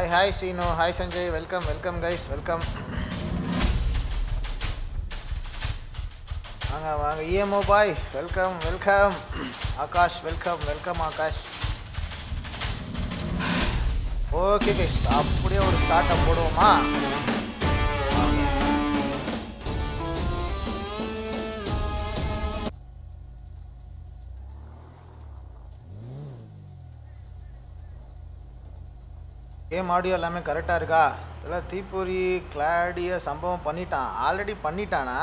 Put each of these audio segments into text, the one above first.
Hi hi Seenu hi Sanjay welcome welcome guys welcome வாங்க வாங்க இஎம்ஓ பாய் welcome welcome Akash welcome welcome Akash okay guys அப்படியே ஒரு ஸ்டார்ட்டை போடுவோமா கேம் ஆடியோ எல்லாமே கரெக்டாக இருக்கா இதெல்லாம் தீப்பொறி கிளாடிய சம்பவம் பண்ணிட்டான் ஆல்ரெடி பண்ணிட்டானா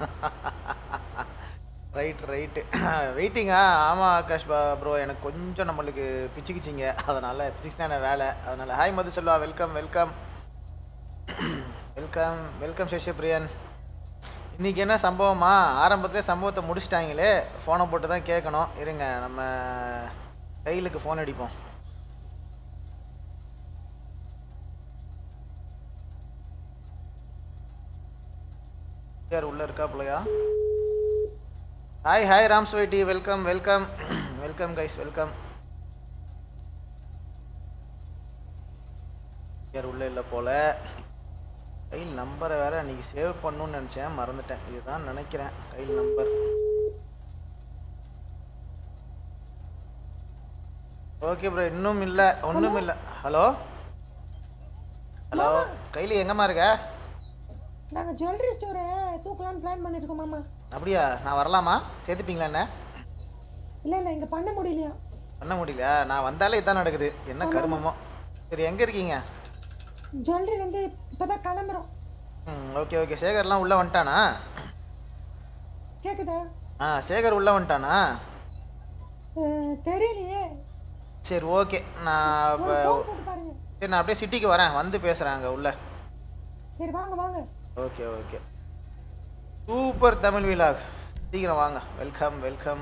ரைட் ரைட்டு வெயிட்டிங்கா ஆமாம் ஆகாஷ் ப்ரோ எனக்கு கொஞ்சம் நம்மளுக்கு பிச்சுக்கிச்சிங்க அதனால் பிச்சுக்கினா வேலை அதனால் ஹாய் மது சொல்லுவா welcome welcome welcome welcome Seshapriyan இன்னைக்கு என்ன சம்பவமா ஆரம்பத்திலே சம்பவத்தை முடிச்சிட்டாங்களே ஃபோனை போட்டு தான் கேட்கணும் இருங்க நம்ம கையிலுக்கு ஃபோன் அடிப்போம் யார் உள்ள இருக்கா பிள்ளையா hi hi Ram Sweety welcome welcome welcome guys welcome யார் உள்ள இல்ல போல கையில் நம்பரை வேற அன்னைக்கு சேவ் பண்ணணும்னு நினைச்சேன் மறந்துட்டேன் இதுதான் நினைக்கிறேன் கையில் நம்பர் ஓகே ப்ரோ இன்னும் இல்ல ஒண்ணும் இல்ல ஹலோ ஹலோ கையில் எங்கம்மா இருக்க நாங்க ஜுவல்லரி ஸ்டோரை தூக்கலாம்னு பிளான் பண்ணிருக்கோம் மாமா அப்படியா நான் வரலாமா சேர்த்துப்பீங்களா என்ன இல்ல இல்ல இங்க பண்ண முடியலையா பண்ண முடியல நான் வந்தாலே இதான் நடக்குது என்ன கருமமோ சரி எங்க இருக்கீங்க ஜுவல்லரில இருந்து இப்பதான் கிளம்புறோம் ம் ஓகே ஓகே சேகர்லாம் உள்ள வந்துட்டானா கேக்குதா ஆ சேகர் உள்ள வந்துட்டானா அஹ், தெரியலையே சரி ஓகே நான் இப்போ ஒரு phone போட்டு பாருங்க சரி நான் அப்படியே சிட்டிக்கு வரேன் வந்து பேசுறேன் அங்க உள்ள சரி வாங்க வாங்க okay okay super Tamil vlog சீக்கிரம் வாங்க வெல்கம் வெல்கம்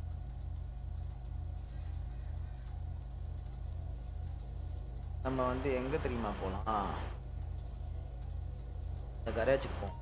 நம்ம வந்து எங்க தெரியுமா போலாம் இந்த கரேஜுக்கு போவோம்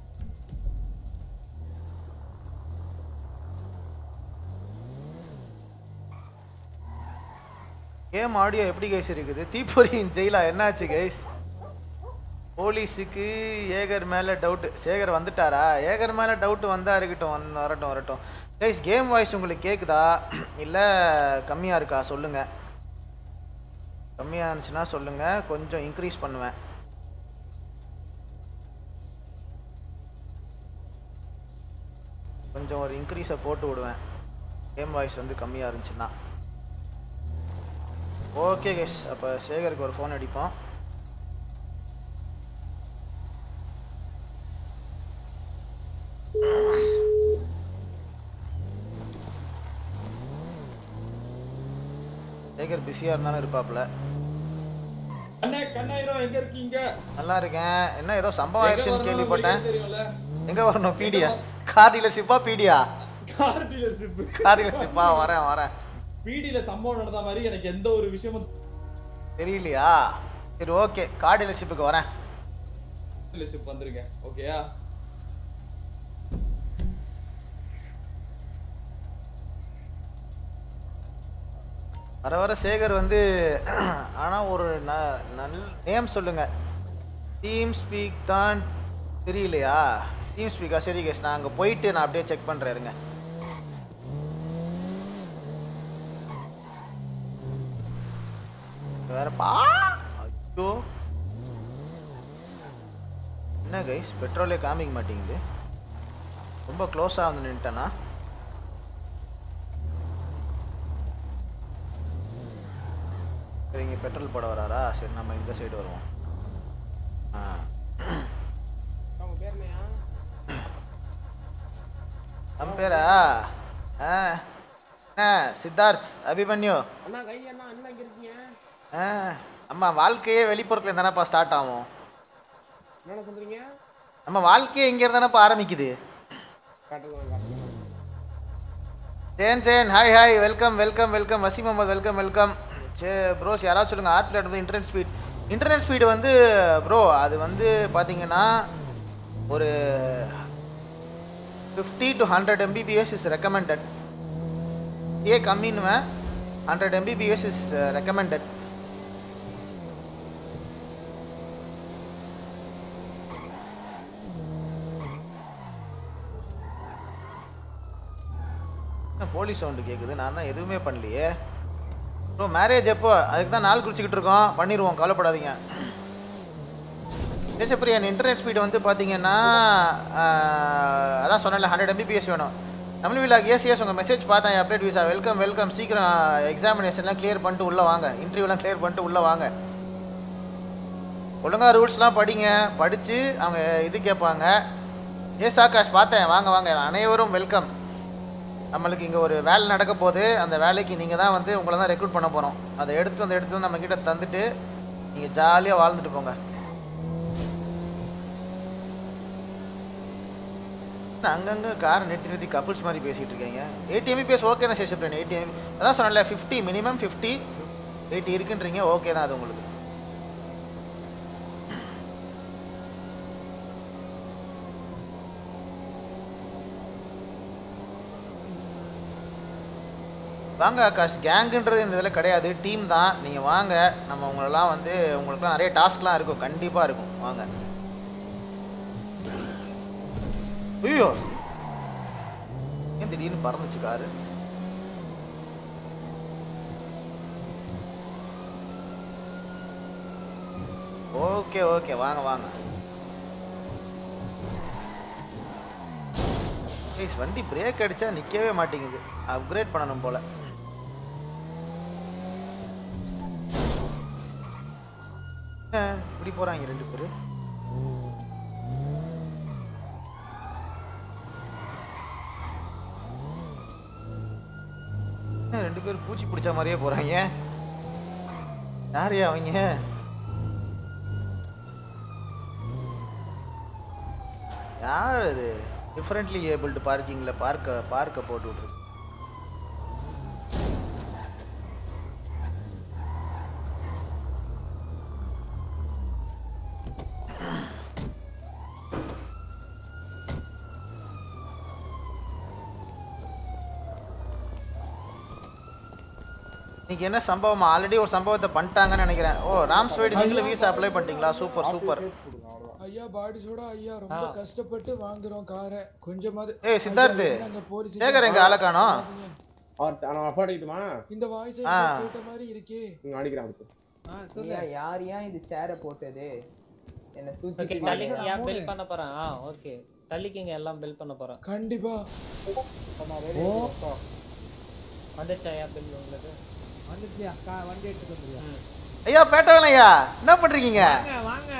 கேம் ஆடியோ எப்படி கைஸ் இருக்குது தீப்பொறியின் ஜெயிலா என்னாச்சு கைஸ் போலீஸுக்கு ஏகர் மேல டவுட் சேகர் வந்துட்டாரா ஏகர் மேல டவுட் வந்தா இருக்கட்டும் வந்து வரட்டும் வரட்டும் கைஸ் கேம் வாய்ஸ் உங்களுக்கு கேக்குதா இல்ல கம்மியா இருக்கா சொல்லுங்க கம்மியா இருந்துச்சுன்னா சொல்லுங்க கொஞ்சம் இன்க்ரீஸ் பண்ணுவேன் கொஞ்சம் ஒரு இன்க்ரீஸை போட்டு விடுவேன் கேம் வாய்ஸ் வந்து கம்மியா இருந்துச்சுன்னா ஓகே கைஸ் அப்ப சேகருக்கு ஒரு ஃபோன் அடிப்போம் சேகர் பிஸியா இருந்தாலும் இருப்பாப்ல அண்ணே கண்ணாயிரம் எங்க இருக்கீங்க நல்லா இருக்கேன் என்ன ஏதோ சம்பவம் எங்க ஆயிடுச்சுன்னு வரணும்னு கேள்விப்பட்டேன் உங்களுக்கே தெரியும்ல எங்க வரணும் பீடியா கார் டீலர்ஷிப்பா பீடியா கார் டீலர்ஷிப் கார் டீலர்ஷிப்பா வரேன் வரேன் பீடியில சம்பவம் நடந்த மாதிரி எனக்கு எந்த ஒரு விஷயமும் தெரியலையா சரி ஓகே கார் டீலர்ஷிப்புக்கு வரேன் டீலர்ஷிப் வந்திருக்கேன் ஓகேயா வர வர சேகர் வந்து ஆனா ஒரு ந- நல் நேம் சொல்லுங்க டீம் ஸ்பீக் தான் தெரியலையா டீம் ஸ்பீக்கா சரி கேஸ் நான் அங்க போயிட்டு நான் அப்படியே செக் பண்றேன் இருங்க வேற பா ஐயோ என்ன கைஸ் பெட்ரோலே காமிக்க மாட்டேங்குது ரொம்ப க்ளோஸா வந்து நின்ட்டேனா சரி இங்க பெட்ரோல் போட வராரா சரி நம்ம இந்த சைடு வருவோம் ஆ. அவங்க பேர் என்னையா நம்ம பேரா ஆ. என்ன சித்தார்த் அபிமன்யு அண்ணா கை அண்ணா அண்ணா இங்க இருக்கீங்க ஆ. நம்ம வாழ்க்கையே வெளிப்புறத்துல இருந்தானப்பா ஸ்டார்ட் ஆகும் என்ன சொல்றீங்க நம்ம வாழ்க்கையே இங்க இருந்தானப்பா ஆரம்பிக்குது காட்டுங்க காட்டுங்க சேன் சேன் hi hi welcome welcome welcome Waseem Mohammed welcome welcome சே ப்ரோஸ் யாராவது சொல்லுங்க ஆர் பிளேட் வந்து இன்டர்நெட் ஸ்பீட் இன்டர்நெட் ஸ்பீடு வந்து ப்ரோ அது வந்து பாத்தீங்கன்னா ஒரு fifty to hundred Mbps is recommended ஏ கம்மின்னுவேன் hundred Mbps is recommended police sound கேக்குது நான் தான் எதுவுமே பண்ணலையே ப்ரோ மேரேஜ் எப்போ அதுக்கு தான் நாள் குறிச்சிக்கிட்டு இருக்கோம் பண்ணிடுவோம் கவலைப்படாதீங்க தேசப்பிரியன் இன்டர்நெட் ஸ்பீடு வந்து பார்த்தீங்கன்னா ஆஹ், அதான் சொன்னேன்ல ஹண்ட்ரட் எம்பிபிஎஸ் வேணும் தமிழ் விழாக் எஸ் எஸ் உங்கள் மெசேஜ் பார்த்தேன் அப்டேட் விசா வெல்கம் வெல்கம் சீக்கிரம் எக்ஸாமினேஷன்லாம் கிளியர் பண்ணிட்டு உள்ளே வாங்க இன்டர்வியூலாம் கிளியர் பண்ணிட்டு உள்ளே வாங்க ஒழுங்கா ரூல்ஸ்லாம் படிங்க படித்து அவங்க இது கேட்பாங்க எஸ் ஆகாஷ் பார்த்தேன் வாங்க வாங்க அனைவரும் வெல்கம் நம்மளுக்கு இங்கே ஒரு வேலை நடக்க போகுது அந்த வேலைக்கு நீங்கள் தான் வந்து உங்களை தான் ரெக்ரூட் பண்ண போகிறோம் அதை எடுத்து வந்து எடுத்து வந்து நம்ம கிட்ட தந்துட்டு நீங்கள் ஜாலியாக வாழ்ந்துட்டு போங்க என்ன அங்கங்க காரை நிறுத்தி நிறுத்தி கப்புள்ஸ் மாதிரி பேசிட்டு இருக்கீங்க எயிட்டி எம்பிபிஎஸ் ஓகே தான் சேஷன் எயிட்டி எம்பி அதான் சொன்னல ஃபிஃப்டி மினிமம் ஃபிஃப்டி எயிட்டி இருக்குன்றீங்க ஓகே தான் அது உங்களுக்கு வாங்க ஆகாஷ் கேங்குன்றது இந்த இதில் கிடையாது டீம் தான் நீங்கள் வாங்க நம்ம உங்களெல்லாம் வந்து உங்களுக்குலாம் நிறைய டாஸ்க்லாம் இருக்கும் கண்டிப்பாக இருக்கும் வாங்க ஐயோ ஏன் திடீர்னு பறந்துச்சு காரு ஓகே ஓகே வாங்க வாங்க Guys, வண்டி பிரேக் அடிச்சா நிக்கவே மாட்டேங்குது அப்கிரேட் பண்ணணும் போல என்ன, இப்படி போறாங்க ரெண்டு பேரு என்ன ரெண்டு பேரும் பூச்சி பிடிச்ச மாதிரியே போறாங்க யாரு அவங்க யார் அது டிஃபரெண்ட்லி ஏபிள்டு பார்க்கிங்ல பார்க்க பார்க்க போட்டு விட்ருக்கு இன்னைக்கு என்ன சம்பவம் ஆல்ரெடி ஒரு சம்பவத்தை பண்ணிட்டாங்கன்னு நினைக்கிறேன் ஓ ராம் ஸ்வீட் நீங்களும் வீசா அப்ளை பண்ணிட்டீங்களா சூப்பர் சூப்பர் ஐயா பாடி சோடா ஐயா ரொம்ப கஷ்டப்பட்டு வாங்குறோம் காரை கொஞ்சமாவது ஏய் சித்தார்த்து ஐயா, என்னங்க போலீஸ் சேகர் எங்க ஆளை காணோம் நான் அப்பாடிக்கிட்டுமா இந்த வாய்ஸ் ஆ. கேட்ட மாதிரி இருக்கே நான் அடிக்கிறேன் அடுத்து ஐயா யார் ஏன் இது சேர போட்டது என்ன ஓகே தூக்கி தள்ளிக்கிங்க ஏன் பில் பண்ண போறேன் ஆ ஓகே தள்ளிக்கிங்க எல்லாம் பில் பண்ண போறேன் கண்டிப்பா வந்துச்சா ஏன் பில் உங்களுக்கு வந்துச்சு அக்கா வண்டி எடுத்துட்டு வந்துருயா ம். ஐயா பேட்டவன் ஐயா என்ன பண்றீங்க வாங்க வாங்க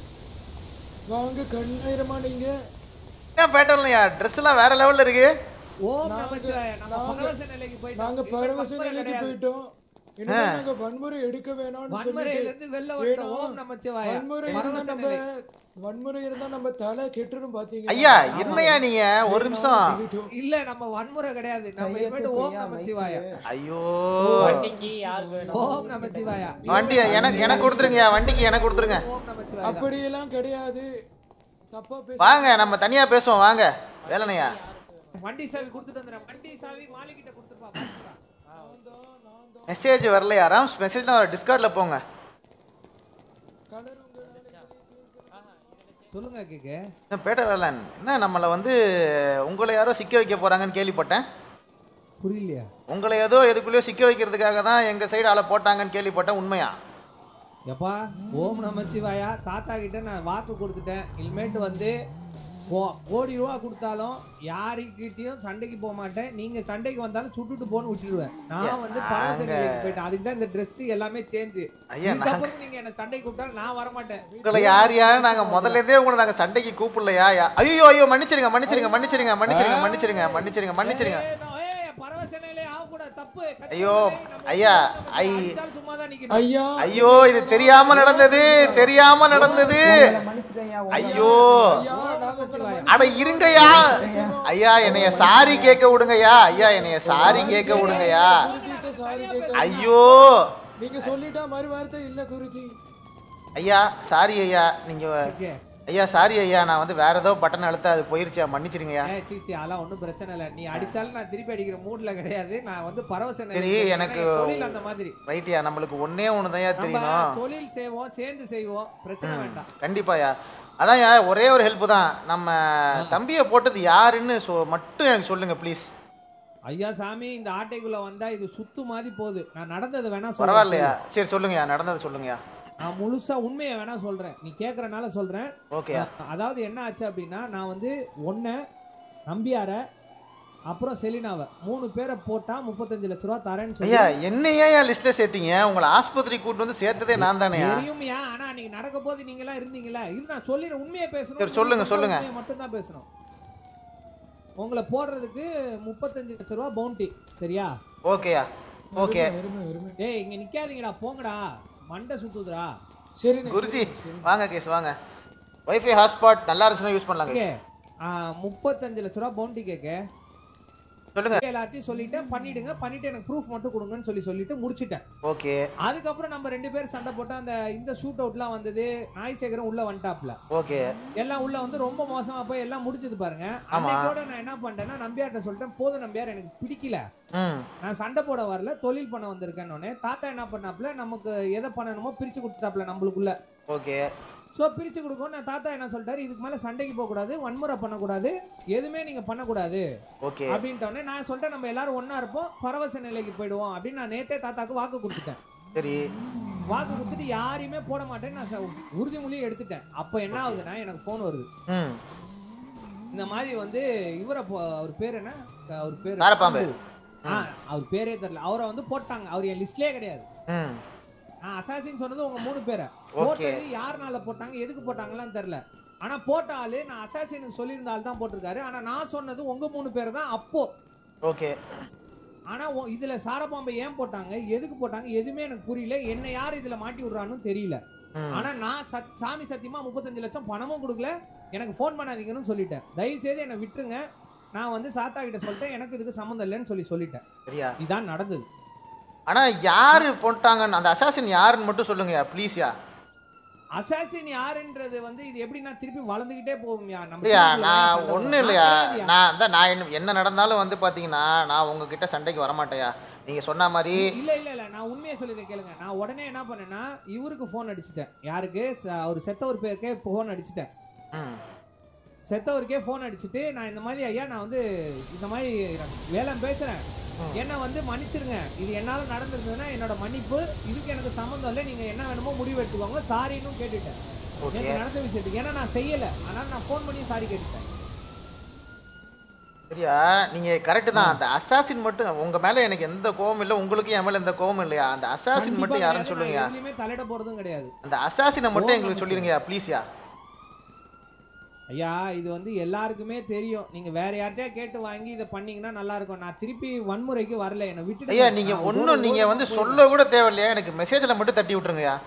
வாங்க கண்ணாயிரமா நீங்க என்ன பேட்டவன் ஐயா ட்ரெஸ் எல்லாம் வேற லெவல்ல இருக்கு ஓம் நாங்க- நமச்சிவாய நம்ம நாங்க- பரவச நிலைக்கு போயிட்டோம் நாங்க இனிமே பரவச வன்முறை நிலைக்கு கிடையாது. போயிட்டோம் இனிமே நாங்க வன்முறை எடுக்க வேணாம்னு வன்முறையில சொல்லிட்டு இருந்து வெளில வந்துட்டோம் ஏன்னா, ஓம் நமச்சிவாய வன்முறை இருந்தா பரவச நம்ம நிலை வன்முறை இருந்தா நம்ம தலை கெட்டுரும் பாத்தீங்க ஐயா என்னையா நீங்க ஒரு நிமிஷம் இல்ல நம்ம வன்முறை கிடையாது நம்ம இனிமேட்டு ஓம் நமச்சிவாய ஐயோ வண்டிக்கு யாருக்கு வேணும் ஓம் நமச்சிவாய வண்டி எனக்கு எனக்கு கொடுத்துருங்கய்யா வண்டிக்கு எனக்கு கொடுத்துருங்க ஓம் நமச்சிவாய தான். அப்படியெல்லாம் கிடையாது தப்பா பேச வாங்க நம்ம தனியா பேசுவோம் வாங்க வேலனையா வண்டி சாவி கொடுத்துட்டு வந்துறேன் வண்டி சாவி மாலிகிட்ட கொடுத்துப்பா பாத்துப்பா. நான் தான் நான் தான் மெசேஜ் வரலையா ராம்ஸ் மெசேஜ் தான் டிஸ்கார்ட்ல போங்க கலர் உங்க சொல்லுங்க கேக்கு என்ன பேட்ட வேலன் என்ன நம்மள வந்து உங்களை யாரோ சிக்க வைக்க போறாங்கன்னு கேள்விப்பட்டேன் புரியலையா உங்களை ஏதோ எதுக்குள்ளேயோ சிக்க வைக்கிறதுக்காக தான் எங்க சைடு ஆளை போட்டாங்கன்னு கேள்விப்பட்டேன் உண்மையா எப்பா ஓம் நமச்சிவாயா தாத்தா கிட்ட நான் வாக்கு கொடுத்துட்டேன் இனிமேட்டு வந்து கோ- கோடி ரூபா கொடுத்தாலும் யாருக்கிட்டயும் சண்டைக்கு போக மாட்டேன் நீங்க சண்டைக்கு வந்தாலும் சுட்டுட்டு போன்னு விட்டுடுவேன் நான் வந்து பரவச நாங்க- நிலைக்கு போயிட்டேன் அதுக்கு தான் இந்த Dress எல்லாமே சேஞ்ச் ஐயா நாங்க இதுக்கப்புறம் நீங்க என்ன சண்டைக்கு கூப்பிட்டாலும் நான் வர மாட்டேன் உங்களை யார் யார் நாங்க முதல்ல இருந்தே உங்களை நாங்க சண்டைக்கு கூப்பிடலையா யா- ஐயோ ஐயோ மன்னிச்சிருங்க மன்னிச்சிருங்க மன்னிச்சிருங்க மன்னிச்சிருங்க மன்னிச்சிருங்க மன்னிச்சிருங்க மன்னிச்சிருங்க ஏய், நான், ஏய், பரவச நிலை ஆகக்கூடாது தப்பு கட்டுப்பாடு ஐயோ, நம்ம ஐயா, நம்ம ஐ- அடிச்சாலும் சும்மா தான் நிக்கணும். ஐயா ஐயோ இது தெரியாம நடந்தது தெரியாம நடந்தது மன்னிச்சுட்டேன் ஐயோ ஐயா நாங்க உங்களை அட இருங்கய்யா ஐயா என்னைய சாரி கேட்க விடுங்கய்யா ஐயா என்னைய சாரி கேட்க விடுங்கய்யா குருஜிட்ட சாரி கேட்க ஐயோ நீங்க சொல்லிட்டா மறு வார்த்தை இல்ல குருஜி ஐயா சாரி ஐயா நீங்க ஓகே. ஐயா சாரி ஐயா நான் வந்து வேற ஏதோ பட்டன் அழுத்த அது போயிருச்சா மன்னிச்சிருங்கய்யா ஏய், சீ, சீ, அதெல்லாம் ஒண்ணும் பிரச்சனை இல்ல நீ அடிச்சாலும் நான் திருப்பி அடிக்கிற மூட்ல கிடையாது நான் வந்து பரவச நிலைக்கு சரி, போயிட்டேன். எனக்கு- ஏன்னா, என் தொழில் அந்த மாதிரி ரைட்யா நம்மளுக்கு ஒன்னே ஒண்ணுதான் நம்ம தெரியணும் தொழில் செய்வோம் சேர்ந்து செய்வோம் பிரச்சனை ம், வேண்டாம் கண்டிப்பாயா அதான்யா ஒரே ஒரு ஹெல்ப் தான் நம்ம தம்பியை போட்டது யாருன்னு சொ மட்டும் எனக்கு சொல்லுங்க ப்ளீஸ் ஐயா சாமி இந்த ஆட்டைக்குள்ள வந்தா இது சுத்து மாதிரி போகுது நான் நடந்தது வேணா சொல்றேன் பரவாயில்லையா சரி சொல்லுங்கய்யா நடந்தது சொல்லுங்கய்யா நான் முழுசா உண்மையை வேணா சொல்றேன் நீ கேக்குறனால சொல்றேன் ஓகேயா அதாவது என்ன ஆச்சு அப்படின்னா நான் வந்து ஒன்ன நம்பியார அப்புறம் செலினாவை மூணு பேரை போட்டா முப்பத்தஞ்சு லட்ச ரூபா தரேன்னு சொல்லி ஐயா என்ன ஏன் லிஸ்ட்ல சேர்த்தீங்க உங்களை ஆஸ்பத்திரி கூட்டு வந்து சேர்த்ததே நான் தானேயா தெரியும்யா ஆனா நீங்க நடக்க போது நீங்க எல்லாம் இருந்தீங்களா இரு நான் சொல்லிடுறேன் உண்மையை பேசணும் சரி, சொல்லுங்க, சொல்லுங்க. மட்டும் தான் பேசணும் உங்களை போடுறதுக்கு முப்பத்தஞ்சு லட்ச ரூபா பவுண்டி சரியா ஓகேயா ஓகே எருமை எருமை டேய் இங்க நிக்காதீங்கடா போங்கடா மண்டை சுத்துதுடா சரி குருஜி வாங்க கேஸ் வாங்க வைஃபை ஹாட்ஸ்பாட் நல்லா இருந்துச்சுன்னா யூஸ் பண்ணலாங்க ஓகே முப்பத்தஞ்சு லட்ச ரூபா பவுண்டி கேட்க சொல்லுங்க எல்லாத்தையும் சொல்லிட்டேன் பண்ணிடுங்க பண்ணிட்டு எனக்கு ப்ரூஃப் மட்டும் கொடுங்கன்னு சொல்லி சொல்லிட்டு முடிச்சிட்டேன் ஓகே அதுக்கப்புறம் நம்ம ரெண்டு பேரும் சண்டை போட்டு அந்த இந்த ஷூட் அவுட்லாம் வந்தது நாய் சேகரம் உள்ள வந்துட்டாப்ல ஓகே எல்லாம் உள்ள வந்து ரொம்ப மோசமா போய் எல்லாம் முடிஞ்சது பாருங்க ஆமா. அன்னைக்கோட நான் என்ன பண்ணிட்டேன்னா நம்பியார்ட்ட சொல்லிட்டேன் போதும் நம்பியார் எனக்கு பிடிக்கல ம் நான் சண்டை போட வரல தொழில் பண்ண வந்திருக்கேன்னு தாத்தா என்ன பண்ணாப்ல நமக்கு எதை பண்ணணுமோ பிரிச்சு கொடுத்தாப்ல நம்மளுக்குள்ள ஓகே ஸோ பிரிச்சு கொடுக்கும் நான் தாத்தா என்ன சொல்லிட்டாரு இதுக்கு மேல சண்டைக்கு போக கூடாது வன்முறை பண்ணக்கூடாது எதுவுமே நீங்க பண்ணக்கூடாது ஓகே அப்படின்ட்ட உடனே நான் சொல்லிட்டேன் நம்ம எல்லாரும் ஒண்ணா இருப்போம் பரவச நிலைக்கு போயிடுவோம் அப்படின்னு நான் நேத்தே தாத்தாக்கு வாக்கு கொடுத்துட்டேன் சரி வாக்கு கொடுத்துட்டு யாரையுமே போட மாட்டேன்னு நான் ச- உறுதிமொழியை எடுத்துட்டேன் அப்போ என்ன ஆகுதுன்னா எனக்கு ஃபோன் வருது ம் இந்த மாதிரி வந்து இவரை போ- அவர் பேர் என்ன அவர் பேர் நாரப்பாம்பு. ஆ அவர் பேரே தெரியல அவரை வந்து போட்டாங்க அவர் என் லிஸ்ட்லயே கிடையாது ம் நான் அசாசின் சொன்னது உங்க மூணு பேரை ஓகே போட்டது யாருனால போட்டாங்க எதுக்கு போட்டாங்கலாம் தெரியல ஆனா போட்ட ஆளு நான் அசாசின் சொல்லியிருந்த ஆள் தான் போட்டிருக்காரு ஆனா நான் சொன்னது உங்க மூணு பேர் தான் அப்போ ஓகே ஆனா உ- இதுல சாரப்பாம்பை ஏன் போட்டாங்க எதுக்கு போட்டாங்க எதுவுமே எனக்கு புரியல என்ன யார் இதுல மாட்டி விடுறான்னு தெரியல ம் ஆனா நான் சத்- சாமி சத்தியமா முப்பத்தஞ்சு லட்சம் பணமும் கொடுக்கல எனக்கு ஃபோன் பண்ணாதீங்கன்னு சொல்லிட்டேன் தயவு செய்து என்னை விட்டுருங்க நான் வந்து சாத்தா கிட்ட சொல்லிட்டேன் எனக்கு இதுக்கு சம்மந்தம் இல்லைன்னு சொல்லி சொல்லிட்டேன் சரியா இதான் நடந்தது ஆனா யாரு போட்டாங்கன்னு அந்த அசாசின் யாருன்னு மட்டும் சொல்லுங்கயா ப்ளீஸ்யா அசாசின் யாருன்றது வந்து இது எப்படின்னா திருப்பி வளர்ந்துகிட்டே போகும்யா நம்ம இல்லையா திருப்பி நான் சண்டை ஒண்ணும் போடுறோம். இல்லையா நான் கிடையாதுயா. நான் அதான் நான் என்ன- என்ன நடந்தாலும் வந்து பாத்தீங்கன்னா நான் உங்ககிட்ட சண்டைக்கு வரமாட்டேயா நீங்க சொன்ன மாதிரி இல்ல இல்ல இல்ல நான் உண்மையை சொல்லிடுறேன் கேளுங்க நான் உடனே என்ன பண்ணேன்னா இவருக்கு ஃபோன் அடிச்சிட்டேன் யாருக்கு ச- அவர் செத்தவர் பேருக்கே ஃபோன் அடிச்சிட்டேன் ம் செத்தவருக்கே ஃபோன் அடிச்சுட்டு நான் இந்த மாதிரி ஐயா நான் வந்து இந்த மாதிரி வேலை பேசுறேன் ம். என்ன வந்து மன்னிச்சிருங்க இது என்னால நடந்திருந்ததுன்னா என்னோட மன்னிப்பு இதுக்கு எனக்கு சம்மந்தம் இல்லை நீங்க என்ன வேணுமோ முடிவு எடுத்துக்கோங்க சாரின்னு கேட்டுட்டேன் ஓகே எனக்கு நடந்த விஷயத்துக்கு ஏன்னா நான் செய்யல ஆனால் நான் ஃபோன் பண்ணி சாரி கேட்டுட்டேன் சரியா நீங்க கரெக்ட் தான் அந்த அசாசின் மட்டும் உங்க மேல எனக்கு எந்த கோவம் இல்ல உங்களுக்கு என் மேல எந்த கோவம் இல்லையா அந்த அசாசின் கண்டிப்பா மட்டும் யாருன்னு கிடையாது. சொல்லுங்க நான் எதுலயுமே தலையிட போறதும் கிடையாது அந்த அசாசினை மட்டும் ஓ, எங்களுக்கு நமக்கு சொல்லிருங்கயா ப்ளீஸ்யா ஐயா இது வந்து எல்லாருக்குமே தெரியும் நீங்க வேற யார்கிட்டயா கேட்டு வாங்கி இதை பண்ணீங்கன்னா நல்லா இருக்கும் நான் திருப்பி வன்முறைக்கு வரல என்னை விட்டு ஐயா நீங்க ஒண்ணும் நீங்க வந்து சொல்ல கூட தேவையில்லையா எனக்கு மெசேஜ்ல மட்டும் தட்டி விட்டுருங்கயா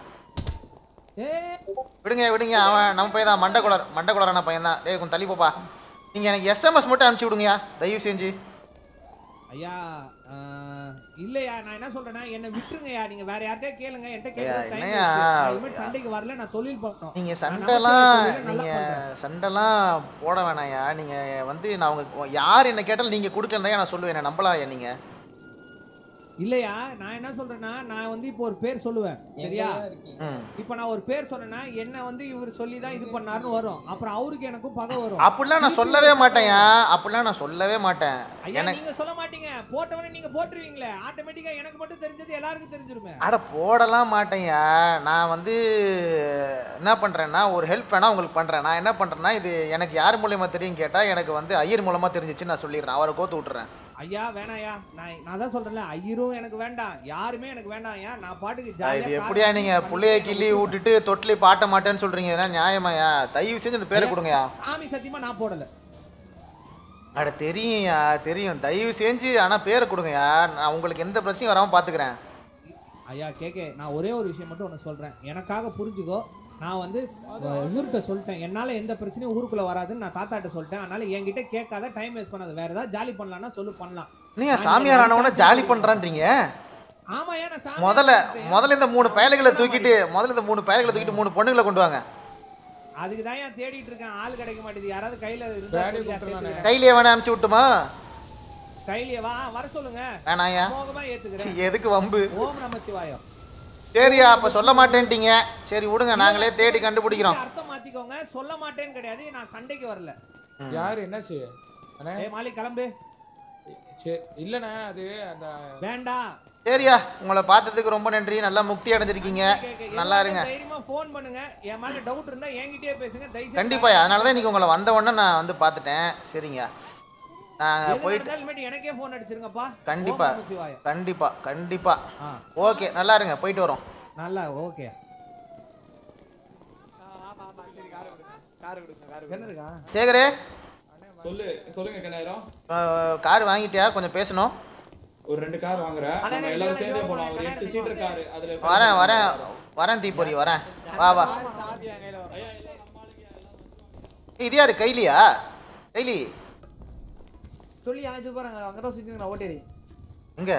விடுங்க விடுங்க அவன் நம்ம பையன் தான் மண்டை குளர் மண்டை குளரான பையன் தான் டேய் கொஞ்சம் தள்ளி போப்பா நீங்க எனக்கு எஸ்எம்எஸ் மட்டும் அனுப்பிச்சு விடுங்கயா தயவு செஞ்சு ஐயா ஆஹ், இல்லையா நான் என்ன சொல்றேன்னா என்ன விட்டுருங்கய்யா நீங்க வேற யார்கிட்டயா கேளுங்க என்கிட்ட ஐயா, கேட்க டைம் என்னய்யா? இனிமேல் சண்டைக்கு வரல நான் தொழில் பண்ணணும் நீங்க நான் சண்டைலாம் நமச்சிவாய தொழிலை நல்லா நீங்க பண்றேன். சண்டைலாம் போட வேணாம்யா நீங்க வந்து நான் உங்க யார் என்ன கேட்டாலும் நீங்க கொடுக்கலன்னு நான் சொல்லுவேன் என்ன நம்பலாம் நீங்க இல்லையா நான் என்ன சொல்றேன்னா நான் வந்து இப்போ ஒரு பேர் சொல்லுவேன் சரியா ம் இப்போ நான் ஒரு பேர் சொன்னேன்னா என்ன வந்து இவர் சொல்லி தான் இது பண்ணாருன்னு வரும் அப்புறம் அவருக்கு எனக்கும் பகை வரும் அப்படிலாம் நான் சொல்லவே மாட்டேன்யா அப்படிலாம் நான் சொல்லவே மாட்டேன் ஐயா எனக்கு நீங்க சொல்ல மாட்டீங்க போட்டவனே நீங்க போட்டுருவீங்களே ஆட்டோமேட்டிக்கா எனக்கு மட்டும் தெரிஞ்சது எல்லாருக்கும் தெரிஞ்சிருமே அட போடலாம் மாட்டேன்யா நான் வந்து என்ன பண்றேன்னா ஒரு ஹெல்ப் வேணா உங்களுக்கு பண்றேன் நான் என்ன பண்றேன்னா இது எனக்கு யார் மூலியமா தெரியும் கேட்டா எனக்கு வந்து ஐயர் மூலமா தெரிஞ்சிச்சு நான் சொல்லிடுறேன் அவரை கோத்து விட்டுறேன் ஐயா வேணாயா நான் நான் தான் சொல்றேன்ல ஐயரும் எனக்கு வேண்டாம் யாருமே எனக்கு வேண்டாம் ஐயா நான் பாட்டுக்கு இது ஜாலியா எப்படியா காரை நீங்க பண்ணிட்டு புள்ளைய கிள்ளி விட்டுட்டு தொட்டிலி பாட்ட மாட்டேன்னு சொல்றீங்க இதெல்லாம் நியாயமாயா தயவு செஞ்சு இந்த பேரை கொடுங்கயா சாமி சத்தியமா நான் போடல அட தெரியும்யா தெரியும் தயவு செஞ்சு ஆனா பேரை கொடுங்கயா நான் உங்களுக்கு எந்த பிரச்சனையும் வராம பாத்துக்கிறேன் ஐயா கேக்கே நான் ஒரே ஒரு விஷயம் மட்டும் ஒன்று சொல்றேன் எனக்காக புரிஞ்சுக்கோ நான் வந்து அஹ், இவர்கிட்ட சொல்லிட்டேன் என்னால எந்த பிரச்சனையும் ஊருக்குள்ள வராதுன்னு நான் தாத்தாட்ட சொல்லிட்டேன் அதனால என்கிட்ட கேட்காத டைம் வேஸ்ட் பண்ணாத வேற ஏதாவது ஜாலி பண்ணலாம்னா சொல்லு பண்ணலாம் நீங்க சாமியார் ஆனவன ஜாலி பண்றான்றீங்க ஆமா ஏன் நான் சாமி முதல்ல ஆயிட்டேன். முதல்ல இந்த மூணு பயலுகளை சொன்ன தூக்கிட்டு முதல்ல இந்த மூணு பயலுகளை தூக்கிட்டு மூணு பொண்ணுங்களை கொண்டு வாங்க அதுக்கு தான் ஏன் தேடிட்டு இருக்கேன் ஆள் கிடைக்க மாட்டேது யாராவது கையில இருந்தா Daddy சொல்லியா கூப்பிடுறானே. சேர்த்துக்கிறேன். கையிலேயே வேணா அனுப்பிச்சு விட்டுமா கையிலேயே வா வர சொல்லுங்க வேணாயா மோகமா ஏத்துக்கிறேன் எதுக்கு வம்பு ஓம் நமச்சிவாயம் சரியா அப்ப சொல்ல மாட்டேன்ட்டீங்க சரி விடுங்க நாங்களே தேடி கண்டுபிடிக்கிறோம் அர்த்தம் மாத்திக்கோங்க சொல்ல மாட்டேன்னு கிடையாது நான் சண்டைக்கு வரல யாரு என்னாச்சு அண்ணே ஏய் மாலி கிளம்பு சரி இல்லண்ணே அது அந்த வேண்டாம் சரியா உங்களை பார்த்ததுக்கு ரொம்ப நன்றி நல்லா முக்தி அடைஞ்சிருக்கீங்க நல்லா இருங்க தைரியமா ஃபோன் பண்ணுங்க என் மேல டவுட் இருந்தா என்கிட்டயே பேசுங்க தயவு கண்டிப்பா அதனால தான் இன்னைக்கு உங்களை வந்த உடனே நான் வந்து பார்த்துட்டேன் சரிங்க நான் போயிட்டு இனிமேட்டு எனக்கே ஃபோன் அடிச்சிருங்கப்பா கண்டிப்பா ஓம் நமச்சிவாய. கண்டிப்பா கண்டிப்பா ஆ ஓகே நல்லா இருங்க போயிட்டு வரோம் நல்லா ஓகே என்ன இருக்கா சேகரே சொல்லு சொல்லுங்க கண்ணாயிரம் கார் வாங்கிட்டியா கொஞ்சம் பேசணும் ஒரு ரெண்டு கார் வாங்குறேன் நம்ம எல்லாரும் சேர்ந்தே போலாம் ஒரு எட்டு சீட்டர் கார் அதுல வரேன் வரேன் வரேன் தீப்பொறி வரேன் வா வா ஏய், இது யாரு கைலியா கைலி சொல்லி இது பாருங்க அங்கதான் சுத்தி நிக்கிறான் ஓட்டேரி எங்க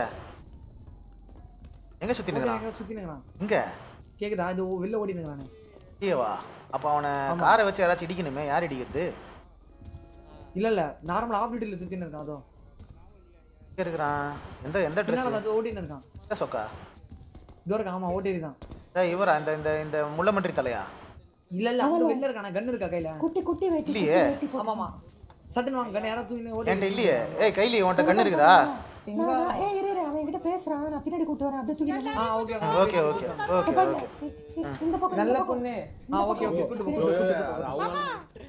எங்க சுத்தி நிக்கிறான் எங்க சுத்தி நிக்கிறான் எங்க கேக்குதா இது வெளில ஓடி நிக்கிறானே ஐயவா அப்ப அவனை காரை வச்சு யாராச்சும் இடிக்கணுமே யார் இடிக்கிறது இல்ல இல்ல நார்மல் ஆஃப் டியூட்டில சுத்தி நிக்கிறான் அதோ எங்க இருக்கிறான் எந்த எந்த பின்னால ட்ரெஸ் அது ஓடி நிக்கிறான் எந்த சொக்கா இதோ இருக்கான் ஆமா ஓட்டேரி தான் ஏய், இவரா இந்த இந்த இந்த முள்ளமன்றி தலையா இல்ல இல்ல அங்க வெளில இருக்கான கன் இருக்கா கையில குட்டி குட்டி வெட்டி இல்லையே. குட்டி வெட்டி ஆமா ஆமா சட்டுன்னு வாங்க கன் யாரா தூக்கி ஓடி என்கிட்ட இல்லையே ஏய் கைலி உன்கிட்ட கண்ணு இருக்குதா நான் நான்- ஏய் இரு இரு அவன் என்கிட்ட பேசுறான் நான் பின்னாடி கூட்டு வரேன் அப்படியே தூக்கி ஆ ஓகே ஓகே ஓகே ஓகே அப்பா, ஓகே இ- இ- இந்த பக்கம் நல்ல இந்த பக்கம். பொண்ணு ஆ ஓகே ஓகே கூட்டு போ, கூட்டு போ, கூட்டு போ. அது அவங்க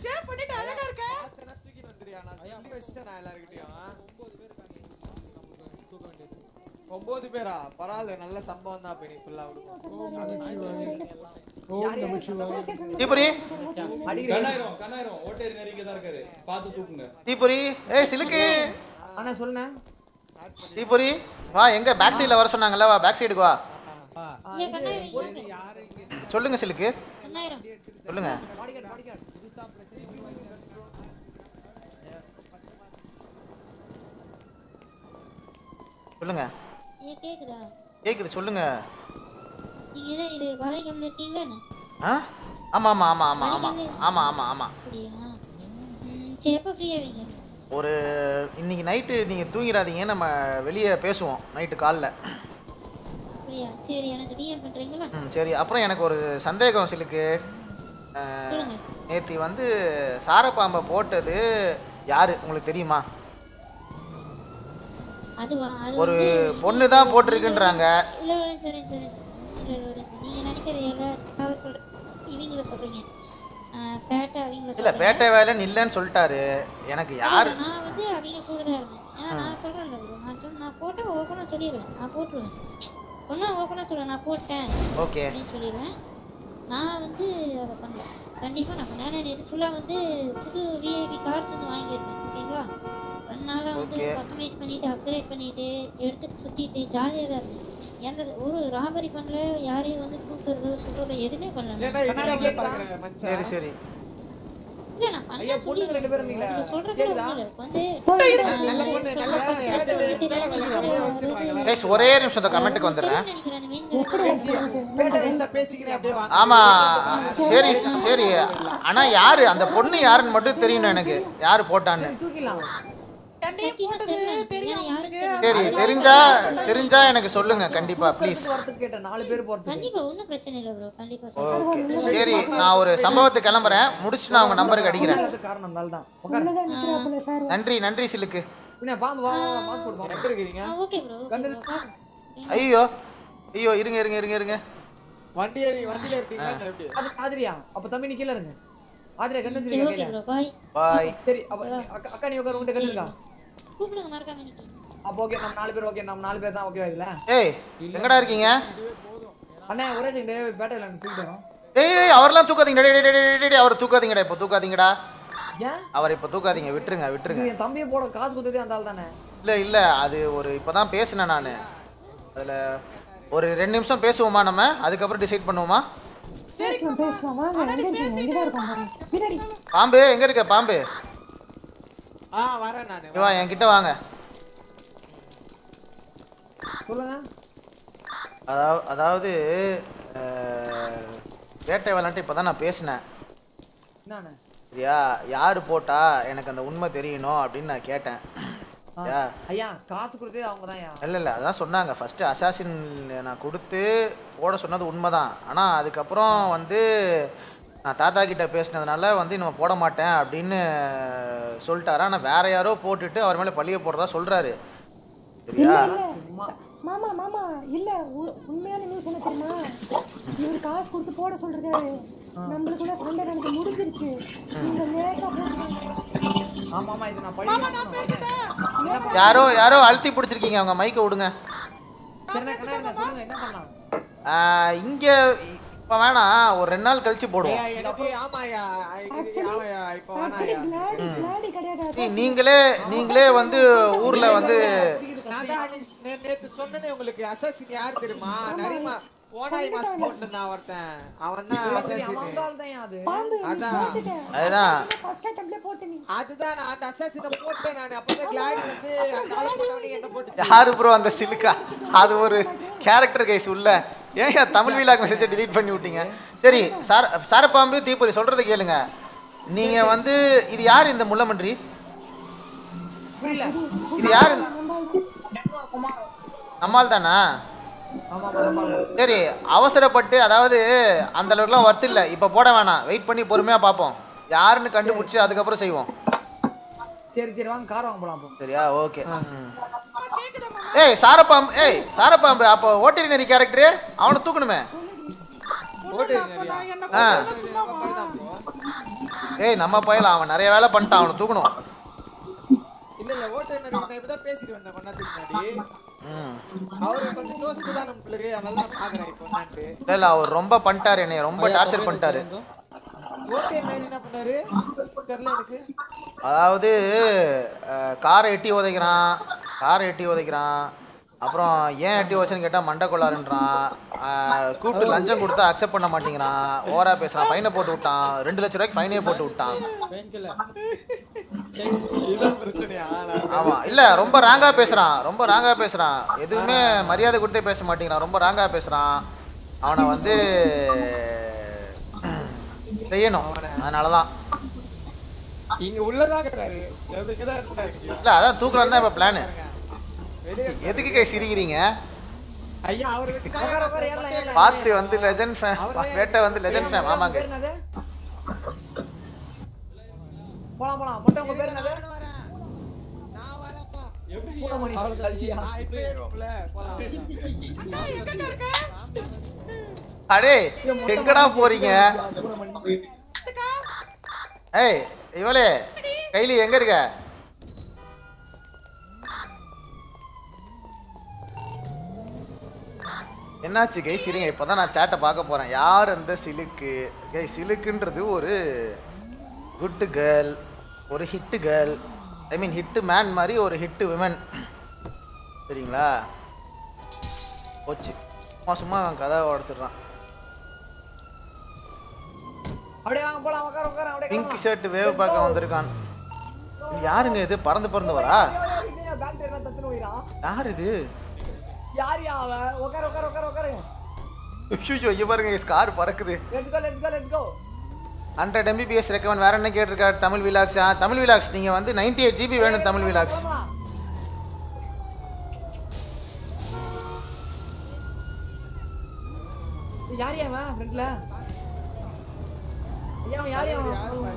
ஒன்பது பேரா பரவாயில்ல நல்ல சம்பவம் தான் போய் ஃபுல்லா ஓம் நமச்சிவாய ஓம் நமச்சிவாய தீபுரி அடிக்கிறேன் கண்ணாயிரம் கண்ணாயிரம் ஓட்டேரி நெருங்கி தான் இருக்காரு பார்த்து தூக்குங்க தீபுரி ஏய் சிலுக்கு அண்ணா சொல்லுண்ணே தீபுரி வா எங்க பேக் சைடுல வர சொன்னாங்கல்ல வா பேக் சைடுக்கு வா யாரு இங்க சொல்லுங்க சிலுக்கு சொல்லுங்க பாடிகார்டு பாடிகார்டு புதுசா பிரச்சனை சொல்லுங்க ஏ கேக்குதா கேக்குது சொல்லுங்க நீங்க என்ன இது வாழைக்கம்ல இருக்கீங்களாண்ணே ஆ ஆமா ஆமா ஆமா ஆமா ஆமா ஆமா ஆமா ஆமா அப்படியா ம், சரி எப்போ ஃப்ரீ ஆவீங்க ஒரு இன்னைக்கு நைட்டு நீங்க தூங்கிடாதீங்க நம்ம வெளியே பேசுவோம் நைட்டு காலைல அப்படியா சரி எனக்கு டிஎம் பண்றீங்களா ம் சரி அப்புறம் எனக்கு ஒரு சந்தேகம் சிலுக்கு சொல்லுங்க நேத்தி வந்து சாரப்பாம்பை போட்டது யாரு உங்களுக்கு தெரியுமா அதுவா அது ஒரு வந்து பொண்ணு தான் போட்டிருக்குன்றாங்க இல்ல இல்ல சரி சரி இல்ல இல்ல இல்ல நீங்க நினைக்கிறது எல்லாரும் சொல்ற இவங்கள சொல்றீங்க ஆ, பேட்டை அவங்கள இல்ல சொல்றீங்க பேட்டை வேலைன்னு இல்லைன்னு சொல்லிட்டாரு எனக்கு யாரு இல்ல, நான் வந்து அவங்க கூட தான் இருந்தேன் ஏன்னா நான் சொல்றேன்ல bro, நான் சொன்ன நான் போட்டேன் ஓப்பனா சொல்லிடுவேன் நான் போட்டுருவேன் ஒன்னா ஓப்பனா சொல்லுவேன் நான் போட்டேன் ஓகே அப்படின்னு சொல்லிடுவேன் நான் வந்து அதை பண்ணல கண்டிப்பா நான் பண்ணேன் ஏன்னா நேற்று ஃபுல்லா வந்து புது விஐபி கார்ஸ் வந்து வாங்கியிருக்கேன் ஓகேங்களா ரெண்டு நாளா வந்து Okay. கஸ்டமைஸ் பண்ணிட்டு அப்கிரேட் பண்ணிட்டு எடுத்துட்டு சுத்திட்டு ஜாலியாக தான் இருந்தேன் எந்த ஒரு ராபரி பண்ணல யாரையும் வந்து தூக்குறதோ சுடுறதோ எதுவுமே பண்ணல சரி சரி இல்ல நான் பண்ணல பொண்ணுங்க ரெண்டு பேரும் இருந்தீங்களா? நீங்க சொல்றது கேக்குதா? ஒண்ணும் இல்ல. இப்ப வந்து நல்ல பொண்ணு நல்ல பொண்ணு சேர்த்து விட்டுட்டு கைஸ் ஒரே நிமிஷம் இந்த கமெண்ட்டுக்கு வந்துடுறேன் நினைக்கிறேன் அந்த main பேட்டை பேசிக்கிறேன் அப்படியே வாங்க ஆமா சரி சரி ஆனா யாரு அந்த பொண்ணு யாருன்னு மட்டும் தெரியணும் எனக்கு யாரு போட்டான்னு தூக்கிடலாம் சத்தியமா தெரியல எனக்கு. ஏன்னா யாருக்கு தெரியும்? சரி தெரிஞ்சா தெரிஞ்சா எனக்கு சொல்லுங்க கண்டிப்பா ப்ளீஸ் போறதுக்கு கேட்டேன் நாலு பேர் போறதுக்கு கண்டிப்பா ஒண்ணும் பிரச்சனை இல்ல ப்ரோ கண்டிப்பா சொல்றேன் ஓகே சரி நான் ஒரு சம்பவத்துக்கு கிளம்புறேன் முடிச்சு நான் உங்க நம்பருக்கு அடிக்கிறேன் அது காரணம் இருந்தால் தான் உட்காரு உள்ளதான் நிக்கிறா சார் நன்றி நன்றி சிலுக்கு பின்ன பாம்பு வா பாஸ்போர்ட் பாம்பு எங்க இருக்கிறீங்க ஓகே ப்ரோ கண்ணு- ஐயோ ஐயோ இருங்க இருங்க இருங்க இருங்க வண்டி ஏறி வண்டியில இருக்கீங்களா இல்ல எப்படி அது ஆதிரியா அப்ப தம்பி நீ கீழ இருங்க ஆதிரியா கண்ணு சரி வச்சிருக்கீங்க ஓகே கையில ப்ரோ பாய் பாய் சரி அப்ப அக்கா- அக்கா நீ உட்காரு உன்கிட்ட கண்ணு இருக்கா கூப்பிடுங்க மறக்காம இன்னைக்கு அப்ப ஓகே நம்ம நாலு பேர் ஓகே நம்ம நாலு பேர் தான் ஓகேவா இதுல ஏய் எங்கடா இருக்கீங்க அண்ணா ஒரே செகண்ட் பேட்டையில தூக்கிட்டு வரோம் டேய் டேய் அவரெல்லாம் தூக்காதீங்க டேய் டேய், டேய் டேய், டேய் அவர் தூக்காதீங்கடா இப்போ தூக்காதீங்கடா ஏன் அவர் இப்போ தூக்காதீங்க விட்டுருங்க விட்டுருங்க இது என் தம்பியை போட காசு கொடுத்ததே அந்த ஆள் தானே இல்ல இல்ல அது ஒரு இப்பதான் பேசினேன் நான் அதுல ஒரு ரெண்டு நிமிஷம் பேசுவோமா நம்ம அதுக்கப்புறம் டிசைட் பண்ணுவோமா பேசலாம் பேசலாம் வாங்க எங்க இருக்கீங்க இங்கதான் இருக்கோம் பாருங்க பின்னாடி பாம்பு எங்க இருக்க பாம்பு ஆ வரேன் நானு இங்க வா என்கிட்ட வாங்க சொல்லுங்க அதாவது அதாவது அஹ், வேட்டை விளாண்டு இப்பதான் நான் பேசினேன் என்னண்ணே சரியா யாரு போட்டா எனக்கு அந்த உண்மை தெரியணும் அப்படின்னு நான் கேட்டேன் ஆ. சரியா ஐயா காசு கொடுத்ததே அவங்க தான் இல்ல இல்ல அதான் சொன்னாங்க ஃபர்ஸ்ட் அசாசின் நான் கொடுத்து போட சொன்னது உண்மைதான் ஆனா அதுக்கப்புறம் வந்து நான் தாத்தா கிட்ட பேசினதுனால வந்து நம்ம போட மாட்டேன் அப்படின்னு சொல்லிட்டாரு ஆனா வேற யாரோ போட்டுட்டு அவர் மேல பழிய போடுறதா சொல்றாரு இல்ல சரியா இல்ல மாமா மாமா இல்ல உ- உண்மையான நியூஸ் என்ன தெரியுமா இவர் காசு கொடுத்து போட சொல்றாரு நம்மளுக்குள்ள சண்டை எனக்கு முடிஞ்சிருச்சு நீங்க லேட்டா போட்டு ஆமா ஆமா இது நான் பழி யாரோ யாரோ அழுத்தி பிடிச்சிருக்கீங்க அவங்க மைக்க விடுங்க சரிண்ணா கண்ணா சொல்லுங்க என்ன பண்ணலாம் ஆஹ் இங்க இப்ப வேணாம் ஒரு ரெண்டு நாள் கழிச்சு போடுவோம் ஐயா, எனக்கு ஆமாயா இது ஆமாயா இப்போ ஆக்சுவலி வேணாயா கிளாடி கிளாடி கிடையாது ஏய், நீங்களே நீங்களே வந்து ஊர்ல வந்து நான் தான் அன்னைக்கு நே- நேத்து சொன்னேனே உங்களுக்கு அசாசின் யார் தெரியுமா நரிமா ஓனாய் மாஸ்க் போட்டுருந்தான் ஒருத்தன் அவன் தான் அசாசின் அது பாம்பு நீ அதான். போட்டுட்டேன் அதுதான் ஃபர்ஸ்ட் அட்டம்ப்ட்ல போட்டு நீ அதுதான் நான் அந்த அசாசினை போட்டேன் நான் அப்பதான் கிளாடி வந்து அந்த ஆளை போட்டவனே என்ன போட்டு யாரு ப்ரோ அந்த சிலுக்கா அது ஒரு கேரக்டர் கைஸ் உள்ள ஏன் ஏன் தமிழ் வீலாக் மெசேஜை delete பண்ணி விட்டீங்க சரி சார சாரப்பாம்பு தீப்பொறி சொல்றதை கேளுங்க நீங்க வந்து இது யார் இந்த முள்ளமன்றி புரியல இது யாரு நம்மால் தானா ஆமா ஆமா சரி அவசரப்பட்டு அதாவது அந்த அளவுக்குலாம் ஒர்த் இல்ல இப்ப போட வேணாம் வெயிட் பண்ணி பொறுமையா பார்ப்போம் யாருன்னு கண்டுபிடிச்சு அதுக்கப்புறம் செய்வோம் சரி சரி வாங்க கார் வாங்க போலாம் அப்போ சரியா ஓகே ஏய் சாரப்பாம்பு ஏய் சாரப்பாம்பு அப்போ ஓட்டினரி கேரக்டர் அவனை தூக்கணுமே ஆ. ஏய் நம்ம பையல அவன் நிறைய வேலை பண்ணிட்டான் அவனை தூக்கணும் இல்ல இல்ல ஓட்டு நான் இப்பதான் பேசிட்டு வந்தேன் கொஞ்ச நேரத்துக்கு முன்னாடி ம். அவரு கொஞ்சம் க்ளோஸ் தான் நம்மளுக்கு அதனால நான் பாக்குறேன் இப்போ என்னான்ட்டு இல்ல இல்ல அவர் ரொம்ப பண்ணிட்டாரு என்னைய ரொம்ப டார்ச்சர் பண்ணிட்டாரு ஓட்டு என்ன பண்ணாரு தெரியல எனக்கு அதாவது அஹ், காரை எட்டி உதைக்கிறான் காரை எட்டி உதைக்கிறான் அப்புறம் ஏன் எட்டி வச்சுன்னு கேட்டா மண்டை கொள்ளாருன்றான் அஹ், கூப்பிட்டு லஞ்சம் கொடுத்தா அக்செப்ட் பண்ண மாட்டேங்கிறான் ஓவரா பேசுறான் ஃபைனை போட்டு விட்டான் ரெண்டு லட்ச ரூபாய்க்கு ஃபைனே போட்டு விட்டான் இதான் பிரச்சனையா ஆமா இல்ல ரொம்ப ராங்கா பேசுறான் ரொம்ப ராங்கா பேசுறான் எதுவுமே மரியாதை கொடுத்தே பேச மாட்டேங்கிறான் ரொம்ப ராங்கா பேசுறான் அவனை வந்து செய்யணும் அதனாலதான் இங்க உள்ளதான் இருக்கிறாரு எதுக்குதான் இருக்கிறாரு இல்ல அதான் தூக்கலாம் தான் இப்ப பிளானு வெளியே எதுக்கு கை சிரிக்கிறீங்க ஐயா அவரு வச்சு உட்கார உட்கார ஏறலாம் ஏறலாம் பாத்து வந்து லெஜண்ட் ஃபேம் வேட்டை வந்து லெஜண்ட் ஃபேம் ஆமாங்க பேர் என்னது போலாம் போலாம் மட்டும் உங்க பேர் என்னது பூனமணி கல்வியா நான் இப்ப ஏறுவோம்ல போலாம் அடே எங்கடா போறீங்க ஏய் இவளே கைலி எங்க இருக்க என்னாச்சு கை சரிங்க இப்பதான் நான் சேட்டை பார்க்க போறேன் யார் அந்த சிலுக்கு கை சிலுக்குன்றது ஒரு குட் கேர்ள் ஒரு hit girl I mean hit man மாதிரி ஒரு ஹிட் விமன் சரிங்களா போச்சு சும்மா சும்மா அவன் கதை உடச்சிடுறான் அப்படியே வாங்க போலாம் உட்கார உட்கார அப்படியே பிங்க் ஷர்ட் வேவ் பார்க்க வந்திருக்கான் இது யாருங்க இது பறந்து பறந்து வரா பேக் எல்லாம் தத்துன போயிடான் யார் இது யார் யா அவன் உட்கார உட்கார உட்கார உட்கார ஐயோ இங்க பாருங்க ஸ்கார் பறக்குது let's go let's go let's go hundred Mbps recommend வேற என்ன கேட்டிருக்காரு தமிழ் விலாக்ஸ் தமிழ் விலாக்ஸ் நீங்க வந்து 98 எயிட் ஜிபி வேணும் தமிழ் விலாக்ஸ் யார் யா அவன் ஃப்ரண்ட்ல ஐயா அவன் யார் யா அவன்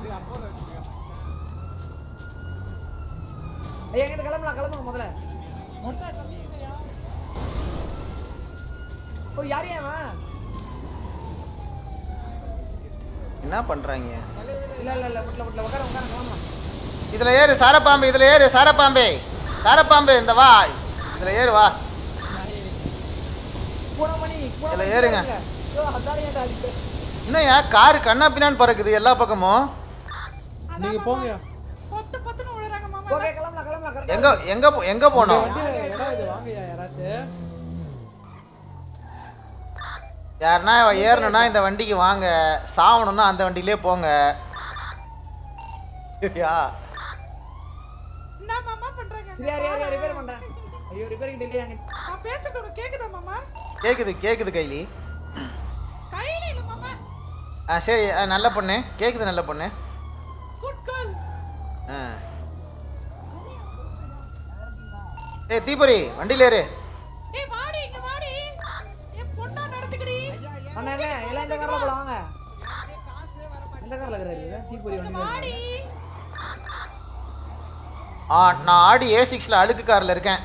ஐயா இங்க கிளம்பலாம் கிளம்புங்க முதல்ல ஓ யார் யா அவன் என்ன பண்றாங்க இல்ல இல்ல இல்ல முட்ல முட்ல உட்கார உட்கார கிளம்பலாம் இதுல ஏறு சாரப்பாம்பு இதுல ஏறு சாரப்பாம்பே சாரப்பாம்பு இந்த வா இதுல ஏறு வா பூனமணி இதுல ஏறுங்க ஐயோ அதான் ஏன்டா அடிக்க என்னய்யா கார் கண்ணா பின்னான்னு பறக்குது எல்லா பக்கமும் நீங்க போங்க ஓகே கிளம்பலாம் கிளம்பலாம் correct ஆ எங்க எங்க போ- எங்க போனோம் இடம் இது வாங்கய்யா யாராச்சும் யாருன்னா ஏறணும்னா இந்த வண்டிக்கு வாங்க சாவணும்னா அந்த வண்டியிலே போங்க சரியா சரி, யார் யார் யார் ரிப்பேர் பண்றேன் ஐயோ ரிப்பேரிங் டெல்லி அனி கேக்குது கேக்குது கைலி ஆ சரி ஆ, நல்ல பொண்ணு கேக்குது நல்ல பொண்ணு ஆ. ஏய் தீபரி வண்டியில ஏறு அண்ணா என்ன எல்லாம் இந்த கார்ல போலாம் வாங்க எந்த கார்ல இருக்கிறாரு தீபொரி வண்டி ஆ நான் ஆடி ஏ சிக்ஸில் அழுக்கு காரில் இருக்கேன்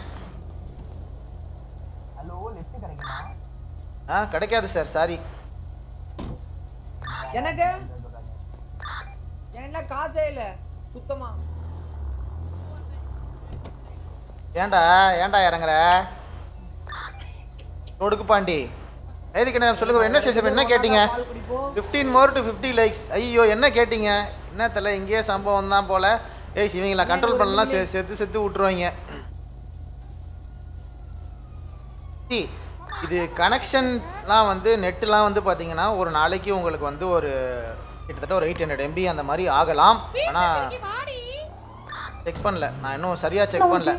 ஹலோ லெஃப்ட் கிடைக்குமா ஆ கிடைக்காது சார் சாரி எனக்கு என்கிட்ட காசே இல்ல சுத்தமா ஏன்டா ஏன்டா இறங்குற கொடுக்கு பாண்டி எதுக்கு என்ன சொல்லுங்க என்ன ஸ்டேஷன் என்ன கேட்டீங்க fifteen more to fifty likes ஐயோ என்ன கேட்டீங்க என்ன தெரியல இங்கேயே சம்பவம் தான் போல ஏய் இவங்கள கண்ட்ரோல் பண்ணலாம் செ- செத்து செத்து விட்டுருவாங்க சி, இது கனெக்ஷன்லாம் வந்து நெட்டுலாம் வந்து பார்த்தீங்கன்னா ஒரு நாளைக்கு உங்களுக்கு வந்து ஒரு கிட்டத்தட்ட ஒரு எயிட் ஹண்ட்ரட் எம்பி அந்த மாதிரி ஆகலாம் ஆனால் செக் பண்ணல நான் இன்னும் சரியா செக் பண்ணல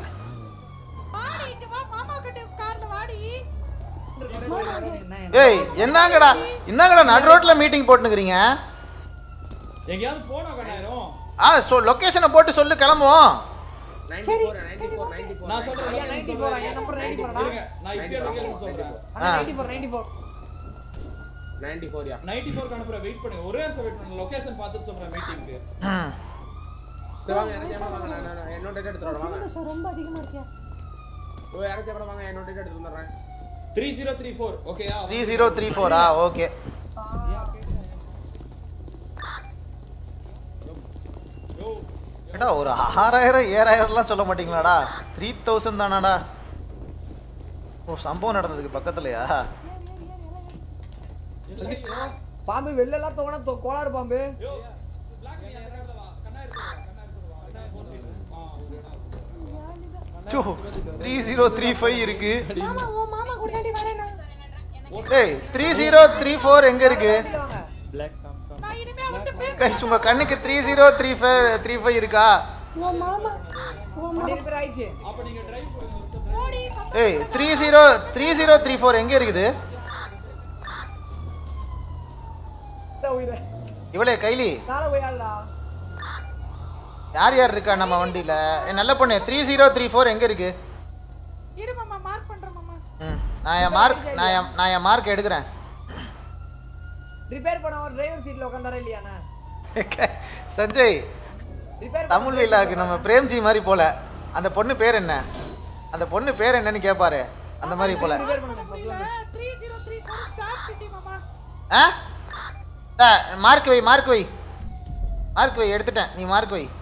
ஏய் என்னங்கடா என்னங்கடா நடு ரோட்ல மீட்டிங் போட்டுனுக்குறீங்க எங்கேயாவது போனோம் கண்ணாயிரம் ஆ சோ லொகேஷனை போட்டு சொல்லு கிளம்புவோம் நான் சொல்றேன் ஐயா, location 94 ஐயா, number 94 டா. இருங்க, நான் இப்பயே location சொல்றேன் அண்ணா 94 94 நைன்டி ஃபோர் யா 94 க்கு அனுப்புறேன் வெயிட் பண்ணுங்க ஒரே நிமிஷம் வெயிட் பண்ணுங்க லொகேஷன் பார்த்துட்டு சொல்றேன் மீட்டிங்க்கு சரி வாங்க எனக்கு எவ்வளோ வாங்க நான் நான் என்னோட டேட்டா எடுத்துட்டு வரேன் வாங்க சிலிண்டர் ரொம்ப அதிகமா இருக்கியா ஓ யாராச்சும் எவ்வளோ வாங்க என்னோட டேட்டா எடுத்துட்டு வந்துடுறேன் 3034 ஓகேயா த்ரீ ஜீரோ த்ரீ ஃபோரா ஓகே ஏடா ஒரு ஆறாயிரம் ஏழாயிரம்லாம் சொல்ல மாட்டீங்களாடா த்ரீ தௌசண்ட் தானாடா ஓ சம்பவம் நடந்ததுக்கு பக்கத்துலயா பாம்பு வெளில எல்லாம் தோண கோளாறு பாம்பு த்ரீ ஜீரோ த்ரீ ஃபைவ் இருக்கு மாமா உன் மாமா கூடயாண்டி வரேன் ஏய் த்ரீ ஜீரோ த்ரீ ஃபோர் எங்க இருக்கு கைஸ் உங்க கண்ணுக்கு three zero three five three five இருக்கா உன் மாமா உன் மாமா ரிப்பேர் ஆயிடுச்சு அப்ப நீங்க டிரைவ் ஏய் three zero three zero three four எங்க இருக்குது உயிரை இவளே கைலி கால போயாடா யார் யார் இருக்கா நம்ம வண்டியில ஏய், நல்ல பொண்ணு த்ரீ ஜீரோ த்ரீ ஃபோர் எங்க இருக்கு இரு மாமா மார்க் பண்றேன் மாமா ம், நான் என் மார்க் நான் என் நான் என் மார்க் எடுக்கிறேன் ரிப்பேர் பண்ண ஒரு டிரைவர் சீட்ல உட்கார்ந்தாரா இல்லையாண்ணா சஞ்சய் ரிப்பேர் தமிழ் விழாக்கு நம்ம பிரேம்ஜி மாதிரி போல அந்த பொண்ணு பேர் என்ன அந்த பொண்ணு பேர் என்னன்னு கேட்பாரு அந்த மாதிரி போல ரிப்பேர் பண்ண ஃபர்ஸ்ட்ல three zero three four star city மாமா ஆ தா, மார்க் வை மார்க் வை மார்க் வை எடுத்துட்டேன் நீ மார்க் வை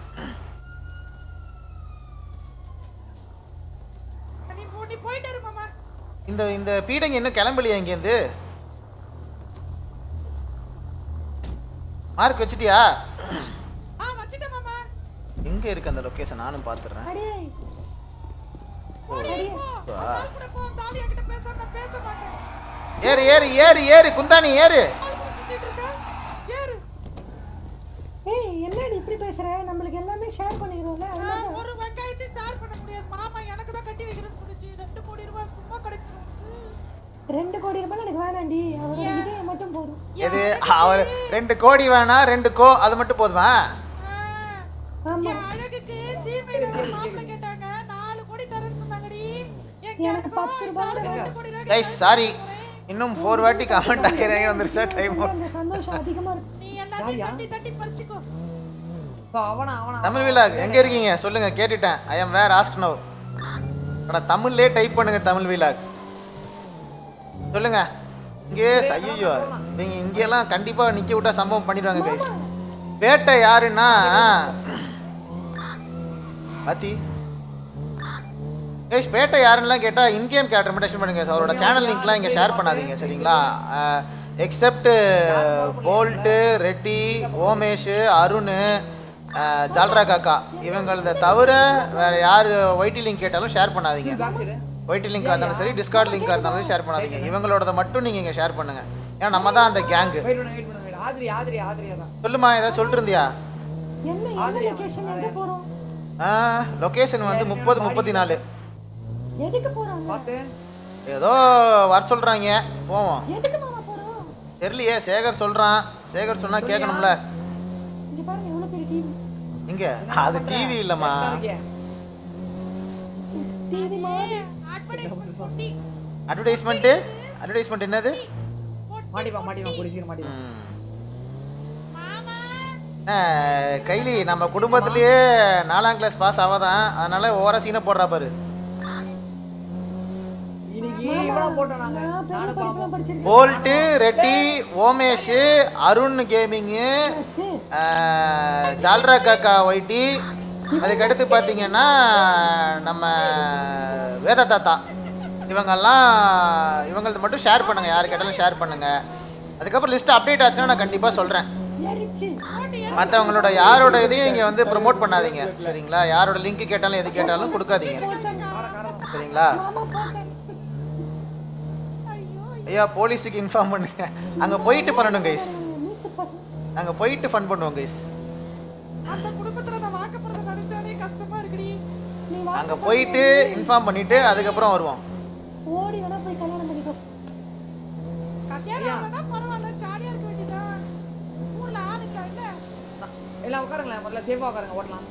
நீ போ நீ போயிட்டு இரு மாமா இந்த இந்த பீடங்க இன்னும் கிளம்பலையா இங்கேருந்து மார்க் வச்சிட்டியா ஆ வச்சிட்டேன் மாமா எங்க இருக்கு அந்த லொகேஷன் நானும் பாத்துறேன் அடே போடி போ வா. ஆள் கூட போ அந்த ஆள் என்கிட்ட பேச நான் பேச மாட்டேன் ஏறு ஏறு ஏறு ஏறு குந்தாணி ஏறு ஆள் கூட சுத்திட்டு இருக்க ஏறு ஏய் என்னடி இப்படி பேசுற நம்மளுக்கு எல்லாமே ஷேர் பண்ணிக்கிறோம்ல ஆ, அதனால ஒரு வெங்காயத்தை ஷேர் பண்ண முடியாது மாமா எனக்கு தான் கட்டி வைக்கிறேன்னு சொல்லுச்சு ரெண்டு கோடி ரூபாய் சும்மா கிடைச்சிரும் ரெண்டு கோடி ரூபாய் எனக்கு வேணாண்டி அவரோட இதயம் மட்டும் போதும் எது அவர் ரெண்டு கோடி வேணா ரெண்டு கோ அது மட்டும் போதுமா ஆமா என் அழகுக்கு தீமையில ஒரு மாப்பிள்ளை கேட்டாங்க நாலு கோடி தரேன்னு சொன்னாங்கடி எனக்கு பத்து ரூபாய் ரெண்டு கோடி ரூபாய் கைஸ் சாரி இன்னும் ஃபோர் வாட்டி கமெண்ட் ஆகிறேன் வந்துருச்சா டைம் அந்த சந்தோஷம் அதிகமா இருக்கு நீ எல்லாத்தையும் தட்டி தட்டி பறிச்சுக்கோ அவனா அவனா தமிழ் விலாக் எங்க இருக்கீங்க சொல்லுங்க கேட்டுட்டேன் I am where ask now அட தமிழ்லயே டைப் பண்ணுங்க தமிழ் விலாக் சொல்லுங்க இங்கே ஐயோ நீங்க இங்கெல்லாம் கண்டிப்பா நிக்க விட்டா சம்பவம் பண்ணிடுவாங்க கைஸ் பேட்டை யாருன்னா பாத்தி கைஸ் பேட்டை யாருன்னுலாம் கேட்டா இன்கேம் கேரக்டர் மட்டும் explain பண்ணுங்க அவரோட சேனல் லிங்க்லாம் இங்க ஷேர் பண்ணாதீங்க சரிங்களா எக்ஸப்ட் போல்ட்டு ரெட்டி ஓமேஷ் அருண் அஹ், ஜால்ரா காக்கா இவங்களத தவிர வேற யாரு ஒய்டி லிங்க் கேட்டாலும் ஷேர் பண்ணாதீங்க ஒய்டி லிங்காக இருந்தாலும் சரி டிஸ்கார்ட் லிங்காக இருந்தாலும் ஷேர் பண்ணாதீங்க இவங்களோடத மட்டும் நீங்க இங்க ஷேர் பண்ணுங்க ஏன்னா நம்ம தான் அந்த கேங்கு வெயிட் பண்ணு வெயிட் பண்ணு wait. ஆதிரி ஆதிரி ஆதிரியா தான் சொல்லுமா ஏதாவது சொல்லிட்டு இருந்தியா என்ன எந்த லொகேஷன் எங்க போறோம் லொகேஷன் வந்து முப்பது முப்பத்தி நாலு எதுக்கு போறாங்க பாத்து ஏதோ வர சொல்றாங்க போவோம் எதுக்கு மாமா போறோம் தெரியலையே சேகர் சொல்றான் சேகர் சொன்னா கேட்கணும்ல இங்க பாருங்க எவ்வளவு பெரிய டிவி இங்க அது டிவி இல்லம்மா டிவி மாதிரி அட்வர்டைஸ்மெண்ட் அட்வர்டைஸ்மெண்ட் என்னது மாட்டிப்பா மாட்டிப்பா கூடி சீக்கிரம் மாட்டிப்பா ம். அஹ், கைலி நம்ம குடும்பத்திலேயே நாலாம் கிளாஸ் பாஸ் ஆவாதான் அதனால ஓவரா சீனை போடுறா பாரு இன்னைக்கு இவனா போட்டோம் நாங்க நானும் பாப்போம் போல்ட்டு ரெட்டி ஓமேஷ் அருண் கேமிங்கு ஜால்ரா காக்கா ஒய்டி அதுக்கடுத்து பார்த்தீங்கன்னா நம்ம வேத தாத்தா இவங்கெல்லாம் இவங்களது மட்டும் ஷேர் பண்ணுங்க யாரு கேட்டாலும் ஷேர் பண்ணுங்க அதுக்கப்புறம் லிஸ்ட் அப்டேட் ஆச்சுன்னா நான் கண்டிப்பாக சொல்கிறேன் மற்றவங்களோட யாரோட இதையும் இங்கே வந்து ப்ரோமோட் பண்ணாதீங்க சரிங்களா யாரோட லிங்க் கேட்டாலும் எது கேட்டாலும் கொடுக்காதீங்க சரிங்களா ஐயா போலீஸுக்கு இன்ஃபார்ம் பண்ணுங்க அங்க போயிட்டு பண்ணணும் கைஸ் அங்க போயிட்டு ஃபன் பண்ணுவோம் கைஸ் அந்த குடும்பத்துல நான் வாக்கப்படுறத நினைச்சாலே கஷ்டமா இருக்குடி அங்க போயிட்டு இன்ஃபார்ம் பண்ணிட்டு அதுக்கப்புறம் வருவோம் ஓடி வேணா போய் கல்யாணம் பண்ணிக்கோ கல்யாணம் ஆகலன்னா பரவாயில்ல ஜாலியா இருக்க வேண்டியதான் ஊர்ல ஆளுங்க இல்ல எல்லாம் உட்காருங்களேன் முதல்ல சேஃபா உட்காருங்க ஓட்டலாம்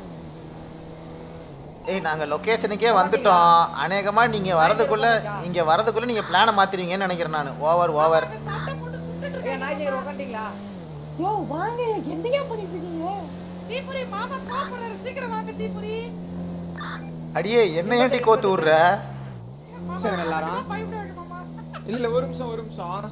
ஏய் நாங்க லொகேஷனுக்கே வந்துட்டோம் அநேகமா நீங்க வரதுக்குள்ள இங்க வரதுக்குள்ள நீங்க பிளான மாத்திருவீங்கன்னு நினைக்கிறேன் நான் ஓவர் ஓவர் ஏன் நாய்ஜர் உட்காந்துட்டீங்களா யோ வாங்க என்னையா பண்ணிட்டு இருக்கீங்க தீபுரி மாமா கோபப்படுறாரு சீக்கிரம் வாங்க தீபுரி அடியே என்ன ஏன்டி கோத்து விடுற சரி எல்லாரும் பயப்படாது மாமா இல்ல இல்ல ஒரு நிமிஷம் ஒரு நிமிஷம்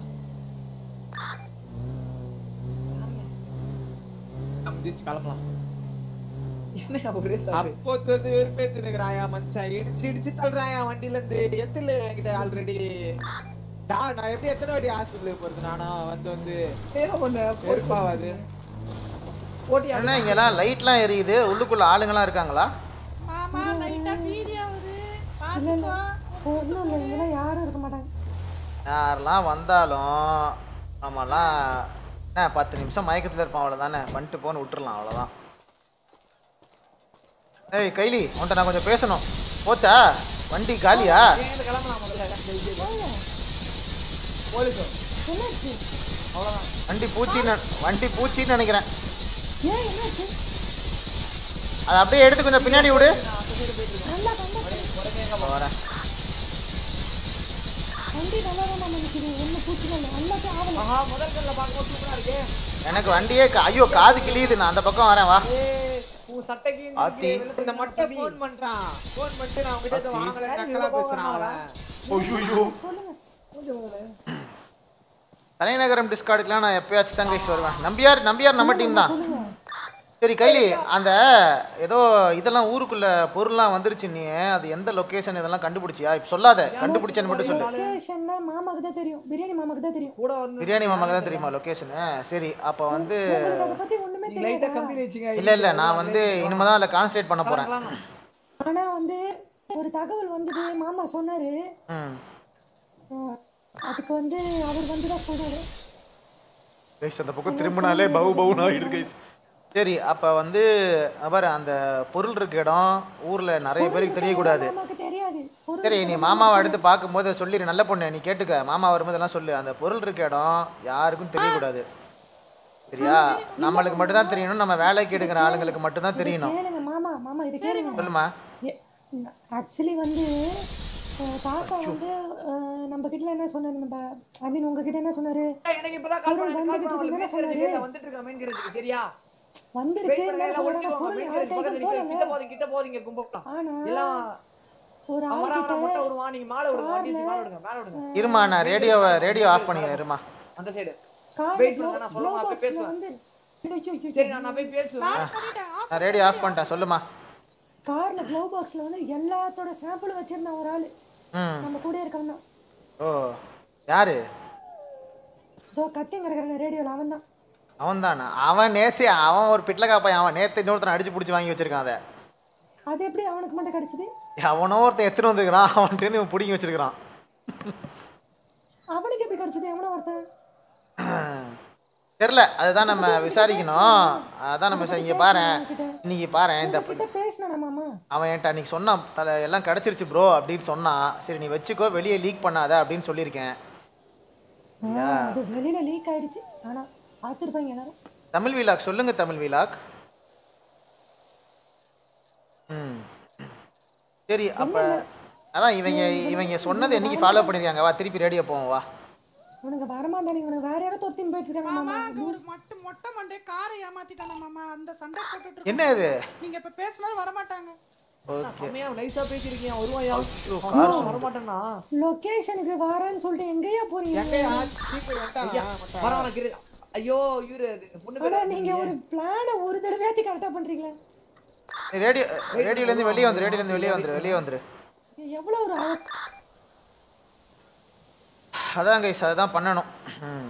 முடிச்சு கிளம்பலாம் என்ன ஒரே சார் அப்போ வந்து வெறுப்பேத்து இருக்கிறாயா மனுஷன் இடிச்சு இடிச்சு தள்ளுறாயா வண்டியில இருந்து எத்துல என்கிட்ட ஆல்ரெடி நான் எப்படி எத்தனை வாட்டி ஹாஸ்பிட்டலுக்கு போறது நானா வந்து வந்து வெறுப்பாவாது ஓட்டி என்ன இங்கெல்லாம் லைட்லாம் எரியுது உள்ளுக்குள்ள ஆளுங்கலாம் இருக்காங்களா மாமா லைட்டா பீதியா வருது இல்ல இல்ல பாத்துக்கோ ஒன்றும் இல்லை இங்கெல்லாம் யாரும் இருக்க மாட்டாங்க யாரெல்லாம் வந்தாலும் நம்மலாம் என்ன பத்து நிமிஷம் மயக்கத்துல இருப்பான் அவ்வளவுதானே வந்துட்டு போன்னு விட்டுறலாம் அவ்வளவுதான் ஏய் கைலி உன்கிட்ட நான் கொஞ்சம் பேசணும் போச்சா வண்டி காலியா எங்க கிளம்பலாம் முதல்ல போலீஸ் என்னாச்சு அவ்வளவுதான் வண்டி பூச்சின்னு வண்டி பூச்சின்னு நினைக்கிறேன் ஏன் என்னாச்சு அதை அப்படியே எடுத்து கொஞ்சம் பின்னாடி விடு நல்லா நல்லா வரேன் வண்டி நல்லா தான் நினைக்குது ஒன்றும் பூச்சி இல்லை எல்லாத்தையும் ஆகல ஆஹா முதல் கல்ல பார்க்கும்போது சூப்பரா இருக்கே எனக்கு வண்டியே கா- ஐயோ காது கிளியுது நான் அந்த பக்கம் வரேன் வா ஏய், உன் சட்டைக்கு இந்த ஆத்தி. வெள்ளை இந்த மட்டும் ஃபோன் பண்றான் ஃபோன் பண்ணிட்டு நான் உங்ககிட்ட இதை வாங்கல நக்கலா பேசுறான் அவன் ஐயோ தலைநகரம் டிஸ்கார்டுக்குலாம் நான் எப்பயாச்சும் தான் கைஸ் வருவேன் நம்பியார் நம்பியார் நம்ம டீம் தான் சரி கைலி அந்த ஏதோ இதெல்லாம் ஊருக்குள்ள பொருள்லாம் வந்துருச்சு நீ அது எந்த லொகேஷன் இதெல்லாம் கண்டுபிடிச்சியா இப்ப சொல்லாத கண்டுபிடிச்சேன்னு மட்டும் சொல்லு லொகேஷன்னா மாமாக்கு தான் தெரியும் பிரியாணி மாமாக்கு தான் தெரியும் கூட வந்து பிரியாணி மாமாக்கு தான் தெரியுமா லொகேஷன் சரி அப்ப வந்து உங்களுக்கு அதை பத்தி ஒண்ணுமே நீ லைட்டா தெரியாதா கம்பி வச்சுங்க இல்ல இல்ல நான் வந்து இனிமே தான் அதில் கான்சன்ட்ரேட் பண்ண போறேன் ஆனா வந்து ஒரு தகவல் வந்தது மாமா சொன்னாரு ம் அஹ், அதுக்கு வந்து அவர் வந்து தான் சொன்னாரு கைஸ் அந்த பக்கம் திரும்பினாலே பவு பவுன்னு ஆயிடுது கைஸ் சரி அப்ப வந்து பாரு அந்த பொருள் இருக்க இடம் ஊர்ல நிறைய பேருக்கு தெரியக்கூடாது மாமாக்கு தெரியாது பொருள் சரி நீ மாமாவை அடுத்து பார்க்கும்போது சொல்லிடு நல்ல பொண்ணு நீ கேட்டுக்க மாமா வரும்போது எல்லாம் சொல்லு அந்த பொருள் இருக்க இடம் யாருக்கும் தெரியக்கூடாது சரியா நம்மளுக்கு மட்டும் தான் தெரியணும் நம்ம வேலைக்கு எடுக்கிற ஆளுங்களுக்கு மட்டும் தான் தெரியணும் கேளுங்க மாமா மாமா இது கேளுங்க சொல்லுமா ஆக்சுவலி வந்து அஹ், தாத்தா வந்து அஹ், நம்ம கிட்ட என்ன சொன்னாரு நம்ம ஐ மீன் உங்ககிட்ட என்ன சொன்னாரு ஏய், எனக்கு இப்பதான் கால் பொருள் பண்ண கால் வந்துகிட்டு பண்ண இருக்குன்னு மெயின் சொன்னாரு கேரேஜ் வந்துட்டு இருக்க மெயின் கேரேஜ் சரியா வந்திருக்கு வெயிட் என்ன பண்ணல சொல்றாங்க ஒளிச்சுக்கோங்க பொருள் மெயின் யார் கேரேஜ் பக்கத்துல கைக்கும் நிக்க போகல கிட்ட போதீங்க கிட்ட போதீங்க கும்பலாம் ஆனா எல்லாம் ஒரு அவன் ஆள் வரா கிட்ட மொட்டை வருவான் நீங்க மாலை விடுங்க வண்டி தூக்கி மேல விடுங்க மேல விடுங்க இருமா நான் ரேடியோவை ரேடியோ ஆஃப் பண்ணிக்கிறேன் இருமா அந்த சைடு கார் வெயிட் பண்ணுங்க நான் சொல்லுங்க நான் போய் பேசுவேன் வந்து ஐயோ, ஐயோ, சரி நான் நான் போய் பேசுவேன் நான் ரேடியோ ஆஃப் பண்ணிட்டேன் சொல்லுமா கார்ல க்ளோ பாக்ஸ்ல வந்து எல்லாத்தோட சாம்பிள் வச்சிருந்தான் ஒரு ஆளு ம் நம்ம கூட இருக்கவன் தான் ஓ யாரு ஸோ கத்தி கிடக்குற ரேடியோல அவன் தான் அவன் தானா அவன் நேத்து அவன் ஒரு பிட்லக்கா பையன் அவன் நேத்து இன்னொருத்தனை அடிச்சு பிடிச்சி வாங்கி வச்சிருக்கான் அதை அது எப்படி அவனுக்கு மட்டும் கிடைச்சது அவனோ ஒருத்தன் எத்தனை வந்துருக்கான் அவன்கிட்ட இவன் பிடிங்கி வச்சிருக்கான் அவனுக்கு எப்படி கிடைச்சது எவனோ ஒருத்தன் தெரியல அதுதான் நம்ம விசாரிக்கணும் அதான் நம்ம விசா- இங்க பாரு இன்னைக்கு பாரு இந்த கிட்ட பேசினா மாமா அவன் என்கிட்ட அன்னைக்கு சொன்னான் தல எல்லாம் கிடைச்சிருச்சு ப்ரோ அப்படின்னு சொன்னான் சரி நீ வச்சுக்கோ வெளியே லீக் பண்ணாத அப்படின்னு சொல்லியிருக்கேன் ஆ, அது வெளியில லீக் ஆயிடுச்சு ஆனா பார்த்துருப்பாங்க எல்லாரும் தமிழ் விலாக் சொல்லுங்க தமிழ் விலாக் ம் சரி அப்ப அதான் இவங்க இவங்க சொன்னது என்னைக்கு ஃபாலோ பண்ணிருக்காங்க வா திருப்பி ரேடியோ போவோம் வா அவனுங்க வரமாட்டானுங்க இவனுங்க வேற யாரோ தொத்தின்னு போயிட்டு இருக்காங்க மாமா மாமா அங்க ஒரு மட்டு மொட்டை மண்டே காரை ஏமாத்திட்டானே மாமா அந்த சண்டை போட்டுட்டு என்ன இது? நீங்க இப்ப பேசினாலும் வர மாட்டாங்க ஓகே செம்மையா நைஸா பேசிருக்கீங்க வருவாயா கார் வர மாட்டேன்னா லொகேஷனுக்கு வரேன்னு சொல்லிட்டு எங்கேயா போறீங்க எங்கயா சீக்கிரம் ஐயா, வந்துட்டானா பரவாயில்ல கிரு ஐயோ இவரு பொண்ணு ஆனா பேரு நீங்க ஒரு பிளான ஒரு தடவையாத்தி கரெக்டா பண்றீங்களா ரேடியோ ரேடியோல இருந்து வெளியே வந்துரு ரேடியோல இருந்து வெளியே வந்துரு வெளியே வந்துரு எவ்வளவு ஒரு அழ- அதான் கைஸ் அதுதான் பண்ணணும் ம்.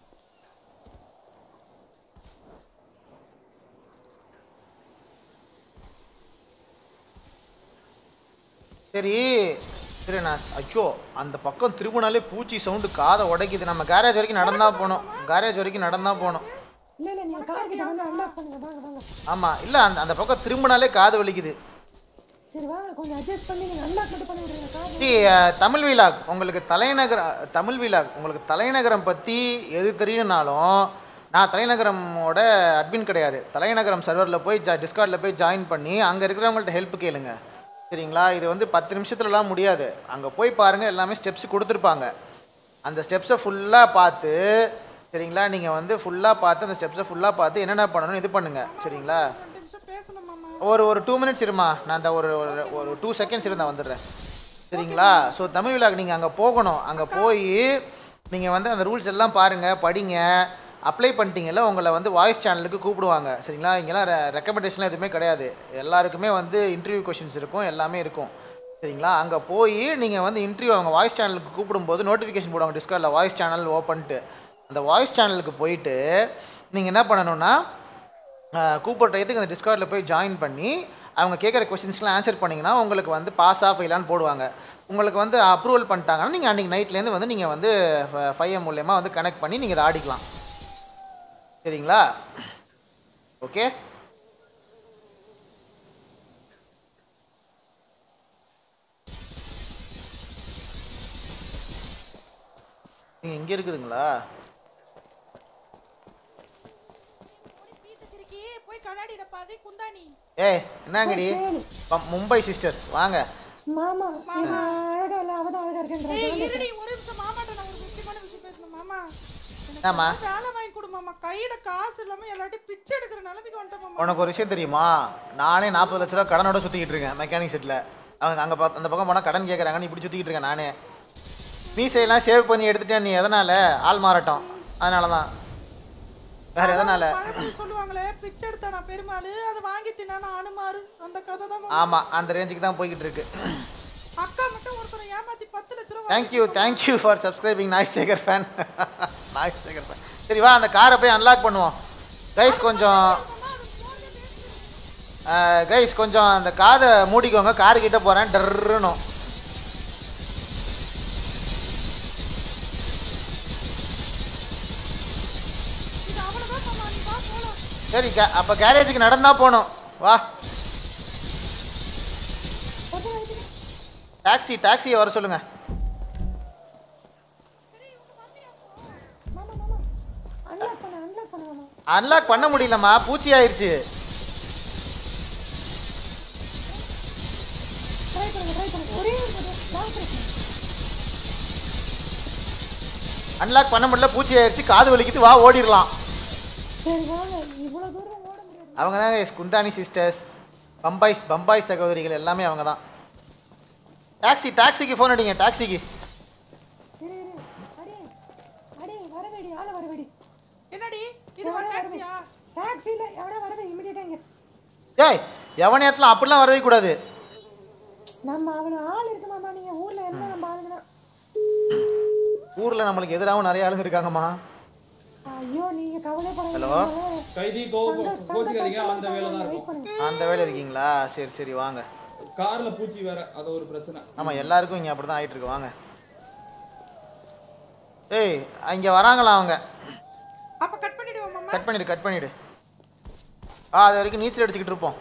சரி சரி நான் ஐயோ அந்த பக்கம் திரும்பினாலே பூச்சி சவுண்டு காதை உடைக்குது நம்ம கேரேஜ் வரைக்கும் நடந்தா போகணும் கேரேஜ் வரைக்கும் நடந்தா போகணும் இல்ல இல்ல நீங்க கார் கிட்ட வந்து அன்லாக் பண்ணுங்க வாங்க வாங்க ஆமா இல்ல அந்த அந்த பக்கம் திரும்பினாலே காது வலிக்குது சரி வாங்க கொஞ்சம் அட்ஜஸ்ட் பண்ணி நீங்க அன்லாக் மட்டும் பண்ணி விடுங்க கார் சி, அஹ், தமிழ் விலாக் உங்களுக்கு தலைநகர தமிழ் விலாக் உங்களுக்கு தலைநகரம் பற்றி எது தெரியணும்னாலும் நான் தலைநகரமோட அட்மின் கிடையாது தலைநகரம் சர்வரில் போய் ஜா டிஸ்கார்டில் போய் ஜாயின் பண்ணி அங்கே இருக்கிறவங்கள்ட்ட ஹெல்ப் கேளுங்க சரிங்களா இது வந்து பத்து நிமிஷத்துலலாம் முடியாது அங்கே போய் பாருங்கள் எல்லாமே ஸ்டெப்ஸ் கொடுத்துருப்பாங்க அந்த ஸ்டெப்ஸை ஃபுல்லாக பார்த்து சரிங்களா நீங்கள் வந்து ஃபுல்லாக பார்த்து அந்த ஸ்டெப்ஸை ஃபுல்லாக பார்த்து என்னென்ன பண்ணணும் இது பண்ணுங்க சரிங்களா ரெண்டு நிமிஷம் பேசணும் மாமா ஒரு ஒரு டூ மினிட்ஸ் இருமா நான் அந்த ஒரு ஒரு- ஒரு டூ செகண்ட்ஸ் இருந்தா வந்துடுறேன் சரிங்களா ஸோ தமிழ் விழாக்கு நீங்கள் அங்கே போகணும் அங்கே போய் நீங்கள் வந்து அந்த ரூல்ஸ் எல்லாம் பாருங்க படிங்க அப்ளை பண்ணிட்டீங்கல்ல உங்களை வந்து வாய்ஸ் சேனலுக்கு கூப்பிடுவாங்க சரிங்களா இங்கெல்லாம் ரெக்கமெண்டேஷன்லாம் எதுவுமே கிடையாது எல்லாருக்குமே வந்து இன்டர்வியூ கொஷின்ஸ் இருக்கும் எல்லாமே இருக்கும் சரிங்களா அங்கே போய் நீங்கள் வந்து இன்டர்வியூ அவங்க வாய்ஸ் சேனலுக்கு கூப்பிடும்போது நோட்டிஃபிகேஷன் போடுவாங்க டிஸ்கார்டில் வாய்ஸ் சேனல் ஓப்பன்ட்டு அந்த வாய்ஸ் சேனலுக்கு போயிட்டு நீங்கள் என்ன பண்ணணும்னா ஆஹ் கூப்பிடுற டயத்துக்கு அந்த டிஸ்கார்டில் போய் ஜாயின் பண்ணி அவங்க கேட்குற கொஸ்டின்ஸ்லாம் ஆன்சர் பண்ணிங்கன்னா உங்களுக்கு வந்து பாஸ் ஆஃப் ஃபெயிலான்னு போடுவாங்க உங்களுக்கு வந்து அப்ரூவல் பண்ணிட்டாங்கன்னா நீங்கள் அன்றைக்கி நைட்லேருந்து வந்து நீங்கள் வந்து ஃபைவ் எம் மூலியமாக வந்து கனெக்ட் பண்ணி நீங்கள் இதை ஆடிக்கலாம் சரிங்களா ஓகே நீங்கள் இங்கே இருக்குதுங்களா பீத்து சிரிக்கி போய் கண்ணாடியில பாரு குந்தாணி ஏய் என்னங்கடி பம்- மும்பை சிஸ்டர்ஸ் வாங்க மாமா இவன் அழகா இல்ல அவதான் அழகா ஏய் இருக்கேன் இருடி ஒரு நிமிஷம் மாமாட்ட நான் ஒரு முக்கியமான விஷயம் பேசணும் மாமா எனக்கு என்னம்மா? ஏதாவது வேலை வாங்கி கொடு மாமா கையில காசு இல்லாம எல்லாத்தையும் பிச்சை எடுக்கிற நிலைமைக்கு வந்துட்டேன் மாமா உனக்கு ஒரு விஷயம் தெரியுமா நானே நாற்பது லட்ச ரூபா கடனோட சுத்திக்கிட்டு இருக்கேன் மெக்கானிக் செட்ல அவங்க அங்க பா- அந்த பக்கம் போனா கடன் கேக்குறாங்க நீ இப்படி சுத்திக்கிட்டு இருக்கேன் நானே மீசையெல்லாம் சேவ் பண்ணி எடுத்துட்டேன் நீ எதனால ஆள் மாறட்டும் அதனால தான் வேற எதனால பழமொழி சொல்லுவாங்களே பிச்சை எடுத்தா நான் பெருமாள் அதை வாங்கி தின்னா அனுமாரு அந்த கதை தான் மாமா. ஆமா அந்த ரேஞ்சுக்கு தான் போய்கிட்டு இருக்கு அக்கா மட்டும் ஒருத்தனை ஏமாத்தி பத்து லட்ச ரூபா தேங்க்யூ தேங்க்யூ ஃபார் சப்ஸ்கிரைபிங் நாய் சேகர் ஃபேன் நாய் சேகர் ஃபேன் சரி வா அந்த காரை போய் அன்லாக் பண்ணுவோம் கைஸ் கொஞ்சம் கைஸ் கொஞ்சம் அந்த காதை மூடிக்கோங்க காரு கிட்ட போறேன் டர்னும் இது அவ்வளவுதான் மாமா நீ வா போலாம் சரி கே- அப்ப கேரேஜுக்கு நடந்தா போகணும் வா டாக்ஸி டாக்ஸியை வர சொல்லுங்க மாமா மாமா அன்லாக் பண்ண அன்லாக் பண்ண மாமா அன்லாக் பண்ண முடியலம்மா பூச்சி ஆயிருச்சு ட்ரை பண்ணுங்க ட்ரை பண்ணுங்க ஒரே ஒரு லாங் பிரச்சனை அன்லாக் பண்ண முடியல பூச்சி ஆயிருச்சு காது வலிக்குது வா ஓடிடலாம் சரி வாங்க இவ்வளவு தூரம் ஓட முடியாது அவங்க தான் குந்தானி சிஸ்டர்ஸ் பம்பாய் பம்பாய் சகோதரிகள் எல்லாமே அவங்க தான் டாக்ஸி டாக்ஸிக்கு ஃபோன் அடிங்க டாக்ஸிக்கு இரு இரு அடே அடே வரவேடி ஆள வரவேடி என்னடி இது வா டாக்ஸியா டாக்ஸில எவனா வரவே இமிடியேட்டா இங்க ஏய் எவனையத்தில் அப்படிலாம் வரவே கூடாது நம்ம அவன ஆள் இருக்கு மாமா நீங்க ஊர்ல என்ன நம்ம ஆளுங்க தான் ஊர்ல நம்மளுக்கு எதிராகவும் நிறைய ஆளுங்க இருக்காங்கம்மா ஐயோ நீங்க கவலைப்படாதீங்க ஹலோ கைதி கோவ கோச்சிக்காதீங்க அந்த வேலை தான் இருக்கும் அந்த வேலை இருக்கீங்களா சரி சரி வாங்க கார்ல பூச்சி வேற அது ஒரு பிரச்சனை ஆமா எல்லாருக்கும் இங்க அப்படிதான் ஆயிட்டு இருக்கு வாங்க ஏய் இங்க வராங்களா அவங்க அப்ப கட் பண்ணிடுவோம் மாமா கட் பண்ணிடு கட் பண்ணிடு ஆ அது வரைக்கும் நீச்சல் அடிச்சுக்கிட்டு இருப்போம்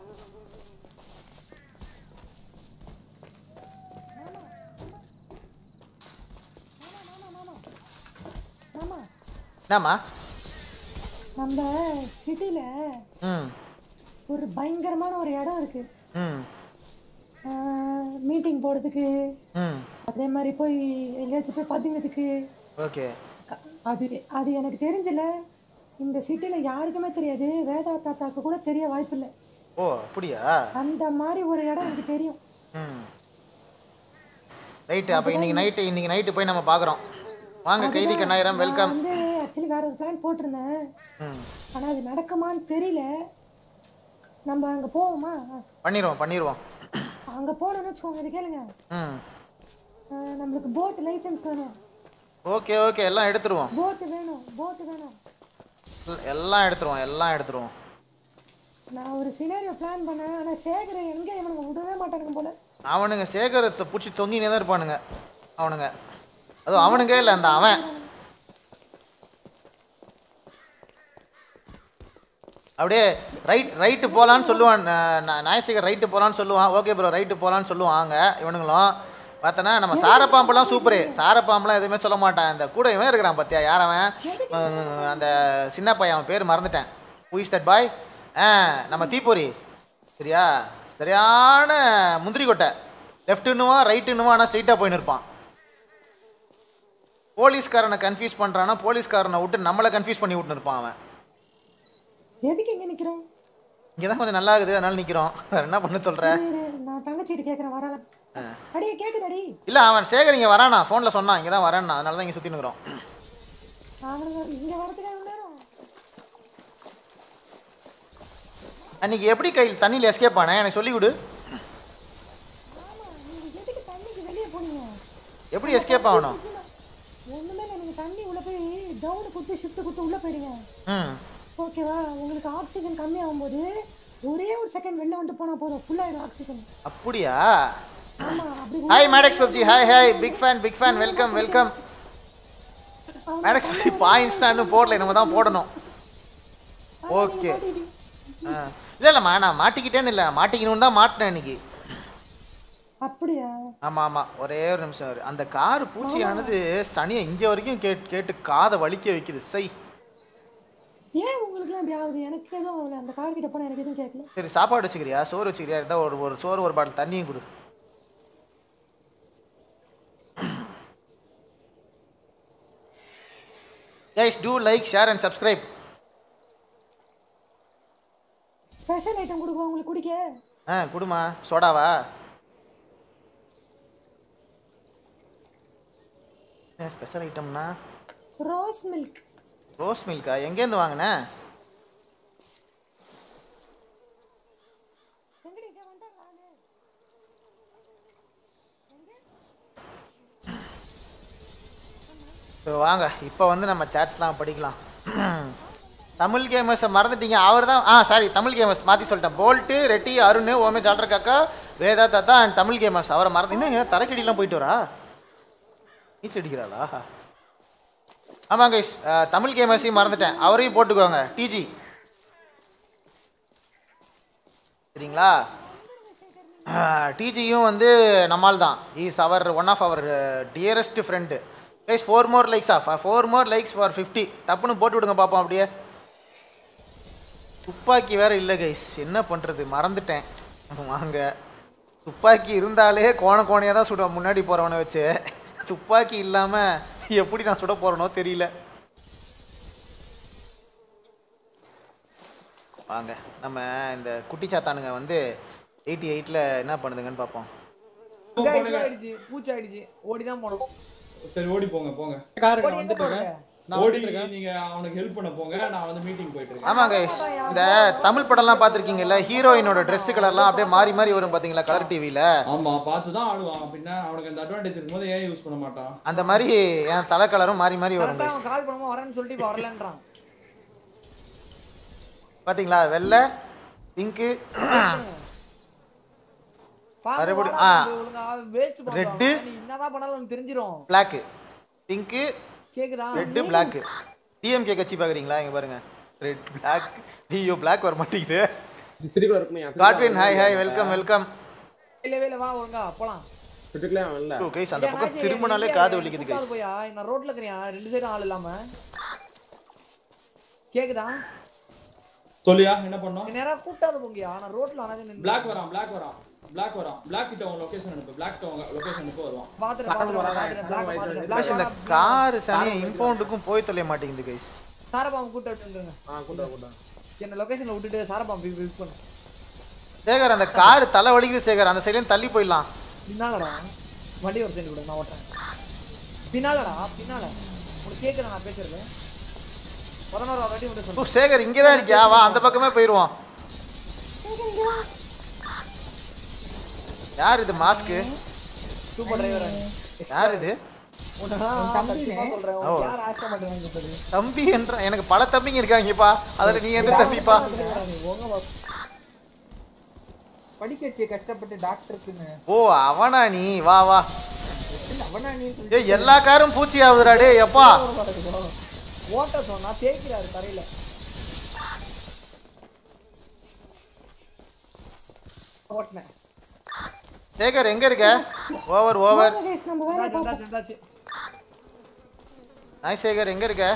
மாமா என்னம்மா நம்ம சிட்டில ம் ஒரு பயங்கரமான ஒரு இடம் இருக்கு ம் மீட்டிங் போடுறதுக்கு ம் அதே மாதிரி போய் எங்கேயாச்சும் போய் பதுங்கிறதுக்கு ஓகே அது அது எனக்கு தெரிஞ்சல இந்த சிட்டில யாருக்குமே தெரியாது வேதா தாத்தாக்கு கூட தெரிய வாய்ப்பில்லை ஓ அப்படியா அந்த மாதிரி ஒரு இடம் எனக்கு தெரியும் ம் ரைட்டு அப்போ இன்னைக்கு நைட்டு இன்னைக்கு நைட்டு போய் நம்ம பார்க்குறோம் வாங்க கைதி கண்ணாயிரம் நான் வெல்கம் வந்து ஆக்சுவலி வேற ஒரு பிளான் போட்டிருந்தேன் ம் ஆனா அது நடக்குமான்னு தெரியல நம்ம அங்க போவோமா பண்ணிடுவோம் பண்ணிடுவோம் அங்க போனோம்னு வச்சுக்கோங்க இது கேளுங்க ம் அஹ் நம்மளுக்கு போட் லைசென்ஸ் வேணும் ஓகே ஓகே எல்லாம் எடுத்துருவோம் போட் வேணும் போட் வேணும் எல்லாம் எடுத்துருவோம் எல்லாம் எடுத்துருவோம் நான் ஒரு சினாரியோ பிளான் பண்ணேன் ஆனா சேகர் எங்க இவனுங்க விடவே மாட்டானுங்க போல அவனுங்க சேகரத்தை பிடிச்சி தொங்கினே தான் இருப்பானுங்க அவனுங்க அதுவும் அவனுங்க இல்லை அந்த அவன் அப்படியே ரைட் ரைட்டு போகலான்னு சொல்லுவான் நா- நா- நாயசேகர் ரைட்டு போகலான்னு சொல்லுவான் ஓகே ப்ரோ ரைட்டு போகலான்னு சொல்லுவாங்க இவனுங்களும் பார்த்தனா நம்ம சாரப்பாம்பெல்லாம் சூப்பரு சாரப்பாம்பெல்லாம் எதுவுமே சொல்ல மாட்டான் இந்த கூட இவன் இருக்கிறான் பார்த்தியா யார் அவன் அஹ் அந்த சின்ன பையன் அவன் பேர் மறந்துட்டேன் who is தட் பாய் ஆ நம்ம தீப்பொறி சரியா சரியான முந்திரி கொட்டை லெஃப்ட்டுன்னுவான் ரைட்டுன்னுவான் ஆனால் ஸ்ட்ரைட்டாக போயின்னு இருப்பான் போலீஸ்காரனை கன்ஃபியூஸ் பண்ணுறான்னா போலீஸ்காரனை விட்டு நம்மளை கன்ஃபியூஸ் பண்ணி விட்டுன்னு இருப்பான் அவன் எதுக்கு இங்க நிக்கிறோம் இங்கே தான் கொஞ்சம் நல்லா இருக்குது அதனால நிற்கிறோம் வேற என்ன பண்ண சொல்கிற இரு, இரு, நான் தங்கச்சிட்டு கேக்குறேன் வரல அடியே கேக்குதடி இல்லை அவன் சேகர் இங்கே வரானா ஃபோனில் சொன்னான் இங்கே தான் வரேன்னா அதனால தான் இங்கே சுற்றி நிற்கிறோம் அவனுங்க இங்க வரதுக்கு எவ்வளவு நேரம் அன்னைக்கு எப்படி கையில் தண்ணியில் எஸ்கேப் ஆனேன் எனக்கு சொல்லி கொடு ஆமா நீங்க எதுக்கு தண்ணிக்கு வெளியே போனீங்க எப்படி எஸ்கேப் ஆகணும் ஒண்ணுமே இல்லை நீங்க தண்ணி உள்ள போய் டவுன் கொடுத்து ஷிஃப்ட் கொடுத்து உள்ள போயிடுங்க ம் ஓகேவா உங்களுக்கு ஆக்சிஜன் கம்மி ஆகும்போது ஒரே ஒரு செகண்ட் வெளில வந்துட்டு போனா போதும் ஃபுல் ஆயிடும் ஆக்சிஜன் அப்படியா ஆமா அப்படி hi Maddox PUBG hi hi big fan big fan welcome welcome Maddox PUBG points போடல நம்ம தான் போடணும் ஓகே இல்லை இல்லைம்மா நான் மாட்டிக்கிட்டேன்னு இல்லை மாட்டிக்கணும்னு தான் மாட்டினேன் இன்னைக்கு அப்படியா ஆமா ஆமா ஒரே ஒரு நிமிஷம் இரு. அந்த கார் பூச்சியானது சனியை இங்க வரைக்கும் கேட்டு கேட்டு காதை வலிக்க வைக்குது சை ஏன் உங்களுக்குலாம் இப்படி ஆகுது எனக்கு எதுவும் ஆகல அந்த கார் கிட்ட போனா எனக்கு எதுவும் கேட்கல சரி சாப்பாடு வச்சுக்கிறியா சோறு வச்சுக்கிறியா இருந்தா ஒரு ஒரு சோறு ஒரு பாட்டில் தண்ணியும் கொடு guys do like share and subscribe special item கொடுக்குவோம் உங்களுக்கு குடிக்க ஆ குடுமா சோடாவா ஸ்பெஷல் ஐட்டம்னா ரோஸ் மில்க் ரோஸ் மில்கா எங்கேருந்து வாங்கின இப்போ வாங்க இப்போ வந்து நம்ம சேட்ஸ்லாம் படிக்கலாம் தமிழ் கேமர்ஸை மறந்துட்டீங்க அவர் தான் ஆ சாரி தமிழ் கேமர்ஸ் மாற்றி சொல்லிட்டேன் போல்ட்டு ரெட்டி அருண் ஓமேஷ் ஆல்டர் காக்கா வேதா தாத்தா அண்ட் தமிழ் கேமர்ஸ் அவரை மறந்து என்னங்க தரைக்கடிலாம் போயிட்டு வரா நீச்சல் அடிக்கிறாளா ஆமாங்க guys, அஹ், தமிழ் கேமர்ஸையும் மறந்துட்டேன் அவரையும் போட்டுக்கோங்க டிஜி சரிங்களா டிஜியும் வந்து நம்மால் தான் is our one of our dearest friend guys four more likes of four more likes for fifty டப்புன்னு போட்டு விடுங்க பார்ப்போம் அப்படியே துப்பாக்கி வேற இல்லை கைஸ் என்ன பண்ணுறது மறந்துட்டேன் வாங்க துப்பாக்கி இருந்தாலே கோண கோணையாக தான் சுடுவேன் முன்னாடி போகிறவனை வச்சு துப்பாக்கி இல்லாமல் எப்படி நான் சுட போகிறேனோ தெரியல வாங்க நம்ம இந்த குட்டி சாத்தானுங்க வந்து எயிட்டி எயிட்டில் என்ன பண்ணுதுங்கன்னு பார்ப்போம் இங்க ஆயிடுச்சு பூச்சி ஆயிடுச்சு ஓடிதான் போனோம் சரி ஓடி போங்க போங்க காருக்கு நான் வந்துட்டு இருக்கேன். நான் ஓடி வந்துட்டு இருக்கேன். நீங்க அவனுக்கு ஹெல்ப் பண்ண போங்க நான் வந்து மீட்டிங் போயிட்டு இருக்கேன் ஆமாங்க இந்த தமிழ் படம்லாம் பார்த்துருக்கீங்கல்ல ஹீரோயினோட ட்ரெஸ் கலர்லாம் அப்படியே மாறி மாறி வரும் பாத்தீங்களா கலர் டிவில ஆமா பார்த்து தான் ஆடுவான் பின்ன அவனுக்கு அந்த அட்வான்டேஜ் இருக்கும்போது ஏன் யூஸ் பண்ண மாட்டான் அந்த மாதிரி என் தலை கலரும் மாறி மாறி வரும் கரெக்டா guys. அவன் கால் பண்ணும்போது வரேன்னு சொல்லிட்டு இப்ப வரலன்றான் பாத்தீங்களா வெள்ளை பிங்க்கு மறுபடியும் ஆ வேஸ்ட் Red. நீ என்னதான் பண்ணாலும் உனக்கு தெரிஞ்சிரும் பிளாக்கு பிங்க்கு கேக்குதா ரெட்டு பிளாக்கு டிஎம்கே கட்சி பாக்குறீங்களா இங்க பாருங்க ரெட் பிளாக் ஐயோ பிளாக் வர மாட்டேங்குது சிரிப்பா இருக்குமே Godwin hi hi welcome welcome இல்ல வேல வா ஒழுங்கா போலாம் சுட்டுக்கலாம் இல்ல ஓ கைஸ் அந்த ஏய், பக்கம் அண்ணாச்சி, திரும்பினாலே எங்க காது வலிக்குது கூப்பிடாத கைஸ் போயா நான் ரோட்ல இருக்கிறேன் ரெண்டு சைடும் ஆள் இல்லாம கேக்குதா சொல்லியா என்ன பண்ணோம் நேரா கூட்டாத போங்கயா ஆனா ரோட்ல ஆனது நின்னு பிளாக் வரான் பிளாக் வரான் பிளாக் வரான் பிளாக் கிட்ட உங்க லொகேஷன் அனுப்பு பிளாக் உங்க லொகேஷன் அனுப்பு வருவான் பாத்துட்டு பாத்துட்டு பாத்துட்டு பிளாக் பாத்துட்டு கைஸ் இந்த பிளாக் கார் சனியா இம்பவுண்டுக்கும் போய் தொலைய மாட்டேங்குது கைஸ் சாரபாம்பு கூட்ட விட்டுருங்க ஆ கூட்டா கூட்டா என்ன லொகேஷன்ல விட்டுட்டு சாரபாம்பு யூஸ் பண்ணு சேகர் அந்த கார் தலை வலிக்குது சேகர் அந்த சைடுல தள்ளி போயிடலாம் பின்னாலடா வண்டி ஒரு சைடு விடு நான் ஓட்டுறேன் பின்னாலடா பின்னால உனக்கு கேக்குறேன் நான் பேசுறது பதினோரு வாட்டி விட்டு ஓ, சொல்றேன் சேகர் இங்கே தான் இருக்கியா வா அந்த பக்கமே போயிடுவோம் யார் இது மாஸ்க்கு சூப்பர் டிரைவர் யார் இது சொல்றேன் ஓ. யார் ஆசை மாட்டேங்க சொல்லு தம்பி என்ற எனக்கு பல தம்பிங்க இருக்காங்கப்பா அதுல நீ எந்த தம்பிப்பா படிக்க வச்சு கஷ்டப்பட்டு டாக்டருக்குன்னு ஓ அவனா நீ வா வா இல்ல, அவனா நீ ஏய் எல்லா காரும் பூச்சி ஆகுதுடா டேய் எப்பா ஓட்ட சொன்னா தேய்க்கிறாரு தரையில ஓட்டினேன் சேகர் எங்க இருக்க ஓவர் ஓவர் நம்ம வேலையை வந்தாச்சு, பார்ப்போம் வந்தாச்சு, வந்தாச்சு. நாய் சேகர் எங்க இருக்க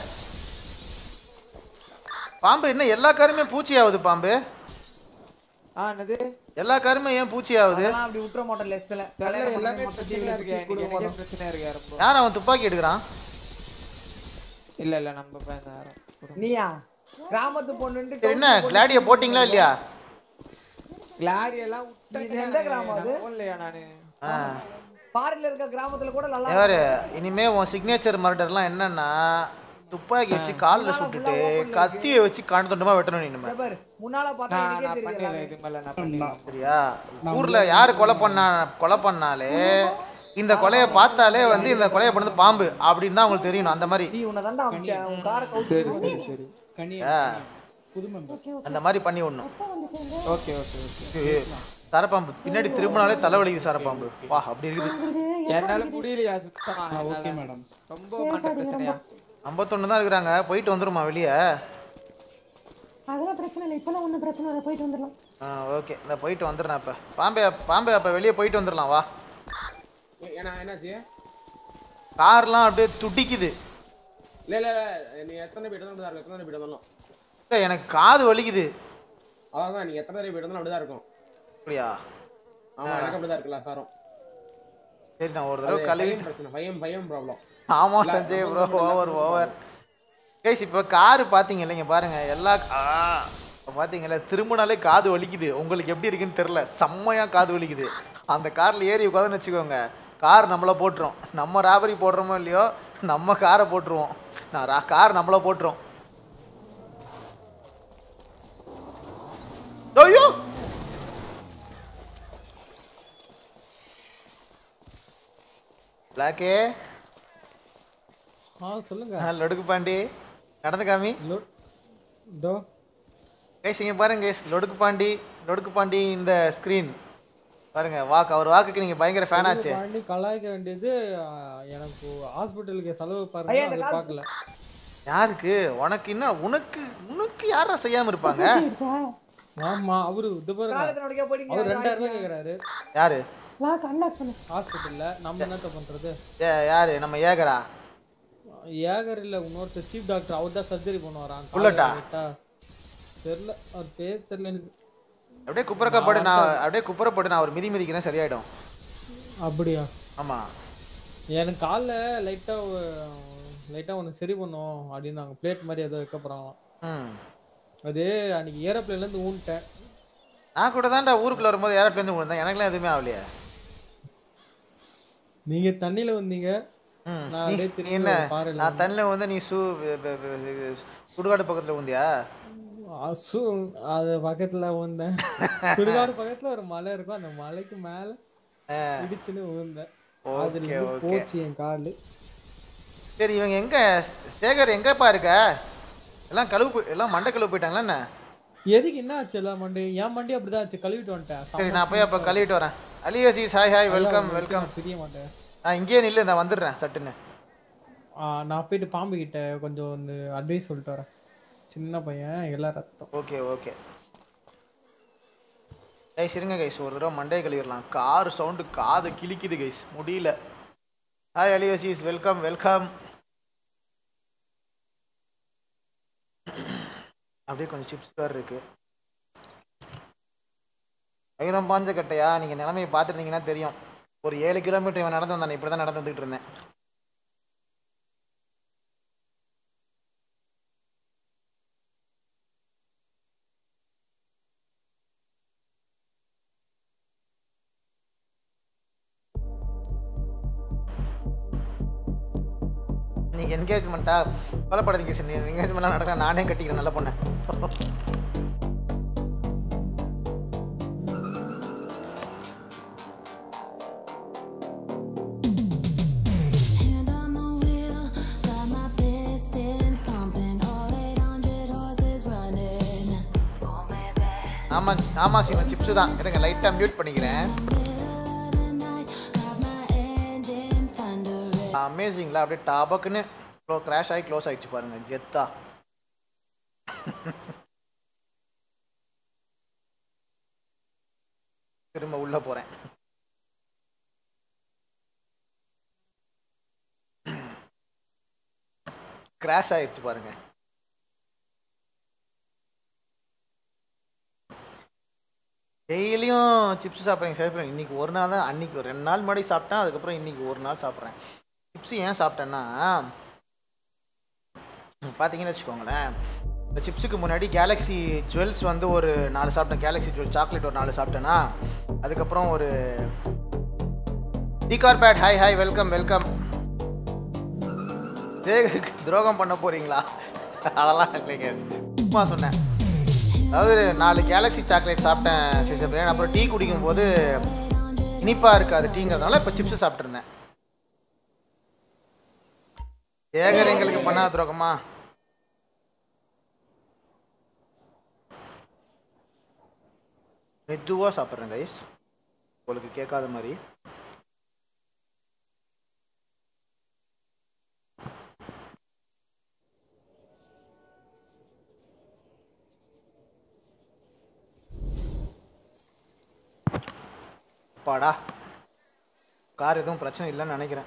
பாம்பு என்ன எல்லா காருமே பூச்சி ஆகுது பாம்பு ஆ என்னது எல்லா காருமே ஏன் பூச்சி ஆகுது அதெல்லாம் அப்படி விட்டுற மாட்டோம் லெஸ்ல தெரியல எல்லாமே பிரச்சனையா இருக்கு எனக்கு எனக்கே பிரச்சனையா இருக்கு ரொம்ப யார் அவன் துப்பாக்கி எடுக்கிறான் இல்ல இல்ல நம்ம பையன் தான் யாரும். நீயா கிராமத்து பொண்ணுன்ட்டு சரி என்ன கிளாடிய போட்டிங்களா இல்லையா கிளாடி எல்லாம் இது எந்த கிராமம் அது? இல்லையா நானு ஆ. பாரில இருக்க கிராமத்துல கூட நல்லா யாரு இனிமே உன் சிக்னேச்சர் மர்டர்லாம் என்னன்னா துப்பாக்கி வச்சு கால்ல சுட்டுட்டு கத்திய வச்சு கண் தொண்டமா வெட்டணும் நீ இனிமே இங்க பாரு முன்னால பார்த்தா நான் எனக்கே நான் தெரியுது பண்ணிடுறேன் எல்லாமே. இது மேல நான் பண்ணிடுறேன் சரியா ஊர்ல யாரு கொலை பண்ணா கொலை பண்ணாலே இந்த கொலைய பார்த்தாலே வந்து இந்த கொலைய பண்ணது பாம்பு அப்படின்னு தான் உங்களுக்கு தெரியணும் அந்த மாதிரி நீ உன்னை தாண்டா அமிச்சேன் உன் காரை கவுத்து சரி சரி சரி ஆ, அந்த மாதிரி பண்ணி விடணும் ஓகே ஓகே ஓகே ஏய், சரப்பாம்பு பின்னாடி திரும்பினாலே தலைவலிக்குது சரப்பாம்பு வா அப்படி இருக்குது என்னால முடியலையா சுத்தமா ஓகே மேடம் ரொம்ப மண்ட பிரச்சனையா ஐம்பத்தொன்னு தான் இருக்கிறாங்க போயிட்டு வந்துருமா வெளியே அதெல்லாம் பிரச்சனை இல்லை இப்பெல்லாம் ஒன்றும் பிரச்சனை இல்லை போயிட்டு வந்துடலாம் ஆ ஓகே இந்த போயிட்டு வந்துடுறேன் அப்ப பாம்பே பாம்பே அப்ப வெளியே போயிட்டு வந்துடலாம் வா ஏ- ஏன்னா என்னாச்சு கார்லாம் அப்படியே துடிக்குது இல்ல இல்ல இல்ல நீ எத்தனை போயிட்டு வந்தாலும் அப்படிதான் இருக்கும் எத்தனை போயிட்டு வந்தாலும் இல்ல, எனக்கு காது வலிக்குது அதான் நீங்க எத்தனை தடவை போயிட்டு வந்தாலும் அப்படிதான் இருக்கும் அப்படியா ஆமா எனக்கு அப்படிதான் இருக்குல்ல சாரும் சரி நான் ஒரு தடவை கழுவி பயம் பிரச்சனை பயம் பயம் ப்ராப்ளம் ஆமா Sanjay bro over over guys இப்போ கார் பாத்தீங்க இல்லைங்க பாருங்க எல்லா ஆ, இப்ப பாத்தீங்கல்ல திரும்பினாலே காது வலிக்குது உங்களுக்கு எப்படி இருக்குன்னு தெரியல செம்மையா காது வலிக்குது அந்த கார்ல ஏறி உட்காந்துன்னு வச்சுக்கோங்க கார் நம்மள போட்டுரும் நம்ம ராபரி போடுறோமோ இல்லையோ நம்ம காரை போட்டுருவோம் நான் ரா- கார் நம்மள போட்டுரும் ஐயோ பிளாக்கே ஆ சொல்லுங்க லொடுக்கு பாண்டி நடந்து காமி இதோ கைஸ் இங்க பாருங்க கைஸ் லொடுக்கு பாண்டி லொடுக்கு பாண்டி இந்த ஸ்கிரீன் பாருங்க வாக்கு அவர் வாக்குக்கு நீங்க பயங்கர ஃபேன் ஆச்சு பாண்டி கலாய்க்க வேண்டியது ஆ, எனக்கு ஹாஸ்பிட்டலுக்கு செலவு பாருங்க ஐயா, இந்த அது கால் பார்க்கல யாருக்கு உனக்கு என்ன உனக்கு உனக்கு யாரா செய்யாம இருப்பாங்க ஆமா அவரு இது பாருங்க காலத்துல நோடிக்கா போயிட்டீங்க அவர் ரெண்டாயிரம் ரூபாய் கேக்குறாரு யாரு லாக் அன்லாக் பண்ணு ஹாஸ்பிட்டல்ல நம்ம என்னத்த பண்றது ஏ- யாரு நம்ம ஏகரா ஏகர் இல்ல இன்னொருத்தர் சீஃப் டாக்டர் அவர் தான் சர்ஜரி பண்ணுவாராம் புல்லட்டா? தெரியல அவர் பேர் தெரியல எனக்கு அப்படியே குப்புறக்கா போட்டு நான் அப்படியே குப்புற போட்டு நான் ஒரு மிதி மிதிக்கிறேன் சரியாயிடும் அப்படியா ஆமா எனக்கு கால்ல லைட்டா லைட்டா ஒன்று சரி பண்ணும் அப்படின்னாங்க பிளேட் மாதிரி ஏதோ வைக்க போறாங்களாம் ம் அது அன்னைக்கு ஏரோப்ளேன்ல இருந்து ஊன்ட்டேன் நான் கூட தான்டா ஊருக்குள்ள வரும்போது ஏரோப்ளேன் இருந்து விழுந்தேன் எனக்குலாம் எதுவுமே ஆகலையே நீங்க தண்ணியில வந்தீங்க ம். நான் நீ- அப்படியே நீ திரும்பி என்ன ஒரு பாறையில நான் தண்ணில வந்து நீ சூ வெ- வெ- வெ- வெ- சுடுகாடு பக்கத்துல உந்தியா அசு அது பக்கத்துல வந்தேன் சுடுகாடு பக்கத்துல ஒரு மலை இருக்கும் அந்த மலைக்கு மேல இடிச்சுன்னு விழுந்தேன் அதுல ஓகே இருந்து ஓகே போச்சு என் காலு சரி இவங்க எங்க சேகர் எங்கப்பா இருக்க எல்லாம் கழுவு போய்- எல்லாம் மண்டை கழுவு போயிட்டாங்களா என்ன எதுக்கு என்ன ஆச்சு எல்லா மண்டி என் மண்டி அப்படிதான் ஆச்சு கழுவிட்டு வந்துட்டேன் சரி நான் போய் அப்ப கழுவிட்டு வரேன் அலியசிஸ் ஹாய் ஹாய் வெல்கம் வெல்கம் தெரிய மாட்டேன் நான் இங்கேயே நில்லு நான் வந்துடுறேன் சட்டுன்னு ஆ, நான் போயிட்டு பாம்பு கிட்ட கொஞ்சம் வந்து அட்வைஸ் சொல்லிட்டு வரேன் சின்ன பையன் எல்லாம் ரத்தம் ஓகே ஓகே கைஸ் இருங்க கைஸ் ஒரு தடவை மண்டையை கழுவிடலாம் கார் சவுண்டு காது கிழிக்குது கைஸ் முடியல ஹாய் அலியசிஸ் வெல்கம் வெல்கம் அப்படியே கொஞ்சம் சிப்ஸ் வேறு இருக்கு வைரம் பாஞ்ச கட்டையா நீங்க நிலைமையை பார்த்துருந்தீங்கன்னா தெரியும் ஒரு ஏழு கிலோமீட்டர் இவன் நடந்து வந்தானே இப்படி தான் நடந்து வந்துட்டு இருந்தேன் நீங்க என்கேஜ்மெண்ட்டா கொலைப்படாதீங்க சார் என்கேஜ்மெண்ட்லாம் நடக்க நானே கட்டிக்கிறேன் நல்ல பொண்ணு ஆமா ஆமா சிவன் சிப்ஸ் தான் இருங்க லைட்டா மியூட் பண்ணிக்கிறேன் அமேசிங்ல அப்படியே டாபக்குன்னு கிராஷ் ஆகி க்ளோஸ் ஆயிடுச்சு பாருங்க கெத்தா திரும்ப உள்ள போறேன் கிராஷ் ஆயிடுச்சு பாருங்க டெய்லியும் சிப்ஸ் சாப்பிட்றீங்க சாப்பிட்றேன் இன்னைக்கு ஒரு நாள் தான் அன்னைக்கு ஒரு ரெண்டு நாள் முன்னாடி சாப்பிட்டேன் அதுக்கப்புறம் இன்னைக்கு ஒரு நாள் சாப்பிட்றேன் சிப்ஸ் ஏன் சாப்பிட்டேன்னா பார்த்தீங்கன்னு வச்சுக்கோங்களேன் இந்த சிப்ஸுக்கு முன்னாடி கேலக்ஸி ஜுவல்ஸ் வந்து ஒரு நாலு சாப்பிட்டேன் கேலக்ஸி ஜுவல் சாக்லேட் ஒரு நாலு சாப்பிட்டேன்னா அதுக்கப்புறம் ஒரு டிகார் பேட் ஹாய் ஹாய் வெல்கம் வெல்கம் ஜெயகருக்கு துரோகம் பண்ண போறீங்களா அதெல்லாம் இல்லைங்க சும்மா சொன்னேன் அதாவது நாலு கேலக்ஸி சாக்லேட் சாப்பிட்டேன் சிசப்ரியன் அப்புறம் டீ குடிக்கும் போது இனிப்பா இருக்காது டீங்கிறதுனால இப்போ சிப்ஸ் சாப்பிட்ருந்தேன் ஏகர் எங்களுக்கு பண்ணாத துரோகமா மெதுவா சாப்பிட்றேன் கைஸ் உங்களுக்கு கேட்காத மாதிரி பாடா கார் எதுவும் பிரச்சனை இல்லைன்னு நினைக்கிறேன்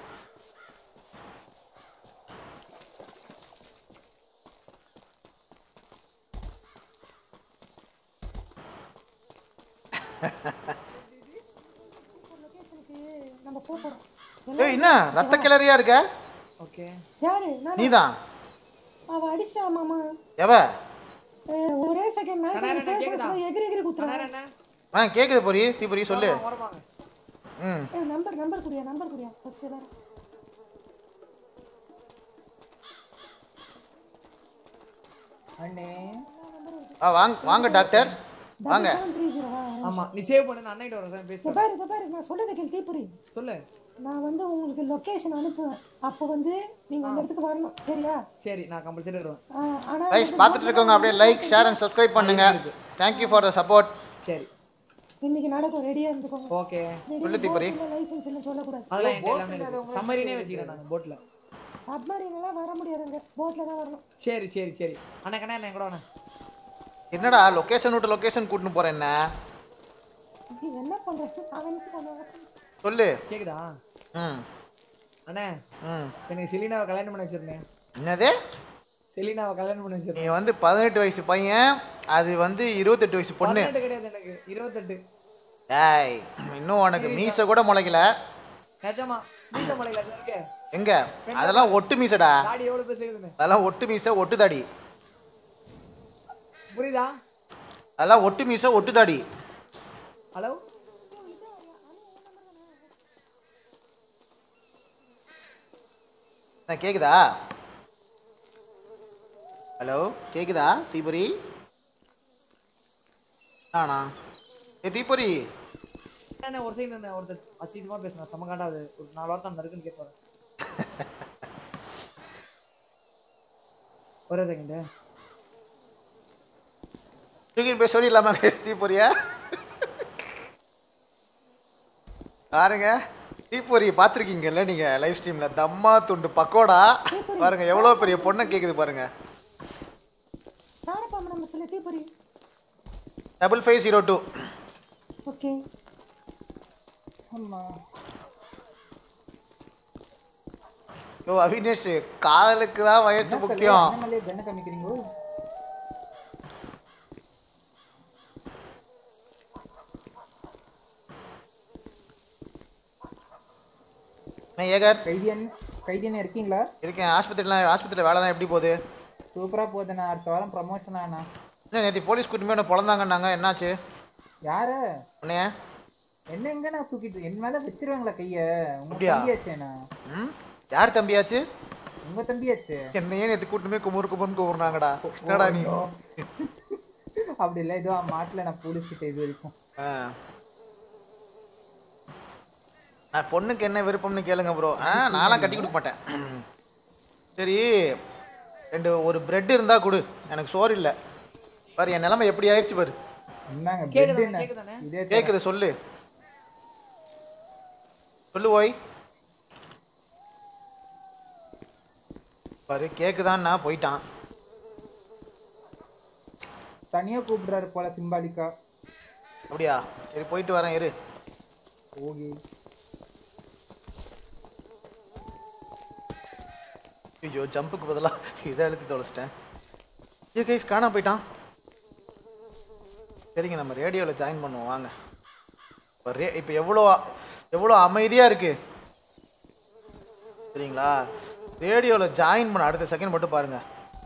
லொகேஷனுக்கு நம்ம போக போறோம் ஏய் என்ன ரத்த கிளறியா இருக்க ஓகே யாரு நானா? நீதான் அவ அடிச்சா மாமா எவ அஹ், ஒரே செகண்ட் நான் அண்ணா, அண்ணா, பேச கேக்குதா? சொல்ல எகிரி எகிரி குத்துறாங்க ஆ கேக்குது பொரி தீபொரி சொல்லு ம் நம்பர் நம்பர் குடியா நம்பர் குடியா ஃபர்ஸ்ட் எல்லாரும் அண்ணே ஆ வாங்க வாங்க டாக்டர் வாங்க த்ரீ ஜீரோ ஆமா நீ சேவ் பண்ணு நான் அண்ணன்கிட்ட வரேன் இந்த பேசுறேன் பாரு இந்த பாரு நான் சொல்றதை கேள் தீபுரி சொல்லு நான் வந்து உங்களுக்கு லொகேஷன் அனுப்புவேன் அப்போ வந்து நீங்க அந்த இடத்துக்கு வரணும் சரியா சரி நான் கம்பல்சரி வருவேன் ஆஹ், ஆனா கைஸ் பார்த்துட்டு இருக்கவங்க அப்படியே லைக் ஷேர் அண்ட் சப்ஸ்கிரைப் பண்ணுங்க தேங்க்யூ ஃபார் த சப்போர்ட் சரி இன்னைக்கு நடக்கும் ரெடியா இருந்துக்கோங்க ஓகே சொல்லு தீபுரி லைசன்ஸ் இல்ல சொல்லக்கூடாது அதெல்லாம் என்கிட்ட எல்லாமே இருக்கு சம்மரினே வச்சுக்கிறேன் நான் போட்ல சப்மரீன் எல்லாம் வர முடியாதுங்க போட்ல தான் வரணும் சரி சரி சரி அண்ணா கண்ணா என்ன கூட அண்ணா என்னடா லொகேஷன் விட்டு லொகேஷன் கூட்டின்னு போறேன் என்ன நீ என்ன பண்ற அவன் பண்ணுவாங்க சொல்லு கேக்குதா ம் அண்ணே ம் எனக்கு செலினாவை கல்யாணம் பண்ணி வச்சிருந்தேன் என்னது செலினாவை கல்யாணம் பண்ணி நீ வச்சிருந்தேன் வந்து பதினெட்டு வயசு பையன் அது வந்து இருபத்தெட்டு வயசு பொண்ணு பதினெட்டு கிடையாது எனக்கு இருபத்தெட்டு ஏய் இன்னும் உனக்கு மீச கூட முளைக்கல நிஜமா வீட்ட மலையில இருக்கு எங்க அதெல்லாம் ஒட்டு மீசடா தாடி எவ்வளவு பேர் செய்யுதுன்னு அதெல்லாம் ஒட்டு மீச ஒட்டு தாடி புரியுதா அதெல்லாம் ஒட்டு மீச ஒட்டு தாடி ஹலோ என்ன கேக்குதா ஹலோ கேக்குதா தீபுரி ஆனா ஏ தீபுரி என்ன ஒரு சைடு என்ன ஒருத்தர் அசிங்கமா பேசுனா சமகாண்டா அது ஒரு நாலு வார்த்தை அந்த இருக்குன்னு கேட்பாரு ஒரே செகண்ட் தூக்கிட்டு போய் சொல்லிடலாமா guys தீபுரியா பாருங்க தீபுரி பார்த்துருக்கீங்கல்ல நீங்க லைவ் ஸ்ட்ரீம்ல தம்மா துண்டு பக்கோடா பாருங்க எவ்வளவு பெரிய பொண்ணை கேக்குது பாருங்க தாரப்பாம்பு நம்ம சொல்லி தீபுரி double five zero two okay ஆமா யோ அவினேஷ் காதலுக்கு தான் வயசு முக்கியம் என்ன காமிக்கிறீங்க நான் ஏகர் கைதியன் கைதியன் இருக்கீங்களா இருக்கேன் ஆஸ்பத்திரியில் ஆஸ்பத்திரியில் வேலைலாம் எப்படி போகுது சூப்பரா போகுதுண்ணா அடுத்த வாரம் ப்ரமோஷன் ஆனா என்ன நேற்று போலீஸ் கூட்டிமே என்ன பொழந்தாங்கன்னாங்க என்னாச்சு யாரு உன்னைய என்ன எங்க நான் தூக்கிட்டு என் மேல வச்சிருவாங்களா கைய உங்க அப்படியா? தம்பியாச்சேண்ணா ம் யார் தம்பியாச்சு உங்க தம்பியாச்சு என்னையே நேற்று கூட்டுமே குமுறு குமுறுன்னு கூப்பிடுறாங்கடா என்னடா நீ ஐயோ. அப்படி இல்ல இதுவா மாட்டல நான் போலீஸ் கிட்ட இது வரைக்கும் ஆ. நான் பொண்ணுக்கு என்ன விருப்பம்னு கேளுங்க ப்ரோ ஆ நான்லாம் கட்டி கொடுக்க மாட்டேன் சரி ரெண்டு ஒரு பிரெட் இருந்தா கொடு எனக்கு சோறு இல்ல பாரு என் நிலைமை எப்படி ஆயிடுச்சு பாரு என்னங்க கேக்குதாண்ணே, bread என்ன? கேக்குதாண்ணே? இதே தரேன். கேக்குது சொல்லு சொல்லு ஓய் பாரு கேக்குதான்னா போயிட்டான் தனியா கூப்பிடுறாரு போல சிம்பாலிக்கா அப்படியா சரி போயிட்டு வரேன் இரு ஓகே ஐயோ ஜம்புக்கு பதிலா இதை அழுத்தி தொலைச்சிட்டேன் ஐயோ கைஸ் காணாம போயிட்டான் சரிங்க நம்ம ரேடியோவில் ஜாயின் பண்ணுவோம் வாங்க இப்போ ரே இப்போ எவ்வளோ எவ்வளோ அமைதியாக இருக்கு சரிங்களா ரேடியோவில் ஜாயின் பண்ண அடுத்த செகண்ட் மட்டும் பாருங்க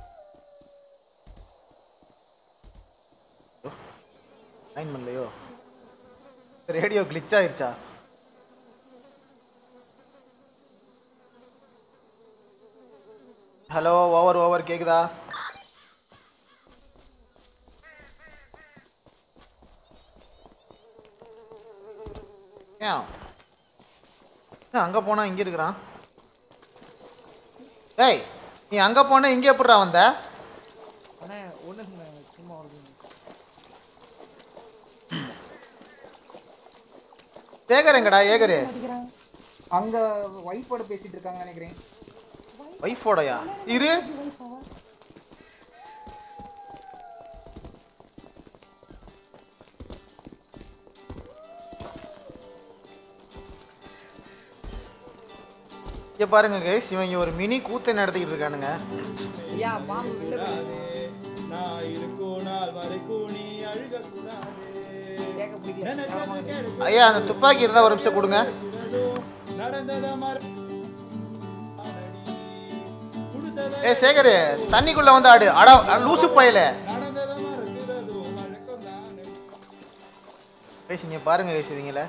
ஜாயின் பண்ணலையோ ரேடியோ கிளிச் ஆயிருச்சா ஹலோ ஓவர் ஓவர் கேக்குதா ஏன் ஏன் அங்க போனா இங்க இருக்கிறான் டேய் நீ அங்க போன இங்க எப்படிடா வந்த அண்ணே ஒண்ணு சும்மா வருது சேகர் எங்கடா ஏகரு அங்க ஒய்ஃபோட பேசிட்டு இருக்காங்க நினைக்கிறேன் ஒய்ஃபோடயா இரு இங்க பாருங்க கைஸ் இவங்க ஒரு மினி கூத்தை நடத்திக்கிட்டு இருக்கானுங்க ஐயா பாம்பு வெளில போகுது. நான் இருக்கும் நாள் வரைக்கும் நீ அழுக கூடாது கேட்க பிடிக்கல ஐயா அந்த துப்பாக்கி இருந்தா ஒரு நிமிஷம் கொடுங்க நடந்தத மற ஏ சேகர் தண்ணிக்குள்ள வந்து ஆடு அட அட, லூசு பயல நடந்தத மறக்கிறதோ வழக்கம் தானே கைஸ் இங்க பாருங்க கைஸ் இவங்கள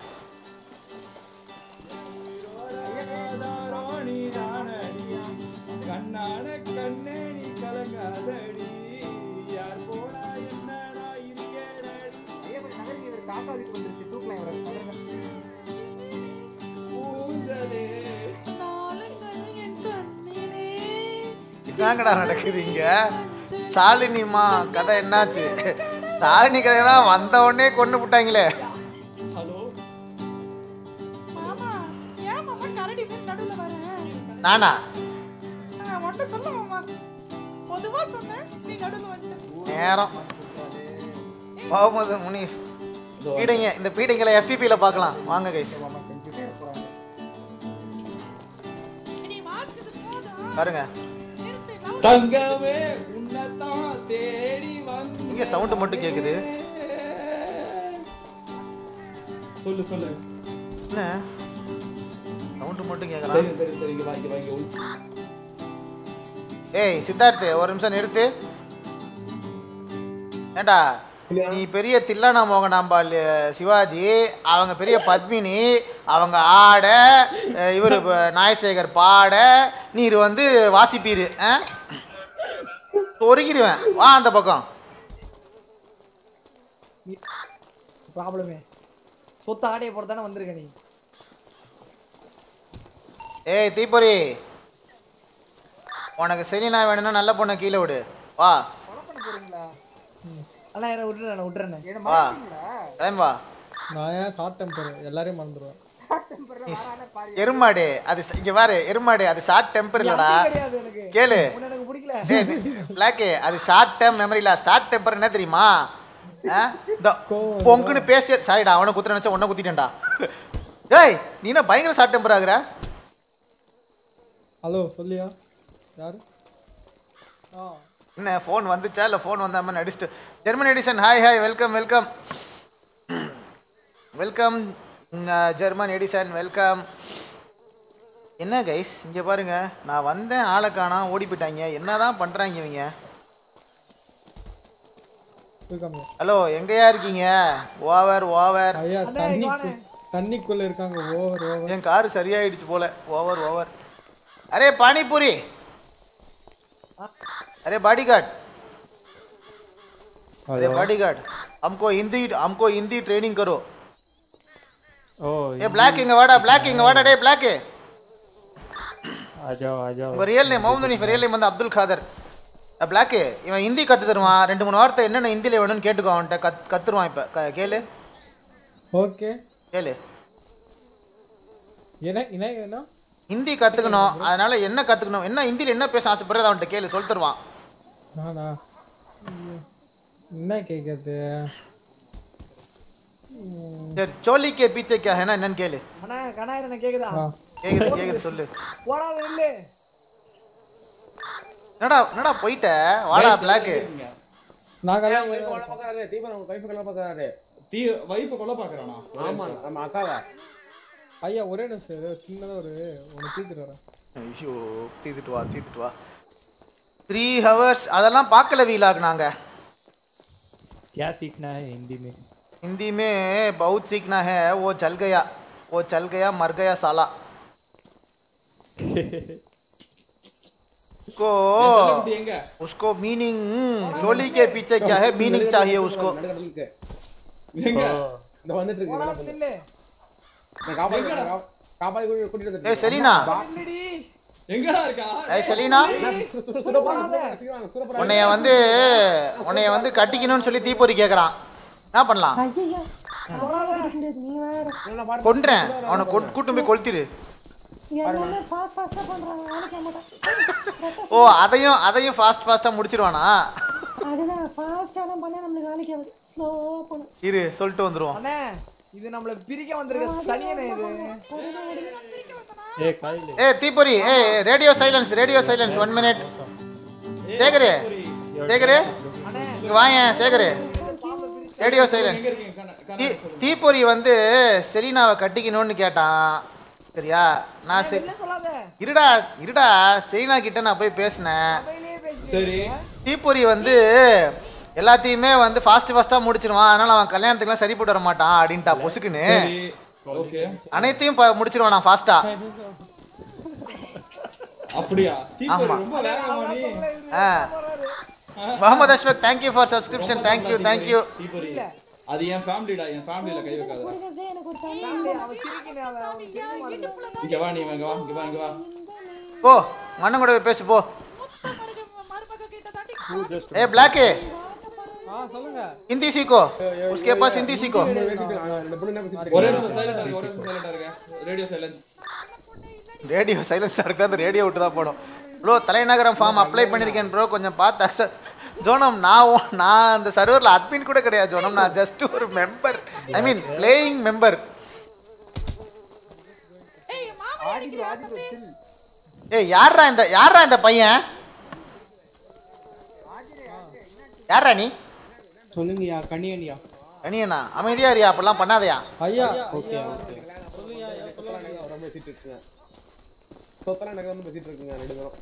ஆதாரோ நீ தானடி கண்ணான கண்ணே நீ கலங்காதடி யார் போனா என்ன நான் இருக்கேனடி ஐயா கொஞ்சம் நகருங்க இவர் காக்கா வீட்டுக்கு வந்துருச்சு தூக்கலாம் இவரை நகருங்க ஊஞ்சலே என்னங்கடா நடக்குது இங்க சாலினிமா கதை என்னாச்சு சாலினி கதை தான் வந்த உடனே கொண்டு விட்டாங்களே ஹலோ மாமா ஏன் மாமா கரடி போய் நடுவுல வரேன் நானா ஒன்றும் சொல்ல மாமா பொதுவா சொன்னேன் நீ நடுவுல வந்துட்ட நேரம் முகமது முனீஃப் பீடைங்க இந்த பீடைங்களை FPP ல பார்க்கலாம் வாங்க கைஸ் நீ வாசிச்சது போதும் பாருங்க தங்கமே உன்னதான் தேடி வந்து இங்க சவுண்ட் மட்டும் கேக்குது சொல்லு சொல்லு என்ன சவுண்ட் மட்டும் கேக்குறான் தெரியும் தெரியும் தெரியும் இங்க வா, இங்க வா, இங்க உள். ஏய் சித்தார்த் ஒரு நிமிஷம் நிறுத்து ஏண்டா நீ பெரிய தில்லானா மோகனாம்பாள் அஹ், சிவாஜி அவங்க பெரிய பத்மினி அவங்க ஆட அஹ், இவரு ப- நாயசேகர் பாட நீர் வந்து வாசிப்பீரு ஆ? சொருகிருவேன் வா அந்த பக்கம் ப்ராப்ளமே சொத்து ஆடைய போறதானே வந்திருக்க நீ ஏய் தீப்பொறி உனக்கு செலினா வேணும்னா நல்ல பொண்ணை கீழே விடு வா அண்ணா என்ன விட்டுறேன் விட்டுறேன் வா டைம் வா நான் ஏன் ஷார்ட் டெம்பர் எல்லாரையும் மறந்துடுவேன் எருமாடு அது ச- இங்க பாரு எருமாடு அது ஷார்ட் டெம்பர் இல்லடா கிடையாது எனக்கு கேளு உன்னை எனக்கு பிடிக்கல பிளாக்கு அது ஷார்ட் டேர்ம் மெமரி இல்ல ஷார்ட் டெம்பர் என்ன தெரியுமா ஆ? இந்த பொங்குன்னு பேசி சாரிடா அவனை குத்துற நினைச்சா உன்னை குத்திட்டேன்டா ஏய் நீ என்ன பயங்கர ஷார்ட் டெம்பர் ஆகுற ஹலோ சொல்லியா யாரு ஆ என்ன ஃபோன் வந்துச்சா இல்ல ஃபோன் வந்தாம நடிச்சிட்டு German Edison hi hi welcome welcome welcome German Edison welcome என்ன கைஸ் இங்க பாருங்க நான் வந்தேன் ஆளை காணோம் ஓடி போயிட்டாங்க என்னதான் பண்றாங்க இவங்க இருக்காங்க ஹலோ எங்கயா இருக்கீங்க ஓவர் ஓவர் ஐயா தண்ணி தண்ணிக்குள்ள இருக்காங்க ஓவர் ஓவர் என் கார் சரியாயிடுச்சு போல ஓவர் ஓவர் அரே பானிபூரி अरे बॉडीगार्ड अरे बॉडीगार्ड हमको हिंदी हमको हिंदी ट्रेनिंग करो ஓ ए ब्लैक इंग वाड़ा ब्लैक इंग वाड़ा डे ब्लैक आ जाओ आ जाओ உங்க ரியல் நேம் முகமது நீஃப் ரியல் நேம் வந்து அப்துல் காதர் பிளாக் இவன் ஹிந்தி கத்து தருவான் ரெண்டு மூணு வார்த்தை என்னென்ன ஹிந்தில வேணும்னு கேட்டுக்கோ அவன்கிட்ட கத் கத்துருவான் இப்ப க- கேளு ஓகே கேளு என்ன என்ன வேணும் ஹிந்தி கத்துக்கணும் அதனால என்ன கத்துக்கணும் என்ன ஹிந்தில என்ன பேச ஆசைப்படுறது அவன்கிட்ட கேளு சொல்லி தருவான் நானா ஐயோ. என்ன கேக்குறது சரி சோலி கே பீச்சே கியா है ना என்னன்னு கேளு அண்ணா கணாயிரம் என்ன கேக்குதா கேக்குது கேக்குது சொல்லு போடாத இல்லு என்னடா என்னடா போயிட்ட வாடா பிளாக் நாங்கெல்லாம் கொலை பார்க்கறாரு தீபன் அவங்க வைஃப் கொலை பார்க்கறாரு தீ வைஃப கொலை பாக்குறானா ஆமா நம்ம அக்காவை ஐயா ஒரே நிமிஷம் ஏதோ சின்னதா ஒரு ஒன்று தீர்த்துட்டு வரேன் ஐயோ தீத்துட்டு வா தீத்துட்டு வா த்ரீ ஹவர்ஸ் அதெல்லாம் பார்க்கல வீலாக் நாங்க क्या सीखना है हिंदी में हिंदी में बहुत सीखना है वो चल गया वो चल गया मर गया साला उसको செல்லக்குட்டி எங்க उसको मीनिंग चोली के पीछे क्या है मीनिंग चाहिए उसको நடுக்கடலுக்கு எங்க இந்த வந்துட்டு இருக்கு போடாத என்ன பண்ணுது? இல்லு நான் காப்பாத்தி கா- காப்பாத்தி கூட்டி- கூட்டிட்டு வந்துட்டு ஏய் செலினா இல்லடி எங்கடா இருக்கா ஏய் செலினா சுட- சுட- சுட போறாங்க, சுட போறாங்க, சுட போறாங்க. உன்னைய வந்து உன்னைய வந்து கட்டிக்கணும்னு சொல்லி தீப்பொறி கேக்குறான் என்ன பண்ணலாம் ஐயா நீங்க வேற இல்லைன்னா பாரு. கொன்றேன் அவனை கொட்- கூட்டு போய் கொளுத்திரு எல்லாமே ஃபாஸ்ட் ஃபாஸ்டா பண்றாங்க வேலைக்கு மாட்டேன் ஓ அதையும் அதையும் ஃபாஸ்ட் ஃபாஸ்டா முடிச்சிருவானா அதுதான் ஃபாஸ்டாலாம் பண்ணா நம்மளுக்கு வேலைக்கு ஆகுது ஸ்லோவா பண்ணும் இரு சொல்லிட்டு வந்துருவோம் அண்ணே இது நம்மள பிரிக்க வந்திருக்க சனியனே இது ए काई ले ஏ தீப்பொரி ஏ radio silence radio silence one minute Sekar Sekar அண்ணே இங்க வாயேன் சேகரு ரேடியோ சைலன்ஸ் எங்க இருக்கீங்க கண்ண- கண்ணாடி சொல்லுங்க. தீப்பொரி வந்து செலினாவை கட்டிக்கணும்னு கேட்டான் சரியா நான் செ- என்ன சொல்லாத இருடா இருடா செலினா கிட்ட நான் போய் பேசினேன் சபையிலேயே பேசி சரி தீப்பொரி வந்து எல்லாத்தையுமே வந்து ஃபாஸ்ட் ஃபாஸ்டா முடிச்சிருவான் அதனால அவன் கல்யாணத்துக்குலாம் சரிப்பட்டு வர மாட்டான் அப்படின்ட்டா பொசுக்குன்னு சரி ஓகே அனைத்தையும் ப- முடிச்சிருவான் நான் ஃபாஸ்டா அப்படியா தீப்பொறி ஆமா. ரொம்ப வேகமா நீ ஆ Mohammed Ashfaq thank you for subscription thank you thank you தீப்பொறி அது என் ஃபேமிலிடா என் ஃபேமிலில கை வைக்காதடா புரியுது எனக்கு ஒரு தனி அவன் சிரிக்கணும் அவன் அவன் சிரிக்க மாட்டேங்குது. இங்க வா நீ இங்க வா இங்க வா இங்க வா போ மண்ணன் கூட போய் பேசு போ மருமக கிட்ட தாண்டி ए ब्लैक है ஆ சொல்லுங்க हिंदी सीखो उसके पास हिंदी सीखो ரெண்டு பொண்ணு என்ன பேசிட்டு ஒரே இருக்காங்க? நிமிஷம் சைலண்டா இருங்க ஒரே நிமிஷம் சைலண்டா இருங்க ரேடியோ சைலன்ஸ் ரேடியோ சைலன்ஸா இருக்கு அந்த ரேடியோ விட்டு தான் போடும் ப்ரோ தலைநகரம் ஃபார்ம் அப்ளை பண்ணிருக்கேன் ப்ரோ கொஞ்சம் பார்த்து accept- ஜோனம் நான் உன்- நான் அந்த சர்வர்ல அட்மின் கூட கிடையாது ஜோனம் நான் ஜஸ்ட் ஒரு member I mean playing member ஏய் மாமா நிக்கிறியா தம்பி ஏய் யாரா இந்த யாரா இந்த பையன் யாரா நீ சொல்லுங்கய்யா கண்ணியனியா கனியனா அமைதியா இருயா அப்பெல்லாம் பண்ணாதயா ஐயா ஓகே ஓகே சொத்தெல்லாம் எனக்கு ரொம்ப பேசிட்டு இருக்குங்க சொத்தெல்லாம் எனக்கு வந்து பேசிட்டு இருக்குங்க ரெண்டு பேரும்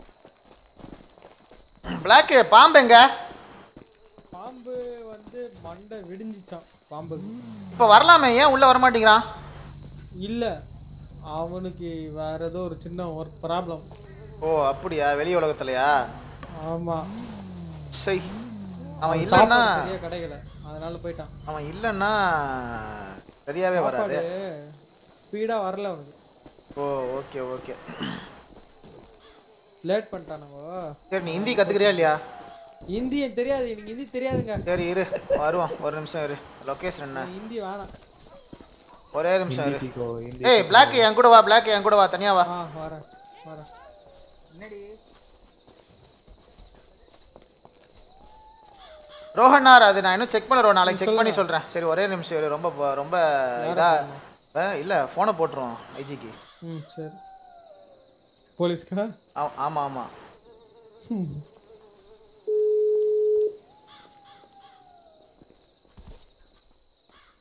பிளாக் பாம்பு எங்க பாம்பு வந்து மண்டை விடிஞ்சிச்சான் பாம்புக்கு இப்ப வரலாமே ஏன் உள்ள வர மாட்டேங்கிறான் இல்ல அவனுக்கு வேற ஏதோ ஒரு சின்ன ஒரு ப்ராப்ளம் ஓ அப்படியா வெளி உலகத்துலயா ஆமா சை அவன் சாப்பாடு இல்லன்னா சரியா கிடைக்கல அதனால போயிட்டான் அவன் இல்லன்னா சரியாவே வராது ஸ்பீடா வரல அவனுக்கு ஓ ஓகே ஓகே லேட் பண்ணிட்டானுங்க சரி நீ ஹிந்தி கத்துக்கிறியா இல்லையா ஹிந்தி எனக்கு தெரியாது எனக்கு ஹிந்தி தெரியாதுங்க சரி இரு வருவோம் ஒரு நிமிஷம் இரு லொகேஷன் என்ன எனக்கு ஹிந்தி வேணாம் ஒரே நிமிஷம் हिंदी இரு सीखो हिंदी ஏய் பிளாக் என் கூட வா பிளாக் என் கூட வா தனியா வா ஆ வரேன் வரேன் ரோஹன்னார் அது நான் இன்னும் செக் பண்ணல நாளைக்கு செக் பண்ணி சொல்றேன் சரி ஒரே நிமிஷம் இரு ரொம்ப ரொம்ப இதா அஹ், இல்ல போனை போட்டுருவோம் ஐஜிக்கு ம் சரி போலீஸ்க்கா ஆமா ஆமா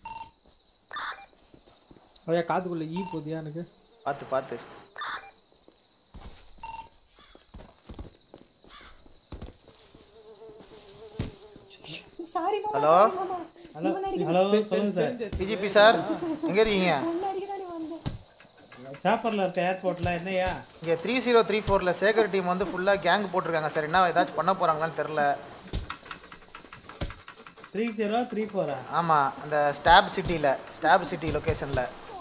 ஐயா காத்துக்குள்ள ஈ போதியா எனக்கு பார்த்து பார்த்து ஹலோ ஹலோ ஹலோ சொல்லுங்க சார் டிஜிபி சார் எங்க இருக்கீங்க சாப்பர்ல இருக்க ஏர்போர்ட்ல என்னையா இங்க த்ரீ ஜீரோ த்ரீ ஃபோர்ல சேகர் டீம் வந்து ஃபுல்லா கேங் போட்டிருக்காங்க சார் என்ன ஏதாச்சும் பண்ண போறாங்களான்னு தெரியல த்ரீ ஜீரோ த்ரீ ஃபோரா ஆமா அந்த ஸ்டாப் சிட்டில ஸ்டாப் சிட்டி லொகேஷன்ல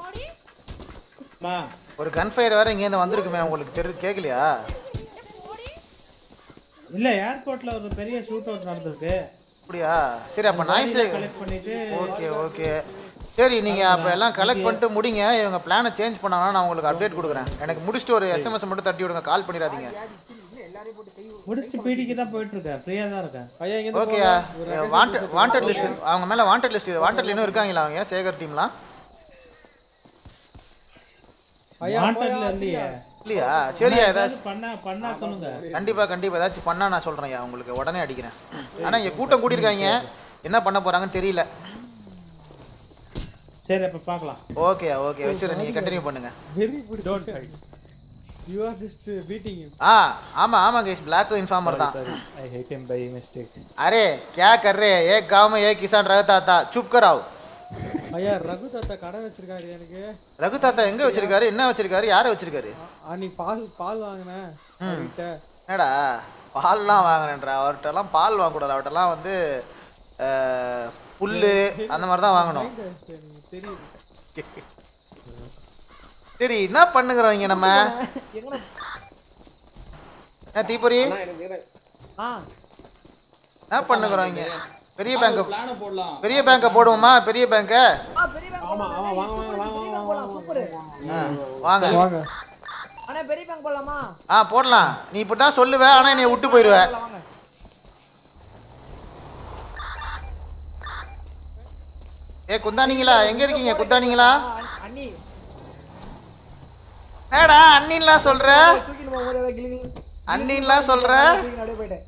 ஒரு கன் ஃபயர் வேற இங்க இருந்து வந்திருக்குமே உங்களுக்கு தெரி கேக்கலையா இல்ல ஏர்போர்ட்ல ஒரு பெரிய ஷூட் அவுட் நடந்திருக்கு அப்படியா சரி அப்ப நாய்ஸ் கலெக்ட் பண்ணிட்டு ஓகே ஓகே சரி நீங்க அப்ப எல்லாம் கலெக்ட் பண்ணிட்டு முடிங்க இவங்க பிளானை சேஞ்ச் பண்ணாங்கன்னா நான் உங்களுக்கு அப்டேட் கொடுக்குறேன் எனக்கு முடிச்சுட்டு ஒரு எஸ்எம்எஸ் மட்டும் தட்டி விடுங்க கால் பண்ணிடாதீங்க முடிச்சுட்டு பீடிக்கு தான் போயிட்டு இருக்கேன் ஃப்ரீயா தான் இருக்கேன் ஓகேயா வாண்டட் வாண்டட் லிஸ்ட் அவங்க மேல வாண்டட் லிஸ்ட் வாண்டட்ல இன்னும் இருக்காங்களா அவங்க சேகர் டீம்லாம் வாண்டட்ல இல்லையே இல்லையா சரியா ஏதாவது ஏதாச்சும் பண்ணா பண்ணா சொல்லுங்க கண்டிப்பா கண்டிப்பா ஏதாச்சும் பண்ணா நான் சொல்றேன்யா உங்களுக்கு உடனே அடிக்கிறேன் ஆனா இங்க கூட்டம் கூடியிருக்காங்க என்ன பண்ண போறாங்கன்னு தெரியல சரி அப்ப பார்க்கலாம் ஓகே ஓகே வச்சிரு நீங்க கண்டினியூ பண்ணுங்க very good don't fight you are just beating him ஆ ஆமா ஆமா கைஸ் பிளாக் இன்ஃபார்மர் தான் I hit him by mistake अरे क्या कर रहे हैं एक गांव में एक किसान रहता था चुप कराओ ஐயா ரகு தாத்தா கடை வச்சிருக்காரு எனக்கு ரகு தாத்தா எங்க வச்சிருக்காரு என்ன வச்சிருக்காரு யாரை வச்சிருக்காரு அன்னி பால் பால் வாங்கினேன் ம். அவர்கிட்ட என்னடா பால்லாம் வாங்குறேன்றா அவர்கிட்ட எல்லாம் பால் வாங்கக்கூடாது அவர்கிட்ட எல்லாம் வந்து அஹ், புல்லு அந்த மாதிரி தான் வாங்கணும் எனக்கு தெரியுது சரி என்ன பண்ணுங்கிறோம் இங்க நம்ம எங்கடா என்ன தீபுரி அண்ணா, எனக்கு எனக்கு- ஆ என்ன பண்ணுங்கிறோம் இங்க பெரிய பேங்க் பிளான போடலாம் பெரிய பேங்க போடுவோமா பெரிய பேங்க ஆ பெரிய பேங்க் ஆமா ஆமா வாங்க வாங்க வாங்க வாங்க போலாம் சூப்பர் வாங்க வாங்க அண்ணா பெரிய பேங்க் போலாமா ஆ போடலாம் நீ இப்படிதான் சொல்லுவ ஆனா என்னை விட்டு போயிடுவ வாங்க ஏ குந்தானிங்களா எங்க இருக்கீங்க குந்தானிங்களா அண்ணி ஏடா அண்ணின்லாம் சொல்ற தூக்கிட்டு போகும்போது ஏதாவது கிளி கிளி அண்ணின்லாம் சொல்ற தூக்கிட்டு அப்படியே போயிட்டேன்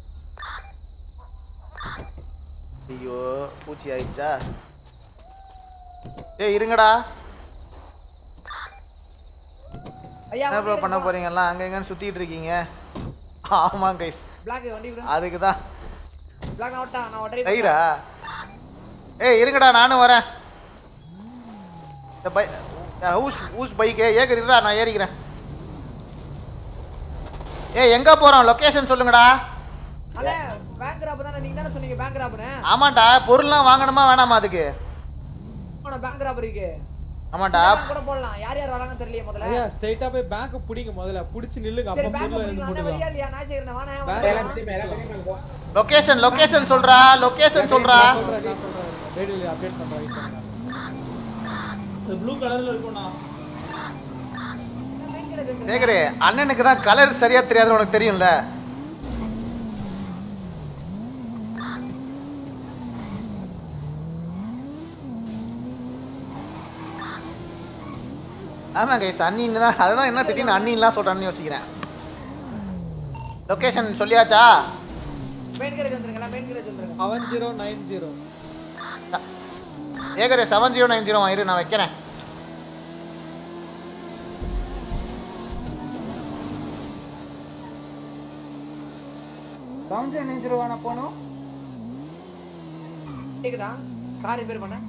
ஐயோ பூச்சி ஆயிடுச்சா ஏய் இருங்கடா ஐயா என்ன ப்ரோ பண்ண போறீங்க எல்லாம் அங்க எங்கன்னு சுத்திட்டு இருக்கீங்க ஆமா கைஸ் பிளாக் வண்டி விடு அதுக்கு தான் பிளாக் நான் ஓட்டா நான் ஓட்டறேன் தயிரா ஏய் இருங்கடா நானும் வரேன் இந்த பை ஊஸ் ஊஸ் பைக்கு ஏக்கர் இருடா நான் ஏறிக்கிறேன் ஏய் எங்க போறோம் லொகேஷன் சொல்லுங்கடா அண்ணே பேங்க் ராப் தானே நீங்க தானே சொன்னீங்க பேங்க் ராப்னு ஆமாண்டா பொருள்லாம் வாங்கணுமா வேணாமா அதுக்கு ஆனா பேங்க் ராப் இருக்கு ஆமாண்டா பேங்க் கூட போடலாம் யார் யார் வராங்கன்னு தெரியல முதல்ல ஐயா ஸ்ட்ரைட்டா போய் பேங்க் பிடிங்க முதல்ல பிடிச்சு நில்லுங்க சரி அப்ப பேங்க் பொருள் பிடிக்கலாம் எடுத்து அண்ணே வரியா போட்டுக்கலாம் இல்லையா நான் செய்யறேன் வாணே எல்லாம் திரும்பி எல்லாம் திரும்பி போ. லொகேஷன் லொகேஷன் சொல்றா லொகேஷன் சொல்றா நான் சொல்றேன் நான் சொல்றேன் ரேடியோல அப்டேட் பண்றேன் வெயிட் பண்ணுங்க ப்ளூ கலர்ல இருக்கும்ண்ணா சேகரே அண்ணனுக்கு தான் கலர் சரியா தெரியாதுன்னு உனக்கு தெரியும்ல ஆமா கைஸ் அண்ணின்னு தான் அதுதான் என்ன திடீர்னு அண்ணின்லாம் சொல்றான்னு யோசிக்கிறேன் லொகேஷன் சொல்லியாச்சா மெயின் கேரேஜ் வந்துருங்க மெயின் கேரேஜ் வந்துருங்க செவன் ஜீரோ நைன் ஜீரோ ஏகரே செவன் ஜீரோ நைன் ஜீரோ இரு நான் வைக்கிறேன் செவன் ஜீரோ நைன் ஜீரோ வேணா போகணும் கேக்குதா கார் ரிப்பேர் பண்ண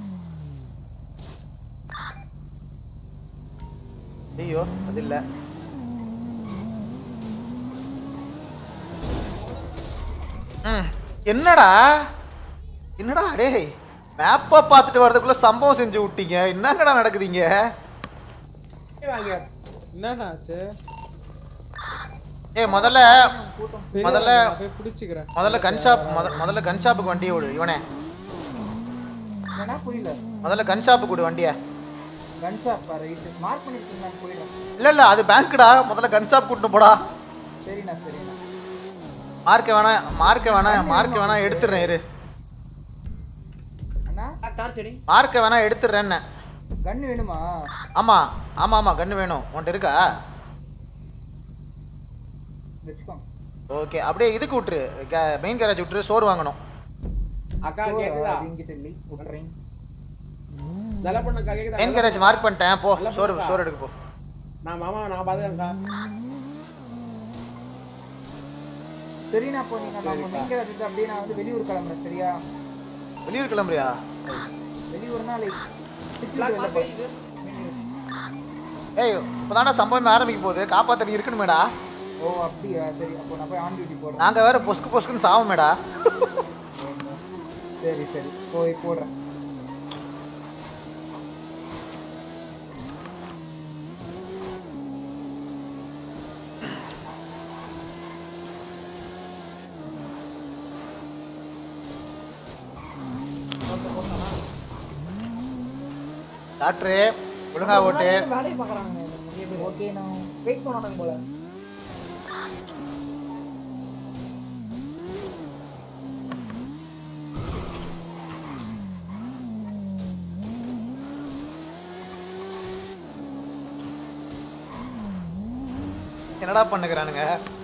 ஐயோ அது இல்ல ம், என்னடா என்னடா டேய் மேப்ப பார்த்துட்டு வரதுக்குள்ள சம்பவம் செஞ்சு விட்டீங்க என்னங்கடா நடக்குதுங்க வாங்க என்னண்ணா ஆச்சு ஏய் முதல்ல பெரிய முதல்ல நான் போய் பிடிச்சிக்கிறேன் முதல்ல கன் ஷாப் முதல்ல கன் ஷாப்புக்கு வண்டியை விடு இவனே என்னன்னா புரியல முதல்ல கன் ஷாப்புக்கு விடு வண்டியை கன் ஷாப் ரைட் மார்க் பண்ணிருக்கீங்களா புரியல இல்ல இல்ல அது பேங்க்டா முதல்ல கன் ஷாப் கூட்டிட்டு போடா சரிண்ணா சரிண்ணா மார்க்க வேணா மார்க்க வேணா மார்க்க வேணா எடுத்துடுறேன் இரு அண்ணா டார்ச் அடி மார்க்க வேணா எடுத்துடுறேன்னு கன் வேணுமா ஆமா ஆமா ஆமா கன்னு வேணும் உன்கிட்ட இருக்கா வச்சுக்கோங்க ஓகே அப்படியே இதுக்கு விட்டுரு மெயின் கேரேஜ் விட்டுரு சோறு வாங்கணும் அக்கா கேக்குதா அது இங்கிட்ட இல்லை விட்டுறேன் நல்லா பொண்ணுக்கா கேக்குதா மெயின் கேரேஜ் மார்க் பண்ணிட்டேன் போ நல்லா சோறு போக்கா. சோறு எடுக்க போ நான் மாமா நான் பாத்துக்கேன்க்கா சரிண்ணா இப்போ நீங்க நம்ம மெயின் கேரேஜ் அப்படியே நான் வந்து வெளியூர் கிளம்புறேன் சரியா வெளியூர் கிளம்புறியா வெளியூர் நாளைக்கு Black market இது. ஏய் இப்பதான்டா சம்பவமே ஆரம்பிக்க போகுது காப்பாத்த நீ இருக்கணுமேடா ஓ அப்படியா சரி அப்போ நான் போய் ஆன் டியூட்டி போடுறேன் நாங்க வேற பொஸ்கு பொஸ்குன்னு சாவமேடா சரி சரி போய் போடுறேன் டாக்டரு ஒழுங்கா ஓட்டு வேலையை பார்க்கறாங்க நிறைய பேர் ஓகே நான் வெயிட் பண்ணாங்க போல என்னடா பண்ணுகிறானுங்க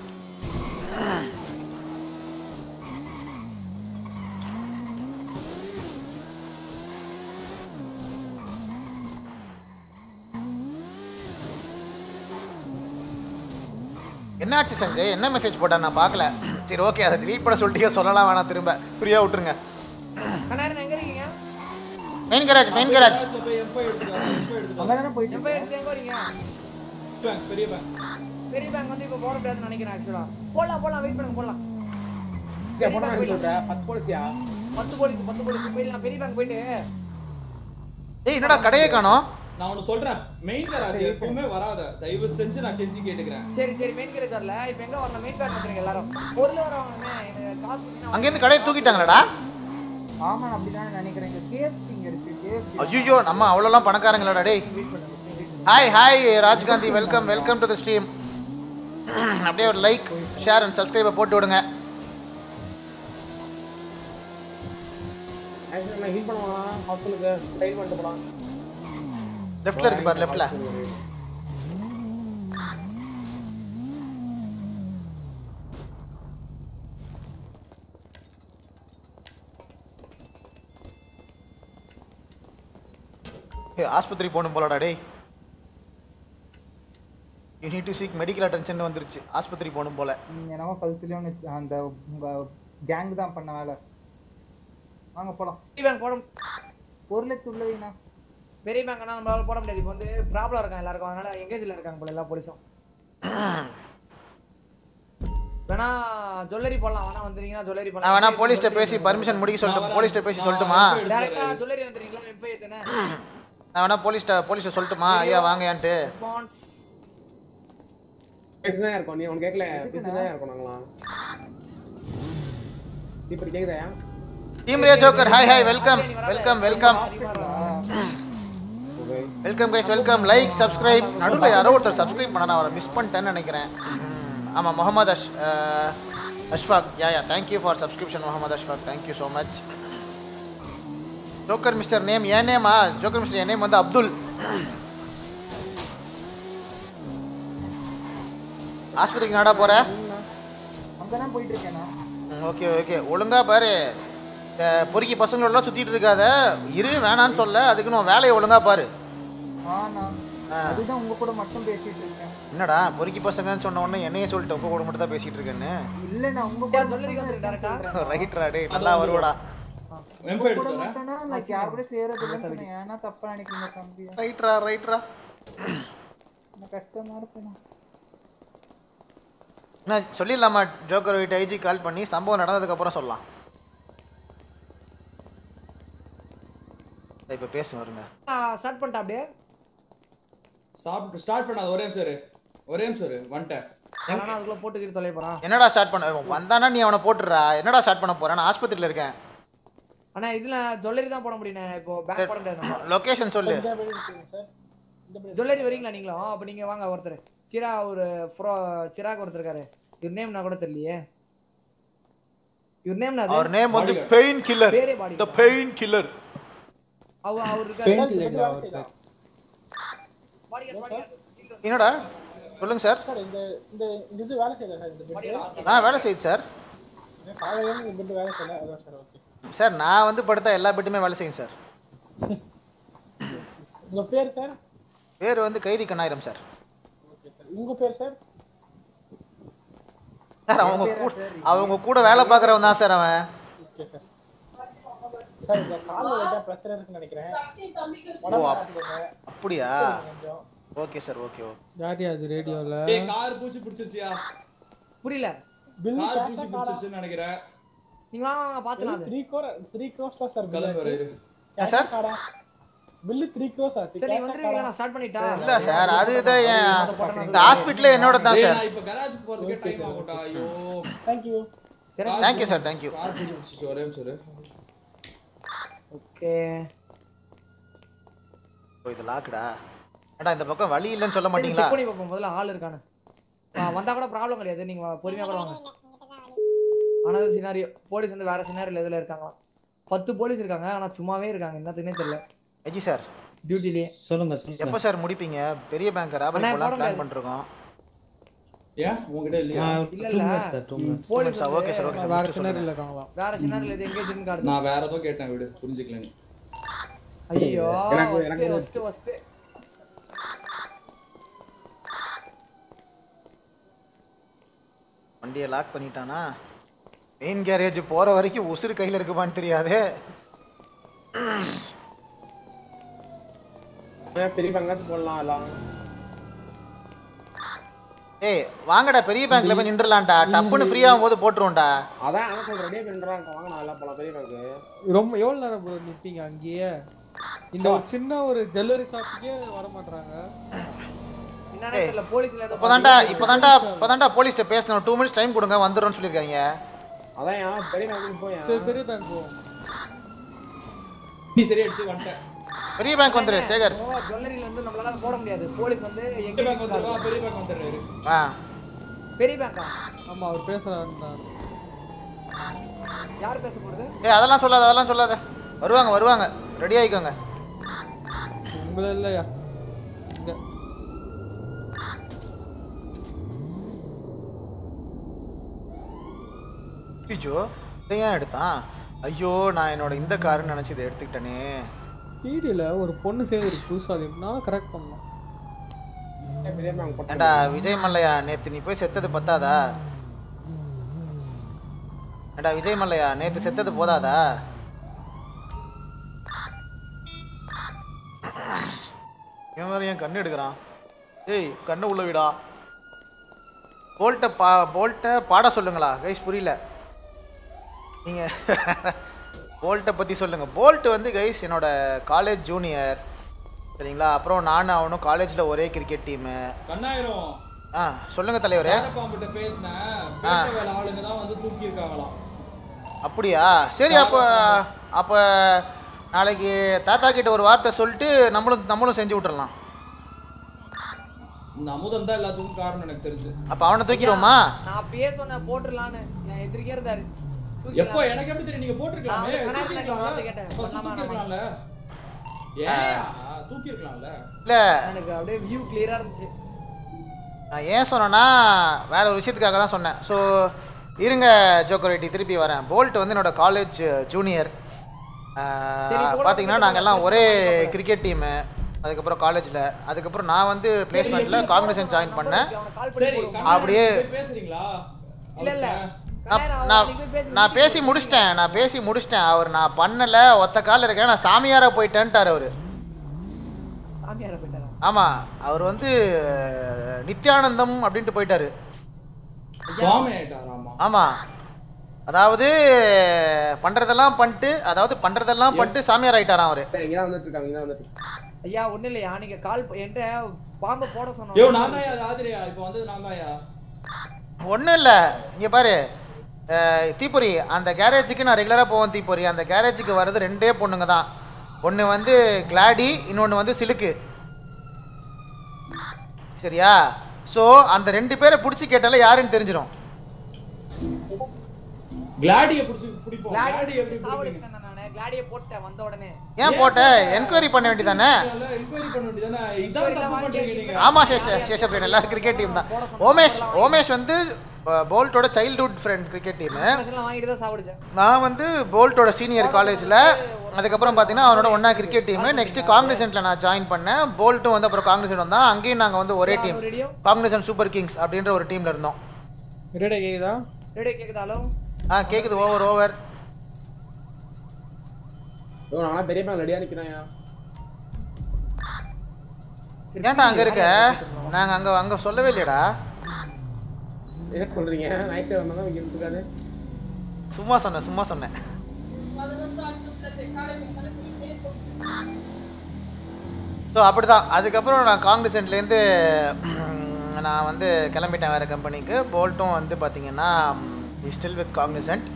என்னாச்சு சஞ்சய் என்ன மெசேஜ் போட்டா நான் பார்க்கல சரி ஓகே அதை delete பண்ண சொல்லிட்டீங்க சொல்லலாம் வேணாம் திரும்ப ஃப்ரீயா விட்டுருங்க அண்ணா எங்க இருக்கீங்க மெயின் கராஜ் மெயின் கராஜ் போய் M5 எடுத்துட்டு வரேன், M5 எடுத்துட்டு அங்கே தானே போயிட்டு எங்க எடுத்து எங்க வரீங்க வரேன். பெரிய பேங்க் பெரிய பேங்க் வந்து இப்போ போட முடியாதுன்னு நினைக்கிறேன் ஆக்சுவலா போடலாம் போடலாம் வெயிட் பண்ணுங்க போடலாம் இங்க போனா என்ன சொல்ற பத்து போலீஸியா பத்து போலீஸ் பத்து போலீஸ் போயிடலாம் பெரிய பேங்க் போயிட்டு ஏய் என்னடா கடையே காணோம் நான் ஒன்னு சொல்றேன் மெயின் கராஜ் எப்பவுமே வராத தயவு செஞ்சு நான் கெஞ்சி கேட்டுக்கிறேன் சரி சரி மெயின் கேரேஜ் வரல இப்போ எங்க வரணும் மெயின் பேங்க் வந்துருங்க எல்லாரும் பொருள் வரவங்க எனக்கு காசு கொடுத்தீங்கன்னா அங்கேருந்து கடையை தூக்கிட்டாங்களாடா ஆமா நான் அப்படிதான் நினைக்கிறேன் இங்க கேஎஃப்சி இங்க இருக்கு கேஎஃப்சி ஐயோ நம்ம அவ்வளோலாம் பணக்காரங்களாடா டேய் hi hi Rajgandhi welcome welcome to the stream அப்படியே ஒரு லைக் ஷேர் அண்ட் சப்ஸ்கிரைபை போட்டு விடுங்க ஆக்சுவலா நான் ஹீல் பண்ணுவானா ஹாஸ்பிட்டலுக்கு ட்ரைன் பண்ணிட்டு போலாம் லெஃப்ட்ல இருக்கு பாரு லெஃப்ட்ல ஏய் ஆஸ்பத்திரி போகணும் போலடா டேய் you need to seek medical attention வந்துருச்சு ஆஸ்பத்திரி போகணும் போல நீங்க என்னமோ கழுத்துலயும் அந்த உங்க கேங் தான் பண்ண வேலை வாங்க போலாம் பெரிய பேங்க் போட பொருளை துள்ளவைனா பெரிய பேங்க்னா நம்மளால போட முடியாது இப்போ வந்து ப்ராப்ளம் இருக்கான் எல்லாருக்கும் அதனால எங்கேஜ்ல இருக்காங்க போல எல்லா போலீஸும் வேணா ஜுவல்லரி போடலாம் வேணா வந்துறீங்கன்னா ஜுவல்லரி நான் வேணா போலீஸ்ட்ட பேசி பர்மிஷன் முடிக்க சொல்லிட்டு போலீஸ்ட்ட பேசி சொல்லட்டுமா டேரக்டா ஜுவல்லரி வந்துறீங்களா எம்பை எத்தனை நான் வேணா போலீஸ்ட்ட போலீஸ்ட்ட சொல்லட்டுமா ஐயா வாங்கயான்ட்டு ரெஸ்பான்ஸ் பேசிதான் இருக்கோம் நீ உனக்கு கேட்கல பேசிதான் இருக்கோம் நாங்களாம் இப்படி கேக்குதா team Ray joker hi hi welcome welcome welcome welcome guys welcome like subscribe நடுவில் யாரோ ஒருத்தர் சப்ஸ்கிரைப் பண்ண நான் அவரை மிஸ் பண்ணிட்டேன்னு நினைக்கிறேன் ம், ஆமா முகமது அஷ் அஹ், Ashfaq yeah yeah thank you for subscription Mohammed Ashfaq thank you so much joker mister name என் நேமா ஜோக்கர் மிஸ்டர் என் நேம் வந்து அப்துல் ஆஸ்பத்திரிக்கு நாடா போற அங்கதான் போயிட்டு இருக்கேன் நான் ஓகே ஓகே ஒழுங்கா பாரு இந்த பொறுக்கி பசங்களோட சுத்திட்டு இருக்காத இரு வேணான்னு சொல்ல அதுக்கு நான் வேலையை ஒழுங்கா பாரு ஆனா ஆ. அதுதான் உங்க கூட மட்டும் பேசிட்டு இருக்கேன் என்னடா பொறுக்கி பசங்கன்னு சொன்ன உடனே என்னையே சொல்லிட்டு உங்க கூட மட்டும் தான் பேசிட்டு இருக்கேன்னு இல்ல நான் உங்க கூட மட்டும் தான் இருக்கேன்னு சொல்றேன். ரைட்ரா டேய் நல்லா வருவடா உங்க கூட மட்டும்னா நான் யார் கூட சேரது இல்லைன்னு சொன்னேன் ஏன்னா தப்பா நினைக்கிறீங்க தம்பி ரைட்ரா ரைட்ரா நான் கஷ்டமா இருப்பேன் என்ன சொல்லிடலாமா ஜோக்கர் வீட்டு ஐஜி கால் பண்ணி சம்பவம் நடந்ததுக்கு அப்புறம் சொல்லலாம் இதை இப்ப பேசுங்க வருங்க ஸ்டார்ட் பண்ணிட்டா அப்படியே சாப்பிட்டு ஸ்டார்ட் பண்ணாத ஒரே நிமிஷம் இரு. ஒரே நிமிஷம் இரு, வந்துட்டேன் வேணா அதுக்குள்ள போட்டுக்கிட்டு தொலை போறான் என்னடா ஸ்டார்ட் பண்ண வந்தானா நீ அவனை போட்டுடுறா என்னடா ஸ்டார்ட் பண்ண போற நான் ஆஸ்பத்திரியில இருக்கேன் ஆனா இதுல ஜுவல்லரி தான் போட முடியும் இப்போ பேங்க் போட முடியாது லொகேஷன் சொல்லு ஜுவல்லரி வரீங்களா நீங்களும் அப்ப நீங்க வாங்க ஒருத்தர் சிரா ஒரு ஃப்ரோ சிராக் ஒருத்தர் இருக்காரு இவர் நேம் நான் கூட தெரியலையே இவர் நேம் அவர் நேம் வந்து பெயின் கில்லர் பேரே பாடி த பெயின் கில்லர் அவர் அவர் இருக்காரு என்னடா சொல்லுங்க சார் சார் இந்த இந்த இந்த இது வேலை செய்யல சார் இந்த பெட் நான் வேலை செய்யுது சார் காலையில இந்த பெட் வேலை செய்யல அதான் சார் ஓகே சார் நான் வந்து படுத்தா எல்லா பெட்டுமே வேலை செய்யும் சார் உங்க பேர் சார் பேர் வந்து கைதி கண்ணாயிரம் சார் ஓகே சார் உங்க பேர் சார் சார் அவங்க கூட அவங்க கூட வேலை பார்க்குறவன் தான் சார் அவன் ஓகே சார் சார் இந்த கால்ல லைட்டா பிரச்சனை இருக்குன்னு நினைக்கிறேன் ஓ உடம்பு அப்- பார்த்துக்கோங்க. அப்படியா கொஞ்சம். ஓகே சார் ஓகே ஓகே யார்யா அது ரேடியோல டேய் கார் பூச்சி பிடிச்சிருச்சியா புரியல பில்லு கார் கேஷா பூச்சி காரா? பிடிச்சிருச்சுன்னு நினைக்கிறேன் நீங்க வாங்க வாங்க பாத்துலாம் அது த்ரீ கோர் த்ரீ க்ரோஸ் தான் சார் கிளம்பு வர இரு. கேஷா காரா பில்லு த்ரீ க்ரோஸ் ஆச்சு சரி நீ கேஷா வந்துருவீங்களா காரா? நான் ஸ்டார்ட் பண்ணிட்டா இல்ல சார் அதுதான் என் இந்த ஹாஸ்பிட்டல் என்னோட தான் டேய், சார் நான் இப்ப கராஜுக்கு போறதுக்கே டைம் ஆகும்டா ஐயோ thank you Thank you, sir, thank you. Car பூச்சி பிடிச்சிச்சு ஒரே நிமிஷம் இரு. ஓகே ஓ இது லாக்குடா ஏடா இந்த பக்கம் வழி இல்லைன்னு சொல்ல செக் மாட்டீங்களா பண்ணி பார்ப்போம் முதல்ல ஆள் இருக்கானு ஆ, வந்தா கூட ப்ராப்ளம் கிடையாது நீங்க வா- பொறுமையா கூட வாங்க ஆனது சினாரியோ போலீஸ் வந்து வேற சினாரியோல எதுல இருக்காங்களாம் பத்து போலீஸ் இருக்காங்க ஆனா சும்மாவே இருக்காங்க என்னத்துக்குனே தெரியல அஜி சார் டியூட்டிலேயே சொல்லுங்க எப்போ சொல்லுங்க சார் முடிப்பீங்க பெரிய பேங்க் ராபரி அண்ணா, போலாம் போட பிளான் முடியாது. பண்ணிருக்கோம் ஏன் உங்ககிட்ட இல்லையா இல்ல இல்ல police sir okay sir okay sir வேற முடிச்சுட்டு சின்னரில் சொல்லுங்க. இருக்காங்களாம் வேற சினாரியோல எது எங்கேஜ்னு கார்டு நான் வேற ஏதோ கேட்டேன் விடு புரிஞ்சுக்கல நீ ஐயோ எனக்கு- ஃபர்ஸ்ட் எனக்கு ஃபர்ஸ்ட் ஃபர்ஸ்ட் வண்டியை லாக் பண்ணிட்டானா மெயின் கேரேஜ் போற வரைக்கும் உசுறு கையில இருக்குமான்னு தெரியாதே ஏன் பெரிய பங்காத்து போடலாம் எல்லாம் ஏய் வாங்கடா பெரிய பேங்க்ல போய் நின்றுலாம்டா டப்புன்னு ஃப்ரீ ஆகும் போது போட்டுருவோம்டா அதான் அவன் சொல்ற ரெடியா பண்றாங்க வாங்க நான் எல்லாம் போலாம் பெரிய பேங்க் ரொம்ப எவ்வளவு நேரம் ப்ரோ நிப்பீங்க அங்கேயே இந்த ஒரு சின்ன ஒரு ஜுவல்லரி ஷாப்புக்கே வர மாட்டாங்க என்னன்னு தெரியல போலீஸ்ல ஏதோ இப்பதான்டா இப்பதான்டா இப்பதான்டா போலீஸ்ட்ட பேசணும் டூ மினிட்ஸ் டைம் கொடுங்க வந்துடும்னு சொல்லியிருக்காங்க அதான் ஏன் பெரிய பேங்க் போய் சரி பெரிய பேங்க் போவோம் நீ சரி அடிச்சு வந்துட்டேன் பெரிய பேங்க் வந்துரு சேகர் ஜுவல்லரியில வந்து நம்மளால போட முடியாது போலீஸ் வந்து பெரிய எங்க பேங்க் வந்துருவா பெரிய பேங்க் வந்துடுறாரு ஆ பெரிய பேங்கா ஆமா அவர் பேசுறாரு யார் பேச போறது ஏய் அதெல்லாம் சொல்லாத அதெல்லாம் சொல்லாத வருவாங்க வருவாங்க ரெடி ஆயிக்கோங்க உங்களை இல்லையா இங்க ஐயோ இதை ஏன் எடுத்தான் ஐயோ நான் என்னோட இந்த காருன்னு நினைச்சு இதை எடுத்துக்கிட்டேனே டிடியில் ஒரு பொண்ணு சேர்ந்து இருக்கு புதுசா அது எப்படினாலும் கரெக்ட் பண்ணலாம் பெரிய பேங்க் போட்டு ஏண்டா விஜய் மல்லையா நேத்து நீ போய் செத்தது பத்தாதா ஏண்டா விஜய் மல்லையா நேத்து செத்தது போதாதா இவன் வேற ஏன் கண்ணு எடுக்கிறான் ஏய் கண்ணு உள்ள விடா போல்ட்ட பா போல்ட்ட பாட சொல்லுங்களா கைஸ் புரியல நீங்க போல்ட்டை பத்தி சொல்லுங்க போல்ட் வந்து கைஸ் என்னோட காலேஜ் ஜூனியர் சரிங்களா அப்புறம் நானும் அவனும் காலேஜ்ல ஒரே கிரிக்கெட் டீமு கண்ணாயிரம் ஆ சொல்லுங்க தலைவரே சாரப்பாம்பிட்ட பேசினேன் பேட்ட வேலை ஆளுங்க தான் வந்து தூக்கி இருக்காங்களாம் அப்படியா சரி அப்ப அப்ப நாளைக்கு தாத்தா கிட்ட ஒரு வார்த்தை சொல்லிட்டு நம்மளும் நம்மளும் செஞ்சு விட்டுறலாம் இந்த அமுதம் தான் எல்லாத்துக்கும் காரணம் எனக்கு தெரிஞ்சு அப்ப அவனை தூக்கிடுவோமா நான் அப்பயே சொன்னேன் போட்டுடலான்னு என் எதிர்க்கே இருந்தாரு எப்போ எனக்கு எப்படி தெரியும் நீங்க போட்டிருக்கலாமே நான் வந்து தூக்கி கண்ணாடி இருக்கலாம்ல பார்த்து கேட்டேன். First பண்ணலாமா, தூக்கி இருக்கலாம்ல ஏன் தூக்கி இருக்கலாம்ல இல்ல எனக்கு அப்படியே வியூ கிளியரா இருந்துச்சு நான் ஏன் சொன்னேன்னா வேற ஒரு விஷயத்துக்காக தான் சொன்னேன் ஸோ இருங்க ஜோக்கரேட்டி திருப்பி வரேன் போல்ட் வந்து என்னோட காலேஜ் ஜூனியர் சரி, போல பார்த்தீங்கன்னா நாங்கள் எல்லாம் ஒரே கிரிக்கெட் டீமு அதுக்கப்புறம் காலேஜில் அதுக்கப்புறம் நான் வந்து பிளேஸ்மெண்ட்டில் காங்கிரசன் ஜாயின் பண்ணேன் சரி அப்படியே போய் பேசுறீங்களா இல்ல இல்ல நான் நான் நான் பேசி முடிச்சிட்டேன் நான் பேசி முடிச்சிட்டேன் அவர் நான் பண்ணல ஒத்த கால இருக்கேன் நான் சாமியாரா போயிட்டேன்ட்டார் அவரு சாமியார போயிட்டாரா ஆமா அவர் வந்து நித்யானந்தம் அப்படின்ட்டு போயிட்டாரு சுவாமி ஆயிட்டாராமா ஆமா அதாவது பண்றதெல்லாம் பண்ணிட்டு அதாவது பண்றதெல்லாம் பண்ணிட்டு சாமியார் ஆயிட்டாராம் அவரு இங்கதான் வந்துட்டு இருக்காங்க இங்கதான் வந்துட்டு ஐயா ஒண்ணு இல்லையா நீங்க கால் என்கிட்ட பாம்பை போட யோ சொன்னோம் நான் தான் ஆதிரியா இப்போ வந்தது நான் தான்யா ஒண்ணும் இல்ல இங்க பாரு அஹ், தீப்பொறி அந்த கேரேஜுக்கு நான் ரெகுலரா போவேன் தீப்பொறி அந்த கேரேஜுக்கு வர்றது ரெண்டே பொண்ணுங்க தான் ஒண்ணு வந்து கிளாடி இன்னொன்னு வந்து சிலுக்கு சரியா சோ அந்த ரெண்டு பேரை புடிச்சு கேட்டால யாருன்னு தெரிஞ்சிடும் கிளாடிய புடிச்சு பிடிப்போம் கிளாடியை கிளாடி எப்படி பிடிப்பீங்க சாவடிச்சிட்டேன் நானு கிளாடியை போட்டேன் வந்த உடனே ஏன் போட்ட என்கொயரி பண்ண வேண்டியதானே என்கொயரி பண்ண வேண்டியதானே இதான் தப்பு பண்றீங்க நீங்க ஆமா சேஷ சேஷப்பிரியன் எல்லாரும் கிரிக்கெட் டீம் தான் ஓமேஷ் ஓமேஷ் வந்து போல்ட்டோட சைல்ட்ஹுட் ஃப்ரெண்ட் கிரிக்கெட் டீம் எல்லாம் வாங்கிட்டு தான் சாவடிச்சேன் நான் வந்து போல்ட்டோட சீனியர் காலேஜ்ல அதுக்கப்புறம் பாத்தீங்கன்னா அவனோட ஒண்ணா கிரிக்கெட் டீம் நெக்ஸ்ட் காங்கிரசன்ட்ல நான் ஜாயின் பண்ணேன் போல்ட்டும் வந்து அப்புறம் காங்கிரசன் வந்தான் அங்கேயும் நாங்க வந்து ஒரே டீம் காங்கிரசன் சூப்பர் கிங்ஸ் அப்படின்ற ஒரு டீம்ல இருந்தோம் ரேடியோ கேக்குதா ரேடியோ கேக்குதாலும் ஆ கேக்குது ஓவர் ஓவர் யோ நான் பெரிய மேல ரெடியா நிக்கிறேன்யா ஏன்டா அங்க இருக்க நாங்க அங்க அங்க சொல்லவே இல்லையடா என்ன சொல்றீங்க நைட் வந்தா தான் இங்க இருக்காரு சும்மா சொன்னேன் சும்மா சொன்னேன் ஸோ அப்படிதான் அதுக்கப்புறம் நான் காங்கிரஸ்லேருந்து நான் வந்து கிளம்பிட்டேன் வேறு கம்பெனிக்கு போல்ட்டும் வந்து பார்த்தீங்கன்னா ஸ்டில் வித் காக்னிசன்ட்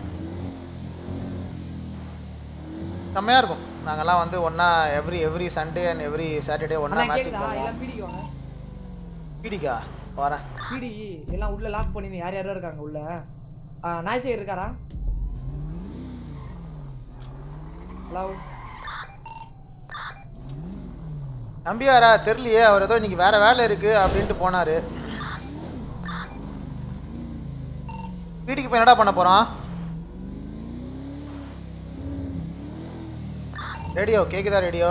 செம்மையாக இருக்கும் நாங்கெல்லாம் வந்து ஒன்றா every every Sunday and every Saturday ஒன்றா அண்ணா மேட்ச் கேக்குதா போவோம் எல்லாம் பீடிக்கு வாங்க பிடிக்கா வரேன் பீடி எல்லாம் உள்ள லாக் பண்ணி யார் யாரோ இருக்காங்க உள்ள நாய்சேகர் இருக்காரா ஹலோ நம்பியாரா தெரியலையே அவர் ஏதோ இன்னைக்கு வேற வேலை இருக்கு அப்படின்ட்டு போனாரு வீட்டுக்கு போய் என்னடா பண்ண போறோம் ரேடியோ கேக்குதா ரேடியோ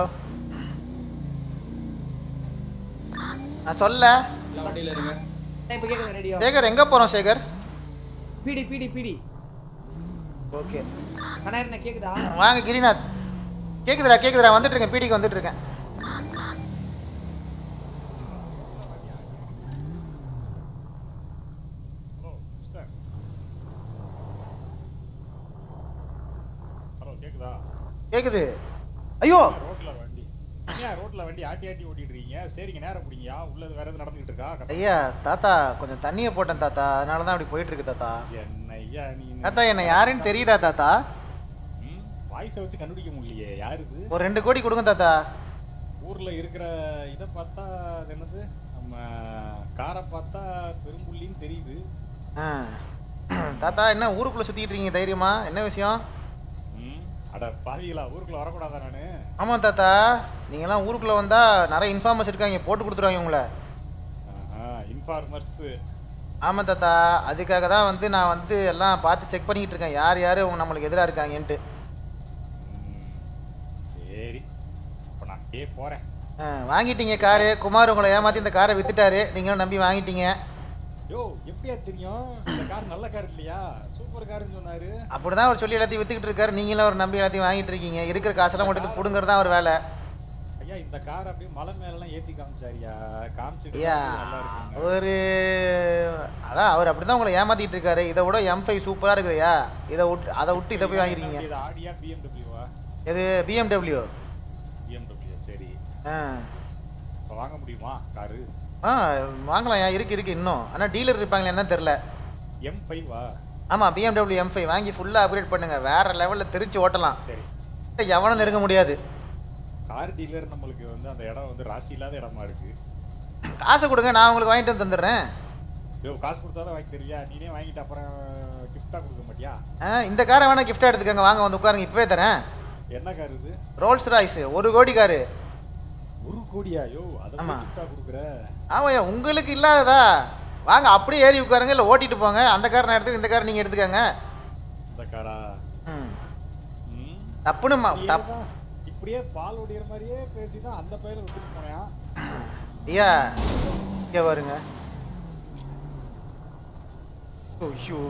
நான் சொல்ல எல்லாம் வண்டியில இருங்க இப்போ கேக்குது ரெடியோ சேகர் எங்க போறோம் சேகர் பீடி பீடி பீடி ஓகே அண்ணா என்ன கேக்குதா வாங்க கிரிநாத் கேக்குதுடா கேக்குதுடா வந்துட்டு இருக்கேன் பீடிக்கு வந்துட்டு இருக்கேன் ஹலோ கேக்குதா கேக்குது ஐயோ ரோட்ல வண்டி ஏன் ரோட்ல வண்டி ஆட்டி ஆட்டி ஓட்டிட்டு இருக்கீங்க சரிங்க நேரம் பிடிங்கயா உள்ள வேற எதுவும் நடந்துகிட்டு இருக்கா கஷ்டம். ஐயா தாத்தா கொஞ்சம் தண்ணியை போட்டேன் தாத்தா அதனால தான் அப்படி போயிட்டு இருக்கு தாத்தா என்ன ஐயா நீ தாத்தா என்ன யாருன்னு தெரியுதா தாத்தா வாய்ஸை வச்சு கண்டுபிடிக்க முடியலையே யாரு இது ஒரு ரெண்டு கோடி கொடுங்க தாத்தா ஊர்ல இருக்கிற இத பார்த்தா அது என்னது நம்ம காரை பார்த்தா பெரும்புள்ளின்னு தெரியுது ஆ. தாத்தா என்ன ஊருக்குள்ள சுத்திட்டு இருக்கீங்க தைரியமா என்ன விஷயம் ம் அட பாவிகளா ஊருக்குள்ள வரக்கூடாதா நானு ஆமா தாத்தா நீங்க எல்லாம் ஊருக்குள்ள வந்தா நிறைய இன்ஃபார்மர்ஸ் இருக்காங்க போட்டு கொடுத்துருவாங்க உங்களை இன்ஃபார்மர்ஸ் ஆமா தாத்தா அதுக்காக தான் வந்து நான் வந்து எல்லாம் பார்த்து செக் பண்ணிட்டு இருக்கேன் யார் யாரு உங்க நம்மளுக்கு எதிரா இருக்காங்கன்ட்டு சரி இப்ப நான் கே போறேன் ஆ, வாங்கிட்டீங்க காரு குமார் உங்களை ஏமாத்தி இந்த காரை வித்துட்டாரு நீங்களும் நம்பி வாங்கிட்டீங்க யோ எப்படியா தெரியும் இந்த கார் நல்ல கார் இல்லையா சூப்பர் கார்னு சொன்னாரு அப்படிதான் அவர் சொல்லி எல்லாத்தையும் வித்துக்கிட்டு இருக்காரு நீங்களும் அவர் நம்பி எல்லாத்தையும் வாங்கிட்டு இருக்கீங்க இருக்கிற காசெல்லாம் மட்டும் புடுங்கிறது தான் அவர் வேலை ஐயா இந்த கார் அப்படியே மலை மேல எல்லாம் ஏத்தி காமிச்சாரியா காமிச்சிட்டு ஐயா நல்லா இருக்குங்க ஒரு அதான் அவர் அப்படிதான் உங்களை ஏமாத்திட்டு இருக்காரு இதை விட எம் ஃபைவ் சூப்பரா இருக்குதுயா இதை விட்டு அதை விட்டு இதை போய் வாங்கிருக்கீங்க இது ஆடியா பிஎம்டபிள்யூவா எது பிஎம்டபிள்யூ பிஎம்டபிள்யூ சரி ஆ இப்ப வாங்க முடியுமா காரு ஆ வாங்கலாம் இருக்கு இருக்கு இன்னும் ஆனா டீலர் இருப்பாங்களே என்ன தெரியல எம் ஃபைவா ஆமா பிஎம்டபிள்யூ எம் ஃபைவ் வாங்கி ஃபுல்லா அப்கிரேட் பண்ணுங்க வேற லெவல்ல தெரிச்சு ஓட்டலாம் சரி எவனும் நெருங்க முடியாது கார் டீலர் நம்மளுக்கு வந்து அந்த இடம் வந்து ராசி இல்லாத இடமா இருக்கு காசை கொடுங்க நான் உங்களுக்கு வாங்கிட்டு வந்து தந்துடுறேன் யோ காசு கொடுத்தாதான் வாங்கி தருவியா நீனே வாங்கிட்டு அப்புறம் கிஃப்டா கொடுக்க மாட்டியா ஆ, இந்த காரை வேணா கிஃப்டா எடுத்துக்கங்க வாங்க வந்து உட்காருங்க இப்பவே தரேன் என்ன கார் இது ரோல்ஸ் ராய்ஸ் ஒரு கோடி காரு ஒரு கோடியா யோ அதை ஆமா. கிஃப்டா கொடுக்குற ஆமாய்யா உங்களுக்கு இல்லாததா வாங்க அப்படியே ஏறி உட்காருங்க இல்ல ஓட்டிட்டு போங்க அந்த கார் நான் எடுத்துக்க இந்த கார் நீங்க எடுத்துக்கங்க இந்த காரா ம். ம். தப்புன்னு ம- இப்படியே தப்- தான்- இப்படியே பால் ஒடிகிற மாதிரியே பேசிதான் அந்த பையனை விட்டுட்டு போனேன் ஐயா இங்க பாருங்க ஐயோ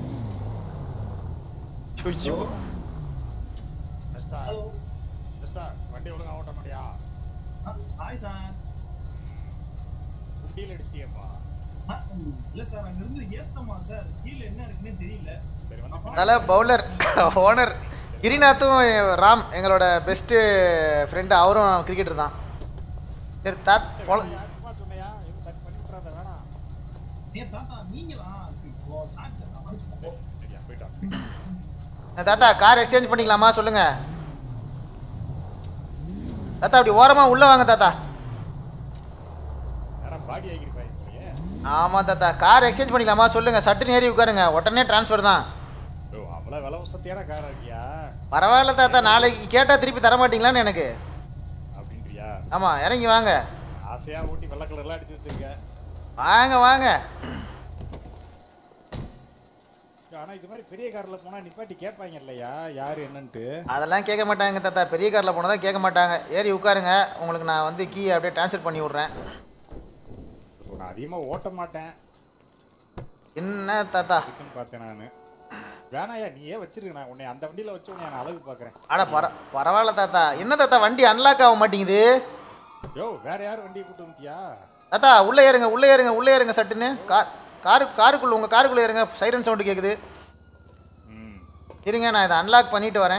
ஐயோ பெஸ்டா பெஸ்டா வண்டி ஒழுங்கா ஓட்ட மாட்டியா ஹாய் சார் குண்டியில் அடிச்சிட்டியப்பா இல்ல சார் அங்க இருந்து ஏத்தமா சார் கீழ என்ன இருக்குன்னே தெரியல சரி வந்து தல பவுலர் ஓனர் கிரிநாத்தும் ராம் எங்களோட பெஸ்ட் ஃப்ரெண்டு அவரும் கிரிக்கெட்டர் தான் சரி தாத் பொல- சும்மா சொன்னையா எதுவும் தப்பு பண்ணி விட்றாத வேணாம் ஏன் தாத்தா நீங்களா இப்போ சாப்பிட்டு மறைச்சு சரியா போயிட்டான் தாத்தா கார் எக்ஸ்சேஞ்ச் பண்ணிக்கலாமா சொல்லுங்க தாத்தா அப்படி ஓரமா உள்ள வாங்க தாத்தா நேரம் பாடி ஆகிருப்பாங்க போலயே ஆமா தாத்தா கார் எக்ஸ்சேஞ்ச் பண்ணிக்கலாமா சொல்லுங்க சட்டுன்னு ஏறி உட்காருங்க உடனே டிரான்ஸ்ஃபர் தான் யோ அவ்வளவு விலை வசதியான காரா இருக்கியா பரவாயில்ல தாத்தா நாளைக்கு கேட்டா திருப்பி தர மாட்டீங்களான்னு எனக்கு அப்படின்றியா ஆமா இறங்கி வாங்க ஆசையா ஊட்டி வெள்ளை கலர்லாம் அடிச்சு வச்சிருக்க வாங்க வாங்க ஆனா இது மாதிரி பெரிய கார்ல போனா நிப்பாட்டி கேட்பாங்க இல்லையா யாரு என்னன்ட்டு அதெல்லாம் கேட்க மாட்டாங்க தாத்தா பெரிய கார்ல போனதா கேட்க மாட்டாங்க ஏறி உட்காருங்க உங்களுக்கு நான் வந்து கீ அப்படியே ட்ரான்ஸ்ஃபர் பண்ணி விடுறேன் நான் அதிகமா ஓட்ட மாட்டேன் என்ன தாத்தா இருக்குன்னு பார்த்தேன் நானு வேணாயா நீயே வச்சிருக்க நான் உன்னை அந்த வண்டியில வச்சு உன்னை நான் அழகு பாக்குறேன் அட பர பரவாயில்ல தாத்தா என்ன தாத்தா வண்டி அன்லாக் ஆக மாட்டேங்குது யோ வேற யாரும் வண்டியை கூட்டு வந்துட்டியா தாத்தா உள்ள ஏறுங்க உள்ள ஏறுங்க உள்ள ஏறுங்க சட்டுன்னு கார் காரு காருக்குள்ள உங்க காருக்குள்ள ஏறுங்க சைரன் சவுண்ட் கேக்குது இருங்க நான் இதை அன்லாக் பண்ணிட்டு வரேன்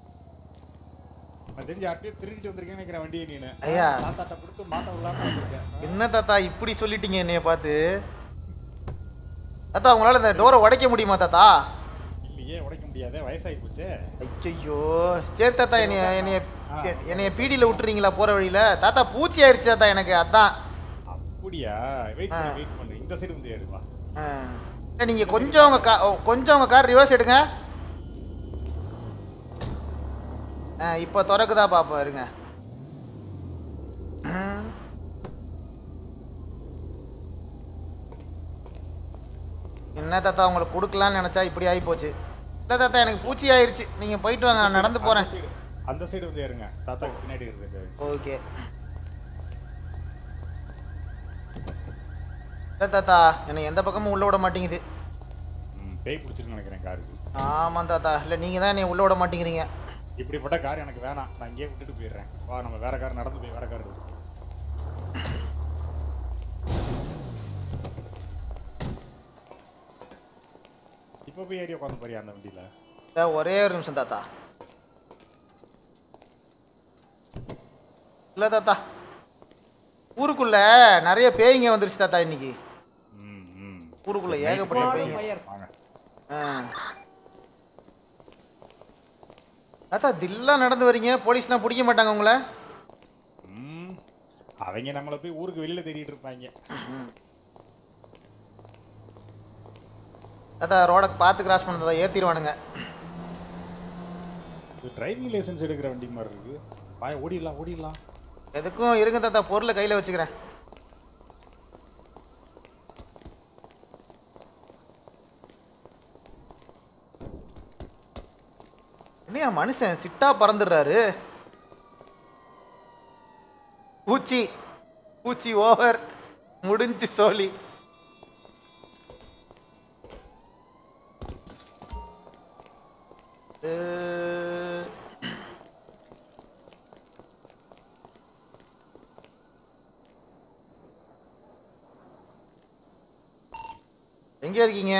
நான் தெரிஞ்சு அப்படியே திருடிட்டு வந்திருக்கேன்னு நினைக்கிறேன் வண்டியை நீனு ஐயா. தாத்தாட்ட கொடுத்து மாட்ட விடலாம வந்திருக்கேன் என்ன தாத்தா இப்படி சொல்லிட்டீங்க என்னைய பார்த்து தாத்தா உங்களால இந்த டோரை உடைக்க முடியுமா தாத்தா இல்லையே உடைக்க முடியாதே வயசாகி போச்சே ஐயோ சரி தாத்தா என்னைய என்னைய என்னைய பீடியில விட்டுறீங்களா போற வழியில தாத்தா பூச்சி ஆயிருச்சு தாத்தா எனக்கு அதான் அப்படியா வெயிட் பண்ணு வெயிட் பண்ணு இந்த சைடு வந்து ஏறுவா ஆ. இல்ல, நீங்க கொஞ்சம் உங்க கா- கொஞ்சம் உங்க கார் ரிவர்ஸ் எடுங்க ஆ, இப்போ திறக்குதா பாப்போம் இருங்க ம். என்ன தாத்தா உங்களுக்கு கொடுக்கலாம்னு நினைச்சா இப்படி ஆகி போச்சு இல்ல தாத்தா எனக்கு பூச்சி ஆயிருச்சு நீங்க போயிட்டு வாங்க நான் நடந்து போறேன் அந்த side- அந்த சைடு வந்து ஏறுங்க தாத்தாக்கு பின்னாடி இருக்கு ஓகே இல்ல தாத்தா என்னை எந்த பக்கமும் உள்ள விட மாட்டேங்குது ம், பேய் பிடிச்சிருன்னு நினைக்கிறேன் காருக்கு ஆமா தாத்தா இல்ல நீங்க தான் என்னை உள்ள விட மாட்டேங்கிறீங்க இப்படிப்பட்ட கார் எனக்கு வேணாம் நான் இங்கேயே விட்டுட்டு போயிடுறேன் வா நம்ம வேற கார் நடந்து போய் வேற கார் எடுப்போம். இப்போ போய் ஏறி உட்காந்து போறியா அந்த வண்டியில இதோ ஒரே ஒரு நிமிஷம் தாத்தா இல்ல தாத்தா ஊருக்குள்ள நிறைய பேய்ங்க வந்துருச்சு தாத்தா இன்னைக்கு ஊருக்குள்ள ஏகப்பட்ட பேய்ங்க வாங்க ஆ. தாத்தா தில்லா நடந்து வரீங்க போலீஸ்லாம் பிடிக்க மாட்டாங்க உங்களை ம், அவங்க நம்மள போய் ஊருக்கு வெளியில தேடிட்டு இருப்பாங்க தாத்தா ரோட பார்த்து கிராஸ் பண்ணதா ஏத்திடுவானுங்க டிரைவிங் லைசென்ஸ் எடுக்கிற வண்டி மாதிரி இருக்கு வாய ஓடிடலாம் ஓடிடலாம் எதுக்கும் இருங்க தாத்தா பொருளை கையில வச்சுக்கிறேன் என்னையா மனுஷன் சிட்டா பறந்துடுறாரு பூச்சி பூச்சி ஓவர் முடிஞ்சு சோலி அஹ், எங்க இருக்கீங்க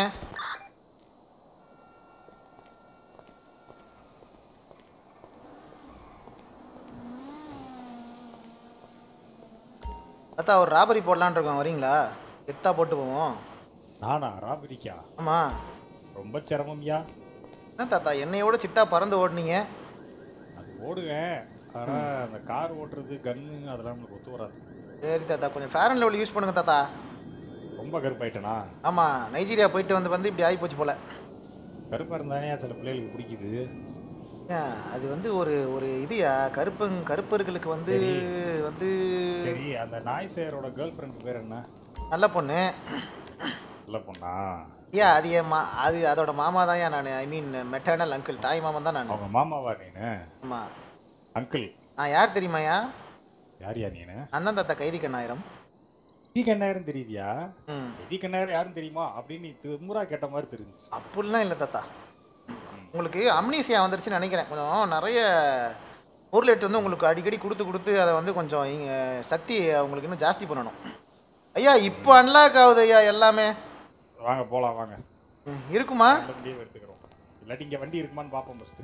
தாத்தா ஒரு ராபரி போடலான்னு இருக்கோம் வரீங்களா எத்தா போட்டு போவோம் நானா ராபரிக்கா ஆமா ரொம்ப சிரமம்யா என்ன தாத்தா என்னையோட சிட்டா பறந்து ஓடுனீங்க அது ஓடுவேன் ஆனா அந்த கார் ஓட்டுறது கன்னு அதெல்லாம் நமக்கு ஒத்து வராது சரி தாத்தா கொஞ்சம் ஃபேர் அண்ட் லெவல் யூஸ் பண்ணுங்க தாத்தா ரொம்ப கருப்பாயிட்டனா ஆமா நைஜீரியா போயிட்டு வந்து வந்து இப்படி ஆகி போச்சு போல கருப்பா இருந்தானே சில பிள்ளைகளுக்கு பிடிக்குது ஏன், அது வந்து ஒரு ஒரு இதுயா கருப்பங் கருப்பர்களுக்கு வந்து சரி. வந்து சரி அந்த நாய் சேரோட கேர்ள் ஃப்ரெண்ட் பேர் என்ன நல்ல பொண்ணு நல்ல பொண்ணா ஐயா அது என் மா அது அதோட மாமா தான் நான் ஐ மீன் மெட்டர்னல் அங்கிள் தாய் மாமன் தான் நான் அவங்க மாமாவா நீனு ஆமா அங்கிள் நான் யார் தெரியுமாயா யாரியா நீனு அண்ணன் தாத்தா கைதி கண்ணாயிரம் எதி கண்ணாயிரம் தெரியுதியா ம். எதி கண்ணாயிரம் யாரும் தெரியுமா அப்படின்னு நீ திமுறா கேட்ட மாதிரி தெரிஞ்சு அப்படிலாம் இல்லை தாத்தா உங்களுக்கு அம்னீசியா வந்துருச்சுன்னு நினைக்கிறேன் கொஞ்சம் நிறைய பொருளேட்டு வந்து உங்களுக்கு அடிக்கடி கொடுத்து கொடுத்து அதை வந்து கொஞ்சம் இங்க சக்தி உங்களுக்கு இன்னும் ஜாஸ்தி பண்ணணும் ஐயா இப்போ அன்லாக் ஆகுது ஐயா எல்லாமே வாங்க போலாம் வாங்க ம், இருக்குமா அந்த வண்டியை எடுத்துக்கிறோம் இல்லாட்டி இங்க வண்டி இருக்குமான்னு பாப்போம் ஃபர்ஸ்ட்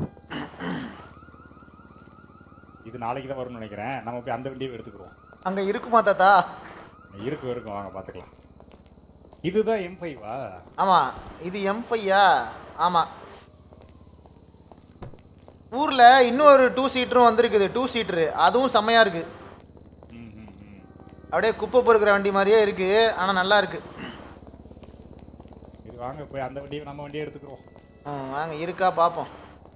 இது நாளைக்கு தான் வரும்னு நினைக்கிறேன் நம்ம போய் அந்த வண்டியை எடுத்துக்கிறோம் அங்க இருக்குமா தாத்தா இருக்கும் இருக்கும் வாங்க பாத்துக்கலாம் இதுதான் எம் ஃபைவா ஆமா இது எம் ஃபையா ஆமா ஊர்ல இன்னொரு டூ சீட்டரும் வந்திருக்குது டூ சீட்டரு அதுவும் செம்மையா இருக்கு அப்படியே குப்பை பொறுக்கிற வண்டி மாதிரியே இருக்கு ஆனா நல்லா இருக்கு இது வாங்க போய் அந்த வண்டியை நம்ம வண்டியை எடுத்துக்கிறோம் ம், வாங்க இருக்கா பாப்போம்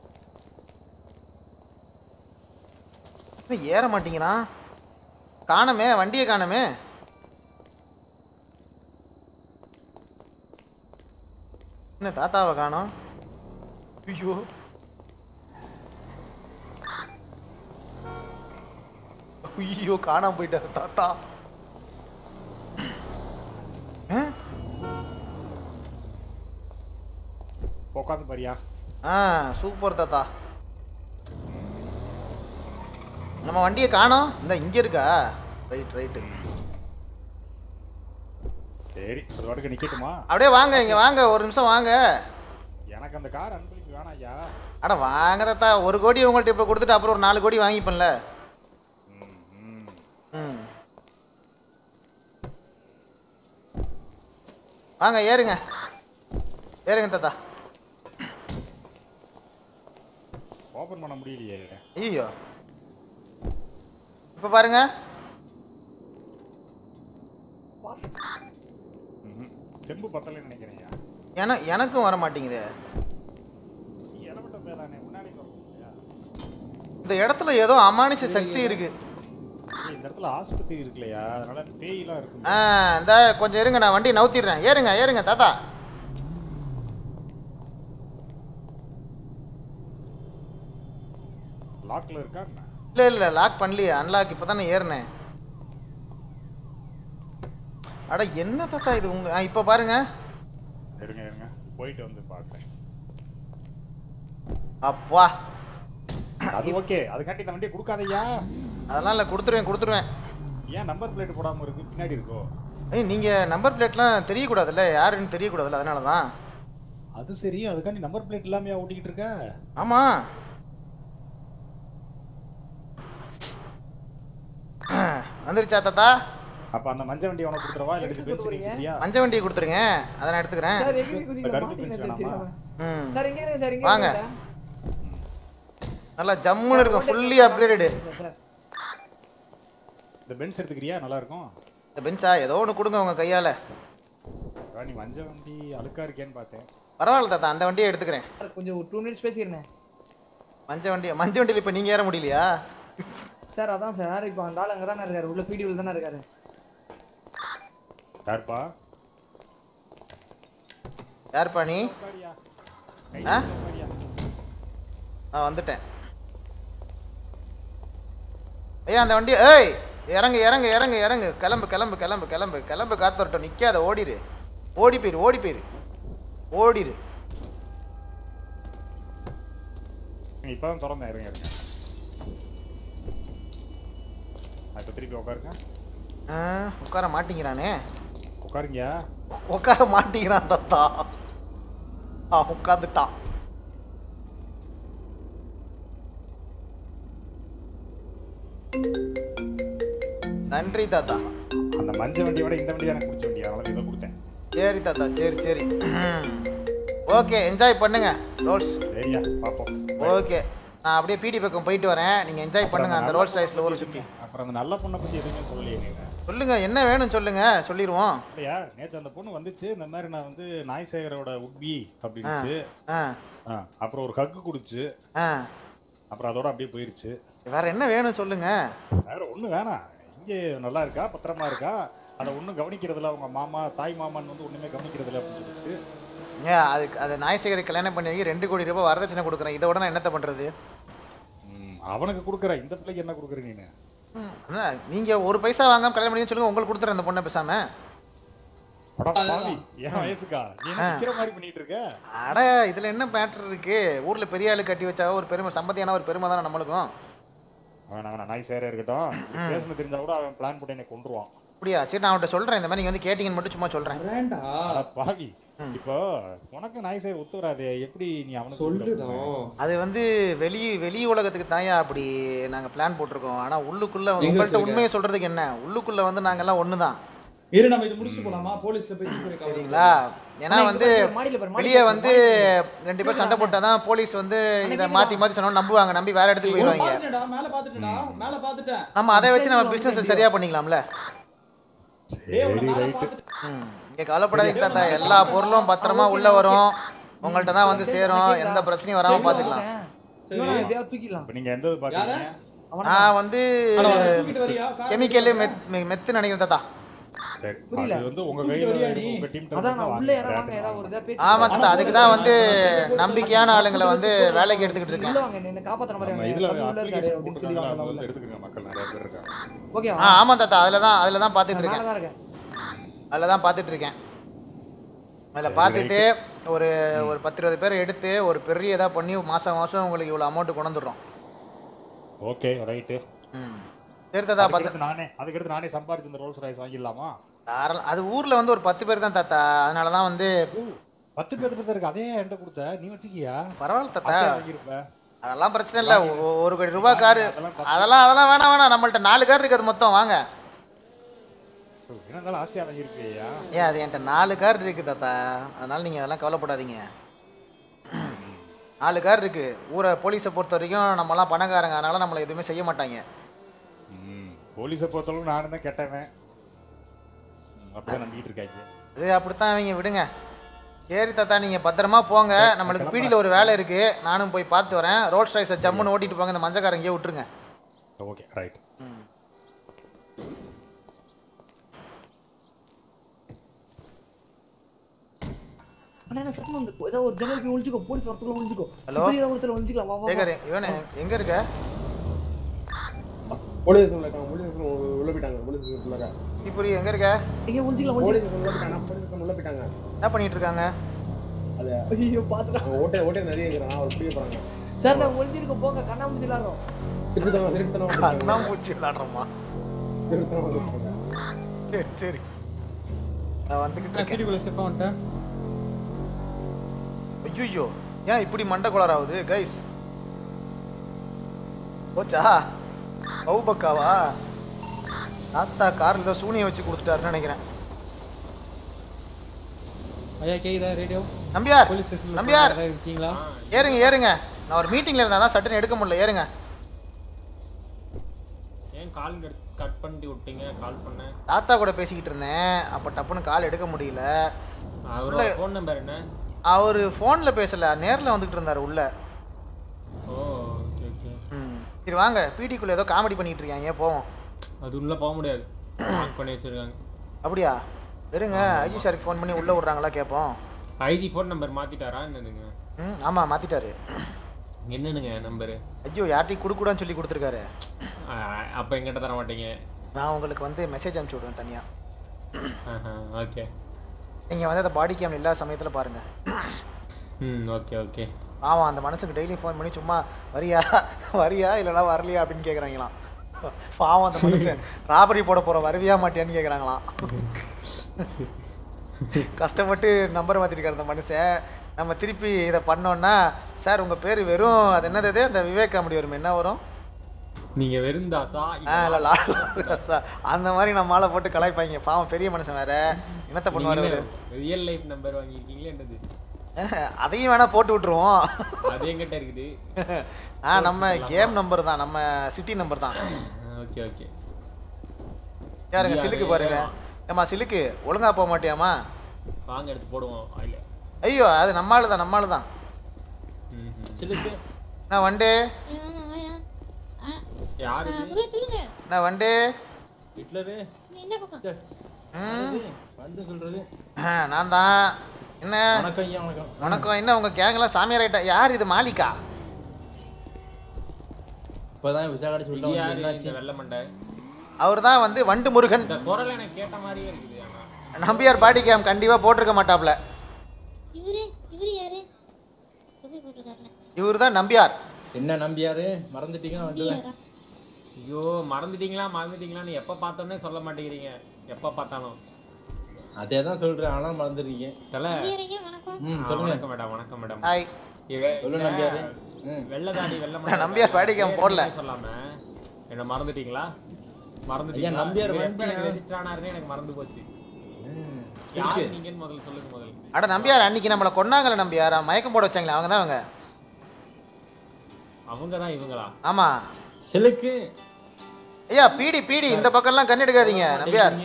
இன்னும் ஏற மாட்டேங்கிறான் காணமே வண்டியை காணமே என்ன தாத்தாவை காணோம் ஐயோ ஐயோ காணாம போயிட்டாரு தாத்தா ஆ? உட்காந்து பாரியா ஆ சூப்பர் தாத்தா நம்ம வண்டியை காணோம் இந்த இங்க இருக்கா ரைட் ரைட்டு சரி அது வாட்டுக்கு நிக்கட்டுமா அப்படியே வாங்க இங்க வாங்க ஒரு நிமிஷம் வாங்க எனக்கு அந்த கார் அன்பளிப்பு வேணாம் ஐயா அட வாங்க தாத்தா ஒரு கோடி உங்கள்ட்ட இப்ப கொடுத்துட்டு அப்புறம் ஒரு நாலு கோடி வாங்கிப்பேன்ல ம் வாங்க ஏறுங்க ஏறுங்க தாத்தா ஓபன் பண்ண முடியலையே ஐயோ இப்ப பாருங்க ம்ஹும். செம்பு பத்தலைன்னு நினைக்கிறேன் ஐயா என எனக்கும் வர மாட்டேங்குதே நீ இளவட்ட பேரானே முன்னாடி சொல்றியா இந்த இடத்துல ஏதோ அமானுஷ சக்தி இருக்கு ஏய், இந்த இடத்துல ஆஸ்பத்திரி இருக்குல்லையா அதனால பேயெல்லாம் இருக்கு ஆ இந்த கொஞ்சம் இருங்க நான் வண்டி நவுத்திடுறேன் ஏறுங்க ஏறுங்க தாத்தா லாக்ல இருக்கா என்ன? இல்ல இல்ல லாக் பண்ணலையே அன்லாக் இப்பதானே ஏறினேன் அட என்ன தாத்தா இது உங்க ஆ, இப்ப பாருங்க இருங்க இருங்க போயிட்டு வந்து பாக்குறேன் அப்பா அது ஓகே அதுக்காண்டி இந்த வண்டியை கொடுக்காதய்யா அதெல்லாம் இல்ல கொடுத்துருவேன் கொடுத்துருவேன் ஏன் நம்பர் பிளேட் போடாம இருக்கு பின்னாடி இருக்கோ ஏய் நீங்க நம்பர் பிளேட்லாம் தெரியக்கூடாதுல்ல யாருன்னு தெரியக்கூடாதுல்ல அதனாலதான் அது சரி அதுக்காண்டி நம்பர் பிளேட் இல்லாம ஓட்டிக்கிட்டு இருக்க ஆமா வந்துருச்சா தாத்தா அப்ப அந்த மஞ்ச வண்டி உனக்கு கொடுத்துறவா இல்ல இது பென்சில் வச்சிருக்கியா மஞ்ச வண்டியை கொடுத்துருங்க அதை நான் எடுத்துக்கிறேன் சார் எங்க குதிங்க கருப்பு மாட்டீங்க பென்சில் சார் வேணாமா? தெரியாம ம் சார் இங்க இருங்க சார் இங்க வாங்க. இருங்க நல்லா ஜம்முன்னு இருக்கும் ஃபுல்லி அப்கிரேடடு சார் இந்த பென்ஸ் எடுத்துக்கிறியா நல்லா இருக்கும் இந்த பென்ஸா ஏதோ ஒன்று கொடுங்க உங்க கையால அதான் நீ மஞ்ச வண்டி அழுக்கா இருக்கேன்னு பார்த்தேன் பரவாயில்ல தாத்தா அந்த வண்டியை எடுத்துக்கிறேன் சார் கொஞ்சம் ஒரு டூ மினிட்ஸ் பேசிக்கிறேன் மஞ்ச வண்டி மஞ்ச வண்டியில் இப்போ நீங்க ஏற முடியலையா சார் அதான் சார் இப்போ அந்த ஆள் அங்கே தானே இருக்காரு உள்ள பிடி உள்ள தானே இருக்காரு யாருப்பா யார்ப்பா நீ உட்காரியா ஆ உட்காரியா நான் வந்துட்டேன் ஐயா அந்த வண்டி ஏய் இறங்கு இறங்கு இறங்கு இறங்கு கிளம்பு கிளம்பு கிளம்பு கிளம்பு கிளம்பு காத்து வரட்டும் நிக்காத ஓடிரு ஓடி போயிரு ஓடி போயிரு ஓடிரு நீ இப்பதான் திறந்தேன் இருங்க இருங்க நான் இப்ப திருப்பி உட்காருங்க ஆ, உட்கார மாட்டேங்கிறானே உட்காருங்கயா உட்கார மாட்டேங்கிறான் தத்தா ஆ உட்காந்துட்டான் நன்றி தாத்தா அந்த மஞ்ச வண்டியை விட இந்த வண்டி தான் எனக்கு பிடிச்ச வண்டி அதனால இதை கொடுத்தேன் சரி தாத்தா சரி சரி ஓகே என்ஜாய் பண்ணுங்க ரோல்ஸ் சரியா பாப்போம் ஓகே நான் அப்படியே பிடி பக்கம் போயிட்டு வரேன் நீங்க என்ஜாய் பண்ணுங்க அந்த ரோல்ஸ் ரைஸ்ல ஊரை சுத்தி அப்புறம் அந்த நல்ல பொண்ணை பத்தி எதுவுமே சொல்லலையே நீங்க சொல்லுங்க என்ன வேணும் சொல்லுங்க சொல்லிடுவோம் இல்லையா நேத்து அந்த பொண்ணு வந்துச்சு இந்த மாதிரி நான் வந்து நாய் சேகரோட உட்பி அப்படின்னுச்சு ஆ ஆ, அப்புறம் ஒரு ஹக்கு குடுச்சு ஆ அப்புறம் அதோட அப்படியே போயிருச்சு வேற என்ன வேணும் சொல்லுங்க வேற ஒண்ணு வேணாம் இங்கே நல்லா இருக்கா பத்திரமா இருக்கா அதை ஒண்ணும் கவனிக்கிறதுல அவங்க மாமா தாய் மாமான்னு வந்து ஒண்ணுமே கவனிக்கிறதில்ல அப்படின்னு சொல்லிச்சு ஏன் அதுக்கு அதை நாயசேகரை கல்யாணம் பண்ணி வைக்க ரெண்டு கோடி ரூபாய் வரதட்சணை கொடுக்குறேன் இதோட நான் என்னத்த பண்றது ம், அவனுக்கு கொடுக்குற இந்த பிள்ளைக்கு என்ன கொடுக்குற நீனு அண்ணா, நீங்க ஒரு பைசா வாங்காம கல்யாணம் பண்ணி சொல்லுங்க உங்களுக்கு கொடுத்துறேன் அந்த பொண்ணை பேசாம அட பாவி என் வயசுக்கா நீ என்ன ஆ. நிக்கிற மாதிரி பண்ணிட்டு இருக்க அட இதுல என்ன மேட்டர் இருக்கு ஊர்ல பெரிய ஆளு கட்டி வச்சா ஒரு பெருமை சம்பந்தியான ஒரு பெருமை தானே நம்மளுக்கும் அவன் அவன் நாய் சேர இருக்கட்டும் பேசணும் தெரிஞ்சா கூட அவன் பிளான் போட்டு என்னை கொண்டுருவான் அப்படியா சரி நான் அவன்கிட்ட சொல்றேன் இந்த மாதிரி நீங்க வந்து கேட்டீங்கன்னு மட்டும் சும்மா சொல்றேன் அட பாவி இப்போ உனக்கு நாய் சேர் ஒத்து வராதே எப்படி நீ அவனுக்கு சொல்லுடா அது வந்து வெளி வெளி உலகத்துக்கு தாயா அப்படி நாங்க பிளான் போட்டிருக்கோம் ஆனா உள்ளுக்குள்ள எங்க உங்கள்ட்ட வச்சிருக்க? உண்மையை சொல்றதுக்கு என்ன உள்ளுக்குள்ள வந்து நாங்க எல்லாம் ஒண்ணுதான் இரு நம்ம இது முடிச்சுட்டு போலாமா போலீஸ்ல போய் தீக்குறை கவலை சரிங்களா ஏன்னா அண்ணா, இங்க வந்து பாரு, மாடியில பாரு, மாடியில வெளியே பாரு, வந்து ரெண்டு பேர் சண்டை போட்டாதான் போலீஸ் வந்து இத மாத்தி மாத்தி சொன்னா நம்புவாங்க நம்பி வேற இடத்துக்கு ஒரு போயிடுவாங்க பாத்துட்டேன்டா மேல பாத்துட்டேன்டா மேல பாத்துட்டேன் நம்ம அதை வச்சு நம்ம பிசினஸ் சரியா பண்ணிக்கலாம்ல டேய் உன்னை மேல பாத்துட்டேன் ம். நீங்க கவலைப்படாதீங்க தாத்தா எல்லா பொருளும் பத்திரமா உள்ள வரும் உங்கள்ட்ட தான் வந்து சேரும் எந்த பிரச்சனையும் வராம பாத்துக்கலாம் இவனை எப்படியாவது தூக்கிடலாம் இப்ப நீங்க எந்த இது பாக்குறீங்க நான் வந்து அட, அவனை தூக்கிட்டு வரியா? கார் கெமிக்கல் மெத்து நினைக்கிறேன் தாத்தா சரி புரியல. அது வந்து உங்க தூக்கிட்டு கையில வரியா நீ? உங்க டீம் அதான் நான் உள்ள இறவாங்க ஏதாவது ஒரு இதா பேச்சு ஆமா தாத்தா அதுக்கு தான் வந்து நம்பிக்கையான ஆளுங்களை வந்து வேலைக்கு எடுத்துக்கிட்டு உள்ள இருக்கேன் வாங்க என்ன காப்பாத்துற மாதிரி நம்ம வாங்க. இதுல தம்பி உள்ள இருக்காரு அப்ளிகேஷன் அப்படின்னு சொல்லி போட்டுருக்காங்க வாங்க அது உள்ள. வந்து எடுத்துக்கங்க மக்கள் நிறைய பேர் இருக்காங்க ஓகே ஆ ஆமா தாத்தா அதுல தான் அதுல தான் பாத்துட்டு மேல இருக்கேன் தான் இருக்கேன் அதுல தான் பாத்துட்டு இருக்கேன் அதில் பார்த்துட்டு ஒரு ஒரு பத்து இருபது பேர் எடுத்து ஒரு பெரிய இதாக பண்ணி மாதம் மாதம் உங்களுக்கு இவ்வளோ அமௌண்ட் கொண்டு வந்துடுறோம் ஓகே ரைட்டு சேர்த்ததா பத்து அதுக்கடுத்து நானே அதுக்கடுத்து நானே சம்பாரிச்சு இந்த ரோல்ஸ் ராய்ஸ் வாங்கிடலாமா தாராள- அது ஊரில் வந்து ஒரு பத்து பேர் தான் தாத்தா அதனால தான் வந்து பத்து பேர் கிட்ட இருக்கு அதே என்கிட்ட கொடுத்த நீ வச்சுக்கியா பரவாயில்ல தாத்தா ஆசையா வாங்கியிருப்ப அதெல்லாம் பிரச்சனை இல்லை ஒரு கோடி ரூபாய் காரு அதெல்லாம் அதெல்லாம் வேணாம் வேணாம் நம்மள்ட்ட நாலு கார் இருக்குது மொத்தம் வாங்க என்ன இருந்தாலும் ஆசையா வாங்கியிருப்பியா ஏன் அது என்கிட்ட நாலு கார் இருக்கு தாத்தா அதனால நீங்க அதெல்லாம் கவலைப்படாதீங்க நாலு கார் இருக்கு ஊரை போலீஸை பொறுத்த வரைக்கும் நம்மலாம் பணக்காரங்க அதனால நம்மளை எதுவுமே செய்ய மாட்டாங்க போலீஸை பொறுத்தளவுக்கு நானும் தான் கெட்டவன் ம், அப்படிதான் நம்பிக்கிட்டு இருக்காங்க இது அப்படித்தான் இவங்க விடுங்க சரி தாத்தா நீங்க பத்திரமா போங்க நம்மளுக்கு பீடியில் ஒரு வேலை இருக்கு நானும் போய் பார்த்து வரேன் ரோட் ஸ்ட்ரைஸை ஜம்முன்னு ஓட்டிட்டு போங்க இந்த மஞ்சக்காரங்க விட்டுருங்க ஓகே ரைட் அண்ணா என்ன சத்தம் வந்து ஏதோ ஒரு ஜன்னலுக்கு ஒளிஞ்சுக்கோ போலீஸ் வரத்துக்குள்ள ஒளிஞ்சுக்கோ Hello? இப்படி ஏதாவது ஒருத்தர் ஒளிஞ்சுக்கலாம் வா வா, வா சேகர் இவனு எங்க இருக்க போலீஸ் உள்ள இருக்காங்க போலீஸ் உள்ள போயிட்டாங்க போலீஸ் உள்ள இருக்காங்க இப்படி எங்க இருக்க எங்க ஒளிஞ்சுக்கலாம் போலீஸ் ஒளிஞ்சுக்கலாம் உள்ள போயிட்டாங்க போலீஸ் உள்ள போயிட்டாங்க என்ன பண்ணிட்டு இருக்காங்க அது ஐயோ பாத்துடா ஓட்டை ஓட்டை நிறைய இருக்கிறான் அவர் பிடிக்க போறாங்க சார் நான் ஒளிஞ்சிருக்க போங்க கண்ணா முடிச்சு விளாடுறோம் திருத்தனம் திருத்தனம் அதான் பூச்சி விளாடுறோமா திருத்தனம் சரி சரி நான் வந்துகிட்டு இருக்கேன் வீட்டுக்குள்ள சேஃபா வந்துட்டேன் ஐயோ ஏன் இப்படி மண்டை குளராகுது கைஸ் போச்சா பவுபக்காவா தாத்தா கார்ல ஏதோ சூனியை வச்சு கொடுத்துட்டாருன்னு நினைக்கிறேன் ஐயா கேக்குதா ரேடியோ நம்பியார் போலீஸ் ஸ்டேஷன்ல நம்பியார் இருக்கீங்களா ஏறுங்க ஏறுங்க நான் ஒரு மீட்டிங்ல இருந்தா தான் சட்டுன்னு எடுக்க முடியல ஏறுங்க ஏன் கால் கட் பண்ணிட்டு விட்டீங்க கால் பண்ணேன் தாத்தா கூட பேசிக்கிட்டு இருந்தேன் அப்ப டப்புன்னு கால் எடுக்க முடியல அவரோட உள்ள- ஃபோன் நம்பர் என்ன அவரு போன்ல பேசல நேர்ல வந்துகிட்டு இருந்தாரு உள்ள ஓ ஓகே ஓகே ம். சரி வாங்க பிடிக்குள்ள ஏதோ காமெடி பண்ணிட்டு இருக்காங்க போவோம் அது உள்ள போக முடியாது லாக் பண்ணி வச்சிருக்காங்க அப்படியா இருங்க ஐஜி சாருக்கு ஃபோன் பண்ணி உள்ள விடுறாங்களா கேட்போம் ஐஜி ஃபோன் நம்பர் மாத்திட்டாரா என்னதுங்க ம் ஆமா மாத்திட்டாரு என்னனுங்க நம்பரு ஐயோ யார்ட்டையும் கொடுக்கூடான்னு சொல்லி கொடுத்துருக்காரு அப்ப எங்கிட்ட தர மாட்டீங்க நான் உங்களுக்கு வந்து மெசேஜ் அனுப்பிச்சு விடுவேன் தனியா ஓகே நீங்க வந்து அந்த பாடி கேம் இல்லாத சமயத்துல பாருங்க ம் ஓகே ஓகே ஆமா அந்த மனசுக்கு டெய்லி ஃபோன் பண்ணி சும்மா வரியா வரியா இல்லைனா வரலையா அப்படின்னு கேக்குறாங்களாம் பாவம் அந்த மனுஷன் ராபரி போட போற வருவியா மாட்டியான்னு கேக்குறாங்களாம் கஷ்டப்பட்டு நம்பர் மாத்திருக்காரு அந்த மனுஷன் நம்ம திருப்பி இதை பண்ணோம்னா சார் உங்க பேரு வெறும் அது என்னது அது? அந்த விவேக் காமெடி வரும் என்ன வரும் நீங்க வெறுந்தாசா ஆ, இல்ல, லா- லா- சார், அந்த மாதிரி நம்ம மாலை போட்டு கலாய்ப்பாங்க பாவம் பெரிய மனுஷன் வேற என்னத்த பண்ணுவாரு அவரு ரியல் லைஃப் நம்பர் வாங்கியிருக்கீங்களே என்னது அதையும் வேணா போட்டு விட்டுருவோம் அது எங்கிட்ட இருக்குது ஆ நம்ம கேம் நம்பர் தான் நம்ம சிட்டி நம்பர் தான் ஓகே ஓகே யாருங்க சிலுக்கு பாருங்க ஏமா சிலுக்கு ஒழுங்கா போக மாட்டியாமா வாங்க எடுத்து போடுவோம் ஆயில ஐயோ அது நம்ம ஆளு தான் நம்ம ஆளு தான் சிலுக்கு நான் வண்டே யாரு குரு சொல்லுங்க நான் வண்டே ஹிட்லரு நீ என்ன பக்கம் ம் வந்து சொல்றது ஆ, நான் தான் என்ன வணக்கம் ஐயா வணக்கம் வணக்கம் என்ன உங்க கேங்லாம் சாமியார் ஆயிட்டா யார் இது மாலிகா இப்பதான் விசாகடி இது யாரு இந்த வெள்ளை மண்டை அவர் தான் வந்து வண்டு முருகன் இந்த குரல் எனக்கு கேட்ட மாதிரியே இருக்குது ஆனா நம்பியார் பாடி கேம் கண்டிப்பா போட்டிருக்க மாட்டாப்ல இவரு இவரு யாரு தொப்பி போட்டிருக்காருல இவர் தான் நம்பியார் என்ன நம்பியாரு மறந்துட்டீங்கன்னா வந்து ஐயோ மறந்துட்டீங்களா மறந்துட்டீங்களான்னு எப்ப பார்த்தோன்னே சொல்ல மாட்டேங்கிறீங்க எப்ப பார்த்தாலும் அதே தான் சொல்றேன் ஆனா மறந்துடுறீங்க தல நம்பியாரையா வணக்கம் ம் ஆ, சொல்லுங்க வணக்கம் மேடம் வணக்கம் மேடம் ஹாய் இவ- சொல்லு இந்த நம்பியாரு. ம். வெள்ளை தாடி வெள்ளை நான் நம்பியார் பாடி கேம் போடல. சொல்லாம என்ன மறந்துட்டீங்களா ஐயா, மறந்துட்டீங்களா நம்பியார் இவர் எப்ப வந்துட்டியா? எனக்கு ரெஜிஸ்டர் ஆனாருன்னு எனக்கு மறந்து போச்சு யார் நீங்கன்னு முதல்ல சொல்லுங்க முதல்ல அட நம்பியார் அன்னைக்கு நம்மள கொன்னாங்கல்ல நம்பியார் மயக்கம் போட வச்சாங்களே அவங்க தான் அவங்க அவங்க தான் இவங்களா ஆமா சிலுக்கு ஐயா பீடி பீடி இந்த பக்கம்லாம் கண் எடுக்காதீங்க நம்பியார்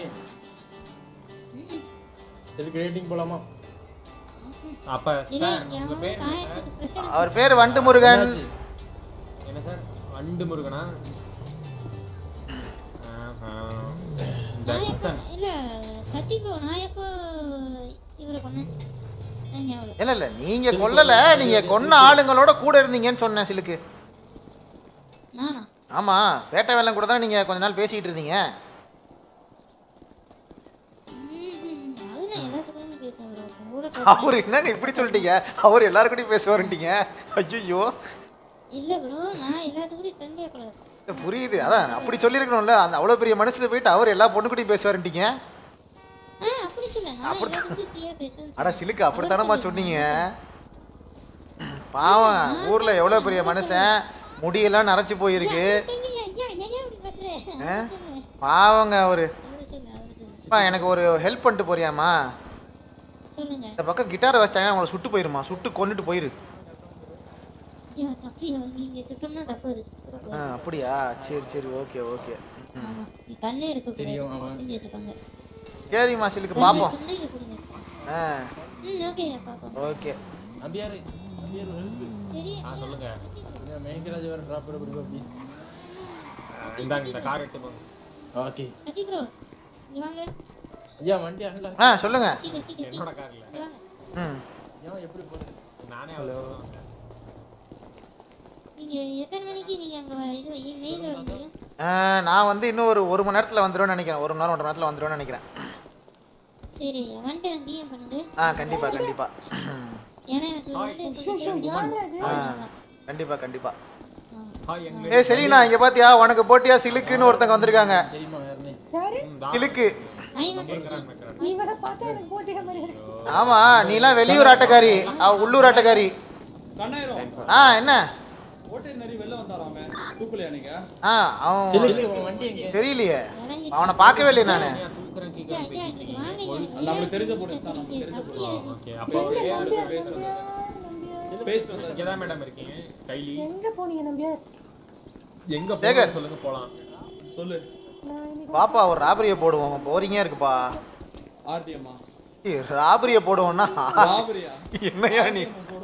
சிலுக்கு ரேட்டிங் போலாமா அப்ப சார் உங்க பேர் என்ன சார்? அவர் பேர் வண்டு முருகன் என்ன சார் வண்டு முருகனா ஆஹா. ஜட்சன் இல்ல சத்தி ப்ரோ நான் எப்போ இவரை கொன்னேன் எனக்கு ஞாபகம் இல்ல. இல்ல இல்ல நீங்க கொல்லல நீங்க கொன்ன ஆளுங்களோட கூட இருந்தீங்கன்னு சொன்னேன் சிலுக்கு நானா ஆமா வேட்டை வெள்ளம் கூட தான் நீங்க கொஞ்ச நாள் பேசிக்கிட்டு இருந்தீங்க ம்ஹும். அது நான் எல்லாத்துக்குமே பேசுவேன் ப்ரோ கூட அவர் என்னங்க இப்படி சொல்லிட்டீங்க அவர் எல்லாரும் கூடயும் பேசுவாருட்டீங்க ஐயோ இல்ல ப்ரோ நான் எல்லாத்துக்கும் ஃப்ரெண்டே கூடாது புரியுது அதான் அப்படி சொல்லியிருக்கணும்ல அந்த அவ்வளவு பெரிய மனசுல போயிட்டு அவர் எல்லா பொண்ணு கூடயும் பேசுவாருட்டீங்க ஆ அப்படி சொல்ல நான் எல்லாத்துக்கும் ஃப்ரீயா பேசுவேன் அட சிலுக்கு அப்படித்தானம்மா சொன்னீங்க பாவம் ஊர்ல எவ்வளவு பெரிய மனுஷன் முடியெல்லாம் நரைச்சு போயிருக்கு ஐயா ஐயா ஐயா இப்படி பண்ற ஆ? பாவங்க அவரு அம்மா, எனக்கு ஒரு ஹெல்ப் பண்ணிட்டு போறியாம்மா சொல்லுங்க இந்த பக்கம் கிட்டாரை வச்சாங்க அவங்கள சுட்டு போயிருமா சுட்டு கொன்னுட்டு போயிரு ஐயா தப்பியா நீங்க சுட்டோம்னா தப்பு அது ஆ, அப்படியா சரி சரி ஓகே ஓகே ஆமா நீ கண்ணே எடுக்க தெரியும், கூடாது ஆமா. செஞ்சு வச்சுப்பாங்க சரிம்மா சிலுக்கு பாப்போம் சொன்னீங்க கொடுங்க ஆ ம் ஓகே பாப்போம் ஓகே நம்பியாரு நம்பியாரு சரி ஆ சொல்லுங்க மேய்க்கராஜ் வேற டிராப் பண்ண பிடிக்கும் அப்படி இந்தாங்க இந்த கார் எடுத்து போங்க ஓகே கட்டி ப்ரோ இங்க வாங்க ஐயா வண்டி அண்ணல ஆ சொல்லுங்க கீழே கீழே என்னோட கார் இல்ல இங்க வாங்க ம் ஏன் எப்படி போறது நானே ஹலோ நீங்க எத்தனை மணிக்கு நீங்க அங்க இது மெயில் வர முடியும் ஆ, நான் வந்து இன்னும் ஒரு ஒரு மணி நேரத்துல வந்துருவேன்னு நினைக்கிறேன் ஒரு மணி நேரம் ஒன்றரை மணி நேரத்துல வந்துருவேன்னு நினைக்கிறேன் சரி வந்துட்டு டிஎம் பண்ணுங்க ஆ கண்டிப்பா கண்டிப்பா ஏன்னா எனக்கு வந்து கொஞ்சம் ஆ, கண்டிப்பா கண்டிப்பா ஹாய் எங்க ஏய் சரிண்ணா இங்க பாத்தியா உனக்கு போட்டியா சிலுக்குன்னு ஒருத்தங்க வந்திருக்காங்க தெரியுமா யாருன்னு யாரு சிலுக்கு இவனை பார்த்தா எனக்கு போட்டியா மாதிரி இருக்கு ஆமா நீலாம் வெளியூர் ஆட்டக்காரி அவ உள்ளூர் ஆட்டக்காரி கண்ணாயிரம் ஆ என்ன ஓட்டை நரி வெளில வந்தாராமே தூக்கலையா நீங்க ஆ அவன் சிலுக்கு, உன் வண்டி எங்க? தெரியலையே அவனை பார்க்கவே இல்லையே நானு நம்மளுக்கு தெரிஞ்ச போலீஸ் தான் நமக்கு தெரிஞ்ச போலீஸ் ஓகே அப்போ பேஸ்ட் வந்தாச்சு பேஸ்ட் வந்தாச்சு இங்க தான் மேடம் இருக்கீங்க கைலி எங்க போனீங்க நம்பியார் எங்க சேகர். போகணும் சொல்லுங்க போலாம் சொல்லு நான் இன்னைக்கு பாப்பா ஒரு ராபரியை போடுவோம் போரிங்கா இருக்குப்பா ஆர்டிஎம்மா ராபரியை போடுவோம்னா ராபரியா என்னையா நீ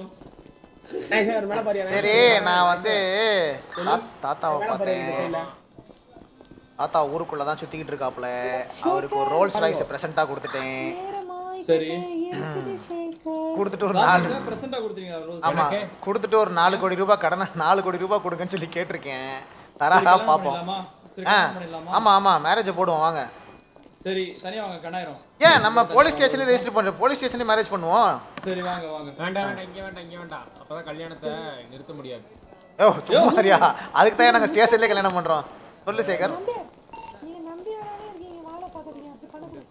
சரி நான் வந்து தா- தாத்தாவை பார்த்தேன் தாத்தா ஊருக்குள்ள தான் சுத்திக்கிட்டு இருக்காப்ல அவருக்கு ஒரு ரோல்ஸ் ராய்ஸ் பிரசன்டா கொடுத்துட்டேன் சரி கொடுத்துட்டு ஒரு நாலு பிரசன்டா கொடுத்தீங்க ரோல்ஸ் ஆமா கொடுத்துட்டு ஒரு நாலு கோடி ரூபாய் கடனை நாலு கோடி ரூபாய் கொடுங்கன்னு சொல்லி கேட்டிருக்கேன் சரி, தராரா கல்யாணம் பாப்போம் பண்ணிடலாமா? சரி, ஆ கல்யாணம் பண்ணிடலாமா? ஆமா ஆமா மேரேஜ் போடுவோம் வாங்க சரி தனியா வாங்க கண்ணாயிரம் ஏன் நம்ம போலீஸ் ஸ்டேஷன்ல ரெஜிஸ்டர் பண்றோம் போலீஸ் ஸ்டேஷன்ல மேரேஜ் பண்ணுவோம் சரி வாங்க வாங்க வேண்டாம் வேண்டாம் இங்க வேண்டாம் இங்க வேண்டாம் அப்பதான் கல்யாணத்தை நிறுத்த முடியாது ஓ சும்மாரியா அதுக்கு தான் நாங்க ஸ்டேஷன்லயே கல்யாணம் பண்றோம் சொல்லு சேகர் நீங்க நம்பியாராவே இருக்கீங்க வாழை பார்க்கறீங்க அப்படி பண்ணக்கூடாது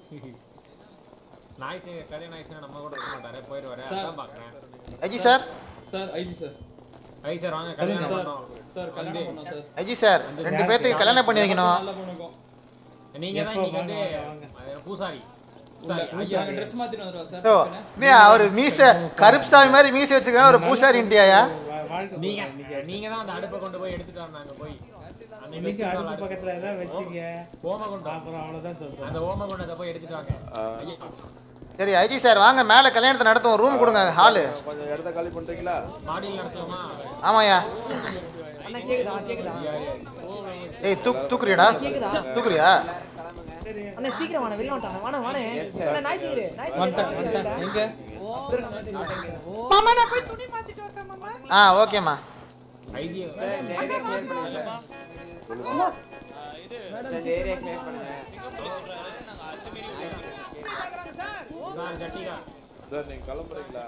நாய் சேகர் கல்யாணம் ஆயிடுச்சுன்னா நம்ம கூட இருக்க மாட்டாரு போயிடுவாரு சார். அதான் பாக்குறேன் IG sir sir IG sir I sir வாங்க சொல்லுங்க கல்யாணம் சார். பண்ணோம் சார் கல்யாணம் பண்ணோம் சார் ஐஜி சார் ரெண்டு பேர்த்துக்கு கல்யாணம் பண்ணி வைக்கணும் நல்ல பொண்ணுக்கும் நீங்க தான் இன்னைக்கு வந்து அது பூசாரி பூசாரி ஐயா நாங்க ட்ரெஸ் மாத்திட்டு வந்துடுவோம் சார் ஓ நீ அவர் மீச கருப்சாமி மாதிரி மீச வச்சிருக்கான் ஒரு பூசாரி இண்டியாயா நீங்க நீங்க தான் அந்த அடுப்பை கொண்டு போய் எடுத்துட்டு வந்தாங்க போய் அந்த இன்னைக்கு வச்சிருக்க அடுப்பு அடுப்பு. பக்கத்துல ஏதாவது வச்சுக்க ஓமகுண்டம் அப்புறம் அவ்வளவுதான் சொல்றேன் அந்த ஓமகுண்டத்தை போய் எடுத்துட்டு வாங்க ஐயா சரி ஐஜி சார் வாங்க மேல கல்யாணத்தை நடத்துவோம் ரூம் கொடுங்க ஹாலு கொஞ்சம் இடத்த காலி பண்றீங்களா மாடியில் நடத்துவோமா ஆமாயா அண்ணா கேக்குதா கேக்குதா ஏய் தூக் தூக்குறியாடா கேக்குதா? தூக்குறியா அண்ணா சீக்கிரம் வாணே வெளிய வந்துட்டானே வாணே வாணே Yes, sir. அண்ணா நாய் சீக்கிரம் நாய் வந்துட்டேன், வந்துட்டேன். எங்க? மாமா நான் போய் துணி மாத்திட்டு வரேன் மாமா ஆ ஓகேம்மா ஐடி சார் நீங்க கிளம்புறீங்களா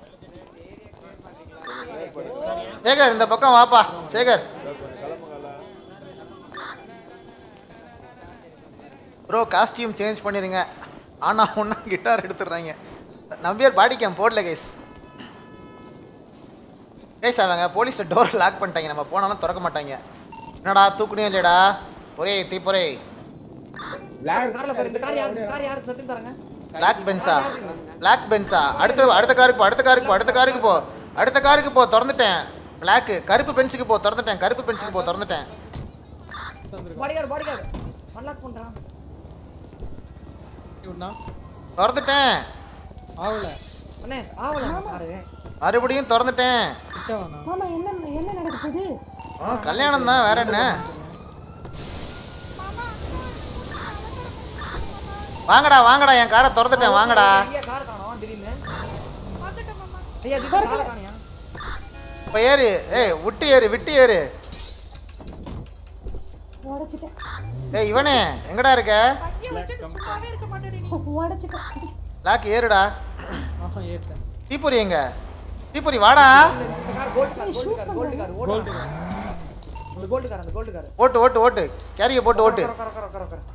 சேகர் இந்த பக்கம் வாப்பா சேகர் ப்ரோ காஸ்டியூம் சேஞ்ச் பண்ணிருங்க ஆனா ஒன்னா கிட்டார் எடுத்துடுறாங்க நம்பியார் பாடி கேம் போடல கைஸ் கைஸ் அவங்க போலீஸ் டோர் லாக் பண்ணிட்டாங்க நம்ம போனாலும் திறக்க மாட்டாங்க என்னடா தூக்குனியும் இல்லையடா ஒரே தீப்பொரே கார்ல பாரு இந்த கார் யாரு கார் யாரு சத்தியம் தரங்க பிளாக் பென்ஸா பிளாக் பென்ஸா அடுத்த அடுத்த காருக்கு போ அடுத்த காருக்கு போ அடுத்த காருக்கு போ அடுத்த காருக்கு போ திறந்துட்டேன் பிளாக் கருப்பு பென்ஸுக்கு போ திறந்துட்டேன் கருப்பு பென்ஸுக்கு போ திறந்துட்டேன் பாடிகார்டு பாடிகார்டு அன்லாக் பண்றான் திறந்துட்டேன் ஆவல அண்ணே ஆவல பாரு மறுபடியும் திறந்துட்டேன் மாமா என்ன என்ன நடக்க போகுது ஆ, கல்யாணம் தான் வேற என்ன வாங்கடா வாங்கடா என் காரை திறந்துட்டேன் வாங்கடா ஐயா கார் காணோம் திடீர்னு ஐயா திடீர்னு கார் காணியா இப்ப ஏறு ஏய் விட்டு ஏறு விட்டு ஏறு உடைச்சிட்டேன் ஏய் இவனே எங்கடா இருக்க வச்சுட்டு சும்மாவே இருக்க மாட்டேடி நீ உடைச்சிட்டேன் லாக் ஏறுடா ஏத்தேன் தீப்பொறி எங்க தீப்பொறி வாடா இந்த car gold car gold car gold car gold ஓடு இந்த கோல்டு கார் அந்த கோல்டு கார் ஓட்டு ஓட்டு ஓட்டு கேரிய போட்டு ஓட்டு உட்கார உட்கார உட்கார உட்கார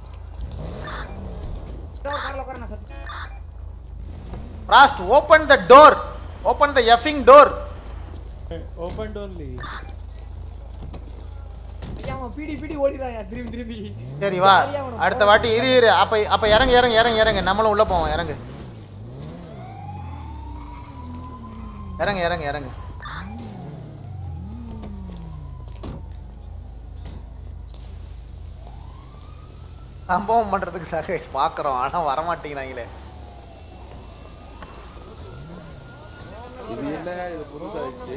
இந்த கார்ல உட்கார நான் sir Frost open the door open the effing door open டோர்லி ஐயா அவன் பீடி பீடி ஓடிறான் திரும்பி திரும்பி சரி வா அடுத்த வாட்டி இரு இரு அப்ப அப்ப இறங்கு இறங்கு இறங்கு இறங்கு நம்மளும் உள்ள போவோம் இறங்கு இறங்கு இறங்கு இறங்கு சம்பவம் பண்றதுக்கு சக பாக்குறோம் ஆனா வரமாட்டேங்கிறாங்களே இது என்ன இது புதுசாயிடுச்சு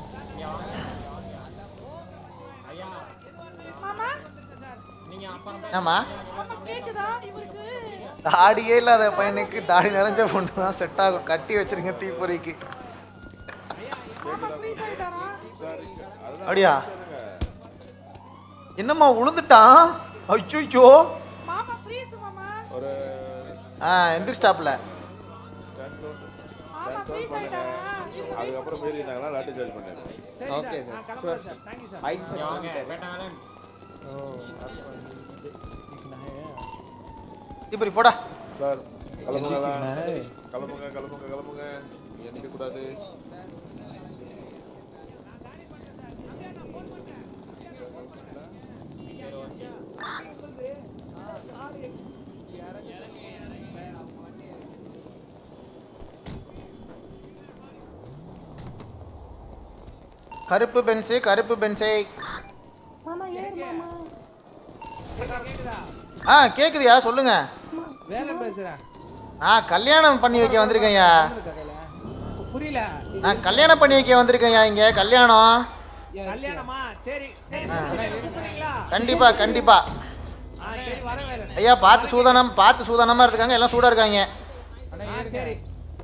மாமா நீங்க அப்புறம் ஏமா மாமா கேக்குதா இவருக்கு தாடியே இல்லாத பையனுக்கு தாடி நிறைஞ்ச பொண்ணு தான் செட் ஆகும் கட்டி வச்சிருங்க தீப்பொறிக்கு மாமா ப்ளீஸ் ஆயிட்டாரா அப்படியா என்னம்மா உளுந்துட்டான் அச்சோ மாமா ப்ளீஸ் மாமா ஒரு ஆ எந்திரிச்சிட்டாப்ல மாமா ப்ளீஸ் ஆயிட்டாரா அதுக்கப்புறம் மீறி இருந்தாங்களா லாட்டி சார்ஜ் பண்ணேன் okay sir sure sir ID sir வாங்க வேண்டாம் தீப்பொறி போடா சார் கிளம்புங்களா கிளம்புங்க கிளம்புங்க கிளம்புங்க எண்ணிக்க கூடாது கருப்பு பென்ஸு கருப்பு பென்ஸே மாமா ஏறு மாமா ஆ கேக்குதுயா சொல்லுங்க வேற பேசுறேன் ஆ கல்யாணம் பண்ணி வைக்க வந்திருக்கேன்யா புரியல நான் கல்யாணம் பண்ணி வைக்க வந்திருக்கேன்யா இங்க கல்யாணம் கல்யாணமா சரி சரி ஆ. கூப்பிடுறீங்களா கண்டிப்பா கண்டிப்பா ஆ சரி வரேன் வரேன் ஐயா பார்த்து சூதானம் பார்த்து சூதானமா இருக்காங்க எல்லாம் சூடா இருக்காங்க ஆ சரி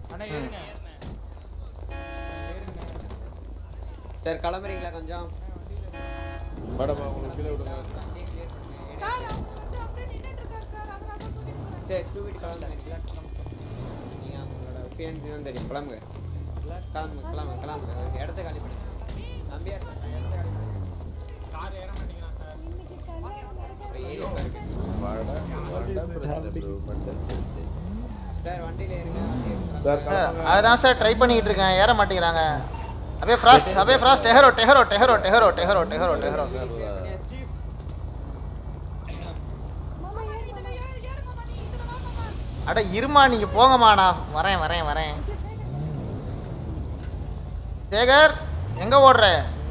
சார் கிளம்புறீங்களா கொஞ்சம் மேடம் உங்களுக்கு கீழே விடுங்க சார் அவர் வந்து அப்படியே நின்னுட்டு இருக்காரு சார் அதனால தான் தூக்கிட்டு போறேன் சரி தூக்கிட்டு கிளம்புறீங்களா நீங்க அவங்களோட ஃபியான்சி தான் தெரியும் கிளம்புங்க கிளம்புங்க கிளம்புங்க கிளம்புங்க இடத்த காலி பண்ணுங்க நம்பியா இடத்த காலி பண்ணுங்க கார் ஏற மாட்டீங்களா சார் அப்புறம் ஏறி உட்காருங்க வாடா வாடா பிரச்சனை மட்டும் சார் வண்டியில ஏறுங்க வண்டி எடுங்க. சார் சார் அதுதான் சார் ட்ரை பண்ணிட்டு இருக்கேன் ஏற மாட்டேங்கிறாங்க அபே ஃப்ராஸ்ட் அபே ஃப்ராஸ்ட் டெஹரோ டெஹரோ டெஹரோ டெஹரோ டெஹரோ டெஹரோ டெஹரோ மாமா ஏறு இதுல ஏறு ஏறு மாமா நீ இதுல வா மாமா அட இருமா நீங்க போங்கம்மா நான் வரேன் வரேன் வரேன் சேகர் எங்க ஓடுற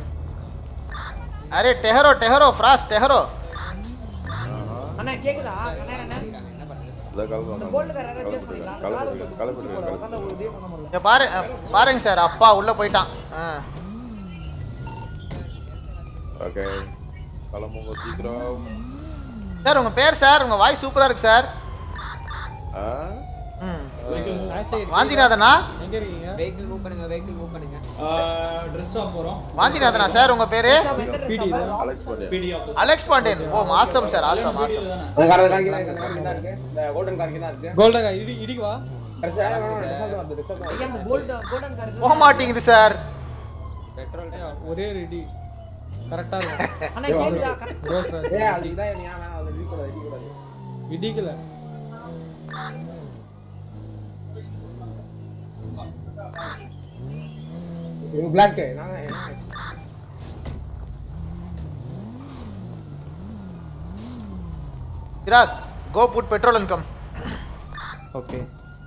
அரே டெஹரோ டெஹரோ ஃப்ராஸ்ட் டெஹரோ அண்ணா கேக்குதா அண்ணா அண்ணா இதை கிளம்புங்க இந்த கோல்டு கார் யாராவது சேஸ் பண்ணீங்களா அந்த கார் கிளம்பிடுங்க கிளம்பிடுங்க உட்காந்து ஒரு இதே பண்ண முடியல இங்க பாரு அஹ், பாருங்க சார் அப்பா உள்ள போயிட்டான் ஆ. ஓகே கிளம்புங்க சீக்கிரம் சார் உங்க பேர் சார் உங்க வாய்ஸ் சூப்பரா இருக்கு சார் ஆ ம். ஆசை வாந்திநாதனா எங்க இருக்கீங்க வெஹிக்கிள் மூவ் பண்ணுங்க வெஹிக்கிள் மூவ் பண்ணுங்க ட்ரெஸ் ஷாப் போறோம் வாந்திநாதனா சார் உங்க பேரு PD Alex Pandian PD office Alex Pandian oh awesome sir awesome awesome இந்த கார் இந்த கார் இந்த கார் இங்க இருக்கு இந்த கோல்டன் கார் இங்க இருக்கு கோல்டகா இடி இடிக்கு வா ட்ரெஸ் வேணாம் வேணாம் ட்ரெஸ் வந்து ட்ரெஸ் வந்து ஐயா அந்த கோல்டு கோல்டன் கார் போக மாட்டேங்குது சார் பெட்ரோல் ஒரே ஒரு இடி கரெக்டா இருக்கும் அண்ணா கேக்குதா ரோஸ் ராஜ் ஏய் அது இதான் நீ வேணாம் அது இடி கூடாது இடி கூடாது இடிக்கல இது பிளாக் நான் சிராக் go put petrol and come okay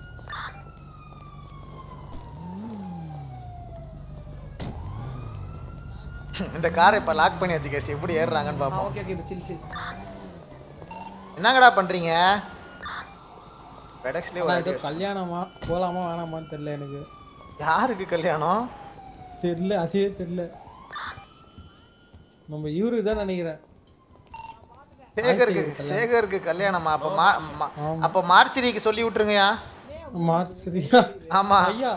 இந்த காரை இப்ப லாக் பண்ணி வச்சுக்கேசி எப்படி ஏறுறாங்கன்னு பாப்போம் ஓகே ஓகே சில் சில் என்னங்கடா பண்றீங்க பெடக்ஸ்லயே ஆனா ஒரு ஏதோ அடி கல்யாணமா போலாமா வேணாமான்னு தெரியல எனக்கு யாருக்கு கல்யாணம் தெரியல அதே தெரியல நம்ம இவருக்கு தான் நினைக்கிறேன் சேகருக்கு ஆசிரியர் கல்யாணம். சேகருக்கு கல்யாணமா அப்ப மா- மா- ஆமா. அப்ப மார்ச்சரிக்கு சொல்லி விட்டுருங்கயா மார்ச் சரியா ஆமா ஐயா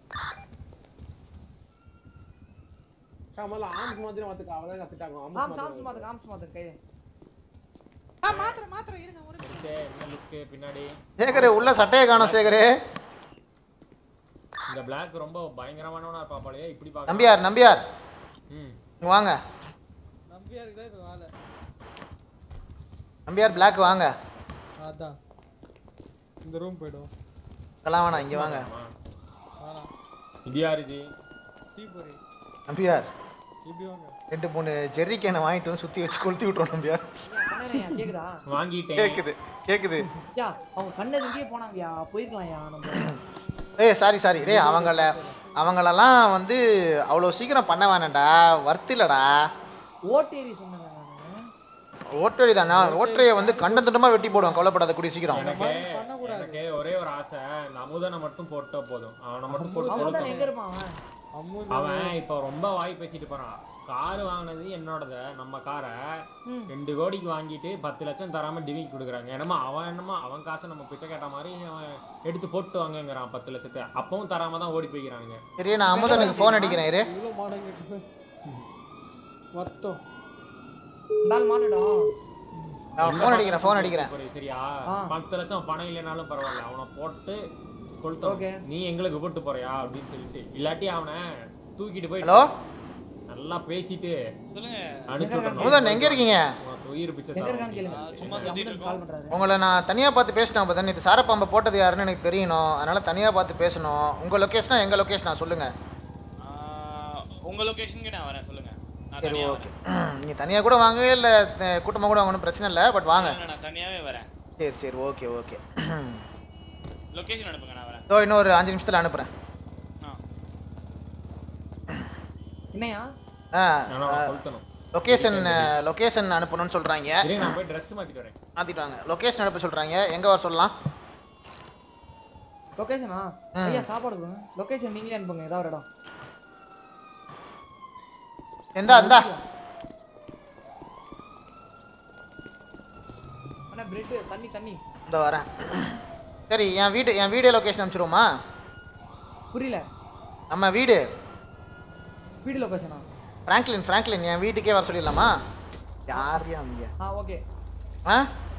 முதல்ல ஆம்ஸ் மாதிரி மாத்துக்க அவதான் கத்துட்டாங்க ஆம் ஆம்ஸ் சாம்ஸ் மாத்து ஆம்ஸ் மாத்து கை ஆ மாத்திரை மாத்திரை இருங்க ஒரு நிமிஷம் சரி, என்ன லுக்கு பின்னாடி சேகரு உள்ள சட்டையை காணோம் சேகரு இந்த பிளாக் ரொம்ப பயங்கரமானவனா இருப்பா போலயே இப்படி பாக்க நம்பியார் நம்பியார் ம் இங்க வாங்க நம்பியாருக்கு தான் இப்ப வேலை நம்பியார் பிளாக் வாங்க அதான் இந்த ரூம் போயிடும் அதெல்லாம் வேணாம் இங்க வாங்க வேணாம் இது யாரு இது டீ போறி நம்பியார் இப்படி வாங்க ரெண்டு மூணு ஜெர்ரி கேனை வாங்கிட்டு வந்து சுத்தி வச்சு கொளுத்தி விட்டுரும் நம்பியார் கண்ணனையா கேக்குதா வாங்கிட்டேன் கேக்குது கேக்குது யா அவங்க கண்ணது இங்கேயே போனாங்கயா போயிருக்கலாம்யா நம்ம ஏய் சாரி சாரி டேய் அவங்கள அவங்களெல்லாம் வந்து அவ்வளோ சீக்கிரம் பண்ண வேணாம்டா வர்த்து இல்லடா ஓட்டேரி சொன்னேன் நானு ஓட்டரி தானே ஓட்டரையை வந்து கண்டம் துண்டமா வெட்டி போடுவான் கவலைப்படாத கூடிய சீக்கிரம் எனக்கு எனக்கு ஒரே ஒரு ஆசை இந்த அமுதனை மட்டும் போட்டா போதும் அவனை மட்டும் போட்டு அவன் கொளுத்தணும். எங்க இருப்பான் அவன் அவன் இப்ப ரொம்ப வாய் பேசிட்டு போறான் கார் வாங்கினது என்னோடத நம்ம காரை ம். ரெண்டு கோடிக்கு வாங்கிட்டு பத்து லட்சம் தராம டிவிக்கு கொடுக்குறாங்க என்னமோ அவன் என்னமோ அவன் காசை நம்ம பிச்சை கேட்ட மாதிரி அவன் எடுத்து போட்டு வாங்கங்கிறான் பத்து லட்சத்தை அப்பவும் தராம தான் ஓடி போய்க்கிறானுங்க சரி நான் அமுதனுக்கு ஃபோன் அடிக்கிறேன் இரு இவ்வளோ மாடங்க மொத்தம் நாள் மானிடம் நான் ஃபோன் அடிக்கிறேன் ஃபோன் அடிக்கிறேன் சரி, சரியா ஆ. பத்து லட்சம் பணம் இல்லைனாலும் பரவாயில்ல அவனை போட்டு Okay. கொளுத்தணும் நீ எங்களுக்கு போட்டு போறியா அப்படின்னு சொல்லிட்டு இல்லாட்டி அவனை தூக்கிட்டு போய் ஹலோ நல்லா பேசிட்டு சொல்லுங்க அனுப்பிச்சு அமுதன் எங்க இருக்கீங்க உனக்கு உயிர் பிச்சை எங்க தரோம் இருக்கான்னு கேளுங்க அமுதன் கால் பண்றாரு உங்களை நான் தனியா பார்த்து பேசிட்டேன் அப்போ இது சாரப்பாம்பை போட்டது யாருன்னு எனக்கு தெரியணும் அதனால தனியா பார்த்து பேசணும் உங்க லொகேஷனா எங்க லொகேஷனா சொல்லுங்க உங்க லொகேஷனுக்கு நான் வரேன் சொல்லுங்க நான் சரி தனியா ஓகே வரேன் நீங்க தனியா கூட வாங்க இல்ல அஹ், கூட்டமா கூட வாங்கணும் பிரச்சனை இல்ல பட் வாங்க இல்ல, நான் தனியாவே வரேன் சரி சரி ஓகே ஓகே லொகேஷன் அனுப்புங்க நான் வரேன் ஸோ இன்னும் ஒரு அஞ்சு நிமிஷத்துல அனுப்புறேன் என்னையா ஆனா, கொளுத்தணும். லொகேஷன் லொகேஷன் அனுப்பணும்னு சொல்றாங்க சரி நான் போய் ட்ரெஸ் மாத்திட்டு வரேன் மாத்திட்டு வாங்க லொகேஷன் அனுப்ப சொல்றாங்க எங்க வர சொல்லலாம் லொகேஷனா ம். ஐயா சாப்பாடு கொடுங்க லொகேஷன் நீங்களே அனுப்புங்க ஏதாவது ஒரு இடம் எந்தா இந்தா அண்ணா பிரெட் தண்ணி தண்ணி இந்த வரேன் சரி என் வீடு என் வீடியோ லொகேஷன் அனுப்பிச்சிருவோமா புரியல நம்ம வீடு வீடு லொகேஷனா பிராங்க்லின் பிராங்க்லின் என் வீட்டுக்கே வர சொல்லிடலாமா யார் அங்க ஆ ஓகே ஆ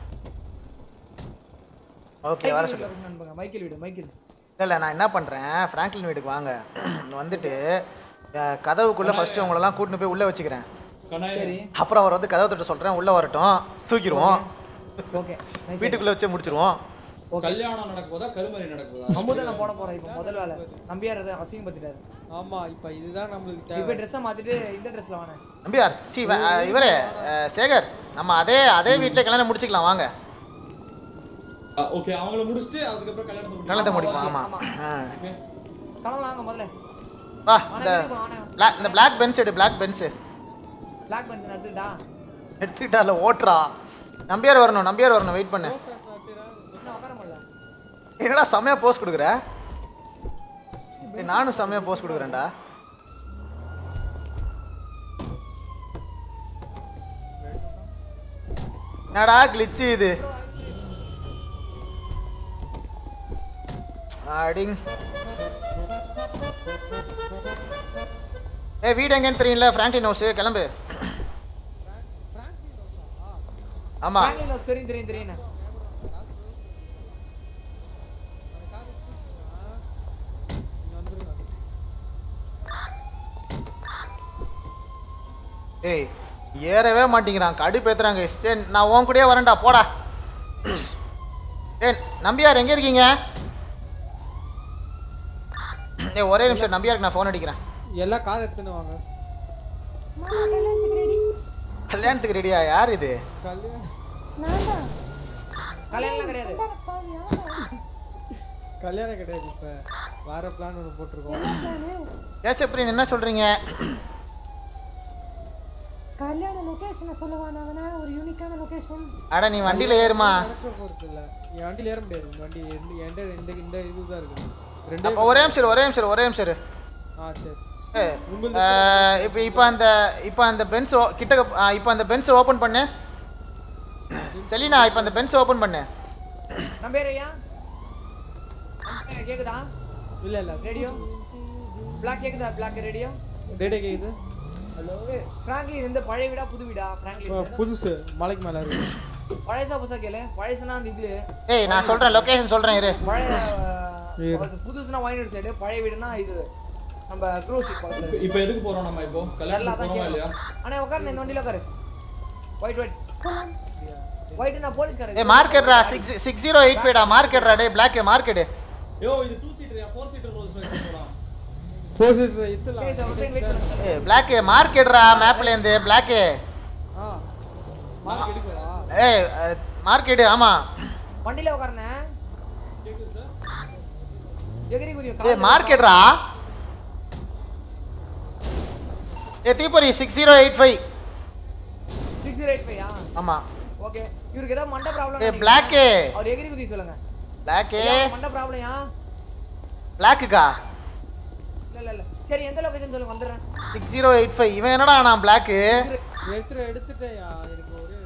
ஓகே வர சொல்லு லொகேஷன் அனுப்புங்க மைக்கேல் வீடு மைக்கேல் இல்ல இல்ல நான் என்ன பண்றேன் பிராங்க்லின் வீட்டுக்கு வாங்க வந்துட்டு அஹ், கதவுக்குள்ள ஃபர்ஸ்ட் உங்களெல்லாம் கூட்டிட்டு போய் உள்ள வச்சுக்கிறேன் சரி அப்புறம் அவர் வந்து கதவை தொட்டு சொல்றேன் உள்ள வரட்டும் தூக்கிடுவோம் ஓகே வீட்டுக்குள்ள வச்சே முடிச்சிருவோம் கல்யாணம் நடக்க போதா கருமறை நடக்க போதா அமுதனை போட போறேன் இப்போ முதல் வேலை நம்பியார் அதை அசிங்கப்படுத்திட்டாரு ஆமா இப்ப இதுதான் நம்மளுக்கு இப்போ தேவை ட்ரெஸ்ஸை மாத்திட்டு இந்த ட்ரெஸ்ல வாங்க நம்பியார் சி இவரே அஹ், சேகர் நம்ம அதே அதே வீட்டுல கல்யாணம் முடிச்சுக்கலாம் வாங்க ஓகே அவங்கள முடிச்சிட்டு அதுக்கப்புறம் கல்யாணத்தை முடிக்கலாம். கல்யாணத்தை முடிப்போம் ஆமா ஆ. கிளம்பலாம் வாங்க முதல்ல வா வாங்க, இந்த வீட்டுக்கு வாங்க. black- இந்த பிளாக் பென்ஸ் எடு பிளாக் பென்ஸ் பிளாக் பென்ஷன் எடுத்துக்கிட்டா எடுத்துக்கிட்டால ஓட்டுறா நம்பியார் வரணும் நம்பியார் வரணும் வெயிட் பண்ணு இன்னும் உட்கார முடியல என்னடா செமையா போஸ்ட் கொடுக்குற ஏய், நானும் செமையா போஸ்ட் கொடுக்குறேன்டா என்னடா கிளிச்சு இது அடிங் ஏய் வீடு எங்கன்னு தெரியல பிராங்க்லின் ஹவுஸ் கிளம்பு ஆமா Franklin house தெரியும் தெரியும் தெரியும் ஏய் ஏறவே மாட்டேங்கிறான் கடுப்பு ஏத்துறாங்க சரி நான் உன் கூடயே வரேன்டா போடா ஏய் நம்பியார் எங்க இருக்கீங்க ஏய் ஒரே நிமிஷம் நம்பியாருக்கு நான் ஃபோன் அடிக்கிறேன் எல்லாம் கார் எடுத்துன்னு வாங்க மாமா கல்யாணத்துக்கு ரெடி கல்யாணத்துக்கு ரெடியா யார் இது கல்யாணம் நான் தான் கல்யாணம்லாம் கிடையாது கல்யாணம் கிடையாது இப்ப வேற பிளான் ஒன்று போட்டிருக்கோம் ஏசப்ரின் என்ன சொல்றீங்க கல்யாண லொகேஷனை சொல்லுவான் அவனா ஒரு யூனிக்கான லொகேஷன் அட நீ வண்டியில ஏறுமா நடக்க போறது இல்ல என் வண்டியில ஏற முடியாது இந்த வண்டி எந்த- என்கிட்ட இந்த இந்த இதுதான் இருக்கு ரெண்டே அப்ப ஒரே நிமிஷம் இரு, ஒரே நிமிஷம் இரு, ஒரே நிமிஷம் இரு. ஆ சரி ஏய், அஹ், இப்ப இப்ப அந்த இப்ப அந்த பென்ஸ் கிட்ட இப்ப அந்த பென்ஸ் ஓபன் பண்ணு செலினா இப்ப அந்த பென்ஸ் ஓபன் பண்ணு நம்பியார் ஐயா நம்பியார் கேக்குதா இல்ல இல்ல ரேடியோ பிளாக் கேக்குதா பிளாக் ரேடியோ ரேடியோ கேக்குது ஹலோ பிராங்க்லின் இந்த பழைய வீடா புது வீடா ஆ, பிராங்க்லின் புதுசு மலைக்கு மேல இருக்கு பழையசா புதுசா கேளு பழையசுனா அந்த இது ஏய் நான் சொல்றேன் லொகேஷன் சொல்றேன் இரு பழைய அஹ், அது புதுசுனா வாங்கிட்டு சைடு பழைய வீடுனா இது நம்ம க்ரூஸ் இப்ப- இப்ப எதுக்கு போறோம் நம்ம இப்போ கல்யாணத்துக்கு போறோமா இல்லையா அண்ணே உட்காரு இந்த வண்டியில உட்காரு ஒயிட் ஒயிட் ஒயிட் நான் போலீஸ்காரன் ஏ மார்க்கெட்ரா சிக்ஸ் சிக்ஸ் ஜீரோ எயிட் ஃபைவ்டா மார்க்கெட்ரா டே பிளாக் மார்க்கெட் யோ இது two seater four seater Rolls Royce போலாம் ஃபோர் சீட்டர் இத்தல சரி சார் ஒரு வெயிட் பண்ணுங்க ஏ பிளாக் மார்க்கெட்ரா மேப்ல இருந்து பிளாக் ஆ மார்க் எடுக்கவா ஏய் மார்க்கெட் ஆமா வண்டியில உட்காருண்ணே எகிரி குதியும் ஏ மார்க்கெட்ரா ஏ தீபொரி six zero eight five six zero eight five ஆமா ஓகே இவருக்கு ஏதாவது மண்டை ப்ராப்ளம் ஏய், black. அவர் எகிரி குதி சொல்லுங்க பிளாக் ஏதாவது மண்டை ப்ராப்ளம்யா பிளாக்குக்கா இல்ல இல்ல இல்ல சரி எந்த லொகேஷன் சொல்லுங்க வந்துடுறேன் சிக்ஸ் ஜீரோ எயிட் ஃபைவ் இவன் என்னடா நான் பிளாக்கு எடுத்துட்டு எடுத்துட்டேயா எனக்கு ஒரு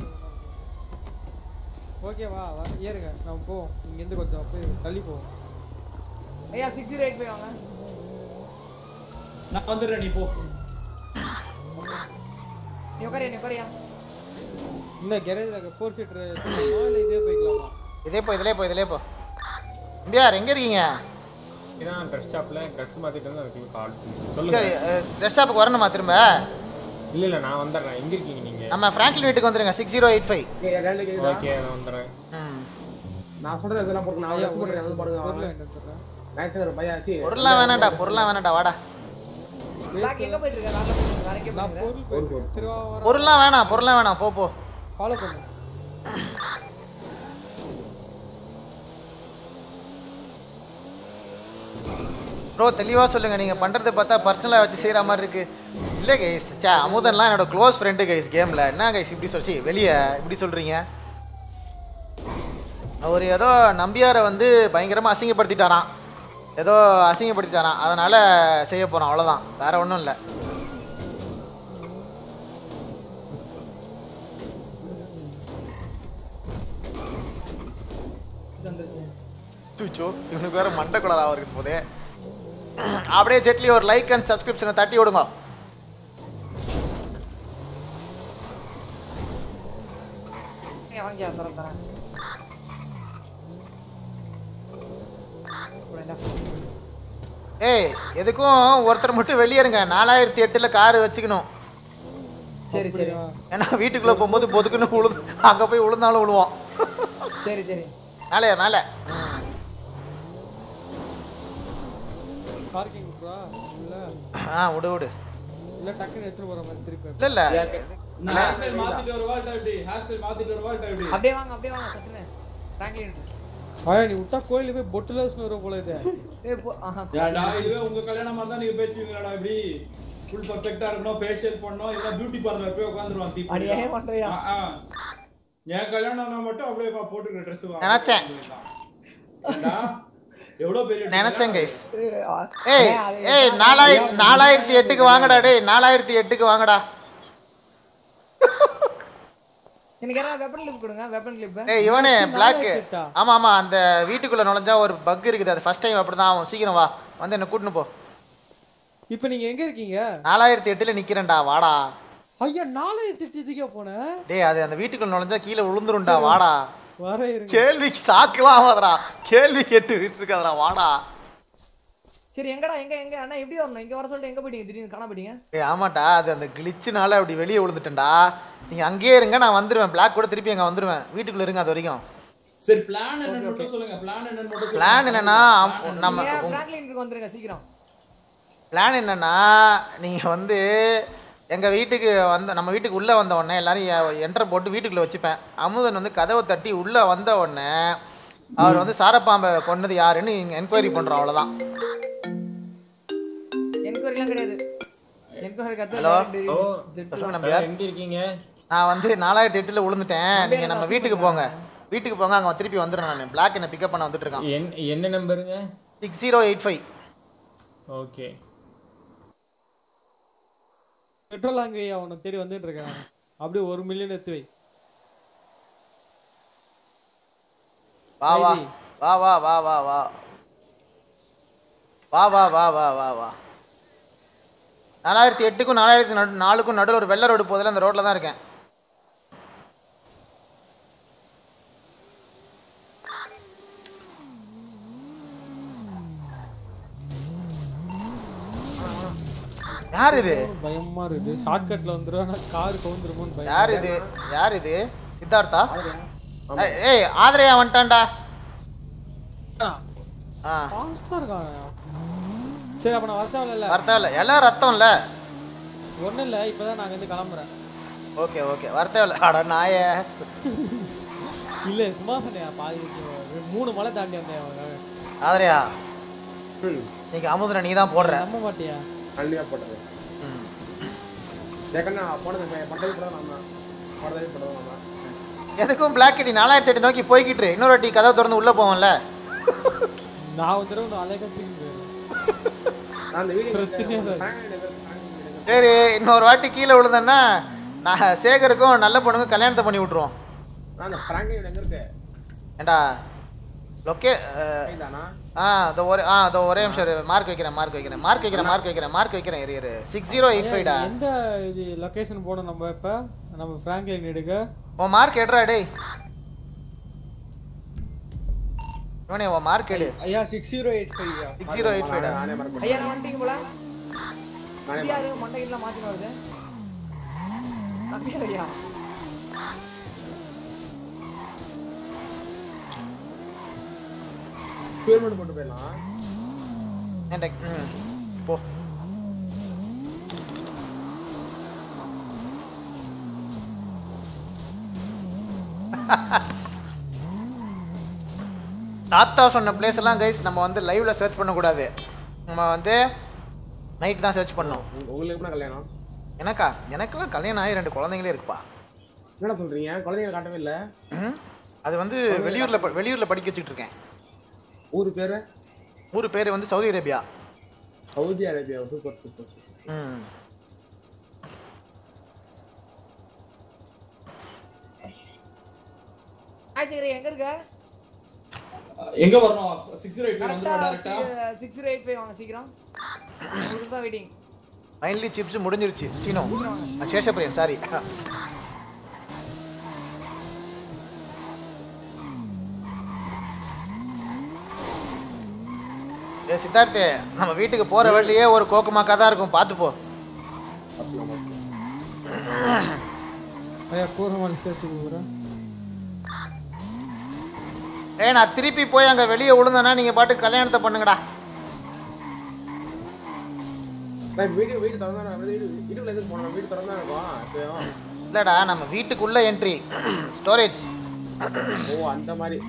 ஓகேவா வா ஏறுங்க நம்ம போவோம் இங்க இருந்து கொஞ்சம் போய் தள்ளி போவோம் ஐயா சிக்ஸ் ஜீரோ எயிட் ஃபைவ் வாங்க நான் வந்துடுறேன் நீ போ நீ உட்காரியா நீ உட்காரியா இன்னும் கேரேஜ்ல ஃபோர் சீட்டர் இல்ல இதே போய்க்கலாமா இதே போ இதுலயே போ இதுலயே போ எம்பியார் எங்க இருக்கீங்க இதான் ட்ரெஸ் ஷாப்ல ட்ரெஸ் மாத்திட்டு வந்து அதுக்கு கால் இங்க சொல்லுங்க ட்ரெஸ் ஷாப்புக்கு வரணுமா திரும்ப இல்ல இல்ல நான் வந்துடுறேன் எங்க இருக்கீங்க நீங்க நம்ம பிராங்க்லின் வீட்டுக்கு வந்துருங்க six zero eight five okay நான் வந்துடுறேன் நான் சொல்றது இதெல்லாம் போடுங்க நான் ஐயா, ட்ரெஸ் போடுறேன் அது பொருள் பாருங்க வாங்கிட்டு வந்துடுறேன். நைட் பையா சி பொருள்லாம் வேணாம்டா பொருள்லாம் வேணாம்டா வாடா பிளாக் எங்க போயிட்டு இருக்க வேற location, வேற எங்க நான் போயிட்டு இருக்க? பொருள் போயிட்டு சரி வா வர பொருள்லாம் வேணாம் பொருள்லாம் வேணாம் போ போ ஃபாலோ பண்ணு ப்ரோ தெளிவா சொல்லுங்க நீங்க பண்றது பார்த்தா பர்சனலா வச்சு செய்யற மாதிரி இருக்கு இல்ல கைஸ் சே அமுதன்லாம் என்னோட க்ளோஸ் ஃப்ரெண்டு கைஸ் கேம்ல என்ன கைஸ் இப்படி சொல்லி வெளிய இப்படி சொல்றீங்க அவர் ஏதோ நம்பியாரை வந்து பயங்கரமா அசிங்கப்படுத்திட்டாராம் ஏதோ அசிங்கப்படுத்திட்டாராம் அதனால செய்ய போறோம் அவ்வளவுதான் வேற ஒண்ணும் இல்ல தூச்சோ இவனுக்கு வேற மண்டை குளரா இருக்குது போதே அப்படியே ஜெட்லி ஒரு லைக் அண்ட் சப்ஸ்கிரிப்ஷனை தட்டி விடுங்க ஏய், வாங்கியா தரேன் தரேன் ஏய் எதுக்கும் ஒருத்தர் மட்டும் வெளியேறுங்க நாலாயிரத்தி எட்டுல கார் வச்சுக்கணும் சரி சரி ஏன்னா வீட்டுக்குள்ள போகும்போது பொதுக்குன்னு உழுது அங்க போய் உளுந்தாலும் விழுவோம் சரி சரி மேலே மேலே பார்க்கிங் விட்றா இல்ல ஆ விடு விடு இல்ல டக்குன்னு எடுத்துட்டு போற மாதிரி திருப்பி இல்ல இல்ல நான் ஹேர் ஸ்டைல் மாத்திட்டு வரவா இல்ல எப்படி ஹேர் ஸ்டைல் மாத்திட்டு வரவா இல்ல எப்படி அப்படியே வாங்க அப்படியே வாங்க சட்டுன்னு ஃப்ராங்க்லின் ஆயா நீ விட்டா கோயில போய் பொட்டுல வரும் போல இது ஏய் போ ஆஹா ஏன்டா இதுவே உங்க கல்யாணம் மாதிரி தான் நீங்க பேசுவீங்களாடா இப்படி ஃபுல் பர்ஃபெக்ட்டா இருக்கணும் ஃபேஷியல் பண்ணணும் இல்ல பியூட்டி பார்லர் போய் உட்கார்ந்துருவான் தீ அடி ஏன் பண்றியா? என் கல்யாணம் ஆனா மட்டும் அப்படியே பா போட்டுக்கிற Dress வா நினைச்சேன். ஏன்டா எவ்வளவு பெரிய dress நினைச்சேன் இல்ல? கைஸ் ஏய் ஏய் நாலாயிரத்தி நாலாயிரத்தி எட்டுக்கு வாங்கடா டேய் நாலாயிரத்தி எட்டுக்கு வாங்கடா எனக்கு யாராவது வெப்பன் கிளிப் கொடுங்க வெப்பன் கிளிப் ஏய் இவனே பிளாக் ஆமா ஆமா அந்த வீட்டுக்குள்ள நுழைஞ்சா ஒரு பக் இருக்குது அது ஃபர்ஸ்ட் டைம் அப்படிதான் ஆகும் சீக்கிரம் வா வந்து என்ன கூட்டின்னு போ இப்போ நீங்க எங்க இருக்கீங்க நாலாயிரத்தி எட்டுல நிக்கிறேன்டா வாடா ஐயா நாலாயிரத்தி எட்டு இதுக்கே போனேன் டேய் அது அந்த வீட்டுக்குள்ள நுழைஞ்சா கீழே விழுந்துரும்டா வாடா வர இருங்க கேள்விக்கு சாக்கலாம் ஆகாதடா கேள்வி கேட்டு விட்டு இருக்காதடா வாடா சரி எங்கடா எங்க எங்க அண்ணா எப்படி வரணும் இங்க வர சொல்லிட்டு எங்க போயிட்டீங்க திடீர்னு காண போயிட்டீங்க ஏய் ஆமாட்டா அது அந்த கிளிச்சுனால அப்படி வெளியே விழுந்துட்டேன்டா நீங்க அங்கேயே இருங்க நான் வந்துருவேன் பிளாக் கூட திருப்பி அங்க வந்துருவேன் வீட்டுக்குள்ள இருங்க அது வரைக்கும் சரி பிளான் என்னன்னு மட்டும் சொல்லுங்க பிளான் என்னன்னு மட்டும் சொல்லுங்க பிளான் என்னன்னா அம்- நம்ம நீங்க ஃப்ராங்க்லினுக்கு வந்துருங்க சீக்கிரம் பிளான் என்னன்னா நீங்க வந்து எங்க வீட்டுக்கு வந்த நம்ம வீட்டுக்கு உள்ள வந்த உடனே எல்லாரும் என்டர் போட்டு வீட்டுக்குள்ள வச்சுப்பேன் அமுதன் வந்து கதவை தட்டி உள்ள வந்த உடனே அவர் வந்து சாரப்பாம்பை கொன்னது யாருன்னு என்கொயரி பண்றோம் அவ்வளவுதான் என்கொயரிலாம் கிடையாது என்கொயரி ஹலோ கத்து சொல்லுங்க நம்பியார் எங்க இருக்கீங்க நான் வந்து நாலாயிரத்தி எட்டுல விழுந்துட்டேன் நீங்க நம்ம வீட்டுக்கு போங்க வீட்டுக்கு போங்க அங்க திருப்பி வந்துடுறேன் நான் பிளாக் என்ன பிக்கப் பண்ண வந்துட்டு இருக்கான் என்- என்ன நம்பருங்க six zero eight five okay petrol அங்கே வை அவனை தேடி வந்துட்டு இருக்கேன் நானு. அப்படியே ஒரு மில்லியன் எடுத்து வை வா வா வா வா வா வா வா வா வா வா வா வா வா நாலாயிரத்தி எட்டுக்கும் நாலாயிரத்தி நடு நாலுக்கும் நடுவில் ஒரு வெள்ளை ரோடு போதில் அந்த ரோட்ல தான் இருக்கேன் யார் இது பயமா இருக்கு ஷார்ட்கட்ல வந்துரும் ஆனா கார் கவுந்துருமோன்னு பயம் யார் இது யார் இது சித்தார்த்தா ஏய், ஏய் ஆதரையா வந்துட்டான்டா ஆ ஃபாஸ்டா இருக்கான் சரி அப்ப நான் வரதான் இல்ல வரத்தேவை இல்ல எல்லாம் ரத்தம் இல்ல ஒண்ணும் இல்ல இப்பதான் நாங்க வந்து கிளம்புறேன் ஓகே ஓகே வரத்தேவை இல்ல அட நாயே இல்ல சும்மா சொன்னேன் பாதி மூணு மலை தாண்டி வந்தேன் அவன் ஆதரையா நீங்க அமுதனை நீ தான் போடுற நம்ப மாட்டியா கண்டிப்பா போட்டது ஏக்கண்ணா போனது பட்டது கூட நம்ம போனதே போட்டது நம்ம எதுக்கும் பிளாக் கிட்டி நாலாயிரத்தி எட்டு நோக்கி போய்கிட்டு இரு. இன்னொரு வாட்டி கதவை திறந்து உள்ள போவோம்ல நான் ஒரு தடவை நான் அலைய கத்திக்கு நான் அந்த வீடியோ பிரச்சனையே இல்லை. சரி இன்னொரு வாட்டி கீழே விழுந்தேன்னா நான் சேகருக்கும் நல்ல பொண்ணுக்கும் கல்யாணத்தை பண்ணி விட்டுருவோம் நான் அந்த பிராங்கி எங்க இருக்கு ஏண்டா லொக்கே தானா ஆ அதோ ஒரே ஆ அதோ ஒரே நிமிஷம் இரு. மார்க் வைக்கிறேன் மார்க் வைக்கிறேன் மார்க் வைக்கிறேன் மார்க் வைக்கிறேன் மார்க் வைக்கிறேன் இரு இரு சிக்ஸ் ஜீரோ எயிட் ஃபைவ்டா எந்த இது லொகேஷன் போடும் நம்ம இப்ப நம்ம பிராங்க்லின் எடுக்க உன் மார்க் எடுறா டேய் இவனே உன் மார்க் எடு ஐயா six zero eight five six zero eight ஃபைவ்டா ஐயா நான் வந்துட்டீங்க போல நானே யாரு மண்டையெல்லாம் மாத்தி வருது நம்பியார் ஐயா பேமெண்ட் போட்டு போயிடலாம் ஏன்டா ம் போ தாத்தா சொன்ன பிளேஸ் எல்லாம் கைஸ் நம்ம வந்து லைவ்ல சர்ச் பண்ணக்கூடாது நம்ம வந்து நைட் தான் சர்ச் பண்ணோம் உங்களுக்கு எப்படின்னா கல்யாணம் எனக்கா எனக்கெல்லாம் கல்யாணம் ஆகி ரெண்டு குழந்தைங்களே இருக்குப்பா என்னடா சொல்றீங்க குழந்தைங்க காட்டவே இல்ல ம் அது வந்து வெளியூர்ல ப- வெளியூர்ல படிக்க வச்சுட்டு இருக்கேன் ஊர் பேரு ஊர் பேரு வந்து Saudi Arabia Saudi Arabia super super ம் ஆச்சரி எங்க இருக்க எங்க வரணும் சிக்ஸ் ஜீரோ எயிட் வந்துடும் டேரக்டா சிக்ஸ் ஜீரோ எயிட் ஃபைவ் வாங்க சீக்கிரம் உங்களுக்கு தான் வெயிட்டிங் ஃபைனலி சிப்ஸ் முடிஞ்சிருச்சு சீனோ அஹ் சேஷப்பிரியன் சாரி ஏ சித்தார்த்தே நம்ம வீட்டுக்கு போற வழியிலேயே ஒரு கோக்குமாக்கா தான் இருக்கும் பார்த்து போ ஐயா கூரமாலி சேர்த்து கொடுக்குறேன் ஏய் நான் திருப்பி போய் அங்க வெளியே விழுந்தேன்னா நீங்க பாட்டு கல்யாணத்தை பண்ணுங்கடா நான் வீடியோ வீடு திறந்தா வீடு வீட்டுக்குள்ள எதுக்கு போனோம் வீடு திறந்தா இருக்கும் எப்பயும். இல்லடா நம்ம வீட்டுக்குள்ள என்ட்ரி ஸ்டோரேஜ் ஓ அந்த மாதிரி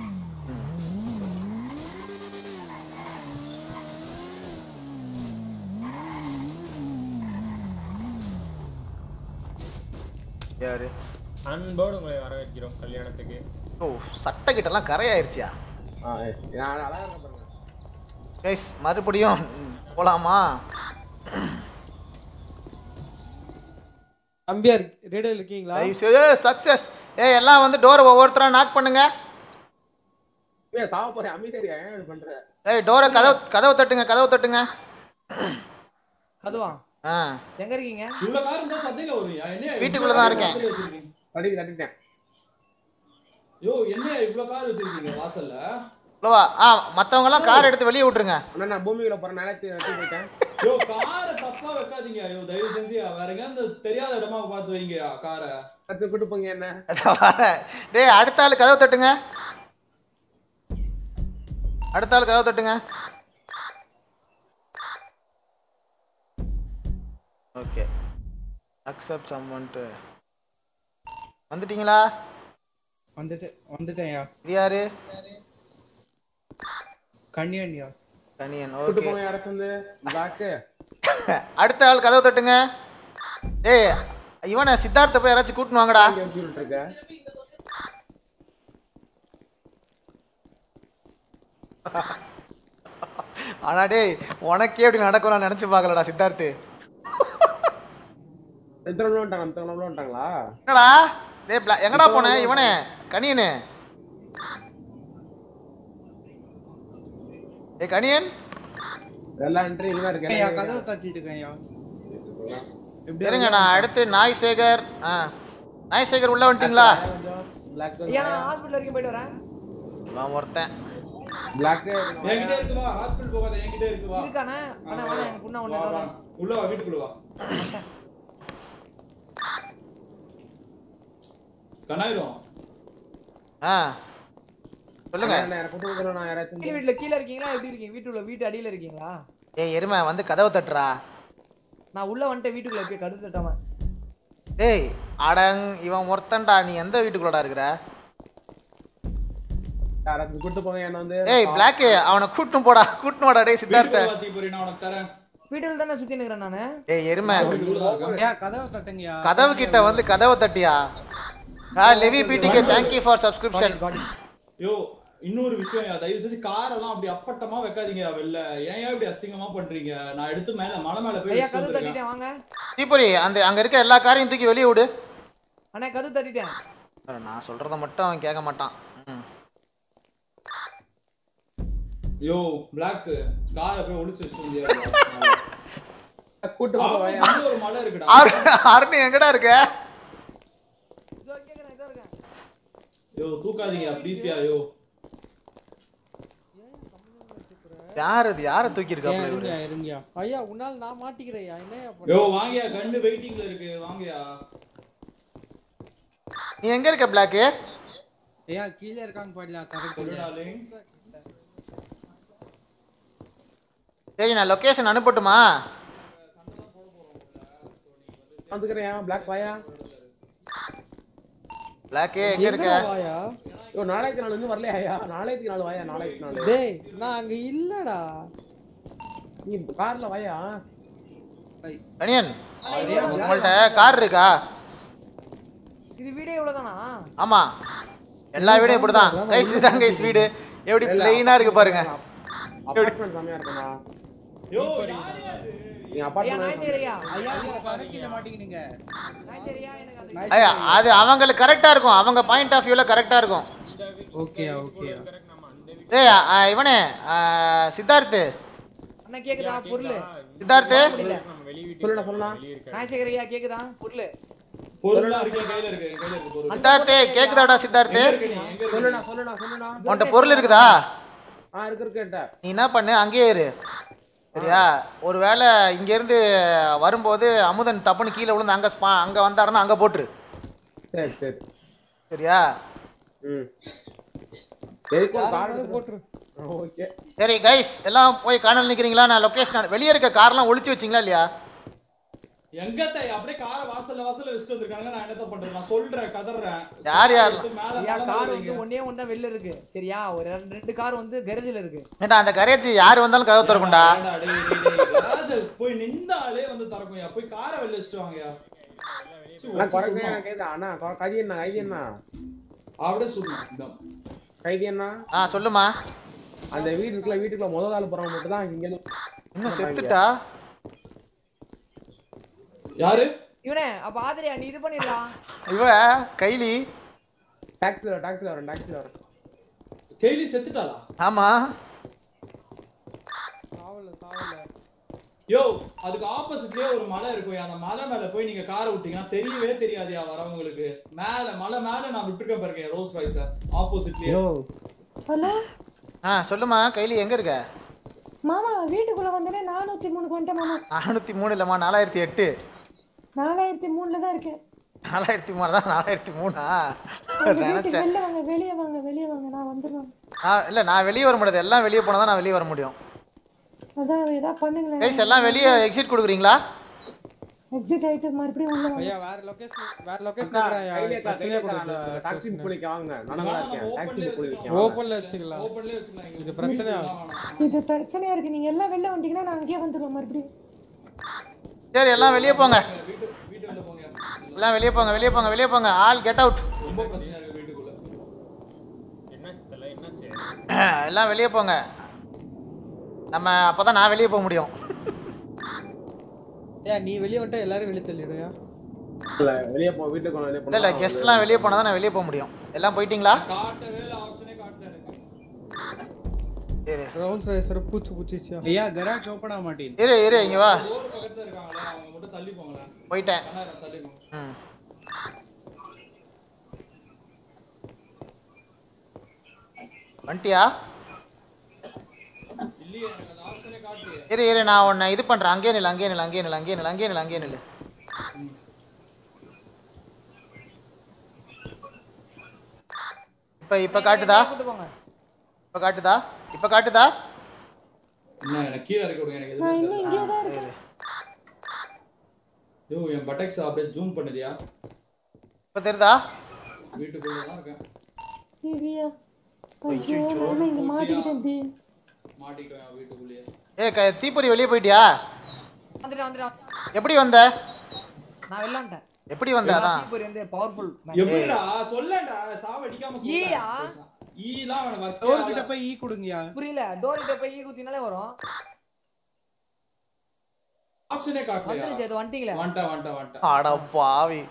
யாரு அன்போடு உங்களை வரவேற்கிறோம் கல்யாணத்துக்கு ஓ சட்டை கிட்டலாம் கரையாயிருச்சியா ஆ, ஏய், நான் அழகா இருக்க பாருங்க கைஸ் மறுபடியும் போலாமா அம்பியார் ரேடியோ இருக்கீங்களா சக்சஸ் ஏய் எல்லாம் வந்து டோர் ஒவ்வொருத்தரா நாக் பண்ணுங்க ஏய், சாவ போறேன் அமைதியா ஏன் இப்படி பண்ற ஏய் டோரை கதவு கதவு தட்டுங்க கதவு தட்டுங்க அதுவா ஆ எங்க இருக்கீங்க இவ்வளவு கார் இருந்தா சந்தேகம் வரும் என்ன வீட்டுக்குள்ள தான் இருக்கேன். தட்டி தட்டிட்டேன் யோ என்ன இவ்வளவு கார் வச்சிருக்கீங்க வாசல்ல இல்லவா ஆ மத்தவங்க எல்லாம் கார் எடுத்து வெளியே விட்டுருங்க அண்ணா நான் பூமிக்குள்ள போறேன் நிலத்தி நட்டி போயிட்டேன் யோ காரை தப்பா வைக்காதீங்க ஐயோ தயவு செஞ்சு வேற எங்க தெரியாத இடமா பார்த்து வைங்க காரை கத்து கூட்டு போங்க என்ன டேய் அடுத்த ஆளு கதவு தட்டுங்க அடுத்த ஆளு கதவு தட்டுங்க ஓகே அக்செப்ட் சம்மன்ட்டு வந்துட்டீங்களா வந்துட்டு வந்துட்டேன்யா இது யாரு கண்ணியன்யா கனியன் கூட்டு ஓகே போங்க இடத்துல இருந்து பிளாக்கு அடுத்த ஆள் கதவு தட்டுங்க ஏய் இவனை சித்தார்த்த போய் யாராச்சும் கூட்டின்னு வாங்கடா இருக்க ஆனா டேய் உனக்கே இப்படி நடக்கும் நான் நினைச்சு பார்க்கலடா சித்தார்த்து எத்தனை மணி வந்துட்டாங்க எத்தனை மணி வந்துட்டாங்களா என்னடா டேய் பிளா- எங்கடா போன இவனே கனியனு ஏய் கனியன் எல்லா என்ட்ரி இங்க தான் ஐயா இருக்கு கதவை தட்டிட்டு இருக்கேன்யா இருங்க நான் அடுத்து நாய் சேகர் ஆ நாய் சேகர் உள்ள வந்துட்டீங்களா பிளாக் ஐயா நான் ஹாஸ்பிட்டல் வரைக்கும் போயிட்டு வரேன் நான் ஒருத்தன் பிளாக் என்கிட்ட இருக்கு வா ஹாஸ்பிடல் போகாத என்கிட்ட இருக்கு வா இருக்கானே அண்ணா வாங்க எங்க புண்ணா வா, ஒண்ணு வா. உள்ள வா வீட்டுக்குள்ள வா கண்ணாயிரும் ஆ சொல்லுங்க கீழ் வீட்டுல கீழ இருக்கீங்களா எப்படி இருக்கீங்க வீட்டுல வீட்டு அடியில இருக்கீங்களா ஏய் எருமை வந்து கதவை தட்டுறா நான் உள்ள வந்துட்டேன் வீட்டுக்குள்ள போய் கடுத்து தட்டாம டேய் அடங் இவன் ஒருத்தன்டா நீ எந்த வீட்டுக்குள்ளடா இருக்கிற கூட்டு போங்க என்ன வந்து ஏய் பிளாக் அவனை கூட்டும் போடா கூட்டும் போடா டேய் சித்தார்த்த வீட்டுக்குள்ள தீ போறீங்க நான் உனக்கு தரேன் வீட்டுல தானே சுத்தி நிக்கிறேன் நானு ஏய் எருமை ஐயா கதவை தட்டுங்கயா கதவு கிட்ட வந்து கதவை தட்டியா ஆ லெவி பிடிக்கு thank you for subscription yo இன்னொரு விஷயம் யா, தயவு செஞ்சு கார் எல்லாம் அப்படி அப்பட்டமா வைக்காதீங்க வெளில ஏன் ஏன் இப்படி அசிங்கமா பண்றீங்க நான் எடுத்து மேல மலை மேல போய் ஐயா வச்சுட்டு கதவு வந்திருக்கேன் தட்டிட்டேன் வாங்க தீபுரி அந்த அங்க இருக்க எல்லா காரையும் தூக்கி வெளிய விடு அண்ணா கதவு தட்டிட்டேன் நான் சொல்றத மட்டும் அவன் கேட்க மாட்டான் ம். யோ பிளாக் காரை போய் ஒளிச்சு வச்சுட்டு வந்தியா கூட்டு போங்க வாயா. Opposite ல ஒரு மலை இருக்குடா அருண் அருண் எங்கடா இருக்க இதோ கேக்குறேன் இதோ இருக்கேன் யோ தூக்காதீங்க ப்ளீஸ்யா யோ யார் அது யார தூக்கி ஏன் இருக்காப்ல இருங்கயா இவரு இருங்கயா ஐயா உன்னால் நான் மாட்டிக்கிறேன்யா என்னய்யா யோ பண்ண வாங்கயா கண்ணு வெயிட்டிங்ல இருக்கு வாங்கயா நீ எங்க இருக்க பிளாக் ஐயா கீழே இருக்காங்க பாடல சொல்லு கரெக்ட் டார்லிங் சரி நான் லொகேஷன் அனுப்பட்டுமா வந்துக்கிறேன் பிளாக் வாயா பிளாக் எங்க இருக்க வாயா யோ நாளைக்கு நாள் வந்து வரலையா நாளைக்கு நாள் வாயா நாளைக்கு நாள் டேய் நான் அங்க இல்லடா நீ கார்ல வாயா கணியன் உங்கள்ட்ட கார் இருக்கா இது வீடியோ இவ்வளவுதானா ஆமா எல்லா வீடும் இப்படிதான் கைஸ் இதுதான் கைஸ் வீடு எப்படி பிளெயினா இருக்கு பாருங்க அபார்ட்மெண்ட் செமையா இருக்குண்ணா யோ யாரையா இது நீ ஐயா அபார்ட்மெண்ட் நாய் சரியா ஐயா நீங்க கரெக்ட்ல மாட்டிக்கினீங்க நாய் சரியா எனக்கு அது ஐயா அது அவங்களுக்கு கரெக்டா இருக்கும் அவங்க பாயிண்ட் ஆஃப் வியூல கரெக்டா இருக்கும் ஓகே ஓகே ஏய் ஆ, இவனே ஆ, சித்தார்த் அண்ணா கேக்குதா பொருள் சித்தார்த் சொல்லுடா சொல்லுடா நாய் சரியா கேக்குதா பொருள் பொருள்லாம் இருக்கு என் கையில இருக்கு என் கையில இருக்கு பொருள் சித்தார்த் கேக்குதாடா சித்தார்த் எங்க இருக்கு நீ எங்க இருக்கு சொல்லுடா சொல்லுடா சொல்லுடா உன்கிட்ட பொருள் இருக்குதா ஆ இருக்கு இருக்கு நீ என்ன பண்ணு அங்கேயே இரு சரியா ஒருவேளை இங்க இருந்து வரும்போது அமுதன் தப்புன்னு கீழே விழுந்து அங்க ஸ்பா அங்க வந்தாருன்னா அங்க போட்டுரு சரி சரி சரியா ம் எதுக்கு ஒரு கார் யாரும் போட்டுரு ஓகே சரி கைஸ் எல்லாம் போய் காணல் நிக்கிறீங்களா நான் லொகேஷன் வெளியே இருக்க கார்லாம் ஒளிச்சு வச்சிங்களா இல்லையா எங்க தாய் அப்படியே கார வாசல்ல வாசல்ல வச்சுட்டு வந்திருக்காங்க நான் என்னத்த பண்றது நான் சொல்றேன் கதறேன் யார் யார் எடுத்து மேல ஐயா மேல கார் வைங்க. வந்து ஒண்ணே ஒண்ணு தான் வெளில இருக்கு சரியா ஒரு ரெண்டு- ரெண்டு கார் வந்து கேரேஜ்ல இருக்கு ஏண்டா அந்த கரேஜ் யார் வந்தாலும் கதவு திறக்கும்டா ஏன்டா, டேய், டேய், டேய், யாராவது போய் நின்றாலே வந்து திறக்கும்யா போய் காரை வெளில வச்சுட்டு வாங்கயா சி, அண்ணா வச்சு குறைக்க சும்மா. கேக்குதா அண்ணா கொ- கைதி என்ன கைதி என்ன அப்படியே சொல்லணும் இதான். கைதி என்ன ஆ சொல்லுமா அந்த வீடு இருக்குல்ல வீட்டுக்குள்ள முதல் ஆள் போறவங்க மட்டும் தான் இங்க இருந்து இன்னும் செத்துட்டா யாரு இவனே அப்ப ஆதிரியா நீ இது பண்ணிடலாம் இவ கைலி டாக்ஸில டாக்ஸில வரேன் டாக்ஸில வரேன் கேலி செத்துட்டாளா ஆமா சாவல சாவல யோ அதுக்கு ஆப்போசிட்லயே ஒரு மலை இருக்கும் அந்த மலை மேல போய் நீங்க காரை விட்டீங்கன்னா தெரியவே தெரியாதுயா வரவங்களுக்கு மேல மலை மேல நான் விட்டுருக்கேன் பாருங்க ரோஸ் ராய்ஸ ஆப்போசிட்லயே ஹலோ ஆ சொல்லுமா கைலி எங்க இருக்க மாமா வீட்டுக்குள்ள வந்தேனே நானூத்தி மூணுக்கு வந்துட்டேன் மாமா நானூத்தி மூணு இல்லம்மா நாலாயிரத்தி எட்டு நாலாயிரத்தி மூணுல தான் இருக்கேன் நாலாயிரத்தி மூணு தான் நாலாயிரத்தி மூணா உங்க வீட்டுக்கு நினைச்சேன் வெளில வாங்க வெளியே வாங்க வெளியே வாங்க நான் வந்துடுவேன் ஆ, இல்ல நான் வெளியே வர முடியாது எல்லாம் வெளியே போனா தான் நான் வெளியே வர முடியும் அதான் ஏதாவது பண்ணுங்களேன் கைஸ் எல்லாம் வெளியே எக்ஸிட் கொடுக்குறீங்களா எக்ஸிட் ஆயிட்டு மறுபடியும் உள்ள வாங்க ஐயா வேற லொகேஷன் வேற லொகேஷன் அக்கா, ஐயா கையில இருக்கா, கையில பிரச்சனையே இருக்கா, நான் கொடுக்குது டாக்ஸி புக் பண்ணிக்க வாங்க நான் நல்லா இருக்கேன் டாக்ஸி புக் பண்ணிக்க ஓப்பன்ல வச்சுக்கலாம் ஓப்பன்லயே வச்சுக்கலாம் இங்க. இது பிரச்சனை இது பிரச்சனையா இருக்கு நீங்க எல்லாம் வெளில வந்துட்டீங்கன்னா நான் அங்கேயே வந்துடுவேன் மறுபடியும் சரி எல்லாம் வெளியே போங்க வீட்டு வீட்டு வந்து போங்க எல்லாம் வெளியே போங்க வெளியே போங்க வெளியே போங்க ஆல் கெட் அவுட் ரொம்ப பிரச்சனையா இருக்கு வீட்டுக்குள்ள என்னாச்சு தல என்னாச்சு எல்லாம் வெளியே போங்க நம்ம அப்பதான் நான் வெளியே போக முடியும் ஏன் நீ வெளிய வந்துட்டா எல்லாரும் வெளிய தள்ளிடுயா இல்ல வெளிய போ வீட்டுக்கு போனா வெளிய இல்ல இல்ல கெஸ்ட் எல்லாம் வெளியே போனா தான் நான் வெளியே போக முடியும் எல்லாம் போயிட்டீங்களா காட்டவே இல்ல ஆப்ஷனே காட்டல எனக்கு சரி ரவுல்ஸ் ரைசர் பூச்சி பூச்சிச்சியா ஐயா கராஜ் ஓபன் ஆக மாட்டேங்குது இரு இரு இங்க வா ரோடு பக்கத்துல இருக்காங்களே அவங்க மட்டும் தள்ளி போங்களேன் போயிட்டேன் கண்ணாரம் தள்ளி போங்க ம் வந்துட்டியா இல்லையே இல்லையே எனக்கு அந்த ஆப்ஷனே காட்டலையே இரு இரு நான் உன்னை இது பண்றேன் அங்கேயே நில்லு அங்கேயே நில்லு அங்கேயே நில்லு அங்கேயே நில்லு அங்கேயே நில்லு அங்கேயே நில்லு இப்ப இப்ப காட்டுதா கூட்டு போங்க இப்ப காட்டுதா இப்ப காட்டுதா என்ன எனக்கு கீழே இருக்க விடுங்க எனக்கு நான் எதுவுமே இன்னும் இங்கே தான் தெரியல இருக்கேன் யோ என் பட்டெக்ஸ் அப்படியே ஜூம் பண்ணுதியா இப்ப தெரியுதா வீட்டுக்குள்ள தான் இருக்கேன் ஐயா ஐயோ நான் இங்க மாட்டிக்கிட்டேன் டி மாட்டிக்கிட்டோம் என் வீட்டுக்குள்ளேயே ஏ க- தீப்பொறி வெளியே போயிட்டியா வந்துட்டேன் வந்துட்டேன் எப்படி வந்த நான் வெளில வந்துட்டேன் எப்படி வந்த அதான் தீப்பொறி வந்து பவர்ஃபுல் எப்படிடா சொல்லடா சாவடிக்காம ஈயா? ஈலாம் அவன வச்சே டோர் கிட்ட ஆகல. போய் ஈ கொடுங்கயா புரியல டோர் கிட்ட போய் ஈ குத்தினாலே வரும் ஆப்ஷனே காட்டலையா வந்துருச்சு அது வந்துட்டீங்களே வந்துட்டேன் வந்துட்டேன் வந்துட்டேன் அட பாவி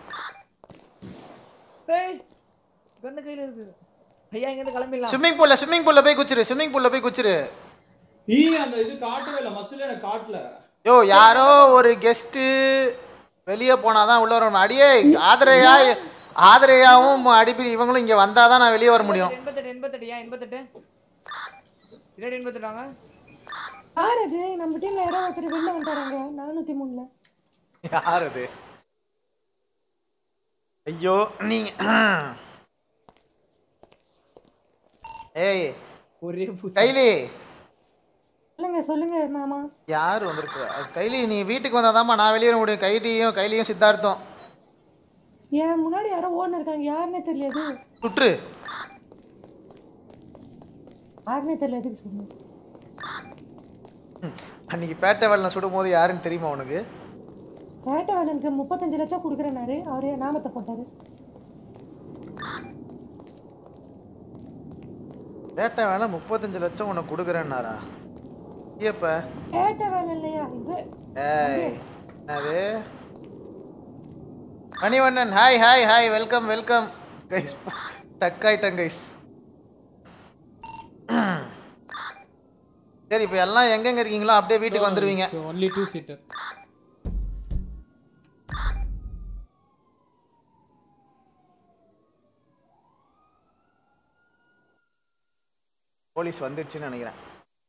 டேய் கண்ணு கையில இருக்கு ஐயா இங்க இருந்து கிளம்பிடலாம் ஸ்விம்மிங் பூல்ல ஸ்விம்மிங் பூல்ல போய் குச்சிரு ஸ்விம்மிங் பூல்ல போய் குச்சிரு ஈ அந்த இது காட்டவே இல்ல மசில் எனக்கு காட்டல யோ யாரோ ஒரு கெஸ்ட் வெளியே போனாதான் உள்ள வரணும் அடியே ஆதரையா ஆதரையாவும் அடிப்பிரி இவங்களும் இங்க வந்தாதான் நான் வெளியே வர முடியும் எண்பத்தெட்டு எண்பத்தெட்டு ஏன் எண்பத்தெட்டு இரண்டு எண்பத்தெட்டாங்க யார் அது நம்ம டீம்ல யாரோ ஒருத்தர் வெளில வந்துட்டாங்க நானூத்தி மூணுல யார் அது ஐயோ நீங்க ஏய் ஒரே கைலி சொல்லுங்க சொல்லுங்க மாமா யார் வந்திருக்கு கைலி நீ வீட்டுக்கு வந்தாதாம்மா நான் வெளியே வர முடியும் கைலியும் கைலியும் சித்தார்த்தம் என் முன்னாடி யாரோ ஓடுன இருக்காங்க யாருன்னே தெரியாது சுற்று யாருன்னே தெரியல எதுக்கு சொல்லுங்க அன்னைக்கு பேட்டை வெள்ளம் சுடும் போது யாருன்னு தெரியுமா உனக்கு வேட்டை வேலனுக்கு முப்பத்தஞ்சு லட்சம் கொடுக்குறேனாரு அவரே நாமத்தை போட்டாரு பேட்டை வேலை முப்பத்தஞ்சு லட்சம் உனக்கு கொடுக்குறேன்னாரா ஏப்ப வேட்டை வேலை இல்லையா இது ஏய் என்னது Manivannan hi hi hi welcome welcome guys டக் ஆயிட்டேன் கைஸ் சரி இப்போ எல்லாம் எங்கெங்க இருக்கீங்களோ அப்படியே வீட்டுக்கு வந்துருவீங்க ஒன்லி டூ சீட்டர் போலீஸ் வந்துருச்சுன்னு நினைக்கிறேன்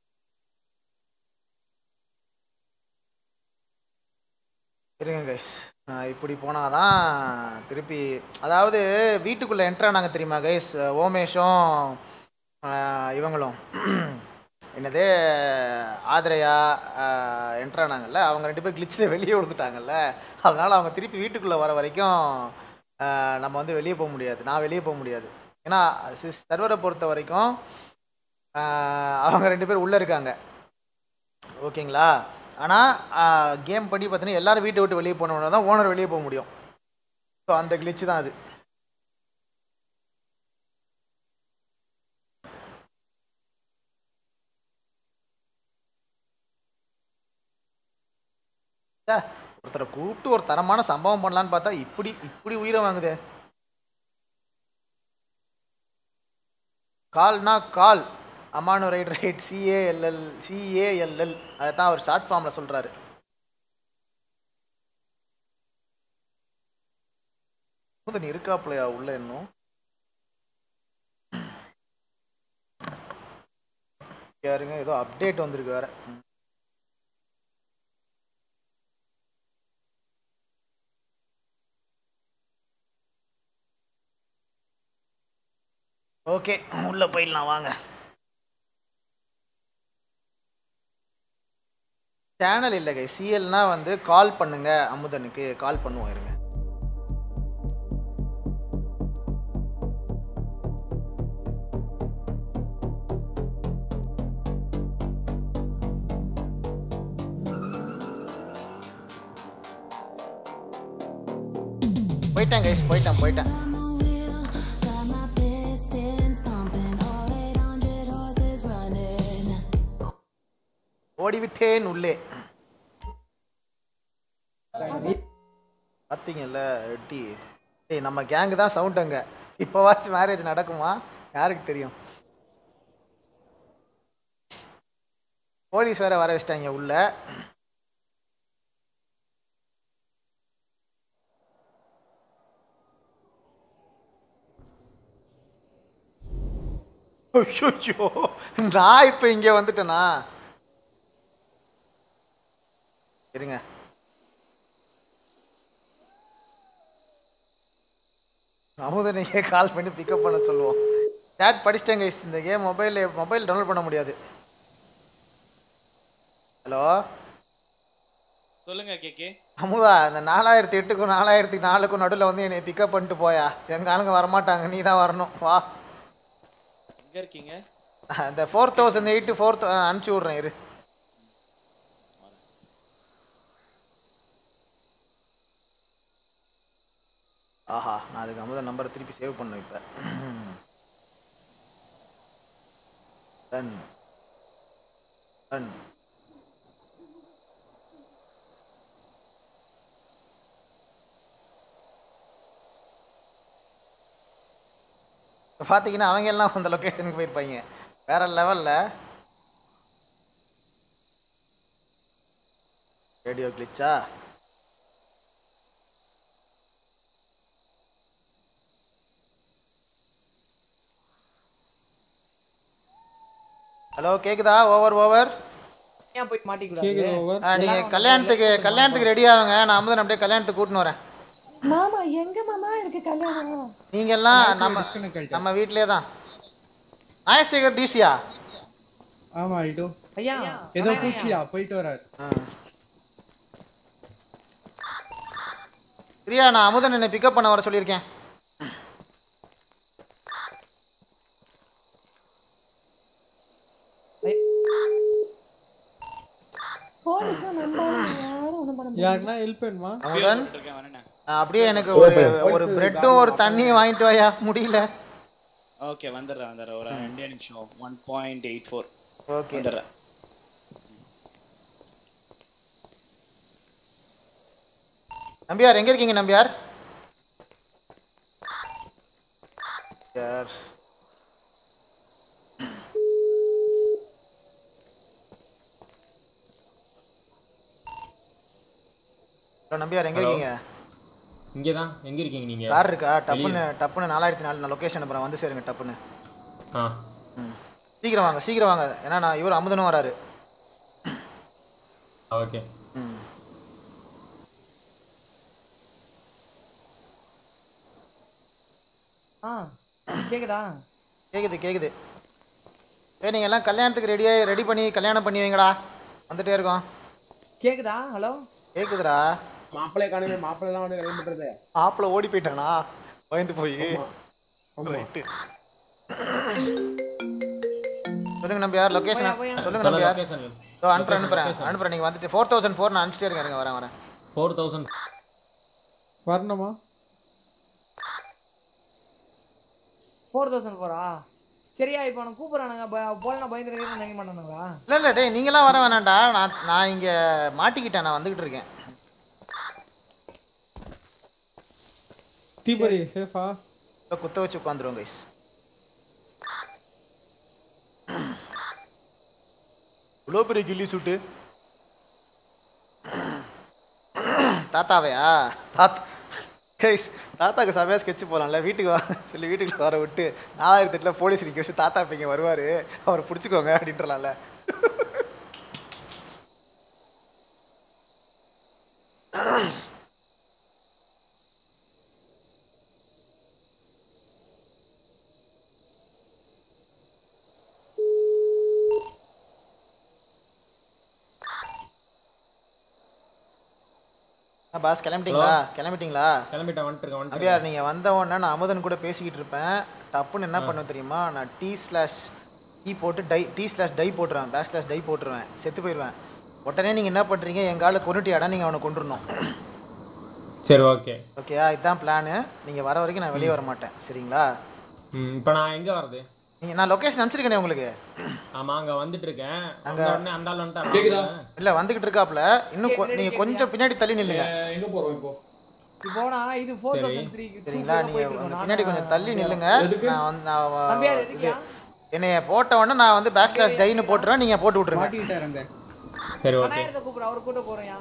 இருங்க கைஸ் இப்படி போனாதான் திருப்பி அதாவது வீட்டுக்குள்ள என்ட்ரு ஆனாங்க தெரியுமா கைஸ் ஓமேஷும் ஆஹ், இவங்களும் என்னது ஆதிரையா என்ட்ரு ஆனாங்கல்ல அவங்க ரெண்டு பேரும் கிளிச்சில் வெளியே விழுந்துட்டாங்கல்ல அதனால அவங்க திருப்பி வீட்டுக்குள்ள வர வரைக்கும் ஆஹ், நம்ம வந்து வெளியே போக முடியாது நான் வெளியே போக முடியாது ஏன்னா சர்வரை பொறுத்த வரைக்கும் ஆஹ், அவங்க ரெண்டு பேரும் உள்ள இருக்காங்க ஓகேங்களா ஆனா கேம் படி பார்த்தீங்கன்னா எல்லாரும் வீட்டை விட்டு வெளியே போனோம்னா தான் ஓனர் வெளியே போக முடியும் ஸோ அந்த glitch தான் அது ச்சே, ஒருத்தரை கூப்பிட்டு ஒரு தரமான சம்பவம் பண்ணலான்னு பார்த்தா இப்படி இப்படி உயிரை வாங்குதே கால்னா கால் அமானு ரைட் ரைட் சிஏஎல்எல் சிஏஎல்எல் அதை தான் அவர் ஷார்ட் ஃபார்மில் சொல்கிறாரு நீ இருக்காப்லையா உள்ள இன்னும் யாருங்க ஏதோ அப்டேட் வந்திருக்கு வேற ம். ஓகே உள்ள போயிடலாம் வாங்க சேனல் இல்லை கை சிஎல்னா வந்து கால் பண்ணுங்க அமுதனுக்கு கால் பண்ணுவோம் இருங்க போயிட்டேன் கைஸ் போயிட்டேன் போயிட்டேன் ஓடிவிட்டேன் உள்ளே பாத்தீங்கல்ல ரெட்டி ஏய் நம்ம கேங் தான் சவுண்ட் அங்க இப்போவாச்சும் மேரேஜ் நடக்குமா யாருக்கு தெரியும் போலீஸ் வேற வர வச்சிட்டாங்க உள்ள ஐயோ நான் இப்ப இங்க வந்துட்டேனா இருங்க அமுதனையே கால் பண்ணி பிக்கப் பண்ண சொல்லுவோம் சேட் படிச்சிட்டேங்க guys. இந்த கேம் மொபைல் மொபைல் டவுன்லோட் பண்ண முடியாது ஹலோ சொல்லுங்க கேக்கே அமுதா இந்த நாலாயிரத்தி எட்டுக்கும் நாலாயிரத்தி நாலுக்கும் நடுவில் வந்து என்னை பிக்கப் பண்ணிட்டு போயா எங்க ஆளுங்க வரமாட்டாங்க நீ தான் வரணும் வா எங்க இருக்கீங்க இந்த ஃபோர் தௌசண்ட் எயிட்டு ஃபோர் அனுப்பிச்சி விட்றேன் இரு ஆஹா நான் அதுக்கு அமுத நம்பரை திருப்பி சேவ் பண்ணும் இப்போ டன் டன் இப்ப பாத்தீங்கன்னா அவங்க எல்லாம் அந்த லொகேஷனுக்கு போயிருப்பாங்க வேற லெவல்ல ரேடியோ கிளிச்சா ஹலோ கேக்குதா ஓவர் ஓவர் ஏன் போய் மாட்டிக்கூடாது நீங்க கல்யாணத்துக்கு கல்யாணத்துக்கு ரெடி ஆகுங்க நான் அமுதன் அப்படியே கல்யாணத்துக்கு கூட்டின்னு வரேன் மாமா எங்க மாமா இருக்கு கல்யாணம் நீங்க எல்லாம் நம்ம நம்ம வீட்லயே தான் நாயசேகர் டிசியா ஆமா ஐடோ ஐயா ஏதோ பூச்சியா போயிட்டு வராரு பிரியா நான் அமுதன் என்னை பிக்கப் பண்ண வர சொல்லியிருக்கேன் போலீஸும் நம்பாம யாரும் ஒண்ணும் பண்ண முடியாது யாருன்னா ஹெல்ப் வேணுமா அமுதன் நான் அப்படியே எனக்கு ஒரு ஒரு பிரெட்டும் ஒரு தண்ணியும் வாங்கிட்டு வாயா முடியல ஓகே வந்துடுறேன் வந்துடுறேன் ஒரு ரெண்டே நிமிஷம் one point eight four okay வந்துடுறேன் நம்பியார் எங்க இருக்கீங்க நம்பியார் யார் ஹலோ நம்பியார் எங்க Hello. இருக்கீங்க இங்கே தான் எங்கே இருக்கீங்க நீங்கள் கார் இருக்கா டப்புன்னு டப்புன்னு நாலாயிரத்தி நாலு நான் லொகேஷன் அனுப்புறேன் வந்து சேருங்க டப்புன்னு ஆ ம். சீக்கிரம் வாங்க சீக்கிரம் வாங்க ஏன்னா நான் இவர் அமுதனும் வராரு ஓகே ம். ஆ கேக்குதா கேக்குது கேக்குது ஏய் நீங்க எல்லாம் கல்யாணத்துக்கு ரெடியா ரெடி பண்ணி கல்யாணம் பண்ணி வைங்கடா வந்துட்டே இருக்கோம் கேக்குதா ஹலோ கேக்குதுடா மாப்பிள்ளை காணுமே மாப்பிள்ளை எல்லாம் வந்து கல்யாணம் பண்றது மாப்பிள்ள ஓடி போயிட்டானா பயந்து போய் ஆமா. ரைட்டு சொல்லுங்க நம்பியார் லொகேஷன் போயா, போயா. சொல்லுங்க சொல்ல நம்பியார் location. இதோ அனுப்புறேன் Location, அனுப்புறேன் location. அனுப்புறேன் நீங்க வந்துட்டு ஃபோர் தௌசண்ட் ஃபோர் நான் அனுப்பிச்சிட்டே இருக்கேன் இருங்க வரேன் வரேன் ஃபோர் தௌசண்ட் வரணுமா ஃபோர் தௌசண்ட் ஃபோரா சரியா இப்போ நான் கூப்பிட்றானுங்க போலனா பயந்துருக்கேன்னு நினைக்க மாட்டானுங்களா இல்ல இல்ல டேய் நீங்களாம் வர வேணாம்டா நான் நான் இங்க மாட்டிக்கிட்டேன் நான் வந்துகிட்டு இருக்கேன் தீபதி சேஃபா இதோ குத்த வச்சு உட்காந்துருவோம் கைஸ் இவ்வளோ பெரிய கில்லி சூட்டு தாத்தாவையா தாத்தா கைஸ் தாத்தாக்கு செமையா ஸ்கெட்ச் போலாம்ல வீட்டுக்கு வா சொல்லி வீட்டுக்கு வர விட்டு நாலாயிரத்தி எட்டுல போலீஸ் நிக்க வச்சு தாத்தா இப்ப இங்க வருவாரு அவரை பிடிச்சிக்கோங்க அப்படின்றலாம்ல பாஸ் கிளம்பிட்டீங்களா கிளம்பிட்டீங்களா கிளம்பிட்டேன் வந்துட்டு இருக்கேன் அப்படியா வந்துட்டு நீங்க வந்த உடனே நான் அமுதன் கூட பேசிக்கிட்டு இருப்பேன் டப்புன்னு என்ன பண்ணுவேன் தெரியுமா நான் டி ஸ்லாஷ் டீ போட்டு டை டி ஸ்லாஷ் டை போட்டுருவேன் பேக் ஸ்லாஷ் டை போட்டுருவேன் செத்து போயிடுவேன் உடனே நீங்க என்ன பண்றீங்க எங்க ஆளு கொண்டுட்டியாடா நீங்க அவனை கொண்டுடணும் சரி ஓகே ஓகேயா இதுதான் பிளானு நீங்க வர வரைக்கும் நான் வெளியே வர மாட்டேன் சரிங்களா ம் இப்போ நான் எங்கே வரது நீங்க நான் லொகேஷன் அனுப்பிச்சிருக்கேனே உங்களுக்கு ஆமா அங்க வந்துட்டு இருக்கேன் அங்க- அங்க உடனே அந்த ஆள் வந்துட்டாரா? கேக்குதா? இல்ல வந்துகிட்டு இருக்காப்ல இன்னும் கொ- நீங்க கொஞ்சம் பின்னாடி தள்ளி நில்லுங்க எங்க போறோம் இப்போ இப்போ நான் இது ஃபோர் சரி. தௌசண்ட் த்ரீ சரிங்களா நீங்க கொஞ்சம் பின்னாடி கொஞ்சம் தள்ளி நில்லுங்க நான் வந்து நான் வ- தம்பி, அது இது எதுக்குயா? என்னைய போட்ட உடனே நான் வந்து பேக் ஸ்லாஷ் டைன்னு போட்டுருவேன் நீங்க போட்டு விட்டுருங்க மாட்டிக்கிட்டாருங்க சரி ஓகே அண்ணாயிரத்தை கூப்பிடு அவர் கூட்ட போறேன்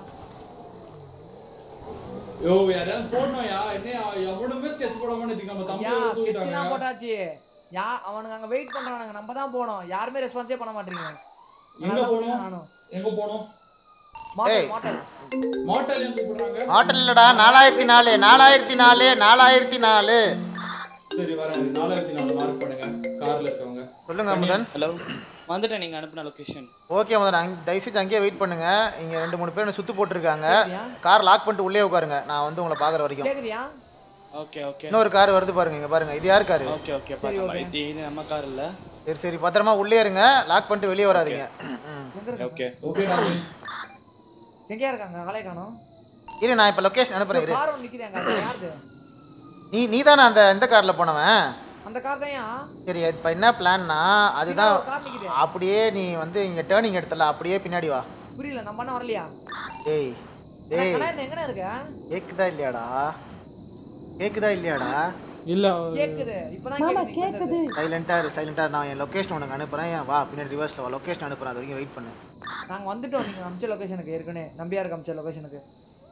யோ யாராவது போடணும்யா என்ன எவனுமே ஸ்கெட்ச் போடாம நிறுத்திக்க நம்ம தம்பி ஐயா ஏதோ ஸ்கெட்ச்லாம் தூக்கிட்டாங்க போட்டாச்சு யா அவனுங்க அங்க வெயிட் பண்றானுங்க நம்ம தான் போனோம் யாருமே ரெஸ்பான்ஸே பண்ண மாட்டீங்க எங்க போகணும் எங்க போகணும் ஏய் மோட்டல் ஏன் கூப்பிடுறாங்க ஹோட்டல் இல்லடா நாலாயிரத்தி நாலு நாலாயிரத்தி நாலு நாலாயிரத்தி நாலு சரி வரேன் நாலாயிரத்தி நாலு மார்க் பண்ணுங்க கார்ல இருக்கவங்க சொல்லுங்க அமுதன் ஹலோ வந்துட்டேன் நீங்க அனுப்பின லொகேஷன் ஓகே அமுதன் அங்க தயவு செஞ்சு அங்கேயே வெயிட் பண்ணுங்க இங்க ரெண்டு மூணு பேர் என்ன சுத்து போட்டிருக்காங்க கார் லாக் பண்ணிட்டு உள்ளே உட்காருங்க நான் வந்து உங்களை பாக்குற வரைக்கும் கேக்குறியா ஓகே ஓகே இன்னொரு கார் வருது பாருங்க இங்க பாருங்க இது யார் காரு ஓகே ஓகே பார்க்கலாம் இது இது நம்ம கார் இல்ல சரி சரி பத்திரமா உள்ளே இருங்க லாக் பண்ணிட்டு வெளியே வராதீங்க ஓகே ஓகே எங்கேயா இருக்காங்க ஆளே காணோம் இரு நான் இப்ப லொகேஷன் அனுப்புறேன் இரு கார் ஒன்று நிக்குதாங்க அது யாருது நீ நீ தானே அந்த இந்த கார்ல போனவன் அந்த கார் தான் சரி இப்ப என்ன பிளான்னா அதுதான் ஒரு car நிக்குது. அப்படியே நீ வந்து இங்க டேர்னிங் எடுத்தல அப்படியே பின்னாடி வா புரியல நம்ம அண்ணன் வரலையா டேய் டேய் கண்ணா எங்கண்ணா இருக்க கேக்குதா இல்லையாடா கேக்குதா இல்லையாடா இல்ல கேக்குது இப்பதான் மாமா கேக்குது நீ கேக்குது சைலண்டா இரு சைலண்டா நான் என் லொகேஷன் உனக்கு அனுப்புறேன் வா பின்னாடி ரிவர்ஸ்ல வா லொகேஷன் அனுப்புறேன் அது வரைக்கும் வெயிட் பண்ணு நாங்க வந்துட்டோம் நீங்க அமிச்ச லொகேஷனுக்கு ஏற்கனவே நம்பியாருக்கு அமிச்ச லொகேஷனுக்கு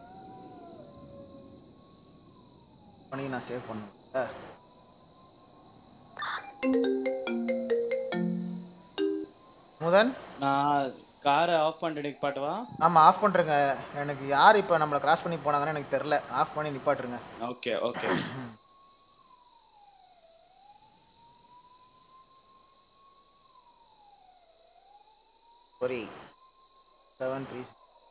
பண்ணி நான் சேவ் பண்ணுவேன் முதன் நான் காரை ஆஃப் பண்ணிட்டு நிப்பாட்டவா ஆமா ஆஃப் பண்றேங்க எனக்கு யார் இப்ப நம்மள கிராஸ் பண்ணி போனாங்கன்னு எனக்கு தெரியல ஆஃப் பண்ணி நிப்பாட்டுருங்க okay okay sorry seven three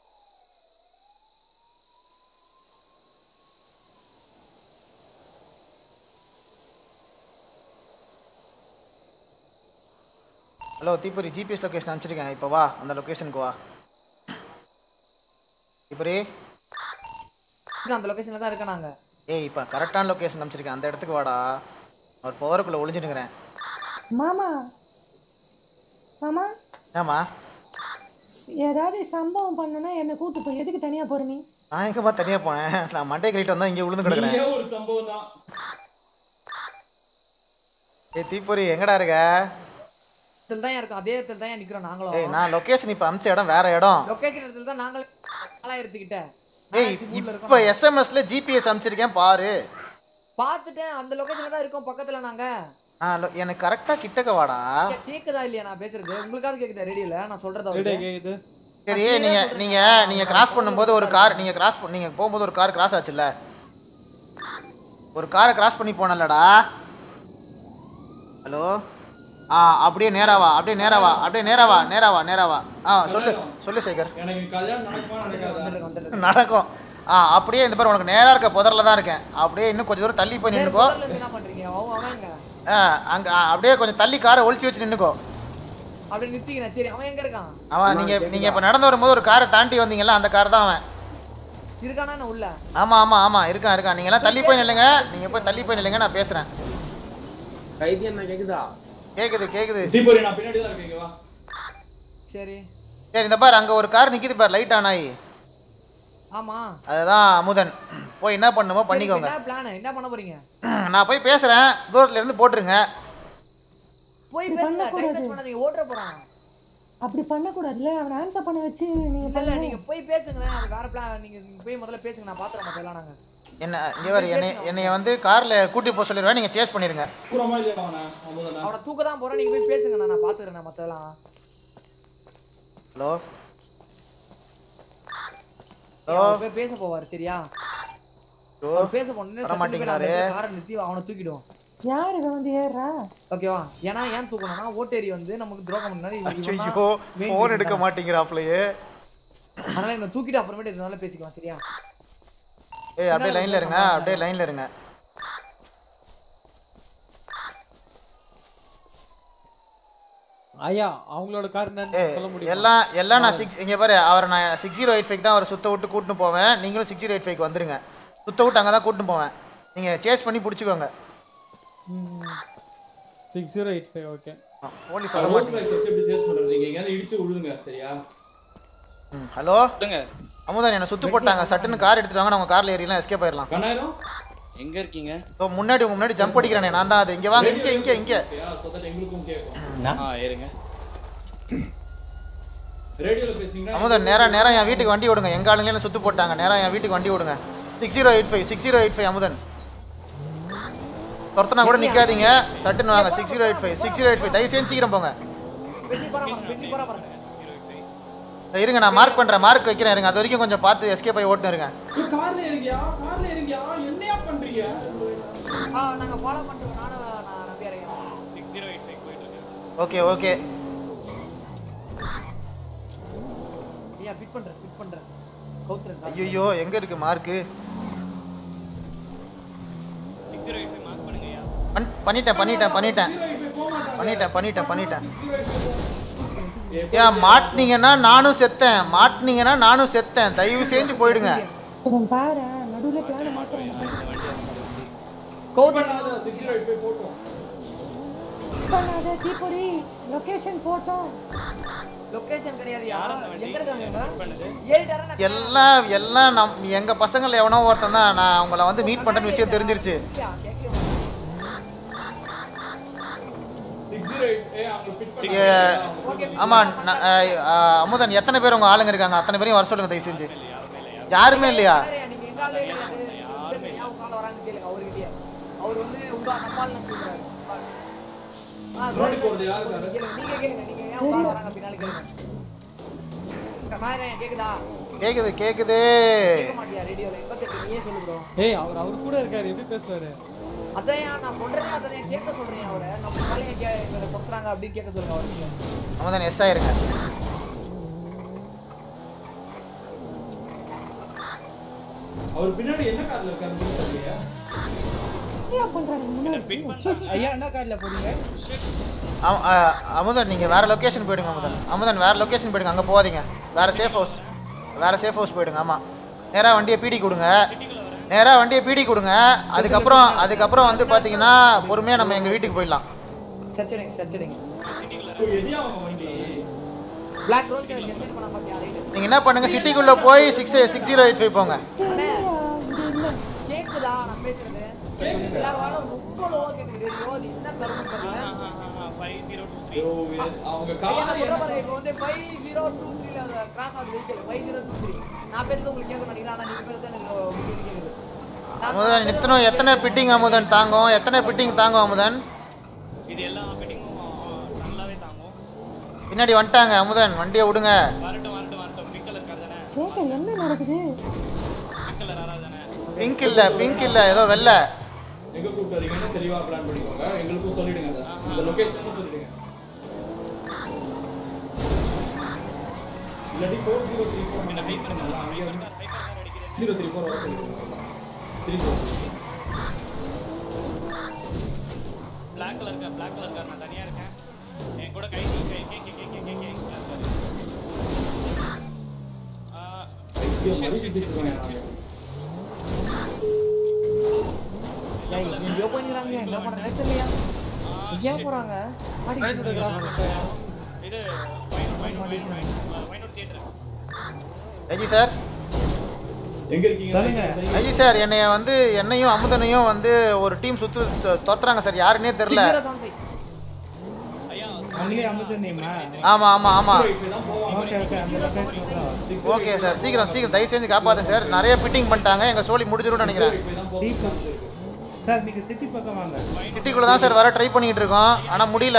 hello தீபுரி ஜிபிஎஸ் லொகேஷன் அனுப்பிச்சிருக்கேன் இப்போ வா அந்த லொகேஷனுக்கு வா தீபுரி அந்த லொகேஷன்ல தான் இருக்கோம் நாங்க ஏய் இப்போ கரெக்டான லொகேஷன் அனுப்பிச்சிருக்கேன் அந்த இடத்துக்கு வாடா ஒரு பவருக்குள்ள ஒளிஞ்சுட்டுங்கிறேன் மாமா மாமா ஏமா ஏதாவது சம்பவம் பண்ணனா என்ன கூட்டு போய் எதுக்கு தனியா போற நீ நான் எங்கப்பா தனியா போனேன் நான் மண்டே கழிட்டு வந்தா இங்கே விழுந்து கிடக்குறேன் நீயே ஒரு சம்பவம் தான் ஏய் தீபுரி எங்கடா இருக்க இடத்துல தான் இருக்கோம் அதே இடத்துல தான் நிக்கிறோம் ஏய் நாங்களும் நான் லொகேஷன் இப்போ அமிச்ச இடம் வேற இடம் லொகேஷன் இடத்துல தான் நாங்களே நாலாயிரத்துக்கிட்ட ஏய் இப்போ எஸ்எம்எஸ்ல ஜிபிஎஸ் அனுப்பிச்சிருக்கேன் பாரு பாத்துட்டேன் அந்த லொகேஷன்ல தான் இருக்கோம் பக்கத்துல நாங்க நான் lo- எனக்கு கரெக்டா கிட்டக்க வாடா கே- கேக்குதா இல்லையா நான் பேசுறது உங்களுக்காவது கேக்குதா ரேடியோல நான் சொல்றத கேக்குது சரி நீங்க நீங்க நீங்க கிராஸ் பண்ணும்போது ஒரு கார் நீங்க கிராஸ் நீங்க போகும்போது ஒரு கார் கிராஸ் ஆச்சுல்ல ஒரு காரை கிராஸ் பண்ணி போனலடா ஹலோ ஆ அப்படியே நேரா வா அப்படியே நேரா வா அப்படியே நேரா வா நேரா வா நேரா வா ஆ சொல்லு சொல்லு சேகர் எனக்கு கல்யாணம் நடக்குமா நடக்காதா நடக்கும் ஆ அப்படியே இந்த பாரு உனக்கு நேரா இருக்க புதர்ல தான் இருக்கேன் அப்படியே இன்னும் கொஞ்சம் தூரம் தள்ளி போய் நின்னுக்கோ முதல்ல இருந்து என்ன பண்றீங்க அவன் அவன் எங்க ஆ அங்க ஆ, அப்படியே கொஞ்சம் தள்ளி காரை ஒளிச்சு வச்சு நின்னுக்கோ அப்படி நிறுத்திக்கிறேன் சரி அவன் எங்க இருக்கான் அவன் நீங்க நீங்க இப்ப நடந்து வரும்போது ஒரு காரை தாண்டி வந்தீங்கல்ல அந்த கார் தான் அவன் இருக்கானா என்ன உள்ள ஆமா ஆமா ஆமா இருக்கான் இருக்கான் நீங்க எல்லாம் தள்ளி போய் நில்லுங்க நீங்க போய் தள்ளி போய் நில்லுங்க நான் பேசுறேன் கைதி என்ன கேக்குதா கேக்குது கேக்குது தீபுரி நான் பின்னாடி தான் இருக்கேன் இங்க வா சரி சரி இந்த பாரு அங்க ஒரு கார் நிக்குது பாரு லைட் ஆன் ஆகி ஆமா அதுதான் அமுதன் போய் என்ன பண்ணுமோ பண்ணிக்கோங்க என்ன பிளான் என்ன பண்ண போறீங்க நான் போய் பேசுறேன் தூரத்துல இருந்து போட்டுருங்க போய் இப்படி பேசுங்க டைம் பண்ணக்கூடாது. வேஸ்ட் பண்ணாதீங்க ஓட்டுற போறான் அப்படி பண்ணக்கூடாதுல்ல அவனை ஆன்சர் பண்ண வச்சு நீங்க இல்ல இல்ல பண்ணுங்க. நீங்க போய் பேசுங்களேன் அது வேற பிளான் நீங்க நீங்க போய் முதல்ல பேசுங்க நான் பாத்துறேன் மத்த எல்லாம் நாங்க என்ன இங்க பாரு என்னை என்னைய வந்து கார்ல கூட்டி போக சொல்லிடுவேன் நீங்க சேஸ் பண்ணிருங்க கூறமா இல்லையா அவனை அமுதனா அவனை தூக்க தான் போறேன் நீங்க போய் பேசுங்க நான் நான் பாத்துக்கிறேன் மத்த எல்லாம் ஹலோ அவர் போய் பேச போவாரு சரியா ஹலோ அவர் பேச போனே வர மாட்டேங்கிறாரு. காரை நிறுத்தி அவனை தூக்கிடுவோம் யார் இவன் வந்து ஏறுறா ஓகேவா ஏன்னா ஏன் தூக்கணும்னா ஓட்டேரி வந்து நமக்கு துரோகம் பண்ணாரு இவன் இவன் தான் ஐயோ main போன் reason எடுக்க தான். மாட்டேங்கிறாப்லயே அதனால இவனை தூக்கிட்டு அப்புறமேட்டு இதனால பேசிக்கலாம் சரியா ஏய் அப்படியே லைன்ல இருங்க அப்படியே லைன்ல இருங்க ஐயா அவங்களோட கார் என்னன்னு ஏய், சொல்ல முடியும் எல்லாம் எல்லாம் நான் சிக்ஸ் இங்க பாரு அவரை நான் சிக்ஸ் ஜீரோ எயிட் ஃபைவ் தான் அவரை சுத்த விட்டு கூட்டிட்டு போவேன் நீங்களும் சிக்ஸ் ஜீரோ எயிட் ஃபைவ் வந்துருங்க சுத்த விட்டு அங்கே தான் கூட்டிட்டு போவேன் நீங்க சேஸ் பண்ணி பிடிச்சிக்கோங்க six zero eight five okay police வர ரோல்ஸ் மாட்டேங்குது ராய்ஸ் வச்சு எப்படி சேஸ் பண்றது நீங்க எங்கயாவது இடிச்சு விழுதுங்க சரியா ம், ஹலோ அமுதன் என்ன சுத்து போட்டாங்க சட்டுன்னு கார் எடுத்துட்டு வாங்க நான் உங்க கார்ல ஏறிலாம் எஸ்கேப் ஆயிரலாம் கண்ணாயிரம் எங்க இருக்கீங்க ஸோ முன்னாடி உங்க முன்னாடி ஜம்ப் அடிக்கிறேனே நான் தான் அது இங்க வாங்க இங்க இங்க இங்க so that எங்களுக்கும் கேட்கும் ஆ ஏறுங்க ரேடியோல பேசுனீங்கன்னா அமுதன் நேரா நேரா என் வீட்டுக்கு வண்டி விடுங்க எங்க ஆளுங்களே என்ன சுத்து போட்டாங்க நேரா என் வீட்டுக்கு வண்டி விடுங்க six zero eight five six zero eight five Amudhan துரத்துனா கூட நிக்காதீங்க சட்டுன்னு வாங்க six zero eight five six zero eight five தயவு செஞ்சு சீக்கிரம் போங்க வெற்றி போறா பாருங்க வெற்றி போறா பாருங்க இருங்க நான் மார்க் பண்றேன் மார்க் வைக்கிறேன் இருங்க அது வரைக்கும் கொஞ்சம் பார்த்து எஸ்கேப் ஆகி ஓட்டுன்னு இருங்க ஏய், கார்ல இருக்கியா கார்ல இருக்கியா என்னையா பண்றீங்க ஆ நாங்க ஃபாலோ பண்ணிட்டு நானும் நான் நம்பி இறங்கிறேன் சிக்ஸ் ஜீரோ எயிட் ஃபைவ் போயிட்டு இருக்கு ஓகே ஓகே ஐயா பிக் பண்றேன் பிக் பண்றேன் கவுத்துறேன் ஐயோ எங்க இருக்கு mark six zero eight five mark பண்ணுங்கய்யா பண்ணிட்டேன் பண்ணிட்டேன் பண்ணிட்டேன் பண்ணிட்டேன் பண்ணிட்டேன் பண்ணிட்டேன் ஏன் மாட்டினீங்கன்னா நானும் செத்தேன் மாட்டினீங்கன்னா நானும் செத்தேன் தயவு செஞ்சு போயிடுங்க இவன் பாரு நடுவுல பிளான மாத்துறான் பண்ணாத சிக்ஸ் ஜீரோ எயிட் ஃபைவ் போட்டோம் பண்ணாத தீப்பொறி லொகேஷன் போட்டோம் லொகேஷன் கிடையாதுயா எங்க இருக்காங்க இவங்க? எல்லாம் எல்லாம் நம் எங்க பசங்கள எவனோ ஒருத்தன் தான் நான் உங்களை வந்து மீட் பண்றேன்னு விஷயம் தெரிஞ்சிருச்சு சிக்ஸ் ஜீரோ எயிட் ஏ அவங்க பிக் ஏ, ஆமா நான், அஹ், அஹ், அமுதன் எத்தனை பேர் உங்க ஆளுங்க இருக்காங்க அத்தனை பேரையும் வர சொல்லுங்க தயவு செஞ்சு யாருமே இல்லையா நீங்க எங்க ஆளே கிடையாது. சரி, ஏன் உங்க ஆள வராங்கன்னு கேளுங்க அவர்கிட்டயே. அவர் வந்து உங்க நம்ம ஆளுன்னு சொல்றாரு. ஆ, ரோடு போறது யாரு பாரு? கேளுங்க, நீங்க கேளுங்க நீங்க ஏன் உங்க ஆள வராங்க பின்னாடி கேளுங்க நான் என்ன கேக்குதா கேக்குது கேக்குது கேட்க மாட்டியா ரேடியோல எண்பத்தெட்டு நீயே சொல்லு ப்ரோ ஏய் அவர் அவர் கூட இருக்காரு எப்படி பேசுவாரு அதான் நான் சொல்றேன் அதான் கேட்க சொல்றேன் அவரை நம்ம வேலையை கே இவரை கொடுத்துறாங்க அப்படின்னு கேட்க சொல்லுங்க அவருக்கு அமுதன் எஸ் ஆயிருங்க அவர் பின்னாடி என்ன கார்ல இருக்காரு தெரியலையா ஏன் பண்றாங்க முன்னாடி ஐயா என்ன கார்ல போறீங்க அம- அஹ், அமுதன் நீங்க வேற லொகேஷன் போயிடுங்க அமுதன் அமுதன் வேற லொகேஷன் போயிடுங்க அங்க போகாதீங்க வேற சேஃப் ஹவுஸ் வேற சேஃப் ஹவுஸ் போயிடுங்க ஆமா நேரா வண்டியை பீடி கொடுங்க நேரா வண்டியை பீடி கொடுங்க அதுக்கப்புறம் அதுக்கப்புறம் வந்து பாத்தீங்கன்னா பொறுமையா நம்ம எங்க வீட்டுக்கு போயிடலாம் சச்சடிங்க சச்சடிங்க எதியா அவங்க வண்டி பிளாக் ரோல் ஜென்ரேட் பண்ண பாத்தியா ரைட் நீங்க என்ன பண்ணுங்க சிட்டிக்குள்ள போய் six six zero eight five போங்க அண்ணே கேக்குதா நான் பேசுறது எல்லாரும் வாழ ரொம்ப லோவா கேக்குது ரேடியோ அது என்ன கருமம் தெரியல ஃபைவ் ஜீரோ டூ த்ரீ ஐயோ, இது- அவங்க ஐயா, கார் நான் சொல்ல பாருங்க, இப்போ வந்து 5023 ல அந்த cross ஆகுது vehicle, 5023. நான் பேசுறது உங்களுக்கு கேட்க மாட்டேங்குது, ஆனா நீங்க பேசுறது எனக்கு உங்களுக்கு கேக்குது. நான் அமுதன் எத்தனை எத்தனை பிட்டிங் அமுதன் தாங்கும் எத்தனை பிட்டிங் தாங்கும் அமுதன் இது எல்லா ஃபிட்டிங்கும் நல்லாவே தாங்கும் பின்னாடி வந்துட்டாங்க அமுதன் வண்டியை விடுங்க வரட்டும் வரட்டும் வரட்டும் பிங்க் கலர் கார் தானே சேகர் என்ன நடக்குது பிங்க் கலர் ஆறா தானே பிங்க் இல்ல பிங்க் இல்ல ஏதோ வெள்ளை எங்க கூப்பிட்டு வரீங்கன்னு தெளிவா பிளான் பண்ணிக்கோங்க எங்களுக்கும் சொல்லிடுங்க அதை. இந்த லொகேஷனும் சொல்லிடுங்க இல்லாட்டி ஃபோர் ஜீரோ த்ரீ ஃபோர் என்ன வெயிட் பண்ணலாம் அங்கே வந்து ஜீரோ த்ரீ ஃபோர் வர சொல்லிடுங்க three four black colour car black colour car நான் தனியா இருக்கேன் என் கூட கை கை கே கே கே கே கே கே ஏய், எங்கேயோ போய் நிக்கிறாங்க, என்ன பண்றாங்க தெரியலையா? எங்கேயா போறாங்க ஆடி இது வைனோட் வைனோட் வைனோட் வைனோட் தியேட்டர் ஐஜி சார் எங்க இருக்கீங்க சொல்லுங்க. ஐஜி சார் என்னைய வந்து என்னையும் அமுதனையும் வந்து ஒரு டீம் சுத்து தொ- துரத்துறாங்க சார் யாருன்னே தெரியல அங்கேயே அமுது நேமா ஆமா ஆமா ஆமா ஓகே ஓகே அந்த லொகேஷன் தான் ஓகே சார் சீக்கிரம் சீக்கிரம் தயவு செஞ்சு காப்பாத்துங்க சார் நிறைய பிட்டிங் பண்ணிட்டாங்க எங்க சோலி முடிஞ்சிரும்னு நினைக்கிறேன் சார் நீங்க சிட்டி பக்கம் வாங்க சிட்டிக்குள்ள தான் சார் வர ட்ரை பண்ணிட்டு இருக்கோம் ஆனா முடியல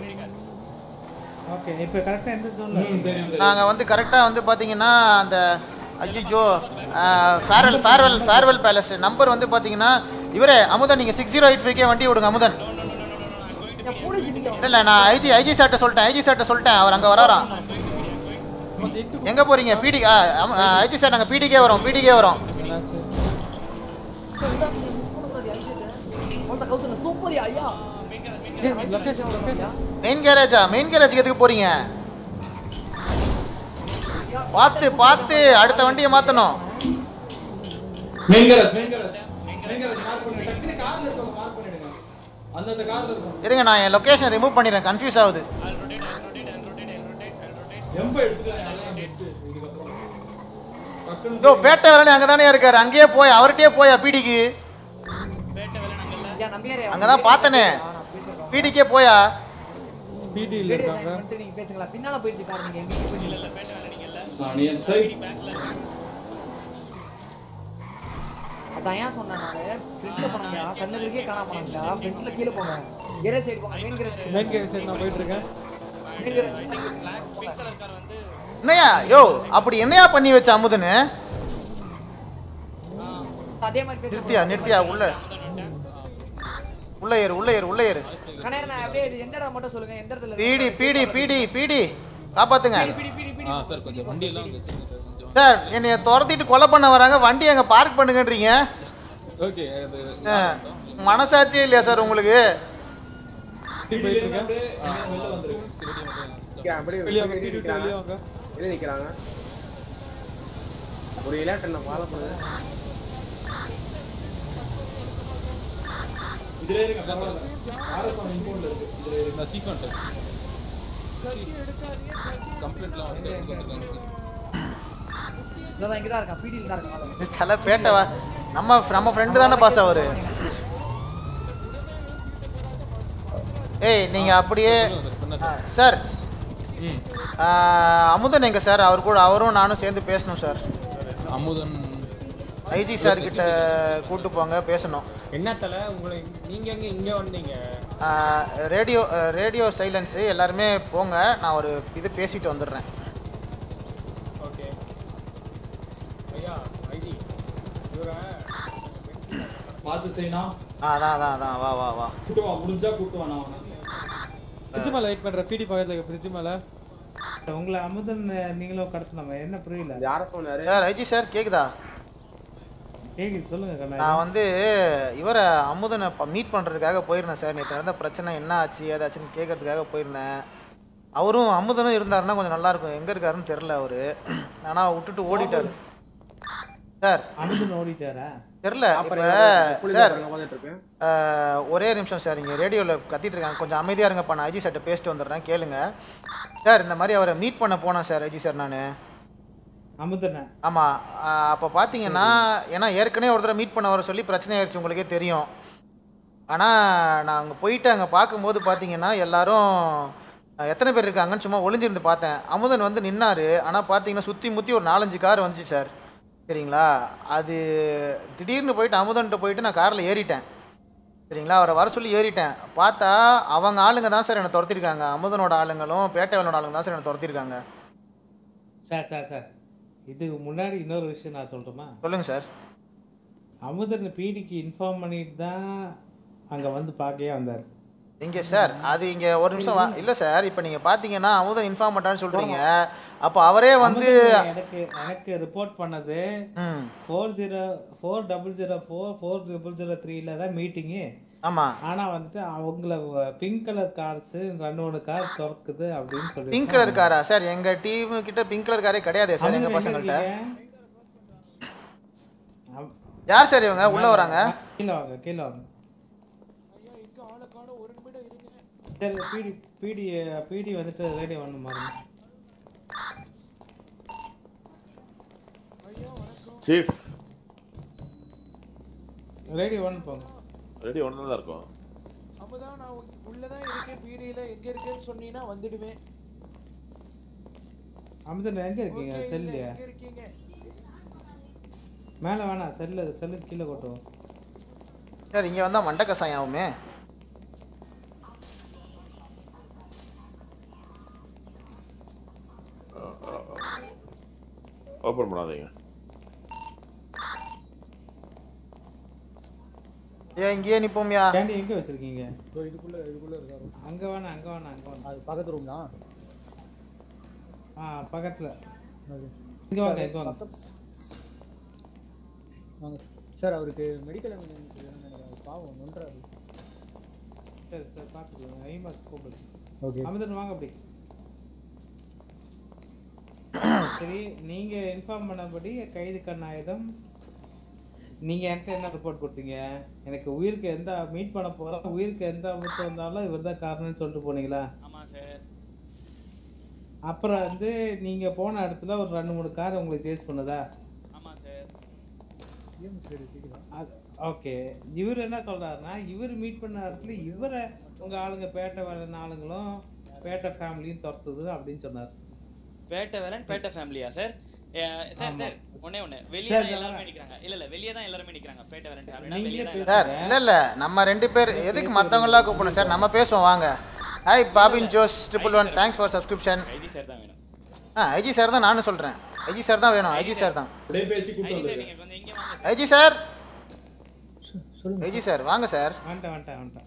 ஓகே இப்போ கரெக்டா எந்த ஜோன்ல நாங்க வந்து கரெக்டா வந்து பாத்தீங்கன்னா அந்த அஜிஜோ farewell farewell farewell palace number வந்து பாத்தீங்கன்னா இவரே அமுதன் நீங்க சிக்ஸ் ஜீரோ எயிட் ஃபைவ் வண்டி விடுங்க அமுதன் இல்ல இல்ல நான் ஐஜி ஐஜி சார்ட்ட சொல்லிட்டேன் ஐஜி சார்ட்ட சொல்லிட்டேன் அவர் அங்க வராராம் எங்க போறீங்க பிடி ஐஜி சார் நாங்க பிடிக்கே வரோம் பிடிக்கே வரோம் சூப்பரியா ஐயா லொகேஷன் லொகேஷன் மெயின் கேரேஜா மெயின் கேரேஜுக்கு எதுக்கு போறீங்க பார்த்து பார்த்து அடுத்த வண்டியை மாத்தணும் main garage main garage main garage mark பண்ணுங்க டக்குனு கார்ல இருக்கவங்க மார்க் பண்ணிடுங்க அந்தந்த கார்ல இருக்கும் இருங்க நான் என் லொகேஷன் ரிமூவ் பண்ணிடுறேன் கன்ஃபியூஸ் ஆகுது எம்ப எடுத்துக்கலாம் அதான் பெஸ்ட் இதுக்கப்புறம் டக்குனு யோ பேட்டை வேலை அங்க தானே இருக்காரு அங்கேயே போய் அவர்கிட்டயே போயா பீடிக்கு ஐயா நம்பியாரே அங்கதான் பார்த்தனே பீடிக்கே போயா பிடியில் இருக்காங்க வந்துட்டு நீங்க பேசுங்களா பின்னால போயிட்டு கார் நீங்க எங்க போய் இல்ல சாணியன் சரி அதான் ஏன் சொன்னேன் நானு ஃப்ரண்ட்ல போனாங்க கண்ணுக்கே காணாம போனாங்க ஃப்ரண்ட்ல கீழ போங்க கேரேஜ் சைடு போங்க மெயின் கேரேஜ் மெயின் கேஸ் நான் போயிட்டு இருக்கேன் main garage pink colour car வந்து என்னையா யோ அப்படி என்னையா பண்ணி வச்ச அமுதனு அதே மாதிரி பேசுறேன். நிறுத்தியா நிறுத்தியா உள்ள உள்ள ஏறு உள்ள ஏறு உள்ள ஏறு கண்ணாயிரம் நான் அப்படியே எந்த இடம் மட்டும் சொல்லுங்க எந்த இடத்துல பீடி பீடி பீடி பீடி காப்பாத்துங்க பீடி பீடி பீடி ஆ சார் கொஞ்சம் வண்டி எல்லாம் கொஞ்சம் கொஞ்சம் சார் என்னைய துரத்திட்டு கொலை பண்ண வராங்க வண்டி அங்க பார்க் பண்ணுங்கன்றீங்க ஓகே அது ஆ, மனசாட்சியே இல்லையா சார் உங்களுக்கு அப்படியே வெளியே வாங்க, வெளியே வீட்டு விட்டு நிக்கிறாங்க. வெளியே வாங்க. வெளியே நிக்கிறாங்க ஒரு எலக்ட்ரன் ஃபாலோ பண்ணுங்க இதுல இருங்க பரவாயில்ல ஆர்எஸ் அவன் இன்போன்ல இருக்கு இதுல இருங்க நான் சீக் பண்ணிட்டேன் கம்ப்ளைண்ட்லாம் வந்து கொடுத்துருக்காங்க சார் இதான் இங்க தான் இருக்கான் பீடியில் தான் இருக்கான் தலை பேட்டவா நம்ம நம்ம ஃப்ரெண்டு தானே பாஸ் அவரு ஏய் நீங்க அப்படியே ஆ, சார் ஆ, அமுதன் எங்க சார் அவர் கூட அவரும் நானும் சேர்ந்து பேசணும் சார் அமுதன் ஐஜி சார் கிட்ட கூட்டு போங்க பேசணும் என்ன தல உங்களை நீங்க எங்க இங்க வந்தீங்க ரேடியோ ரேடியோ சைலன்ஸு எல்லாருமே போங்க நான் ஒரு இது பேசிட்டு வந்துடுறேன் ஓகே ஐயா ஐடி இவரை பார்த்து செய்யணும் ஆ அதான் அதான் அதான் வா வா வா கூட்டு வா முடிஞ்சா கூட்டு வா நான் அவனை. ஃப்ரிட்ஜ் மேல வெயிட் பண்ற பிடி பக்கத்துல ஃப்ரிட்ஜ் மேல உங்களை அமுதன் நீங்களும் கடத்தினோம் என்ன புரியல யார சொன்னாரு சார் ஐஜி சார் கேக்குதா கேக்குது சொல்லுங்க கண்ணா நான் வந்து இவரை அமுதனை மீட் பண்றதுக்காக போயிருந்தேன் சார் நேற்று நடந்த பிரச்சனை என்ன ஆச்சு ஏதாச்சுன்னு கேட்கறதுக்காக போயிருந்தேன் அவரும் அமுதனும் இருந்தாருன்னா கொஞ்சம் நல்லா இருக்கும் எங்க இருக்காருன்னு தெரியல அவரு ஆனா விட்டுட்டு ஓடிட்டாரு சார் அமுதன் ஓடிட்டாரா தெரியல இப்ப அப்புறம் புள்ளி சார் பாருங்க, உட்கார்ந்துட்டு இருக்கேன். ஆஹ், ஒரே நிமிஷம் சார் இங்க ரேடியோல கத்திட்டு இருக்காங்க கொஞ்சம் அமைதியா இருங்கப்பா நான் ஐஜி சார்ட்ட பேசிட்டு வந்துடுறேன் கேளுங்க சார் இந்த மாதிரி அவரை மீட் பண்ண போனேன் சார் ஐஜி சார் நானு அமுதனை ஆமா ஆஹ் அப்ப பாத்தீங்கன்னா ஏன்னா ஏற்கனவே ஒரு தடவை மீட் பண்ண வர சொல்லி பிரச்சனை ஆயிடுச்சு உங்களுக்கே தெரியும் ஆனா நான் அங்க போயிட்டு அங்க பார்க்கும்போது பாத்தீங்கன்னா எல்லாரும் அஹ், எத்தனை பேர் இருக்காங்கன்னு சும்மா ஒளிஞ்சிருந்து பார்த்தேன் அமுதன் வந்து நின்னாரு ஆனா பாத்தீங்கன்னா சுத்தி முத்தி ஒரு நாலஞ்சு கார் வந்துச்சு சார் சரிங்களா அது திடீர்னு போயிட்டு அமுதன்ட்ட போயிட்டு நான் கார்ல ஏறிட்டேன் சரிங்களா அவரை வர சொல்லி ஏறிட்டேன் பார்த்தா அவங்க ஆளுங்க தான் சார் என்னை துரத்திருக்காங்க அமுதனோட ஆளுங்களும் பேட்டைவனோட ஆளுங்க தான் சார் என்னை துரத்திருக்காங்க சார் சார் சார் இதுக்கு முன்னாடி இன்னொரு விஷயம் நான் சொல்லட்டுமா சொல்லுங்க சார் அமுதன் பிடிக்கு இன்ஃபார்ம் பண்ணிட்டு தான் அங்க வந்து பார்க்கவே வந்தாரு இங்க சார் அது இங்க ஒரு நிமிஷம் வா- இல்ல சார் இப்ப நீங்க பாத்தீங்கன்னா அமுதன் இன்ஃபார்ம் பண்ணான்னு சொல்றீங்க அப்ப அவரே வந்து அமுதன் எனக்கு எனக்கு ரிப்போர்ட் பண்ணது four zero four double zero four four double zero த்ரீல தான் மீட்டிங்கு ஆமா ஆனா வந்துட்டு அவங்கள பிங்க் கலர் கார்ஸ் ரெண்டு மூணு கார் திறக்குது அப்படின்னு சொல்லி பிங்க் கலர் காரா சார் எங்க டீம் கிட்ட பிங்க் கலர் காரே கிடையாதே சார் எங்க பசங்கள்ட்ட யார் சார் இவங்க உள்ள வராங்க கீழே வாங்க கீழே வாங்க சரி பிடி பிடி பிடி வந்துட்டு ரேடியோ ஒன்று மாறுங்க சீஃப் ரேடியோ ஒன் போங்க ரெடி ஒன்று தான் இருக்கும் அப்பதான் நான் உ- உள்ளதான் இருக்கேன் பீடியில எங்க இருக்கேன்னு சொன்னீங்கன்னா வந்துடுவேன் அமுதன் எங்க இருக்கீங்க Okay, இல்ல, செல்லையா எங்க இருக்கீங்க மேல வேணாம் செல்லு செல்லு கீழே கொட்டுவோம் சார் இங்க வந்தா மண்ட கசாயம் ஆகுமே ஓப்பன் பண்ணாதீங்க ஏன் இங்கேயே நிப்போம்யா கேண்டி எங்க வச்சிருக்கீங்க இதுக்குள்ள இதுக்குள்ள இருக்காரு அங்க வேணாம் அங்க வேணாம் அங்க வேணாம் அது பக்கத்து ரூம் தான் ஆ பக்கத்துல இங்க வாங்க இங்க வாங்க வாங்க சார் அவருக்கு மெடிக்கல் எமர்ஜென்சி வேணும்னு நினைக்கிறேன் பாவம் நொன்றாரு சரி சரி பாத்துக்கோங்க ஐமாஸ் கூப்பிடு Okay. அமுதன் வாங்க அப்படி சரி நீங்க இன்ஃபார்ம் பண்ணபடி கைது கண் ஆயுதம் நீங்க என்கிட்ட என்ன ரிப்போர்ட் கொடுத்தீங்க எனக்கு உயிருக்கு எந்த மீட் பண்ண போறோம் உயிருக்கு எந்த ஆபத்து வந்தாலும் இவர் தான் காரணம்னு சொல்லிட்டு போனீங்களா ஆமா சார் அப்புறம் வந்து நீங்க போன இடத்துல ஒரு ரெண்டு மூணு கார் உங்களுக்கு சேஸ் பண்ணுதா ஆமா சார் ஓகே இவர் என்ன சொல்றாருன்னா இவர் மீட் பண்ண இடத்துல இவரை உங்க ஆளுங்க பேட்டை வேலை ஆளுங்களும் பேட்டை ஃபேமிலியும் துரத்துது அப்படின்னு சொன்னார் பேட்டை வேலன் பேட்டை ஃபேமிலியா சார் ஏ, சார் சார் ஒண்ணே ஒண்ணு வெளியே சார், தான் சார். எல்லாருமே நிக்கிறாங்க இல்ல இல்ல வெளியே தான் எல்லாருமே நிக்கிறாங்க பேட்டை வேலண்ட் அப்படின்னா வெளியே தான் சார் இல்ல இல்ல நம்ம ரெண்டு பேர் எதுக்கு மத்தவங்க எல்லாம் கூப்பிடணும் சார் நம்ம பேசுவோம் வாங்க hi Bobin Jose triple one thanks for subscription IG sir தான் வேணும் ஆ ஐஜி சார் தான் நானும் சொல்றேன் ஐஜி சார் தான் வேணும் ஐஜி சார் தான் அப்படியே பேசி கூட்டு ஐஜி சார் வந்துருக்கேன் நீங்க கொஞ்சம் இங்க வாங்க ஐஜி சார் ஐஜி சார் வாங்க சார் வந்துட்டேன் வந்துட்டேன் வந்துட்டேன்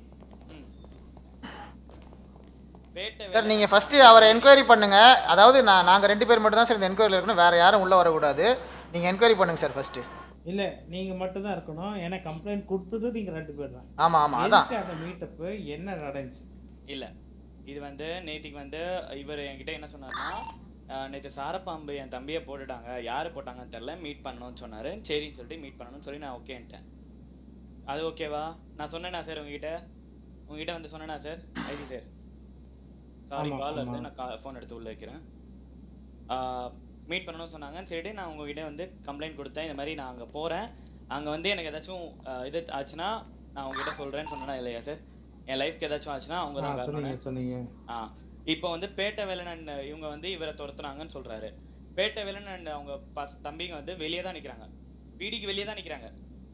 பேட்டை சார் நீங்க ஃபர்ஸ்ட் அவரை என்கொயரி பண்ணுங்க அதாவது நான் நாங்க ரெண்டு பேர் மட்டும் தான் சார் இந்த என்கொயரியில் இருக்கணும் வேற யாரும் உள்ள வரக்கூடாது நீங்க என்கொயரி பண்ணுங்க சார் ஃபர்ஸ்ட் இல்ல நீங்க மட்டும் தான் இருக்கணும் ஏன்னா கம்ப்ளைண்ட் கொடுத்தது நீங்க ரெண்டு பேர் தான் ஆமா, ஆமா, அதான். எதுக்கு அந்த மீட்டப் என்ன நடந்துச்சு இல்ல இது வந்து நேத்திக்கு வந்து இவர் என்கிட்ட என்ன சொன்னாருன்னா அஹ், நேத்து சாரப்பாம்பு என் தம்பியை போட்டுட்டாங்க யாரு போட்டாங்கன்னு தெரியல மீட் பண்ணணும்னு சொன்னாரு சரின்னு சொல்லிட்டு மீட் பண்ணணும்னு சொல்லி நான் ஓகேன்ட்டேன் அது ஓகேவா நான் சொன்னேனா சார் உங்ககிட்ட உங்ககிட்ட வந்து சொன்னேனா சார் ஐஜி சார் சாரி ஆமா, கால் வருது ஆமா. நான் ஃபோன் எடுத்து உள்ள வைக்கிறேன் மீட் பண்ணணும்னு சொன்னாங்கன்னு சொல்லிட்டு நான் உங்ககிட்ட வந்து கம்ப்ளைண்ட் கொடுத்தேன் இந்த மாதிரி நான் அங்க போறேன் அங்க வந்து எனக்கு ஏதாச்சும் அஹ், இது ஆச்சுன்னா நான் உங்ககிட்ட சொல்றேன்னு சொன்னேனா இல்லையா சார் என் லைஃப்க்கு ஏதாச்சும் ஆச்சுன்னா அவங்க ஆ, தான் சொன்னீங்க காரணம் சொன்னீங்க ஆ இப்போ வந்து பேட்டை வேலன் and இவங்க வந்து இவரை துரத்துனாங்கன்னு சொல்றாரு பேட்டை வேலன் and அவங்க பஸ் தம்பிங்க வந்து வெளியே தான் நிக்கிறாங்க வீடிக்கு வெளியே தான் நிக்கிறாங்க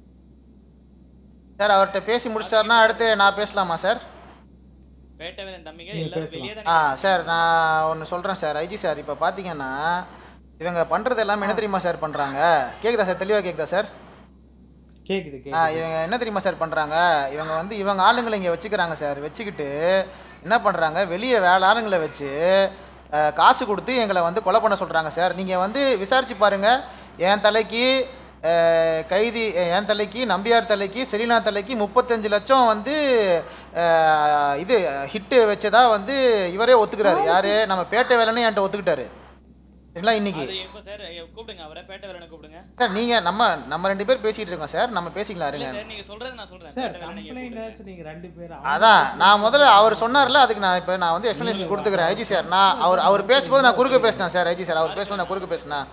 சார் அவர்கிட்ட பேசி முடிச்சிட்டாருன்னா அடுத்து நான் பேசலாமா சார் பேட்டை வேலன் தம்பிங்க நீங்க எல்லாரும் வெளியே தான் ஆ சார் நான் ஒன்று சொல்கிறேன் சார் ஐஜி சார் இப்போ பார்த்தீங்கன்னா இவங்க பண்ணுறது எல்லாமே என்ன தெரியுமா சார் பண்ணுறாங்க கேக்குதா சார் தெளிவாக கேக்குதா சார் கேக்குது ஆ கேக்குது இவங்க என்ன தெரியுமா சார் பண்ணுறாங்க இவங்க வந்து இவங்க ஆளுங்களை இங்கே வச்சுக்கிறாங்க சார் வச்சுக்கிட்டு என்ன பண்ணுறாங்க வெளியே வேலை ஆளுங்களை வச்சு அஹ், காசு கொடுத்து எங்களை வந்து கொலை பண்ண சொல்கிறாங்க சார் நீங்கள் வந்து விசாரிச்சு பாருங்க என் தலைக்கு அஹ், கைதி என் தலைக்கு நம்பியார் தலைக்கு செலினா தலைக்கு முப்பத்தஞ்சு லட்சம் வந்து அஹ், இது ஹிட்டு வச்சதா வந்து இவரே ஒத்துக்கிறாரு யாரு நம்ம பேட்டை வேலைன்னு என்கிட்ட ஒத்துக்கிட்டாரு சரிங்களா இன்னைக்கு அது எப்போ சார் கூப்பிடுங்க அவரை பேட்டை வேலனை கூப்பிடுங்க சார் நீங்க நம்ம நம்ம ரெண்டு பேர் பேசிட்டு இருக்கோம் சார் நம்ம பேசிக்கலாம் இல்ல இருங்க சார் நீங்க சொல்றது நான் சொல்றேன் சார் பேட்டை வேலனை நீங்க கம்ப்ளைண்டர்ஸ் நீங்க ரெண்டு பேர் அதான் நான் முதல்ல அவர் சொன்னார்ல அதுக்கு நான் இப்போ நான் வந்து எக்ஸ்பிளனேஷன் கொடுத்துக்கிறேன் ஐஜி சார் நான் அவர் அவர் பேசும்போது நான் குறுக்க பேசினேன் சார் ஐஜி சார் அவர் பேசும்போது நான் குறுக்க பேசினேன்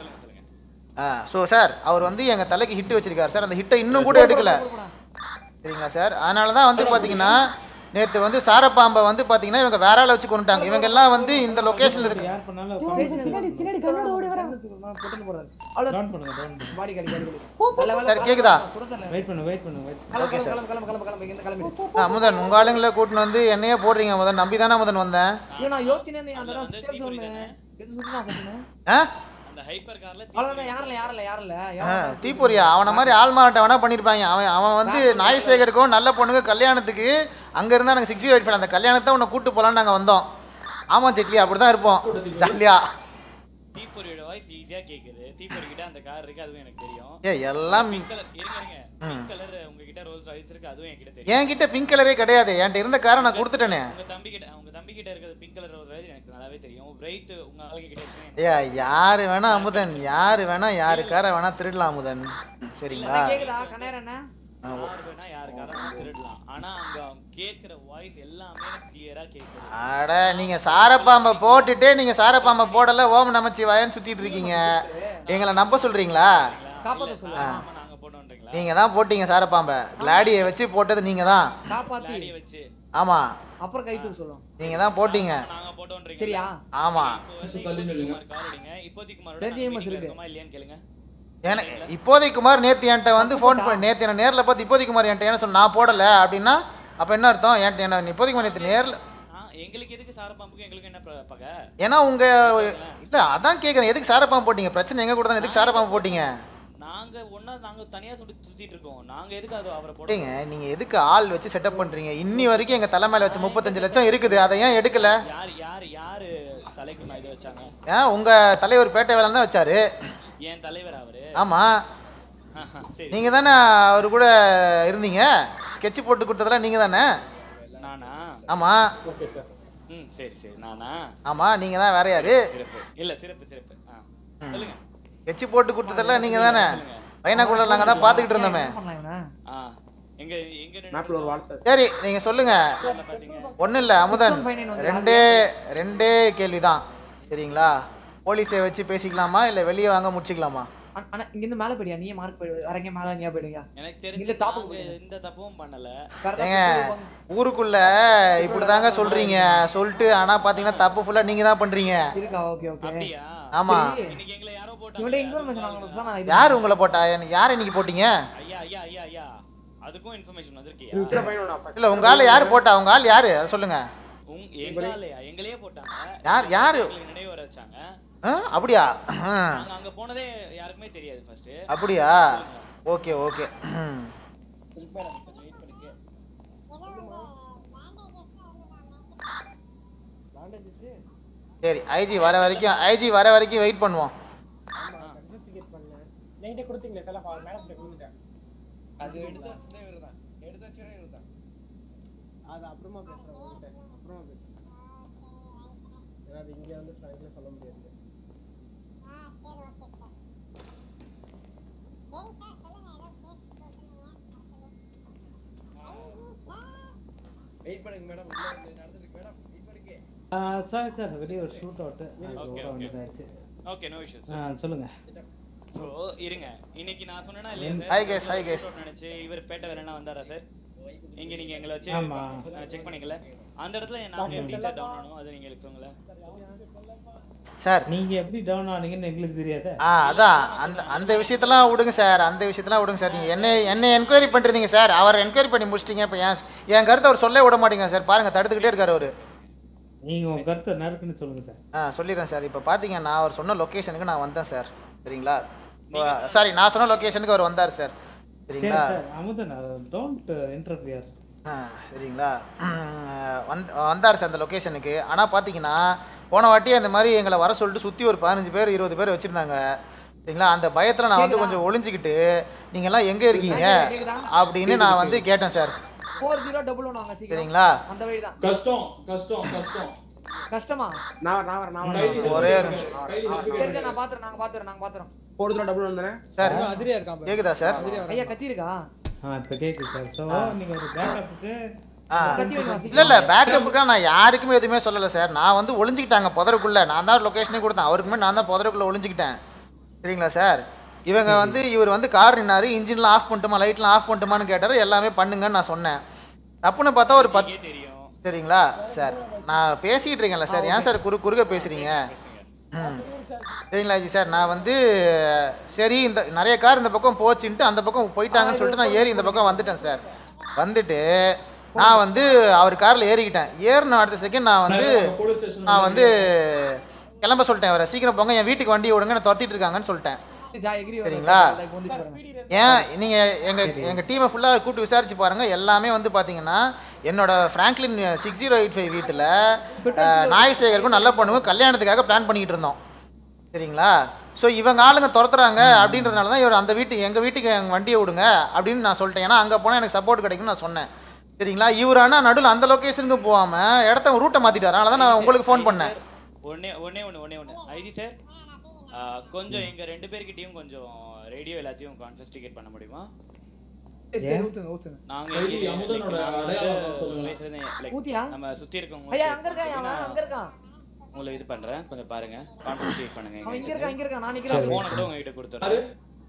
ஆ ஸோ சார் அவர் வந்து எங்க தலைக்கு ஹிட் வச்சிருக்காரு சார் அந்த ஹிட்டை இன்னும் கூட எடுக்கல சரிங்களா சார் அதனால தான் வந்து பாத்தீங்கன்னா நேத்து வந்து சாரப்பாம்பை வந்து பாத்தீங்கன்னா இவங்க வேற ஆளை வச்சு கொண்டுட்டாங்க இவங்க எல்லாம் வந்து இந்த லொகேஷன்ல இருக்கு யார் பண்ணாலும் பின்னாடி பின்னாடி கண்ணோட ஓடி வரேன் பொட்டுன்னு போடுறாரு டவுன் பண்ணுங்க டவுன் பண்ணுங்க பாடி கடி கடி கடி சார் கேக்குதா வெயிட் பண்ணு வெயிட் பண்ணு வெயிட் கிளம்பு ஓகே சார் கிளம்பு கிளம்பு கிளம்பு கிளம்பு இங்க கிளம்பி ஆ, அமுதன் உங்க ஆளுங்களை கூட்டின்னு வந்து என்னையே போடுறீங்க முதன் நம்பி தானே முதன் வந்தேன் ஐயோ நான் யோசிச்சுனே இருந்தேன் அந்த இடம் சேல்ஸ் ஒன்று எது சுத்தி நான் சொன்னேன் ஆ அந்த ஹைப்பர் கார்ல அவ்வளவுதான் யாரில்ல யாரில்ல யாரில்ல ஆ, தீப்பொறியா அவன மாதிரி ஆள் மாறாட்டம் வேணா பண்ணிருப்பாங்க அவன் அவன் வந்து நாயசேகருக்கும் நல்ல பொண்ணுங்க கல்யாணத்துக்கு அங்க இருந்தா நாங்க சிக்ஸ்டி எயிட் அந்த கல்யாணத்தை உன்னை கூட்டு போலான்னு நாங்க வந்தோம் ஆமா செட்லி அப்படிதான் இருப்போம் ஜாலியா தீப்பொறியோட வாய்ஸ் ஈஸியா கேக்குது தீப்பொறி கிட்ட அந்த கார் இருக்கு அதுவும் எனக்கு தெரியும் ஏ எல்லாம் பிங்க் கலர் இருங்க இருங்க ம். பிங்க் கலர் உங்ககிட்ட ரோல்ஸ் ராய்ஸ் இருக்கு அதுவும் என்கிட்ட தெரியும் என்கிட்ட பிங்க் கலரே கிடையாது என்கிட்ட இருந்த காரை நான் கொடுத்துட்டேனே உங்க தம்பி கிட்ட உங்க தம்பி கிட்ட இருக்கிறது பிங்க் கலர் ரோல்ஸ் ராய்ஸ் எனக்கு நல்லாவே தெரியும் பிரைட் உங்க ஆளுங்க கிட்ட இருக்கு ஏ யாரு வேணா அமுதன் யாரு வேணா யாரு காரை வேணா திருடலாம் அமுதன் சரிங்களா கேக்குதா கண்ணேர் என்ன யார் வேணா யாருக்கார வேணா திருடலாம் ஆனா அங்க அவங்க கேக்குற வாய்ஸ் எல்லாமே எனக்கு கிளியரா கேக்குது அட நீங்க சாரப்பாம்பை போட்டுட்டு நீங்க சாரப்பாம்பை போடல ஓம் நமச்சிவாயன்னு சுத்திட்டு இருக்கீங்க எங்களை நம்ப சொல்றீங்களா காப்பாத்த சொல்லு ஆ. நாங்க போட்டோன்றீங்களா நீங்க தான் போட்டீங்க சாரப்பாம்பை கிளாடியை வச்சு போட்டது நீங்க தான் காப்பாத்தி லாடியை வச்சு ஆமா அப்புறம் கை தூக்க சொல்லும் நீங்க தான் போட்டீங்க நாங்க போட்டோன்றீங்க சரியா ஆமா கால் அடிங்க இப்போதைக்கு மறுபடியும் தெரிஞ்சு நாங்க EMS meeting ல இருக்கு. இருக்கோமா இல்லையான்னு கேளுங்க எனக்கு இப்போதைக்கு குமார் நேத்து என்கிட்ட வந்து ஃபோன் பண்ணி நேத்து என்ன நேர்ல பார்த்து இப்போதைக்கு குமார் என்கிட்ட என்ன சொன்ன நான் போடல அப்படின்னா அப்ப என்ன அர்த்தம் என்கிட்ட என்ன இப்போதைக்கு குமார் நேத்து நேர்ல ஆ, எங்களுக்கு எதுக்கு சாரப்பாம்புக்கு எங்களுக்கு என்ன ப- பகை ஏன்னா உங்க இல்ல அதான் கேக்குறேன் எதுக்கு சாரப்பாம்பு போட்டீங்க பிரச்சனை எங்க கூட தான் எதுக்கு சாரப்பாம்பு போட்டீங்க நாங்க ஒண்ணா நாங்க தனியா சுத்தி சுத்திட்டு இருக்கோம் நாங்க எதுக்கு அது அவரை போட ஏங்க நீங்க எதுக்கு ஆள் வச்சு செட்டப் பண்றீங்க இன்னி வரைக்கும் எங்க தலைமையில வச்ச முப்பத்தஞ்சு லட்சம் இருக்குது அதை ஏன் எடுக்கல யார் யார் யாரு தலைக்கு நான் இதை வச்சாங்க ஏன் உங்க தலைவர் பேட்டை வேலை தான் வச்சாரு என் தலைவர் அவரு ஆமா சரி நீங்க தானே அவரு கூட இருந்தீங்க ஸ்கெட்ச் போட்டு கொடுத்ததெல்லாம் நீங்க தானே நானா ஆமா ஓகே சார் ம் சரி சரி நானா ஆமா நீங்க தான் வேற யாரு சிறப்பு இல்ல சிறப்பு சிறப்பு ஆ சொல்லுங்க ஸ்கெட்ச் போட்டு கொடுத்ததெல்லாம் நீங்க தானே பையனாக்குள்ள நாங்க தான் பாத்துக்கிட்டு இருந்தோமே ஆ எங்க எங்க ரெண்டு மேப்ல ஒரு வார்த்தை சரி நீங்க சொல்லுங்க பேர்ல பாத்தீங்க ஒண்ணும் இல்ல அமுதன் 6159 வந்து ரெண்டே ரெண்டே கேள்விதான் சரிங்களா போலீஸை வச்சு பேசிக்கலாமா இல்ல வெளியே வாங்க முடிச்சுக்கலாமா அண்ணா, அண்ணா இங்க இருந்து மேல போயிடியா நீயே மார்க் போயிடு இறங்கி மேல நீயா போயிடுங்க எனக்கு இல்ல தெரிஞ்சு டாப் நாங்க எந்த தப்பும் பண்ணல ஏங்க ஊருக்குள்ள இப்படிதாங்க சொல்றீங்க சொல்லிட்டு ஆனா பாத்தீங்கன்னா தப்பு ஃபுல்லா நீங்க தான் பண்றீங்க இருக்கா ஓகே ஓகே அப்படியா ஆமா இன்னைக்கு எங்களை யாரோ போட்டாங்க இவன்ட்ட இன்ஃபர்மேஷன் வாங்கணும் தான் நான் இது யார் உங்களை போட்டா என்ன- யார் இன்னைக்கு போட்டீங்க ஐயா ஐயா ஐயா ஐயா அதுக்கும் இன்ஃபர்மேஷன் வந்திருக்கியா இத்தனை பையனோட அப்பா இல்ல உங்க ஆளு யாரு போட்டா உங்க ஆள் யாரு அதை சொல்லுங்க உங் எங்களாலயா எங்களையே போட்டாங்க யார் யாரு எங்களுக்கு நினைவு வர வச்சாங்க ஆ, அப்படியா ஆ, நாங்க அங்க போனதே யாருக்குமே தெரியாது ஃபர்ஸ்ட் அப்படியா ஓகே ஓகே சரி ஐஜி வர வரைக்கும் ஐஜி வர வரைக்கும் வெயிட் பண்ணுவோம் இன்வெஸ்டிகேட் பண்ணேன் நைட்டே கொடுத்தீங்களே சில மேடம் கிட்ட கொடுத்துட்டேன் அது எடுத்து வச்சதே இவருதான் எடுத்து வச்சதே இவருதான் அது அப்புறமா பேசுறேன் உங்ககிட்ட அப்புறமா பேசுறேன் ஏன்னா அது இங்க வந்து ஃப்ரண்ட்ல சொல்ல முடியாது வெயிட் பண்ணுங்க மேடம் உள்ள வந்து நடந்துருக்கு மேடம் வெயிட் பண்ணுங்க சார் சார் வெளியே ஒரு ஷூட் அவுட் அது Okay, ஓட okay. வேண்டியதாச்சு ஓகே நோ இஷ்யூஸ் ஆ சொல்லுங்க சோ இருங்க இன்னைக்கு நான் சொன்னேனா இல்லையா Hi sir guys, hi guys. நினைச்சு இவர் பேட்ட வேலைனா வந்தாரா சார் இங்க நீங்க எங்களை வச்சு ஆமா. செக் பண்ணீங்கல அந்த இடத்துல நாங்க எப்படி சார் டவுன் ஆனோம் அது நீங்க எனக்கு சொல்லுங்களேன் சார் நீங்க எப்படி டவுன் ஆனீங்கன்னு எங்களுக்கு தெரியாதா ஆ அதான் அந்த அந்த விஷயத்தெல்லாம் விடுங்க சார் அந்த விஷயத்தெல்லாம் விடுங்க சார் நீங்க என்ன என்ன என்கொயரி பண்றீங்க சார் அவர் என்கொயரி பண்ணி முடிச்சிட்டீங்க இப்போ என் என் கருத்தை அவர் சொல்ல விட மாட்டீங்க சார் பாருங்க தடுத்துக்கிட்டே இருக்காரு அவரு நீங்க உங்க கருத்தை நறுக்குன்னு சொல்லுங்க சார் ஆ சொல்லிடுறேன் சார் இப்போ பார்த்தீங்கன்னா அவர் சொன்ன லொக்கேஷனுக்கு நான் வந்தேன் சார் சரிங்களா சாரி நான் சொன்ன லொக்கேஷனுக்கு அவர் வந்தார் சார் சரி சரிங்களா சார் அமுதன் டோன்ட் இன்டர்ஃபியர் ஆ சரிங்களா உம், வந்து வந்தார் சார் அந்த லொக்கேஷனுக்கு ஆனால் பார்த்தீங்கன்னா போன வாட்டி அந்த மாதிரி எங்களை வர சொல்லிட்டு சுற்றி ஒரு பதினஞ்சு பேர் இருபது பேர் வச்சுருந்தாங்க சரிங்களா அந்த பயத்தில் நான் வந்து கேக்குதா? கொஞ்சம் ஒளிஞ்சுக்கிட்டு நீங்கள்லாம் எங்கே இருக்கீங்க கேக்குதா? அப்படின்னு நான் வந்து கேட்டேன் sir four zero double one வாங்க சீக்கிரம் சரிங்களா? அந்த வழி தான் கஷ்டம் கஷ்டம் கஷ்டம் கஷ்டமா நான் வரேன், நான் வரேன், நான் வரேன், கைதி நான் வரேன். ஒரே நான் நிமிஷம். வரேன், நான் வரேன், நான் சரி வரேன். சரி, நான் பாத்துறேன் நாங்க பாத்துறோம் நாங்க பாத்துறோம் போர் தூரம் டபுள் வந்தானே சார் அதிரியா இருக்கான் பாரு. கேக்குதா சார் அதிரியா ஐயா கத்தி இருக்கா ஆ இப்போ கேக்குது சார் ஸோ நீங்க ஒரு பேக்கப்புக்கு ஆ இல்ல இல்ல பேக்கப்புக்கு நான் யாருக்குமே எதுவுமே சொல்லல சார் நான் வந்து ஒளிஞ்சுக்கிட்டாங்க புதருக்குள்ள நான் தான் லொகேஷனே கொடுத்தேன் அவருக்கு முன்னாடி நான் தான் புதருக்குள்ள ஒளிஞ்சுக்கிட்டேன் சரிங்களா சார் இவங்க வந்து இவர் வந்து கார் நின்னாரு இன்ஜின்லாம் ஆஃப் பண்ணட்டுமா லைட்லாம் ஆஃப் பண்ணட்டுமான்னு கேட்டாரு எல்லாமே பண்ணுங்கன்னு நான் சொன்னேன் தப்புன்னு பார்த்தா ஒரு பத்து சரிங்களா சார் நான் பேசிட்டு இருக்கேன்ல சார் ஏன் சார் குறு குறுக்க பேசுறீங்க ம். சரிங்களா ஜி சார் நான் வந்து சரி இந்த நிறைய கார் இந்த பக்கம் போச்சுன்ட்டு அந்த பக்கம் போயிட்டாங்கன்னு சொல்லிட்டு நான் ஏறி இந்த பக்கம் வந்துட்டேன் சார் வந்துட்டு நான் வந்து அவர் கார்ல ஏறிக்கிட்டேன் ஏறின அடுத்த செகண்ட் நான் வந்து போலீஸ் ஸ்டேஷன் நான் வந்து கிளம்ப சொல்லிட்டேன் அவரை சீக்கிரம் போங்க என் வீட்டுக்கு வண்டி விடுங்க நான் துரத்திட்டு இருக்காங்கன்னு சொல்லிட்டேன் ஜா எகிரி சரிங்களா இப்போ வந்துச்சு பாருங்க ஏன் நீங்க எங்க எங்க டீமை ஃபுல்லா கூப்பிட்டு விசாரிச்சு பாருங்க எல்லாமே வந்து பாத்தீங்கன்னா என்னோட Franklin six zero eight five வீட்டுல அஹ், நாயசேகருக்கும் நல்ல பொண்ணுக்கும் கல்யாணத்துக்காக பிளான் பண்ணிக்கிட்டு இருந்தோம் சரிங்களா ஸோ இவங்க ஆளுங்க துரத்துறாங்க அப்படின்றதுனால தான் இவர் அந்த வீட்டுக்கு எங்க வீட்டுக்கு எங்க வண்டியை விடுங்க அப்படின்னு நான் சொல்லிட்டேன் ஏன்னா அங்க போனா எனக்கு சப்போர்ட் கிடைக்கும்னு நான் சொன்னேன் சரிங்களா இவர் ஆனா நடுவில் அந்த லொகேஷனுக்கு போகாம இடத்த ரூட்டை மாத்திட்டாரு அதனால தான் நான் உங்களுக்கு ஃபோன் பண்ணேன் ஒண்ணே ஒண்ணே ஒண்ணு ஒண்ணே ஒண்ணு ஐடி சார் கொஞ்சம் எங்க ரெண்டு பேர்கிட்டயும் கொஞ்சம் ரேடியோ எல்லாத்தையும் கான்ஃபெஸ்டிகேட் பண்ண முடியுமா சரி, சரி, ஊத்துங்க ஊத்துங்க நாங்க ஐடி, இங்க- அமுதனோட like நாங்க அடையாளம் வந்து சொல்லுங்க. பேசுறது, like ஊத்தியா? நம்ம சுத்தி இருக்கவங்க ஐயா சரி, அங்க இருக்கான் நான் அவன் அங்க இருக்கான் உங்களை இது பண்றேன் கொஞ்சம் பாருங்க கான்ஃபெஸ்டிகேட் பண்ணுங்க அவன் இங்க எங்க இருக்கான் இங்க இருக்கான் நான் நிக்கிறேன் போன கூட உங்ககிட்ட கொடுத்துறேன்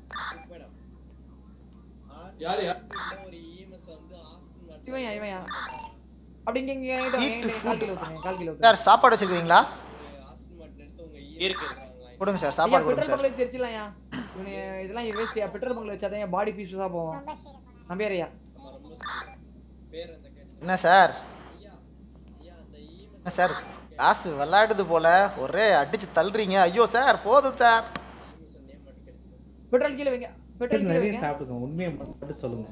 யாரு யார் ஒரு இஎம்எஸ் வந்து ஹாஸ்டல் இவன்யா இவன்யா அப்படி இங்க இங்க என்கிட்ட Heat என்கிட்ட கால் கிலோ ஊத்துங்க கால் கிலோ சார் சாப்பாடு வச்சிருக்கீங்களா இருக்கு கொடுங்க சார் ஐயா சாப்பாடு கொடுங்க பெட்ரோல் சார் பங்க்ல தெரிச்சிடலாம்யா இவனு இதெல்லாம் வேஸ்ட்யா பெட்ரோல் பங்க்ல வச்சாதான் பாடி பீஸஸா போவோம் நம்பியாரியா பேர் அந்த கேட்டு என்ன சார் ஐயா ஐயா அந்த இஎம்எஸ் என்ன சார் காசு விளையாடுது போல ஒரே அடிச்சு தள்ளுறீங்க ஐயோ சார் போதும் சார் நேம் மட்டும் கிடைச்சது பெட்ரோல் கீழ வைங்க பெட்ரோல் கீழ நிறைய வைங்க சாப்பிட்டுக்கோங்க உண்மையை மட்டும் சொல்லுங்க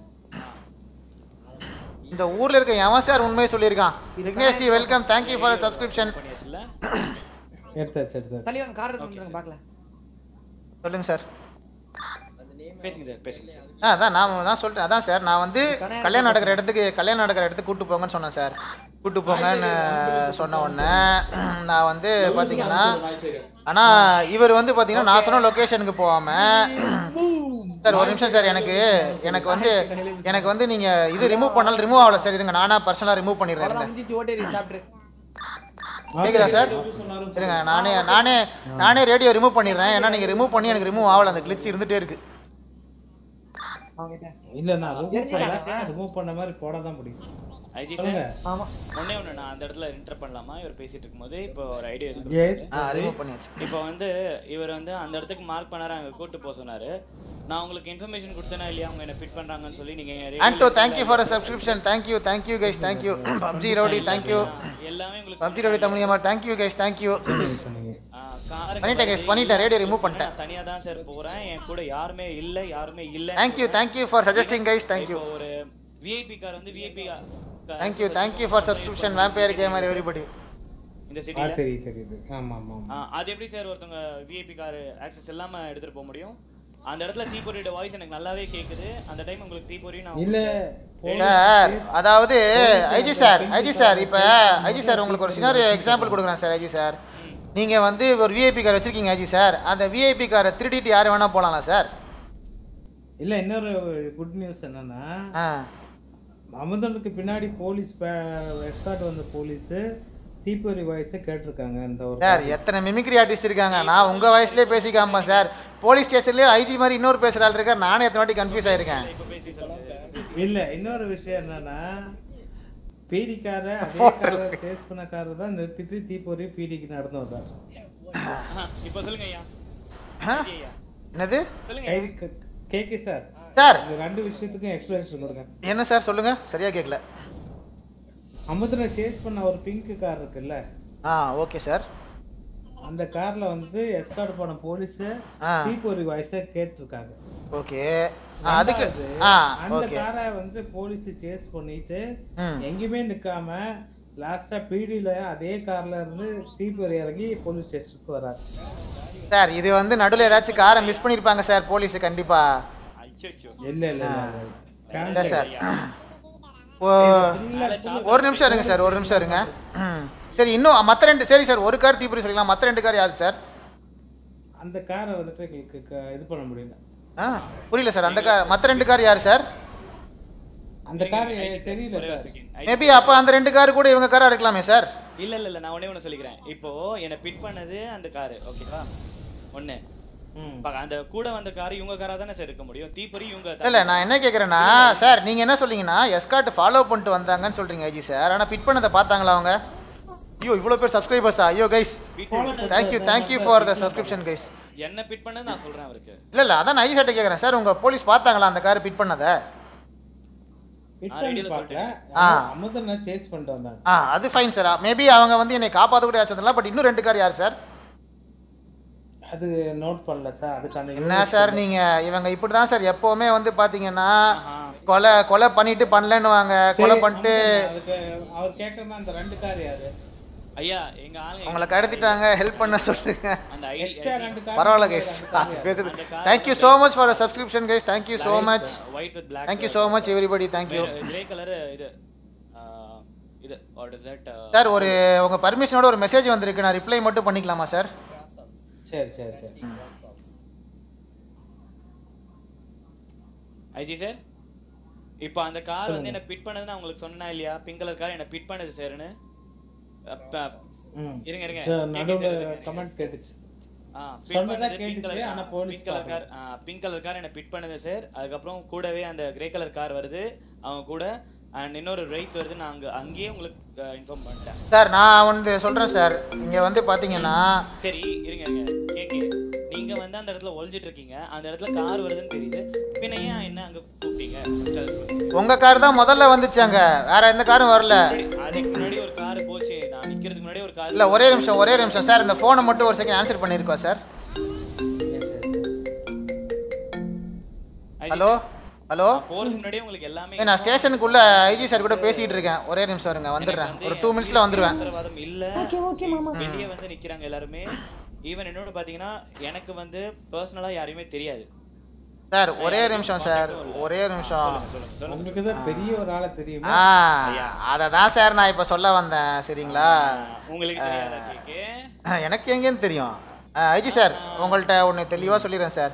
இந்த ஊர்ல இருக்க எவன் சார் உண்மையை சொல்லியிருக்கான் Vignesh ji welcome thank you for subscription பண்ணியாச்சுல்ல எடுத்தாச்சு எடுத்தாச்சு தள்ளி வாங்க கார் எடுத்து வந்துருங்க பாக்கல சொல்லுங்க சார் அந்த நேம் பேசுங்க சார் பேசுங்க சார் ஆ அதான் நான் நான் சொல்லிட்டேன் அதான் சார் நான் வந்து கல்யாணம் நடக்கிற இடத்துக்கு கல்யாணம் நடக்கிற இடத்துக்கு கூட்டு போங்கன்னு சொன்னேன் சார் கூட்டு போங்கன்னு சொன்ன உடனே நான் வந்து பாத்தீங்கன்னா ஆனா இவர் வந்து பாத்தீங்கன்னா நான் சொன்ன லொகேஷனுக்கு போகாம சார் ஒரு நிமிஷம் சார் எனக்கு எனக்கு வந்து எனக்கு வந்து நீங்க இது ரிமூவ் பண்ணாலும் ரிமூவ் ஆகல சார் இருங்க நானா பர்சனலா ரிமூவ் பண்ணிடுறேன் அவ்வளவுதான் இருங்க. முடிஞ்சிச்சு ஓட்டேரி சாப்பிட்டு கேக்குதா சார் இருங்க நானே நானே நானே ரேடியோ ரிமூவ் பண்ணிடுறேன் ஏன்னா நீங்க ரிமூவ் பண்ணி எனக்கு ரிமூவ் ஆகல அந்த கிளிச் இருந்துட்டே இருக்கு அவங்ககிட்ட இல்ல நான் ரிமூவ் தெரிஞ்சுக்கலாம் பண்ணல ரிமூவ் பண்ண மாதிரி போட தான் முடியும் ஐஜி சொல்லுங்க. சார் ஆமா ஒண்ணே ஒண்ணு நான் அந்த இடத்துல இன்டர் பண்ணலாமா இவர் பேசிட்டு இருக்கும்போது இப்போ ஒரு ஐடியா Yes. ஆ, remove பண்ணியாச்சு. இப்போ வந்து இவர் வந்து அந்த இடத்துக்கு மார்க் பண்ணாரு அங்க கூட்டு போக சொன்னாரு நான் உங்களுக்கு இன்ஃபர்மேஷன் கொடுத்தேனா இல்லையா அவங்க என்ன ஃபிட் பண்றாங்கன்னு சொல்லி நீங்க Anto thank you for subscription thank you thank you guys thank you PUBG rowdy thank you எல்லாமே உங்களுக்கு பப்ஜி ரவுடி தமிழியம்மா தேங்க்யூ கைஸ் தேங்க்யூ காருக்கு பண்ணிட்டேன் guys, பண்ணிட்டேன், radio remove பண்ணிட்டேன். நான் தனியா தான் சார் போறேன் என் கூட யாருமே இல்ல யாருமே இல்ல thank you thank you for suggesting guys thank you இப்போ ஒரு விஐபி கார் வந்து VIP thank you thank you for subscription vampire gamer everybody இந்த ஆ, சிட்டில தெரியுது தெரியுது ஆமா ஆமா ஆமா அது எப்படி சார் ஒருத்தவங்க விஐபி கார் ஆக்சஸ் இல்லாம எடுத்துட்டு போக முடியும் அந்த இடத்துல தீபொரியோட வாய்ஸ் எனக்கு நல்லாவே கேக்குது அந்த டைம் உங்களுக்கு தீபொரி நான் இல்ல சார் அதாவது ஐஜி சார் ஐஜி சார் இப்ப ஐஜி சார் உங்களுக்கு ஒரு சினாரியோ எக்ஸாம்பிள் கொடுக்குறேன் சார் ஐஜி சார் நீங்க வந்து ஒரு விஐபி கார் வச்சிருக்கீங்க ஐஜி சார் அந்த விஐபி காரை திருடிட்டு யாரு வேணா போலாம்ல சார் இல்ல இன்னொரு குட் நியூஸ் என்னன்னா ஆ அமுதனுக்கு பின்னாடி போலீஸ் எஸ்கார்ட் வந்த போலீஸ் தீப்பொறி வாய்ஸ் கேட்டிருக்காங்க இந்த ஒரு சார் எத்தனை மிமிக்ரி ஆர்டிஸ்ட் இருக்காங்க நான் உங்க வயசுலயே பேசி காமிப்பேன் சார் போலீஸ் ஸ்டேஷன்லயே ஐஜி மாதிரி இன்னொரு பேசுற ஆள் இருக்கார் நானே எத்தனை வாட்டி கன்ஃபியூஸ் ஆயிருக்கேன் இல்ல இன்னொரு விஷயம் என்னன்னா பீடிக்கார அதே Photo கார சேஸ் பண்ண காரை தான் நிறுத்திட்டு தீப்பொறி பீடிக்கு நடந்து வந்தார் இப்போ சொல்லுங்க ஐயா ஆ? என்னது சொல்லுங்க கேக்கி சார் சார் இந்த ரெண்டு விஷயத்துக்கும் எக்ஸ்பிளேஷன் கொடுங்க என்ன சார் சொல்லுங்க சரியா கேட்கல அமுதனை சேஸ் பண்ண ஒரு பிங்க் கார் இருக்குல்ல ஆ ஓகே சார் அந்த கார்ல வந்து எஸ்கார்ட் பண்ண போலீஸ் ஆ. தீப்பொறி வாய்ஸ கேட்டிருக்காங்க ஓகே அதுக்கு ரெண்டாவது, ஆ அந்த ஓகே காரை வந்து போலீஸ் சேஸ் பண்ணிட்டு ம். எங்கேயுமே நிக்காம லாஸ்டா பீடியில அதே கார்ல இருந்து தீப்பொறி இறங்கி போலீஸ் ஸ்டேஷனுக்கு வராரு சார் இது வந்து நடுவுல ஏதாச்சும் காரை மிஸ் பண்ணிருப்பாங்க சார் போலீஸ் கண்டிப்பா இல்ல இல்ல ஆ. இல்ல இல்ல சார் ஓ- ஒரு நிமிஷம் இருங்க சார் ஒரு நிமிஷம் இருங்க ம். சரி இன்னும் மத்த ரெண்டு சரி சார் ஒரு கார் தீபுரி சொல்லிக்கலாம் மத்த ரெண்டு கார் யாரு சார் அந்த காரை வந்துட்டு எங்களுக்கு க- இது பண்ண முடியல ஆ புரியல சார் அந்த கார் மத்த ரெண்டு கார் யாரு சார் அந்த கார் தெரியல சார் மேபி அப்ப அந்த ரெண்டு கார் கூட இவங்க காரா இருக்கலாமே சார் இல்ல இல்ல இல்ல நான் ஒண்ணே ஒண்ணு சொல்லிக்கிறேன் இப்போ என்ன பிட் பண்ணது அந்த காரு ஓகேவா ஒண்ணு பா- அந்த கூட வந்த கார் இவங்க காரா தானே சார் இருக்க முடியும் தீப்பொறி இவங்க இல்ல நான் என்ன கேக்குறேன்னா சார் நீங்க என்ன சொல்றீங்கன்னா எஸ்கார்ட் ஃபாலோ பண்ணிட்டு வந்தாங்கன்னு சொல்றீங்க ஐஜி சார் ஆனா பிட் பண்ணதை பார்த்தாங்களா அவங்க ஐயோ இவ்வளவு பேர் சப்ஸ்கிரைபர்ஸா ஐயோ guys thank you thank you for the subscription guys என்ன பிட் பண்ணது நான் சொல்றேன் அவருக்கு இல்ல இல்ல அதான் நான் ஐஜி சார்ட்ட கேக்குறேன் சார் உங்க போலீஸ் பார்த்தாங்களா அந்த கார் பிட் பண்ணதை பிட் ஆ, பண்ணி radio ல பார்க்கல ஆ. அமுதனை சேஸ் பண்ணிட்டு வந்தாங்க ஆ அது ஃபைன் சார் மேபி அவங்க வந்து என்னை காப்பாத்த கூட யாச்சும் பட் இன்னும் ரெண்டு கார் யார் சார் அது நோட் பண்ணல சார் அதுக்கான என்ன சார் நீங்க இவங்க இப்படிதான் சார் எப்பவுமே வந்து பாத்தீங்கன்னா கொலை கொலை பண்ணிட்டு பண்ணலன்னுவாங்க கொலை பண்ணிட்டு அதுக்கு அவர் கேட்கறமா அந்த ரெண்டு கார் யாரு ஐயா எங்க ஆளுங்க உங்களை கடத்திட்டாங்க ஹெல்ப் பண்ண சொல்லுங்க அந்த ஐடி எக்ஸ்ட்ரா ரெண்டு கார் பரவாயில்ல கைஸ் பேசுறது thank you so much for subscription guys thank you so much white with black thank you so much everybody thank you grey colour இது ஆ, இது வாட் இஸ் தட் சார் ஒரு உங்க பர்மிஷனோட ஒரு மெசேஜ் வந்திருக்கு நான் ரிப்ளை மட்டும் பண்ணிக்கலாமா சார் சரி சரி சரி ஐஜி சார் இப்போ அந்த கார் வந்து என்ன பிட் பண்ணது நான் உங்களுக்கு சொன்னா இல்லையா பிங்க் கலர் கார் என்ன பிட் பண்ணது சார்னு அப்ப- ம். இருங்க இருங்க சார், கேக்குது நடுவுல சார், இருங்க, இருங்க. comment கேட்டுச்சு. ஆ, pit சொன்னதா பண்ணது pink கேட்டுச்சு, color- ஆனா ஆ, police pink color பார்க்கல. car, ஆ, pink color car என்ன பிட் பண்ணுது சார் அதுக்கப்புறம் கூடவே அந்த கிரே கலர் கார் வருது அவங்க கூட அண்ட் இன்னொரு ரைட் வருது நான் அங்க அங்கேயே உங்களுக்கு இன்ஃபார்ம் பண்ணிட்டேன் சார் நான் வந்து சொல்றேன் சார் இங்க வந்து பாத்தீங்கன்னா சரி இருங்க இருங்க கேக்கு நீங்க வந்து அந்த இடத்துல ஒளிஞ்சிட்டு இருக்கீங்க அந்த இடத்துல கார் வருதுன்னு தெரியுது பின்ன ஏன் என்ன அங்க கூப்பிட்டீங்க First அது சொல்லுங்க. உங்க கார் தான் முதல்ல வந்துச்சு அங்க வேற எந்த காரும் வரல அதுக்கு முன்னாடி ஒரு கார் போச்சு நான் நிக்கிறதுக்கு முன்னாடி ஒரு கார் இல்ல ஒரே நிமிஷம் ஒரே நிமிஷம் சார் இந்த போனை மட்டும் ஒரு செகண்ட் ஆன்சர் பண்ணிருக்கோம் சார் ஹலோ ஹலோ போறதுக்கு முன்னாடி உங்களுக்கு எல்லாமே ஏய், நான் ஸ்டேஷனுக்குள்ள ஐஜி சார் கூட பேசிட்டு இருக்கேன் ஒரே நிமிஷம் இருங்க வந்துடுறேன் ஒரு டூ மினிட்ஸ்ல வந்துருவேன் உத்தரவாதம் இல்ல ஓகே ஓகே மாமா வெளிய வந்து நிக்கிறாங்க எல்லாருமே ஈவன் என்னோட பாத்தீங்கன்னா எனக்கு வந்து பர்சனலா யாரையுமே தெரியாது சார் ஒரே நிமிஷம் சார் ஒரே நிமிஷம் உங்களுக்கு தான் பெரிய ஒரு ஆளை தெரியுமா ஆ அத தான் சார் நான் இப்ப சொல்ல வந்தேன் சரிங்களா உங்களுக்கு தெரியாதா கேக்கு எனக்கு எங்கேன்னு தெரியும் ஐஜி சார் உங்கள்ட்ட ஒன்று தெளிவாக சொல்லிடுறேன் சார்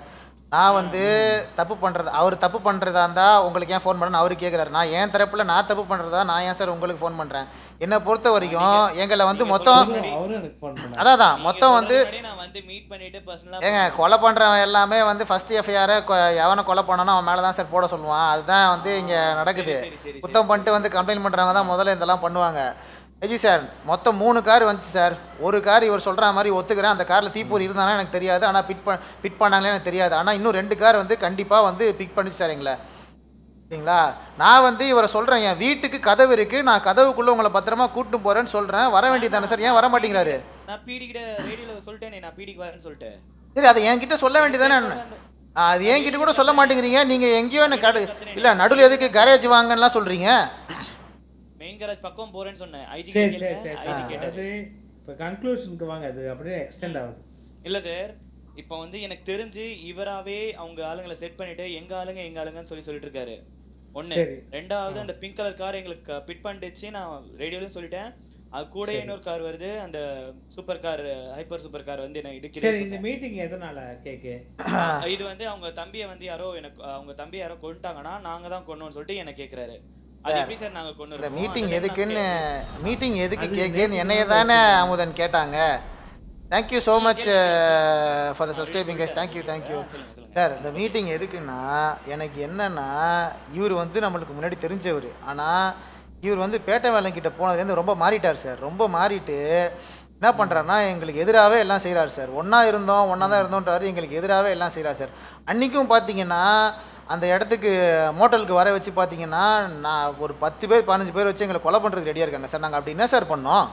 நான் வந்து தப்பு பண்றது அவர் தப்பு பண்றதா இருந்தா உங்களுக்கு ஏன் ஃபோன் பண்ண அவரு கேக்குறாரு நான் என் தரப்புல நான் தப்பு பண்றதா நான் ஏன் சார் உங்களுக்கு ஃபோன் பண்றேன் என்னை பொறுத்த வரைக்கும் எங்களை வந்து மொத்தம் அவரும் எனக்கு ஃபோன் பண்ணாரு அதான் அதான் மொத்தம் வந்து நான் வந்து மீட் பண்ணிட்டு பர்சனலா ஏங்க கொலை பண்றவன் எல்லாமே வந்து ஃபர்ஸ்ட் எஃப்ஐஆர் எவனை கொலை பண்ணனோ அவன் மேல தான் சார் போட சொல்லுவான் அதுதான் வந்து இங்க நடக்குது குத்தம் பண்ணிட்டு வந்து கம்ப்ளைண்ட் பண்றவங்க தான் முதல்ல இதெல்லாம் பண்ணுவாங்க எஜி சார் மொத்தம் மூணு கார் வந்துச்சு சார் ஒரு கார் இவர் சொல்ற மாதிரி ஒத்துக்கிறேன் அந்த கார்ல தீப்பொறி இருந்தானா எனக்கு தெரியாது ஆனா பிட் பண் பிட் பண்ணாங்களே எனக்கு தெரியாது ஆனா இன்னும் ரெண்டு கார் வந்து கண்டிப்பா வந்து பிக் பண்ணிச்சு சார் எங்களை சரிங்களா நான் வந்து இவரை சொல்றேன் என் வீட்டுக்கு கதவு இருக்கு நான் கதவுக்குள்ள உங்களை பத்திரமா கூட்டு போறேன்னு சொல்றேன் வர வேண்டியதானே சார் ஏன் வர மாட்டேங்கிறாரு நான் பிடி கிட்ட ரேடியோல சொல்லிட்டேனே நான் பிடிக்கு வரேன்னு சொல்லிட்டு சரி அதை என்கிட்ட சொல்ல வேண்டியதானே ஆ, அது என்கிட்ட கூட சொல்ல மாட்டேங்கிறீங்க நீங்க எங்கேயோ என்ன கடு இல்ல நடுவில் எதுக்கு கேரேஜ் வாங்கலாம் சொல்றீங்க மெயின் கராஜ் பக்கம் போறேன்னு சொன்னேன் ஐஜி சரி சரி சரி ஐஜி கேட்டாரு அதாவது இப்ப கன்க்ளூஷனுக்கு வாங்க அது அப்படியே எக்ஸ்டெண்ட் ஆகுது இல்ல சார் இப்போ வந்து எனக்கு தெரிஞ்சு இவராவே அவங்க ஆளுங்களை செட் பண்ணிட்டு எங்க ஆளுங்க எங்க ஆளுங்கன்னு சொல்லி சொல்லிட்டு இருக்காரு ஒண்ணு சரி. ரெண்டாவது அந்த பிங்க் கலர் கார் எங்களுக்கு பிட் பண்ணிடுச்சு நான் ரேடியோலயும் சொல்லிட்டேன் அது கூட சரி. இன்னொரு கார் வருது அந்த super car hyper super car வந்து என்ன சரி இடிக்குது இந்த மீட்டிங் எதனால கேக்கு இது வந்து அவங்க தம்பியை வந்து யாரோ எனக்கு அவங்க தம்பி யாரோ கொண்டுட்டாங்கன்னா நாங்க தான் கொன்னோம்னு சொல்லிட்டு என்ன கேக்குறாரு அது எப்படி சார் நாங்க கொண்டு இந்த இருக்கோம்? மீட்டிங் அந்த time எதுக்குன்னு நான் மீட்டிங் எதுக்கு அது கேக்குன்னு நேத்து என்னைய முன்னாடி தானே அமுதன் கேட்டாங்க thank you so much for the subscribing guys thank you thank you sir இந்த மீட்டிங் எதுக்குன்னா எனக்கு என்னன்னா இவர் வந்து நம்மளுக்கு முன்னாடி தெரிஞ்சவர் ஆனா இவர் வந்து பேட்டை வேலைக்கிட்ட கிட்ட போனதுலேருந்து ரொம்ப மாறிட்டார் சார் ரொம்ப மாறிட்டு என்ன பண்றாருன்னா எங்களுக்கு எதிராகவே எல்லாம் செய்றாரு சார் ஒண்ணா இருந்தோம் ஒண்ணா தான் இருந்தோன்றாரு எங்களுக்கு எதிராகவே எல்லாம் செய்றாரு சார் அன்னைக்கும் பாத்தீங்கன்னா அந்த இடத்துக்கு மோட்டலுக்கு வர வச்சு பாத்தீங்கன்னா நான் ஒரு பத்து பேர் பதினஞ்சு பேர் வச்சு எங்களை கொலை பண்றதுக்கு ரெடியா இருக்காங்க சார் நாங்க அப்படி என்ன சார் பண்ணோம்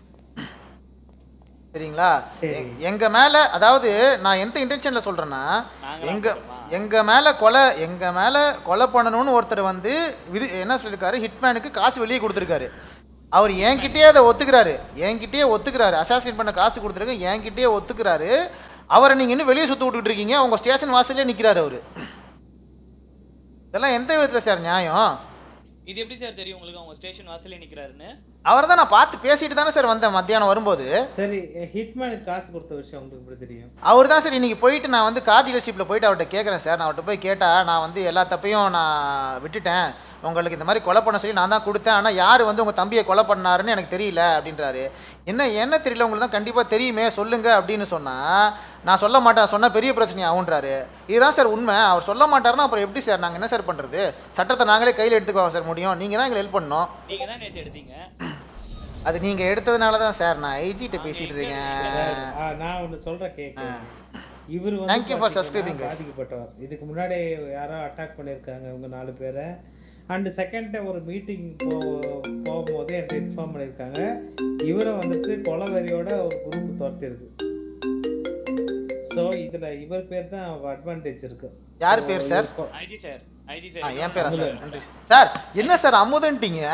சரிங்களா எ- எங்க மேல அதாவது நான் எந்த இன்டென்ஷன்ல சொல்றேன்னா எங்க எங்க மேல கொலை எங்க மேல கொலை பண்ணணும்னு ஒருத்தர் வந்து விதி என்ன சொல்லியிருக்காரு ஹிட்மேனுக்கு காசு வெளியே கொடுத்துருக்காரு அவர் என்கிட்டயே அதை ஒத்துக்கிறாரு என்கிட்டயே ஒத்துக்கிறாரு அசாசின் பண்ண காசு கொடுத்துருக்க என்கிட்டயே ஒத்துக்கிறாரு அவரை நீங்க இன்னும் வெளியே சுத்த விட்டுட்டு இருக்கீங்க உங்க ஸ்டேஷன் வாசல்லே நிக்கிறாரு அவரு இதெல்லாம் எந்த விதத்துல சார் நியாயம் இது எப்படி சார் தெரியும் உங்களுக்கு அவங்க ஸ்டேஷன் வாசல்ல நிக்கிறாருன்னு அவரை தான் நான் பார்த்து பேசிட்டு தானே சார் வந்தேன் மத்தியானம் வரும்போது சரி ஹிட்மேனுக்கு காசு கொடுத்த விஷயம் உங்களுக்கு எப்படி தெரியும் அவர் தான் சார் இன்னைக்கு போயிட்டு நான் வந்து கார் டீலர்ஷிப்பில் போயிட்டு அவர்கிட்ட கேட்குறேன் சார் நான் அவர்கிட்ட போய் கேட்டா நான் வந்து எல்லா தப்பையும் நான் விட்டுட்டேன் உங்களுக்கு இந்த மாதிரி கொலை பண்ண சொல்லி நான் தான் கொடுத்தேன் ஆனால் யார் வந்து உங்கள் தம்பியை கொலை பண்ணாருன்னு எனக்கு தெரியல அப்படின்றாரு என்ன என்ன தெரியல உங்களுக்கு தான் கண்டிப்பாக தெரியுமே சொல்லுங்க அப்படின்னு சொன்னா நான் சொல்ல மாட்டேன் சொன்னா பெரிய பிரச்சனை ஆகுன்றாரு இதுதான் சார் உண்மை அவர் சொல்ல மாட்டாருன்னா அப்புறம் எப்படி சார் நாங்கள் என்ன சார் பண்ணுறது சட்டத்தை நாங்களே கையில் எடுத்துக்கோ சார் முடியும் நீங்கள் தான் எங்களை ஹெல்ப் பண்ணணும் நீங்க தான் நேத்து எடுத்தீங்க அது நீங்கள் எடுத்ததுனால தான் சார் நான் ஐஜிட்ட பேசிட்டு சார், இருக்கேன் ஆ, நான் ஒண்ணு சொல்றேன் கேக்கு இவர் வந்து Thank you for பாத்தீங்கன்னா subscribing, guys. பாதிக்கப்பட்டவர் இதுக்கு முன்னாடி யாரோ அட்டாக் பண்ணிருக்காங்க இவங்க நாலு பேரை அண்ட் செகண்ட் ஒரு மீட்டிங் போ போகும்போது என்கிட்ட இன்ஃபார்ம் பண்ணியிருக்காங்க இவரை வந்துட்டு கொலவெறியோட ஒரு குரூப் துரத்தி இருக்கு ஸோ இதுல இவர் பேர் தான் அட்வான்டேஜ் இருக்கு யார் So, பேர் சார்? இவர் கொ- ஐஜி சார் ஐஜி ஆ, சார் என் பேரா சார் நன்றி சார் என்ன சார் அமுதன்ட்டீங்க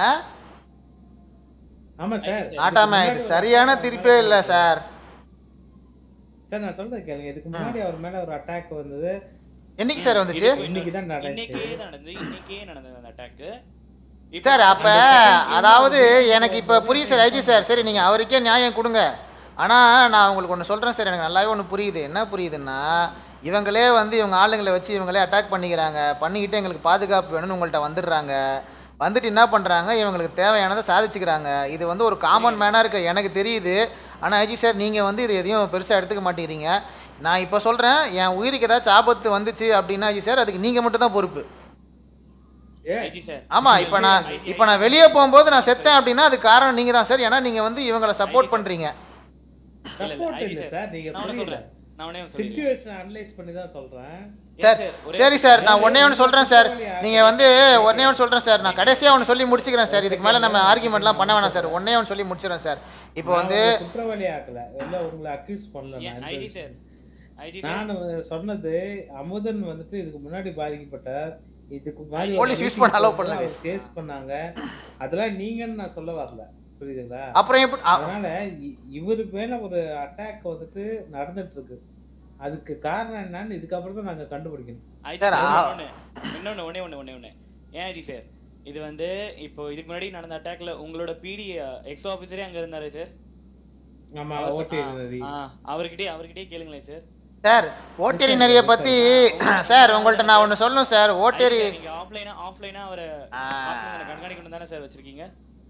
ஆமா சார் நாட்டாம இது சரியான திருப்பே இல்ல சார் சார் நான் சொல்றேன் கேளுங்க இதுக்கு முன்னாடி அவர் மேல ஒரு அட்டாக் வந்தது என்னைக்கு சார் வந்துச்சு இன்னைக்கு தான் நடந்துச்சு இன்னைக்கே நடந்தது இன்னைக்கே நடந்தது அந்த அட்டாக் சார் அப்ப அதாவது எனக்கு இப்ப புரியுது சார் ஐஜி சார் சரி நீங்க அவருக்கே நியாயம் கொடுங்க ஆனா நான் உங்களுக்கு ஒண்ணு சொல்றேன் சார் எனக்கு நல்லாவே ஒண்ணு புரியுது என்ன புரியுதுன்னா இவங்களே வந்து இவங்க ஆளுங்களை வச்சு இவங்களே அட்டாக் பண்ணிக்கிறாங்க பண்ணிக்கிட்டு எங்களுக்கு பாதுகாப்பு வேணும்னு உங்கள்ட்ட வந்துடுறாங்க வந்துட்டு என்ன பண்றாங்க இவங்களுக்கு தேவையானதை சாதிச்சுக்கிறாங்க இது வந்து ஒரு காமன் மேனா இருக்கு எனக்கு தெரியுது ஆனா ஐஜி சார் நீங்க வந்து இது எதையும் பெருசா எடுத்துக்க மாட்டேங்கிறீங்க நான் இப்ப சொல்றேன் என் உயிருக்கு ஏதாச்சும் ஆபத்து வந்துச்சு அப்படின்னா ஐஜி சார் அதுக்கு நீங்க மட்டும் தான் பொறுப்பு ஐஜி சார் ஆமா இப்ப நான் இப்ப நான் வெளியே போகும்போது நான் செத்தேன் அப்படின்னா அது காரணம் நீங்க தான் சார் ஏன்னா நீங்க வந்து இவங்கள சப்போர்ட் பண்றீங்க இல்ல, இல்ல, சப்போர்ட் ஐஜி இல்ல சார். சார் நீங்க நான் ஒண்ணு புரியல சொல்றேன். நான் ஒண்ணே ஒண்ணு சொல்லிடுறேன். சிச்சுவேஷன் அனலைஸ் பண்ணி தான் சொல்றேன் சார் சரி சார் நான் ஒன்னே ஒன்று சொல்றேன் சார் நீங்க வந்து ஒன்னே ஒன்று சொல்றேன் சார் நான் கடைசியா ஒன்று சொல்லி முடிச்சுக்கிறேன் சார் இதுக்கு மேல நம்ம ஆர்குமெண்ட்லாம் பண்ண வேணாம் சார் ஒன்னே ஒன்று சொல்லி முடிச்சிடுறேன் சார் இப்போ நான் வந்து உங்களை குற்றவாளி ஆக்கல இல்ல உங்களை அக்யூஸ் பண்ணல ஏன், நான் ஐஜி சார் ஐஜி சார் நான் சொன்னது அமுதன் வந்துட்டு இதுக்கு முன்னாடி பாதிக்கப்பட்டார் இதுக்கு Police use பண்ண allow பண்ணல, guys. கேஸ் பண்ணாங்க அதெல்லாம் நீங்கன்னு நான் சொல்ல வரல புரியுதுங்களா அப்புறம் எப்படி- அ- அதனால இ- இவரு மேல ஒரு அட்டாக் வந்துட்டு நடந்துட்டு இருக்கு அதுக்கு காரணம் என்னன்னு இதுக்கப்புறம் தான் நாங்க கண்டுபிடிக்கணும் ஐஜி சார், சார், ஆ- இன்னொன்னு, இன்னொன்னு ஒண்ணே ஒண்ணு ஒண்ணே ஒண்ணு ஏன் ஐஜி சார் இது வந்து இப்போ இதுக்கு முன்னாடி நடந்த அட்டாக்ல உங்களோட பிடி எக்ஸ் ஆபீசரே அங்க இருந்தாரு சார் ஆமா அவர் ஓட்டி சொ- ஆ, ஆ, அவர்கிட்டயே அவர்கிட்டயே கேளுங்களேன் சார் சார் ஓட்டேரினரிய பத்தி சார் உங்கள்ட்ட நான் ஒன்னு சொல்லணும் சார் ஓட்டேரி நீங்க ஆஃப்லைனா ஆஃப்லைனா அவரை ஆஃப்லைன்ல கண்காணிக்கணும் தானே சார் வச்சிருக்கீங்க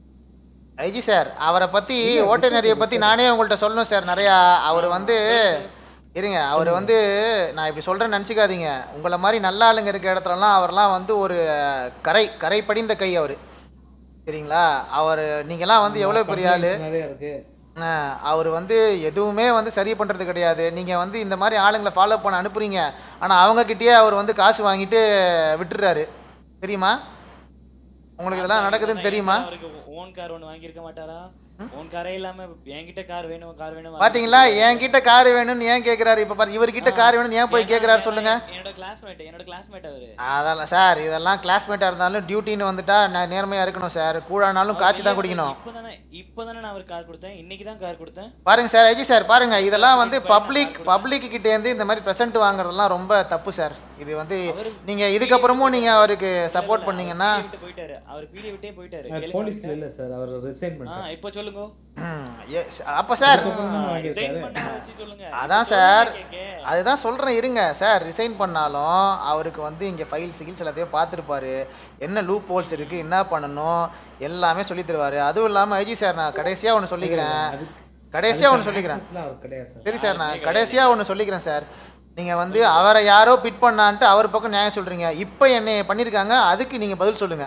ஐஜி சார் அவரை பத்தி ஓட்டேரினரிய பத்தி நானே உங்கள்ட்ட சொல்லணும் சார் நிறையா அவர் வந்து இருங்க அவர் வந்து நான் இப்படி சொல்றேன்னு நினச்சிக்காதீங்க உங்களை மாதிரி நல்ல ஆளுங்க இருக்க இடத்துலலாம் அவர்லாம் வந்து ஒரு கரை கரை படிந்த கை அவர் சரிங்களா அவர் நீங்கெல்லாம் வந்து எவ்வளவு பெரிய ஆளு நிறைய இருக்கு அவர் வந்து எதுவுமே வந்து சரி பண்றது கிடையாது நீங்க வந்து இந்த மாதிரி ஆளுங்களை ஃபாலோ பண்ண அனுப்புறீங்க ஆனா அவங்க கிட்டயே அவர் வந்து காசு வாங்கிட்டு விட்டுறாரு தெரியுமா உங்களுக்கு இதெல்லாம் நடக்குதுன்னு தெரியுமா அவருக்கு ஓன் கார் ஒன்னு வாங்கி இருக்க மாட்டாரா ஓன் காரே இல்லாம என்கிட்ட கார் வேணும் கார் வேணும் பாத்தீங்களா என்கிட்ட கார் வேணும்னு ஏன் கேக்குறாரு இப்ப பாரு இவர்கிட்ட கார் வேணும்னு ஏன் போய் கேக்குறாரு சொல்லுங்க என்னோட கிளாஸ்மேட் என்னோட கிளாஸ்மேட் அவரு அதெல்லாம் சார் இதெல்லாம் கிளாஸ்மேட்டா இருந்தாலும் டியூட்டின்னு வந்துட்டா நான் நேர்மையா இருக்கணும் சார் கூழானாலும் காய்ச்சி தான் குடிக்கணும் இப்பதானே இப்பதானே நான் அவருக்கு கார் கொடுத்தேன் இன்னைக்கு தான் கார் கொடுத்தேன் பாருங்க சார் அஜி சார் பாருங்க இதெல்லாம் வந்து பப்ளிக் பப்ளிக் கிட்ட இருந்து இந்த மாதிரி பிரசன்ட் வாங்குறதெல்லாம் ரொம்ப தப்பு சார் இது வந்து நீங்க இதுக்கப்புறமும் நீங்க அவருக்கு சப்போர்ட் பண்ணீங்கன்னா விட்டு போயிட்டாரு அவர் பீடியை விட்டே போயிட்டாரு அஹ் கேளுங்க போலீஸ்ல இல்ல சார் அவர் ரிசைன் ஆ பண்ணிட்டாரு இப்போ சொல்லுங்க அப்ப சார் அதுக்கப்புறம் தான் வாங்கியிருக்காரு. Resign பண்ண வச்சு சொல்லுங்க அதான் சார் அதுதான் சொல்றேன் இருங்க சார் ரிசைன் பண்ணாலும் அவருக்கு வந்து இங்க ஃபைல் சிகில்ஸ் எல்லாத்தையும் பார்த்துருப்பாரு என்ன லூப் ஹோல்ஸ் இருக்கு என்ன பண்ணணும் எல்லாமே சொல்லி தருவாரு அதுவும் இல்லாம ஐஜி சார் நான் கடைசியா ஒன்னு சொல்லிக்கிறேன் கடைசியா ஒன்னு சொல்லிக்கிறேன் access லாம் அவருக்கு கிடையாது சார் சரி சார் நான் கடைசியா ஒன்னு சொல்லிக்கிறேன் சார் நீங்க வந்து அவரை யாரோ பிட் பண்ணான்ட்டு அவர் பக்கம் நியாயம் சொல்றீங்க இப்போ என்னை பண்ணிருக்காங்க அதுக்கு நீங்க பதில் சொல்லுங்க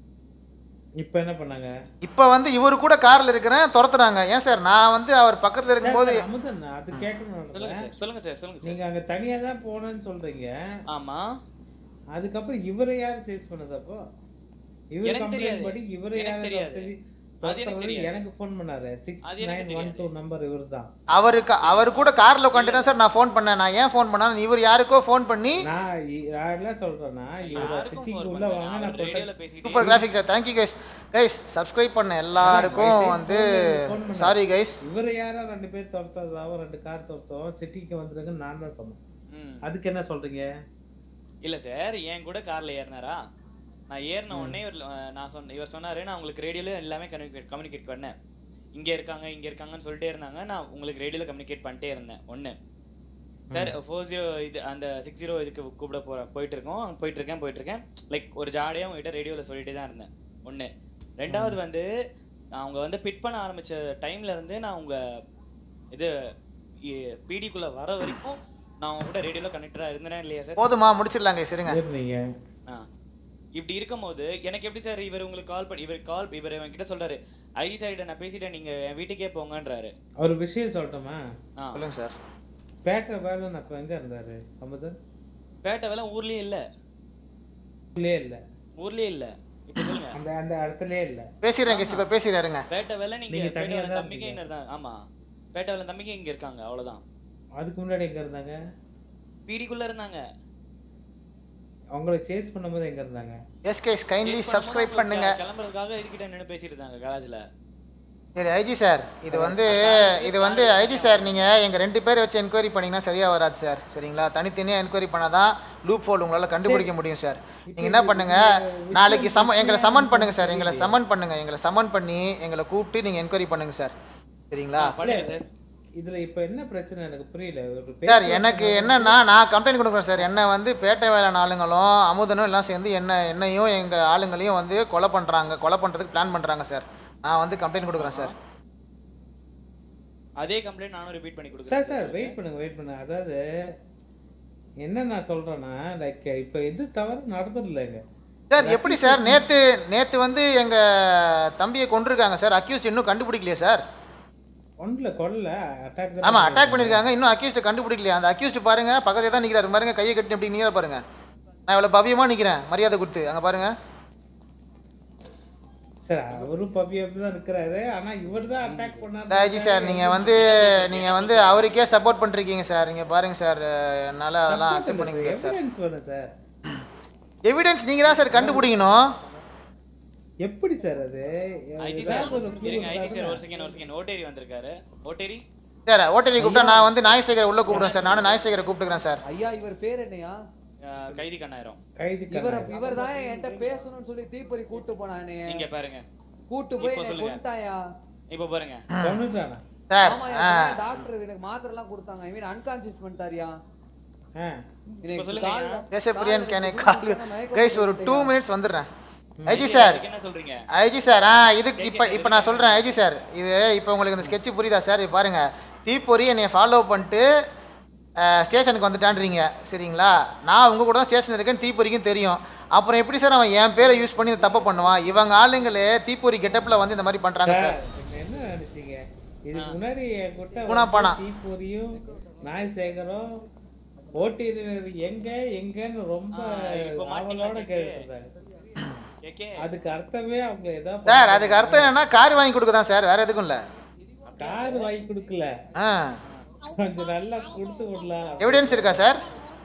இப்ப என்ன பண்ணாங்க இப்போ வந்து இவரு கூட கார்ல இருக்கிறேன் துரத்துறாங்க ஏன் சார் நான் வந்து அவர் பக்கத்துல இருக்கும்போது சார், அமுதன் அது கேட்கணும் சொல்லுங்க சார் சொல்லுங்க சார் சொல்லுங்க சார் நீங்க அங்க தனியா தான் போனேன்னு சொல்றீங்க ஆமா அதுக்கப்புறம் இவரை யார் சேஸ் பண்ணது அப்போ இவர் எனக்கு தெரியாது. கம்ப்ளைண்ட் படி இவரை எனக்கு யார் தெரியாது. துரத்தி- அது எனக்கு துரத்துறது தெரியாது. எனக்கு ஃபோன் பண்ணாரு சிக்ஸ் அது எனக்கு நைன் ஒன் டூ நம்பர் இவர் தான் அவருக்கு அவர் கூட கார்ல உட்காந்து தான் சார் நான் ஃபோன் பண்ணேன் நான் ஏன் ஃபோன் பண்ணேன் இவர் யாருக்கோ ஃபோன் பண்ணி நான் இ- நான் என்ன சொல்றேன்னா இவர சிட்டிக்கு உள்ள வாங்க நான் protect- super graphics sir thank you guys guys subscribe பண்ண எல்லாருக்கும் அதான், வந்து phone பண்ணாரு. சாரி கைஸ் இவரை யாரோ ரெண்டு பேர் துரத்ததாவோ ரெண்டு கார் துரத்தவோ சிட்டிக்கு வந்துருங்கன்னு நான் தான் சொன்னேன் ம். அதுக்கு என்ன சொல்றீங்க இல்ல சார் என் கூட கார்ல ஏறினாரா நான் ஏறின உடனே இவர் அஹ், நான் சொன்ன இவர் சொன்னாரு நான் உங்களுக்கு ரேடியோல எல்லாமே கம்யூனிகேட் பண்ணேன் இங்க இருக்காங்க இங்க இருக்காங்கன்னு சொல்லிட்டே இருந்தாங்க நான் உங்களுக்கு ரேடியோல கம்யூனிகேட் பண்ணிட்டே இருந்தேன் ஒண்ணு சார் ஃபோர் ஜீரோ இது அந்த சிக்ஸ் ஜீரோ இதுக்கு கூப்பிட போற போயிட்டு இருக்கோம் அங்க போயிட்டு இருக்கேன் போயிட்டு இருக்கேன் லைக் ஒரு ஜாலியா உங்ககிட்ட ரேடியோல சொல்லிட்டே தான் இருந்தேன் ஒண்ணு ரெண்டாவது வந்து நான் அவங்க வந்து பிட் பண்ண ஆரம்பிச்ச டைம்ல இருந்து நான் உங்க இது பிடிக்குள்ள வர வரைக்கும் நான் உங்க கூட ரேடியோல கனெக்டரா இருந்தேனா இல்லையா சார் போதுமா முடிச்சிடலாம் கைஸ் இருங்க இருந்தீங்க ஆ. இப்படி இருக்கும்போது எனக்கு எப்படி சார் இவர் உங்களுக்கு கால் பண்ணி இவர் கால் இவர் என்கிட்ட சொல்றாரு ஐ சார் நான் பேசிட்டேன் நீங்க என் வீட்டுக்கே போங்கன்றாரு ஒரு விஷயம் சொல்லட்டுமா ஆ. சொல்லுங்க சார் பேட்டை வேலை அப்ப எங்க இருந்தாரு அமுதன் பேட்டை வேலை ஊர்லயே இல்ல உள்ளே இல்ல ஊர்லயே இல்ல இப்ப சொல்லுங்க அந்த அந்த இடத்துலயே இல்ல பேசிடுறேன் கைஸ் இப்ப பேசிடுறாருங்க பேட்டை வேலை நீங்க நீங்க பேட்டை தனியா வேலை தான் தம்பிக்கே இருந்தீங்க. இங்க தான் ஆமா பேட்டை வேலை தம்பிக்கே இங்க இருக்காங்க அவ்வளவுதான் அதுக்கு முன்னாடி எங்க இருந்தாங்க பீடிக்குள்ள இருந்தாங்க அவங்களை சேஸ் பண்ணும்போது எங்க இருந்தாங்க எஸ் கைஸ் கைண்ட்லி சப்ஸ்கிரைப் பண்ணுங்க கிளம்புறதுக்காக இதுகிட்ட நின்னு பேசிட்டு இருந்தாங்க காலேஜ்ல சரி ஐஜி சார் இது வந்து இது வந்து ஐஜி சார் நீங்க எங்க ரெண்டு பேரை வச்சு என்கொயரி பண்ணீங்கன்னா சரியா வராது சார் சரிங்களா தனித்தனியா என்கொயரி பண்ணாதான் லூப் ஹோல் உங்களால கண்டுபிடிக்க முடியும் சார் நீங்க என்ன பண்ணுங்க நாளைக்கு சம எங்களை சமன் பண்ணுங்க சார் எங்களை சமன் பண்ணுங்க எங்களை சமன் பண்ணி எங்களை கூப்பிட்டு நீங்க என்கொயரி பண்ணுங்க சார் சரிங்களா இதுல இப்ப என்ன பிரச்சனை எனக்கு புரியல ஒரு சார் பேச்சு எனக்கு வார்த்தை என்னன்னா நான் கம்ப்ளைண்ட் கொடுக்குறேன் சார் என்ன வந்து பேட்டை வேளாண் ஆளுங்களும் அமுதனும் எல்லாம் சேர்ந்து என்ன என்னையும் எங்க ஆளுங்களையும் வந்து கொலை பண்றாங்க கொலை பண்றதுக்கு பிளான் பண்றாங்க சார் நான் வந்து கம்ப்ளைண்ட் கொடுக்குறேன் சார் அதே கம்ப்ளைண்ட் நானும் ரிப்பீட் பண்ணி சார் கொடுக்குறேன் சார் வெயிட் பண்ணுங்க வெயிட் பண்ணுங்க அதாவது என்ன நான் சொல்றேன்னா லைக் இப்ப இது தவறு நடந்தது இல்லைங்க சார் எப்படி சார் நேத்து நேத்து வந்து எங்க தம்பியை கொண்டிருக்காங்க சார் அக்யூஸ் இன்னும் கண்டுபிடிக்கலையே சார் ஒன்றுல கொல்ல அட்டாக் ஆமா அட்டாக் பண்ணிருக்காங்க இன்னும் அக்யூஸ்ட் கண்டுபிடிக்கலையா அந்த அக்யூஸ்ட் பாருங்க பக்கத்துல தான் நிக்கிறாரு பாருங்க கையை கட்டி அப்படி நிக்கிற பாருங்க நான் இவ்வளவு பவ்யமா நிக்கிறேன் மரியாதை கொடுத்து அங்க பாருங்க சார் அவரும் பப்பி தான் இருக்கிறாரு ஆனா இவர் தான் அட்டாக் பண்ணாரு ராஜி சார் நீங்க வந்து நீங்க வந்து அவருக்கே சப்போர்ட் பண்றீங்க சார் நீங்க பாருங்க சார் என்னால அதெல்லாம் அக்செப்ட் பண்ணிக்க முடியாது சார் எவிடன்ஸ் வேணும் சார் எவிடன்ஸ் நீங்க தான் சார் கண்டுபிடிக்கணும் எப்படி சார் அது ஐஜி ஏதாவது சார் ஒரு clue இருங்க ஐஜி இருந்தா சார் ஒரு செகண்ட் ஒரு செகண்ட் ஓட்டேரி வந்திருக்காரு ஓட்டேரி சார் ஓட்டரி கூப்பிட்டா நான் வந்து நாயசேகரை உள்ள கூப்பிடுறேன் சார் நானும் நாயசேகரை கூப்பிட்டுக்கிறேன் சார் ஐயா இவர் பேர் என்னையா அஹ், கைதி கண்ணாயிரம் கைதி இவர் இவர் தான் என்கிட்ட பேசணும்னு சொல்லி தீப்பறி கூட்டு போனானே இங்க பாருங்க கூட்டு போய் இப்போ என்னை சொல்லுங்க. கொண்டுட்டாயா இப்ப பாருங்க கொன்னுட்டானா சார் ஆமா ஆ டாக்டர் எனக்கு மாத்திரை எல்லாம் கொடுத்தாங்க ஐ மீன் அன்கான்சியஸ் பண்ணிட்டாரியா எனக்கு கால்ல- yes Priyan can I call guys ஒரு டூ மினிட்ஸ் வந்துடுறேன் ஐஜி சார் அதுக்கு என்ன சொல்றீங்க ஐஜி சார் ஆ இதுக்கு இப்போ இப்போ நான் சொல்கிறேன் ஐஜி சார் இது இப்போ உங்களுக்கு இந்த sketch புரியுதா சார் இது பாருங்க தீப்பொறி என்னை ஃபாலோ பண்ணிட்டு ஸ்டேஷனுக்கு வந்துட்டான்றீங்க சரிங்களா நான் உங்க கூட தான் ஸ்டேஷன் இருக்கேன்னு தீப்பொறிக்கும் தெரியும் அப்புறம் எப்படி சார் அவன் என் பேரை யூஸ் பண்ணி இந்த தப்பை பண்ணுவான் இவங்க ஆளுங்களே தீப்பொறி கெட்டப்பில் வந்து இந்த மாதிரி பண்ணுறாங்க சார் நீங்க என்ன நினைச்சீங்க இதுக்கு முன்னாடி என்கிட்ட பூனா பானா. வந்து தீப்பொரியும் நாய் சேகரும் ஓட்டினர் எங்க எங்கன்னு ரொம்ப ஆ, இப்போ மாட்டீங்களா ஆவலோட கேக்கு? கேட்டுருந்தாங்க கேக்கே அதுக்கு அர்த்தமே அவங்க ஏதாவது சார் அதுக்கு அர்த்தம் என்னன்னா கார் வாங்கி கொடுக்க தான் சார் வேற எதுக்கும் இல்லை கார் வாங்கி கொடுக்கல ஆ கொஞ்சம் நல்லா கொடுத்து விடலாம் எவிடன்ஸ் இருக்கா சார்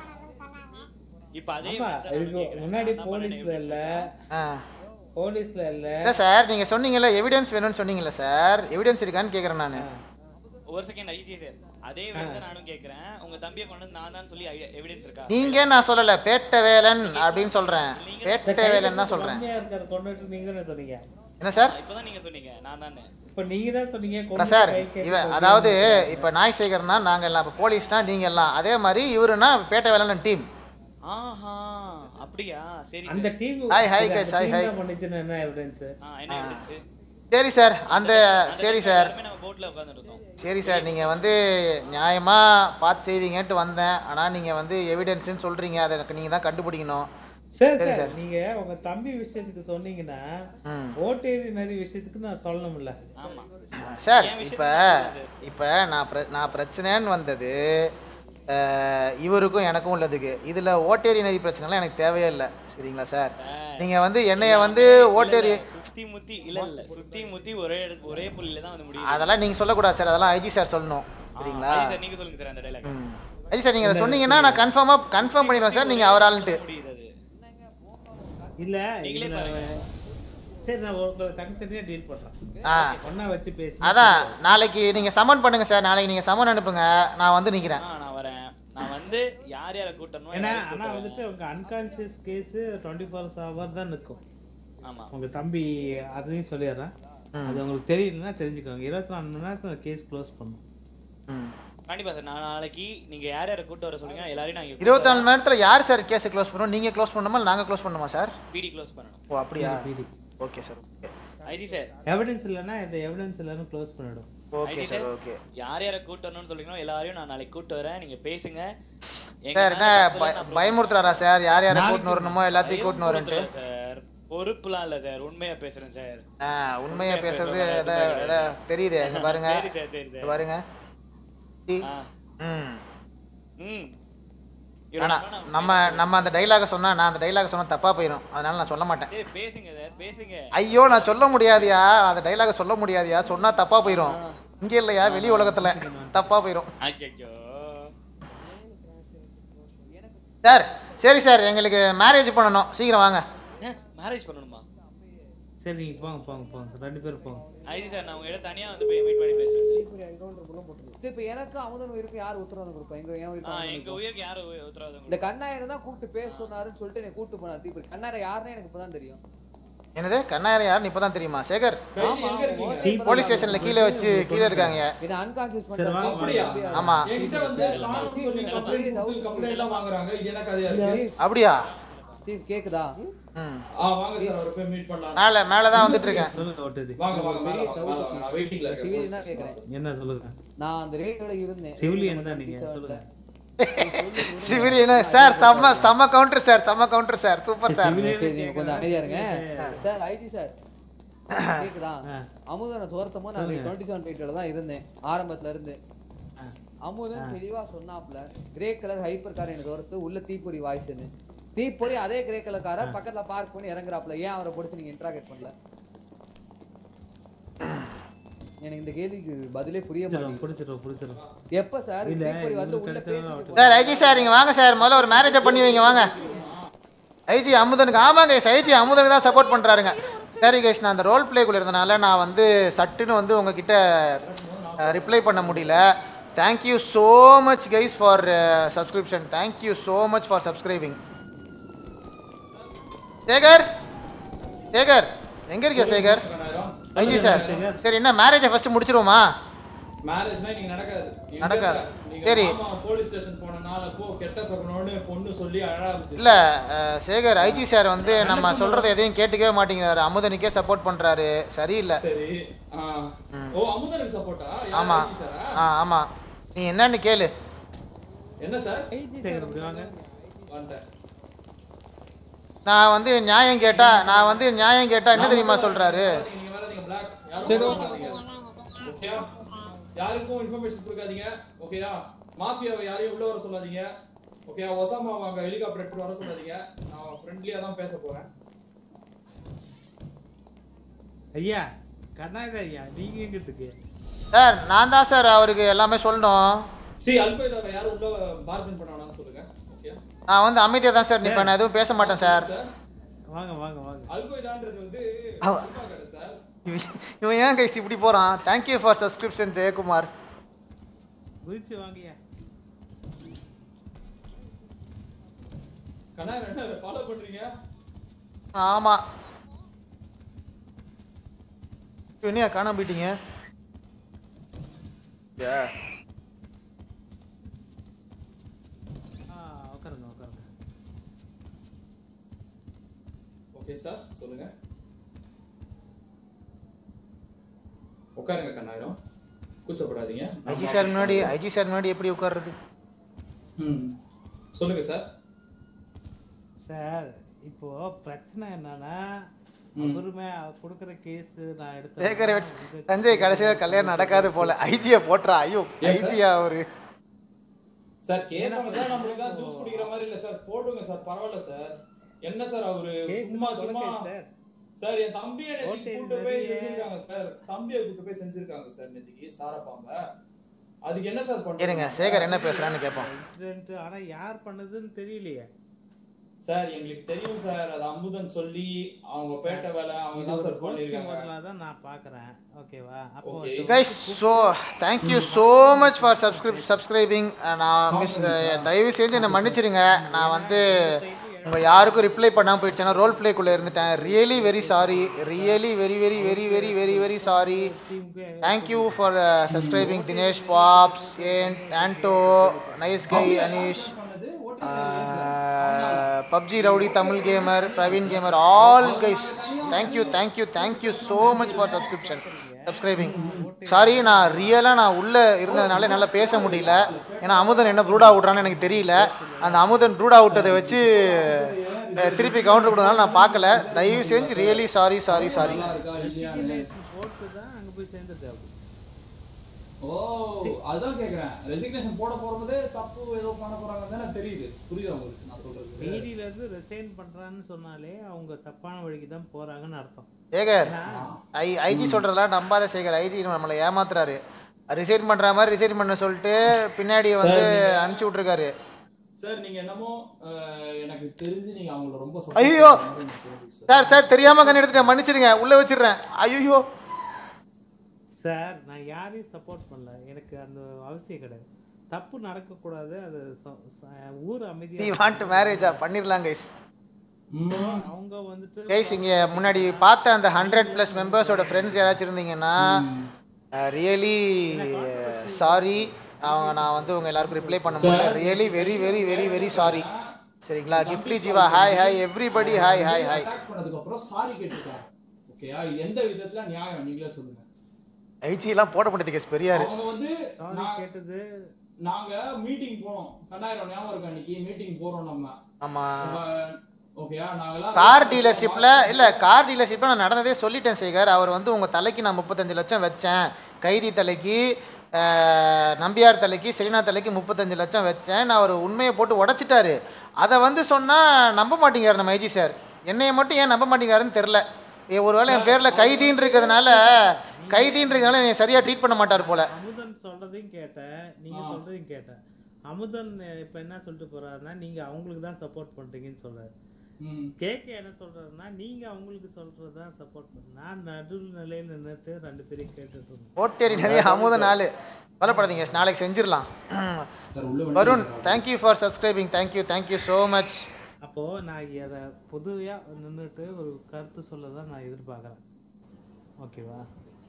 இப்ப அதே ஆமா இதுக்கு முன்னாடி போலீஸ்ல இல்ல ஆ போலீஸ்ல இல்ல இல்லை சார் நீங்கள் சொன்னீங்கல்ல எவிடன்ஸ் வேணும்னு சொன்னீங்கல்ல சார் எவிடன்ஸ் இருக்கான்னு கேட்குறேன் நான் ஒரு செகண்ட் ஐஜி சார் அதே வந்து நானும் கேக்குறேன் உங்க தம்பியை கொண்டு வந்து நான் தான் சொல்லி எவிடன்ஸ் இருக்கா நீங்க நான் சொல்லல பேட்ட வேலன் அப்படின்னு சொல்றேன் பேட்ட வேலன் தான் சொல்றேன் கம்மியா இருக்கிறத கொண்டுட்டு நீங்க தானே சொன்னீங்க என்ன சார் இப்பதான் நீங்க சொன்னீங்க நான் தானே இப்ப நீங்க தான் சொன்னீங்க அண்ணா கொண்டு சார் கை கேட்டு இவன் போய் அதாவது இப்ப நாய் சேகர்னா நாங்க எல்லாம் இப்ப போலீஸ்னா நீங்க எல்லாம் அதே மாதிரி இவருனா பேட்ட வேலன் டீம் ஆஹா அப்படியா சரி அந்த team Hi, hi guys, hi, hi. பண்ணுச்சுன்னு என்ன எவிடன்ஸ் ஆ, என்ன எவிடன்ஸ் சரி சார் அந்த சரி சார் நம்ம போட்ல உட்கார்ந்துட்டு இருந்தோம் சரி சார் நீங்க வந்து நியாயமா பார்த்து செய்வீங்கன்ட்டு வந்தேன் ஆனா நீங்க வந்து எவிடன்ஸ்னு சொல்றீங்க அதை எனக்கு நீங்க தான் கண்டுபிடிக்கணும் சார் சரி சார் சார் நீங்க உங்க தம்பி விஷயத்துக்கு சொன்னீங்கன்னா ம். ஓட்டேரி நிறைய விஷயத்துக்கு நான் சொல்லணும்ல ஆமா சார் இப்ப இப்ப நான் பிர- நான் பிரச்சனைன்னு வந்தது அஹ், இவருக்கும் எனக்கும் உள்ளதுக்கு இதுல ஓட்டேரி நெறி பிரச்சனைலாம் எனக்கு தேவையே இல்லை சரிங்களா சார் நீங்க வந்து என்னைய வந்து ஓட்டேரி சுத்தி முத்தி இல்ல இல்ல சுத்தி முத்தி ஒரே இடத்து- ஒரே புள்ளில தான் வந்து முடியுது அதெல்லாம் நீங்க சொல்லக்கூடாது சார் அதெல்லாம் ஐஜி சார் சொல்லணும் சரிங்களா ஐஜி சார் நீங்க சொல்லுங்க சார் அந்த டைலாக் ஐஜி சார் நீங்க அதை சொன்னீங்கன்னா நான் கன்ஃபார்மா கன்ஃபார்ம் பண்ணிடுவேன் சார் நீங்க அவர் ஆளுன்ட்டு இல்ல நீங்களே இதுல- பாருங்க. சரி நான் உங்களை தனித்தனியா டீல் பண்றேன் ஆ ஒண்ணா வச்சு பேசி அதான் நாளைக்கு நீங்க சமன் பண்ணுங்க சார் நாளைக்கு நீங்க சமன் அனுப்புங்க நான் வந்து நிக்கிறேன் ஆ, நான் வரேன் நான் வந்து யார் யாரை கூட்டணும் ஏன்னா யாரை ஆனா கூட்டணும். வந்துட்டு உங்க unconscious case twenty four hour தான் நிற்கும் ஆமா உங்க தம்பி அதையும் சொல்லிடுறேன் அது உங்களுக்கு தெரியலன்னா தெரிஞ்சுக்கோங்க இருபத்தி நாலு மணி நேரத்துல கேஸ் க்ளோஸ் பண்ணும் கண்டிப்பா சார் நான் நாளைக்கு நீங்க யார் யாரை கூட்டு வர சொல்லுங்க எல்லாரையும் நான் இங்க இருபத்தி நாலு மணி நேரத்துல யார் சார் கேஸ் க்ளோஸ் பண்ணுவோம் நீங்க க்ளோஸ் பண்ணணுமா இல்ல நாங்க க்ளோஸ் பண்ணுமா சார் பிடி க்ளோஸ் பண்ணணும் ஓ அப்படியா பிடி. Okay sir okay IG sir evidence இல்லைன்னா இந்த எவிடன்ஸ் இல்லைன்னு க்ளோஸ் பண்ணிடும் okay IG sir sir okay யார் யாரை கூட்டு வரணும்னு சொல்றீங்களோ எல்லாரையும் நான் நாளைக்கு கூட்டு வரேன் நீங்க பேசுங்க எங்க சார் என்ன மேல தப்பு பய- இல்லைன்னு நான் பயமுறுத்துறாரா சார் யார் யாரை நாளைக்கு கூட்டின்னு வரணுமோ எல்லாத்தையும் கூட்டின்னு வரேன்ட்டு பயமுறுத்தல சார் பொறுப்புலாம் இல்ல சார் உண்மையா பேசுறேன் சார் ஆ உண்மையா பேசுறது பேசுறேன், எத- எதுவுமே எத தெரியுது இங்க பாருங்க சரி சார், சரி இங்க சார். பாருங்க டி. ஆ. ம் ம் ஆனா நம்ம நம்ம அந்த டைலாக சொன்னா நான் அந்த டைலாக சொன்னா தப்பா போயிடும் அதனால நான் சொல்ல மாட்டேன் ஏய் பேசுங்க சார் பேசுங்க ஐயோ நான் சொல்ல முடியாதியா அந்த டைலாக சொல்ல முடியாதியா சொன்னா தப்பா போயிடும் இங்க இல்லையா வெளி உலகத்துல தப்பா போயிடும் அச்சோ சார் சரி சார் எங்களுக்கு மேரேஜ் பண்ணணும் சீக்கிரம் வாங்க மேரேஜ் பண்ணணுமா சரி நீங்க போங்க போங்க போங்க ரெண்டு பேரும் போங்க ஐஜி சார் நான் உங்ககிட்ட தனியா வந்து போய் மீட் பண்ணி பேசுறேன் சார் இப்ப எனக்கு அமுதன் உயிருக்கு யார் உத்தரவாதம் கொடுப்பா எங்க என் உயிருக்கு ஆ, அமுதன் எங்க உயிருக்கு? உயிருக்கு யாரு உ- உத்தரவாதம் இந்த கண்ணாயிரம் தான் கூப்பிட்டு பேச சொன்னாருன்னு சொல்லிட்டு என்னை கூப்பிட்டு போனார் தீபக் கண்ணாயிரம் யாருன்னு எனக்கு இப்பதான் தெரியும் என்னது கண்ணாயிரம் யாருன்னு இப்பதான் தெரியுமா சேகர் ஆமா, அவன் போலீஸ் ஸ்டேஷன்ல கீழே வச்சு கீழே இருக்காங்க என்ன unconscious சரி, வாங்க. அப்படியா? ஆமா என்கிட்ட வந்து காரணம் சொல்லி complaint கொடுத்து complaint எல்லாம் வாங்குறாங்க இது என்ன கதையா இருக்கு அப்படியா சீஃப் கேக்குதா ம் ஆ வாங்க சார் அவரை போய் மீட் பண்ணலாம் மேல மேல தான் வந்துட்டு இருக்கேன் சொல்லுங்க ஓட்டேரி வாங்க வாங்க மேல வாங்க மேல வாங்க நான் வெயிட்டிங்ல சிவிலியனா இருக்கேன் கேக்குறேன் என்ன சொல்லுங்க நான் அந்த ரேட்டோட இருந்தேன் சிவிலியன் தான் நீங்க சொல்லுங்க சிவிலியன் சார் செம்ம செம்ம கவுண்டர் சார் செம்ம கவுண்டர் சார் சூப்பர் சார் சரி நீங்க கொஞ்சம் அமைதியா இருங்க சார் ஐடி சார் கேக்குதா அமுதனை துரத்தமோ நான் சொல்லுங்க. டுவெண்ட்டி செவன் ஃபீட்டோட தான் இருந்தேன் ஆரம்பத்துல இருந்து அமுதன் தெளிவா சொன்னாப்ல கிரே கலர் ஹைப்பர் கார் எனக்கு துரத்து உள்ள தீப்பொறி வாய்ஸ்னு தீப்பொறி அதே கிரே கலர் காரை பக்கத்துல பார்க் பண்ணி இறங்குறாப்ல ஏன் அவரை பிடிச்சி நீங்க இன்ட்ராகேட் பண்ணல எனக்கு இந்த கேள்விக்கு பதிலே புரிய மாட்டேங்குது பிடிச்சிடும் பிடிச்சிடும் எப்ப சார் இல்ல, தீப்பொறி வந்து இவரு உள்ள கிடைச்சா பேசிட்டு சார் ஐஜி சார் நீங்க வாங்க சார் முதல்ல ஒரு மேரேஜை பண்ணி வைங்க வாங்க ஐஜி அமுதனுக்கு ஆமாங்க ஐஜி அமுதனுக்கு தான் சப்போர்ட் பண்றாருங்க சரி கைஸ் நான் அந்த ரோல் பிளேக்குள்ள இருந்தனால நான் வந்து சட்டுன்னு வந்து உங்ககிட்ட ரிப்ளை பண்ண முடியல thank you so much guys for subscription thank you so much for subscribing Sekar Sekar எங்க இருக்கியா சேகர் ஐஜி சார் சரி என்ன மேரேஜை ஃபர்ஸ்ட் முடிச்சிருவோமா மேரேஜ்னா நீங்க நடக்காது எங்க நடக்காது. நீங்க சரி. மாமா போலீஸ் ஸ்டேஷன் போனனால போ கெட்ட சகுனோன்னு பொண்ணு சொல்லி அழ ஆரம்பிச்சு இல்ல அஹ், சேகர் ஐஜி சார் வந்து நம்ம சொல்றதை எதையும் கேட்டுக்கவே மாட்டேங்கிறாரு அமுதனுக்கே சப்போர்ட் பண்றாரு சரியில்லை சரி ஆ. ஓ அமுதனுக்கு சப்போர்ட்டா ஆமா ஆ ஆமா நீ என்னன்னு கேளு என்ன சார் சேகர் இப்படி வாங்க வந்துட்டேன் நான் வந்து நியாயம் கேட்டா நான் வந்து நியாயம் கேட்டா என்ன தெரியுமா சொல்றாரு நீங்க வராதீங்க பிளாக் யாரும் சரி, வராதீங்க ஓகேயா யாருக்கும் இன்ஃபர்மேஷன் கொடுக்காதீங்க ஓகேயா மாஃபியாவை யாரையும் உள்ள வர சொல்லாதீங்க ஓகேயா ஒசாமா வாங்க ஹெலிகாப்டர் எடுத்து வர சொல்லாதீங்க நான் ஃப்ரெண்ட்லியா தான் பேச போறேன் ஐயா கண்ணாத ஐயா நீங்க எங்கிட்டுக்கு சார் நான் தான் சார் அவருக்கு எல்லாமே சொல்லணும் சி அல்கொய்தாவை யாரும் உள்ள மார்ஜின் பண்ண வேணாம்னு சொல்லுங்க ஓகேயா நான் வந்து அமைதியா தான் சார் நிப்பேன் நான் எதுவும் பேச மாட்டேன் சார் வாங்க வாங்க வாங்க அல்கொய்தான்றது வந்து அவ- அல்பா கடை சார் இவன் இவன் ஏன் கைஸ் இப்படி போறான் தேங்க்யூ ஃபார் சப்ஸ்கிரிப்ஷன் ஜெயக்குமார் குதிச்சு வாங்கய்யா கண்ணா என்ன ஃபாலோ பண்றீங்க ஆமா என்னையா காணாம போயிட்டீங்க ஏ, ஆ உட்காருங்க உட்காருங்க ஓகே சார் சொல்லுங்க உட்காருங்க கண்ணாயிரம் கூச்சப்படாதீங்க நான் ஐஜி சார் முன்னாடி ஐஜி சார் முன்னாடி எப்படி உட்கார்றது ம் சொல்லுங்க சார் சார் இப்போ பிரச்சனை என்னன்னா ம். அவருமே கொடுக்குற கேஸ் நான் எடுத்த சேகர் வெட்ஸ் தஞ்சை கடைசியில கல்யாணம் நடக்காது போல ஐஜிய போட்டுறா ஐயோ Yes, sir. ஐஜியா அவரு சார் கேஸ் தான் நம்மளுக்கு தான் ஜூஸ் குடிக்கிற மாதிரி இல்ல சார் போடுங்க சார் பரவாயில்ல சார் என்ன சார் அவரு Case சும்மா கொலை சும்மா case, sir. சார் என் தம்பியை நேத்திக்கு Voltage கூட்டு போய் நிறைய- செஞ்சிருக்காங்க சார் தம்பியை கூட்டு போய் செஞ்சிருக்காங்க சார் நேத்திக்கு சாரப்பாம்ப அதுக்கு என்ன சார் பண்றீங்க இருங்க சேகர் என்ன பேசுறான்னு கேட்போம் இன்சிடென்ட் ஆனா யார் பண்ணதுன்னு தெரியலையே சார் எங்களுக்கு தெரியும் சார் அது அமுதன் சொல்லி அவங்க பேட்ட வேலை அவங்க தான் சார் பண்ணிருக்காங்க தான் நான் பாக்குறேன் ஓகேவா அப்போ Okay. இது கைஸ் வந்து so thank you so much for subscribe subscribing நான் மிஸ் தயவு செஞ்சு என்னை மன்னிச்சிருங்க நான் வந்து உங்க யாருக்கும் ரிப்ளை பண்ணாம போயிடுச்சேன்னா ரோல் பிளேக்குள்ள இருந்துட்டேன் really very sorry really very very very very very very sorry thank you for subscribing Dinesh pops ஏன் Anto nice guy Aneesh PUBG rowdy Tamil gamer Praveen gamer all guys thank you thank you thank you so much for subscription subscribing sorry நான் ரியலாக நான் உள்ள இருந்ததுனால என்னால் பேச முடியல ஏன்னா அமுதன் என்ன ப்ரூடா விட்றான்னு எனக்கு தெரியல அந்த அமுதன் ப்ரூடா விட்டதை வச்சு அஹ், திருப்பி கவுண்டர் கொடுனால நான் பார்க்கல தயவு செஞ்சு ரியலி சாரி சாரி சாரி போட்டு தான் அங்க போய் சேர்ந்துட்டு அப்படி ஓ அதான் கேக்குறேன் ரெசிக்னேஷன் போட போறதே தப்பு ஏதோ பண்ண போறாங்க தானே தெரியுது புரியுதா உங்களுக்கு நான் சொல்றது மீதியில இருந்து ரிசைன் பண்றான்னு சொன்னாலே அவங்க தப்பான வழிக்கு தான் போறாங்கன்னு அர்த்தம் சேகர் ஐ ஐஜி சொல்றதெல்லாம் நம்பாத சேகர் ஐஜி நம்மளை ஏமாத்துறாரு ரிசைன் பண்ற மாதிரி ரிசைன் பண்ண சொல்லிட்டு பின்னாடி வந்து நீங்க- அனுப்பிச்சு விட்டுருக்காரு சார் நீங்க என்னமோ அஹ், எனக்கு தெரிஞ்சு நீங்க அவங்கள ரொம்ப support ஐயோ பண்ற மாதிரி எனக்கு தோணுது சார். சார் சார் தெரியாம கண்ணு எடுத்துட்டேன் மன்னிச்சிருங்க உள்ள வச்சிடுறேன் ஐயோ சார் நான் யாரையும் சப்போர்ட் பண்ணல எனக்கு அந்த அவசியம் கிடையாது தப்பு நடக்கக்கூடாது அது சொ- ச- ஊர் நீ அமைதியா வாண்ட் மேரேஜா பண்ணிடலாம் கைஸ் So, அவங்க வந்துட்டு கைஸ் இங்க முன்னாடி பார்த்த அந்த ஹண்ட்ரட் பிளஸ் மெம்பர்ஸோட ஃப்ரெண்ட்ஸ் யாராச்சும் இருந்தீங்கன்னா ரியலி சாரி அவங்க நான் வந்து உங்க எல்லாருக்கும் ரிப்ளை பண்ண முடியல Sir. Really very very very very sorry சரிங்களா giftly Jeeva hi hi everybody hi hi hi attack பண்ணதுக்கு அப்புறம் சாரி கேட்டிருக்காங்க ஓகேயா இது எந்த விதத்துல நியாயம் நீங்களே சொல்லுங்க ஐஜி எல்லாம் போட முடியாது கேஸ் பெரியாரு அவங்க வந்து சாரி நான் கேட்டது நாங்க மீட்டிங் போனோம் கண்ணாயிரம் ஞாபகம் இருக்கா அன்னைக்கு மீட்டிங் போறோம் நம்ம ஆமா ஓகேயா நாங்கெல்லாம் கார் டீலர்ஷிப்ல இல்ல கார் டீலர்ஷிப்ல நான் நடந்ததே சொல்லிட்டேன் சேகர் அவர் வந்து உங்க தலைக்கு நான் முப்பத்தஞ்சு லட்சம் வச்சேன் கைதி தலைக்கு அஹ், நம்பியார் தலைக்கு செலினா தலைக்கு முப்பத்தஞ்சு லட்சம் வச்சேன் நான் அவர் உண்மையை போட்டு உடைச்சிட்டாரு அதை வந்து சொன்னா நம்ப மாட்டேங்கிறார் நம்ம ஐஜி சார் என்னைய மட்டும் ஏன் நம்ப மாட்டேங்கிறாருன்னு தெரியல ஏ, ஒருவேளை என் பேர்ல கைதின்னு இருக்கிறதுனால கைதின்னு இருக்கிறதுனால என்னை சரியா ட்ரீட் பண்ண மாட்டார் போல அமுதன் சொல்றதையும் கேட்டேன் நீங்க ஆ. சொல்றதையும் கேட்டேன் அமுதன் இப்ப என்ன சொல்லிட்டு போறாருன்னா நீங்க அவங்களுக்கு தான் சப்போர்ட் பண்றீங்கன்னு சொல்றாரு ம். கேக்க என்ன சொல்றாருன்னா நீங்க அவங்களுக்கு சொல்றதுதான் சப்போர்ட் பண்ண நான் நடு நிலையில நின்னுட்டு ரெண்டு பேரையும் கேட்டுட்டு இருந்தேன் ஓட்டேரி நிறைய அமுத நாள் கவலைப்படாதீங்க நாளைக்கு செஞ்சிடலாம் Varun thank you for subscribing thank you thank you so much அப்போ நான் இத பொதுவையா நின்னுட்டு ஒரு கருத்து சொல்ல தான் நான் எதிர்பார்க்கறேன் ஓகேவா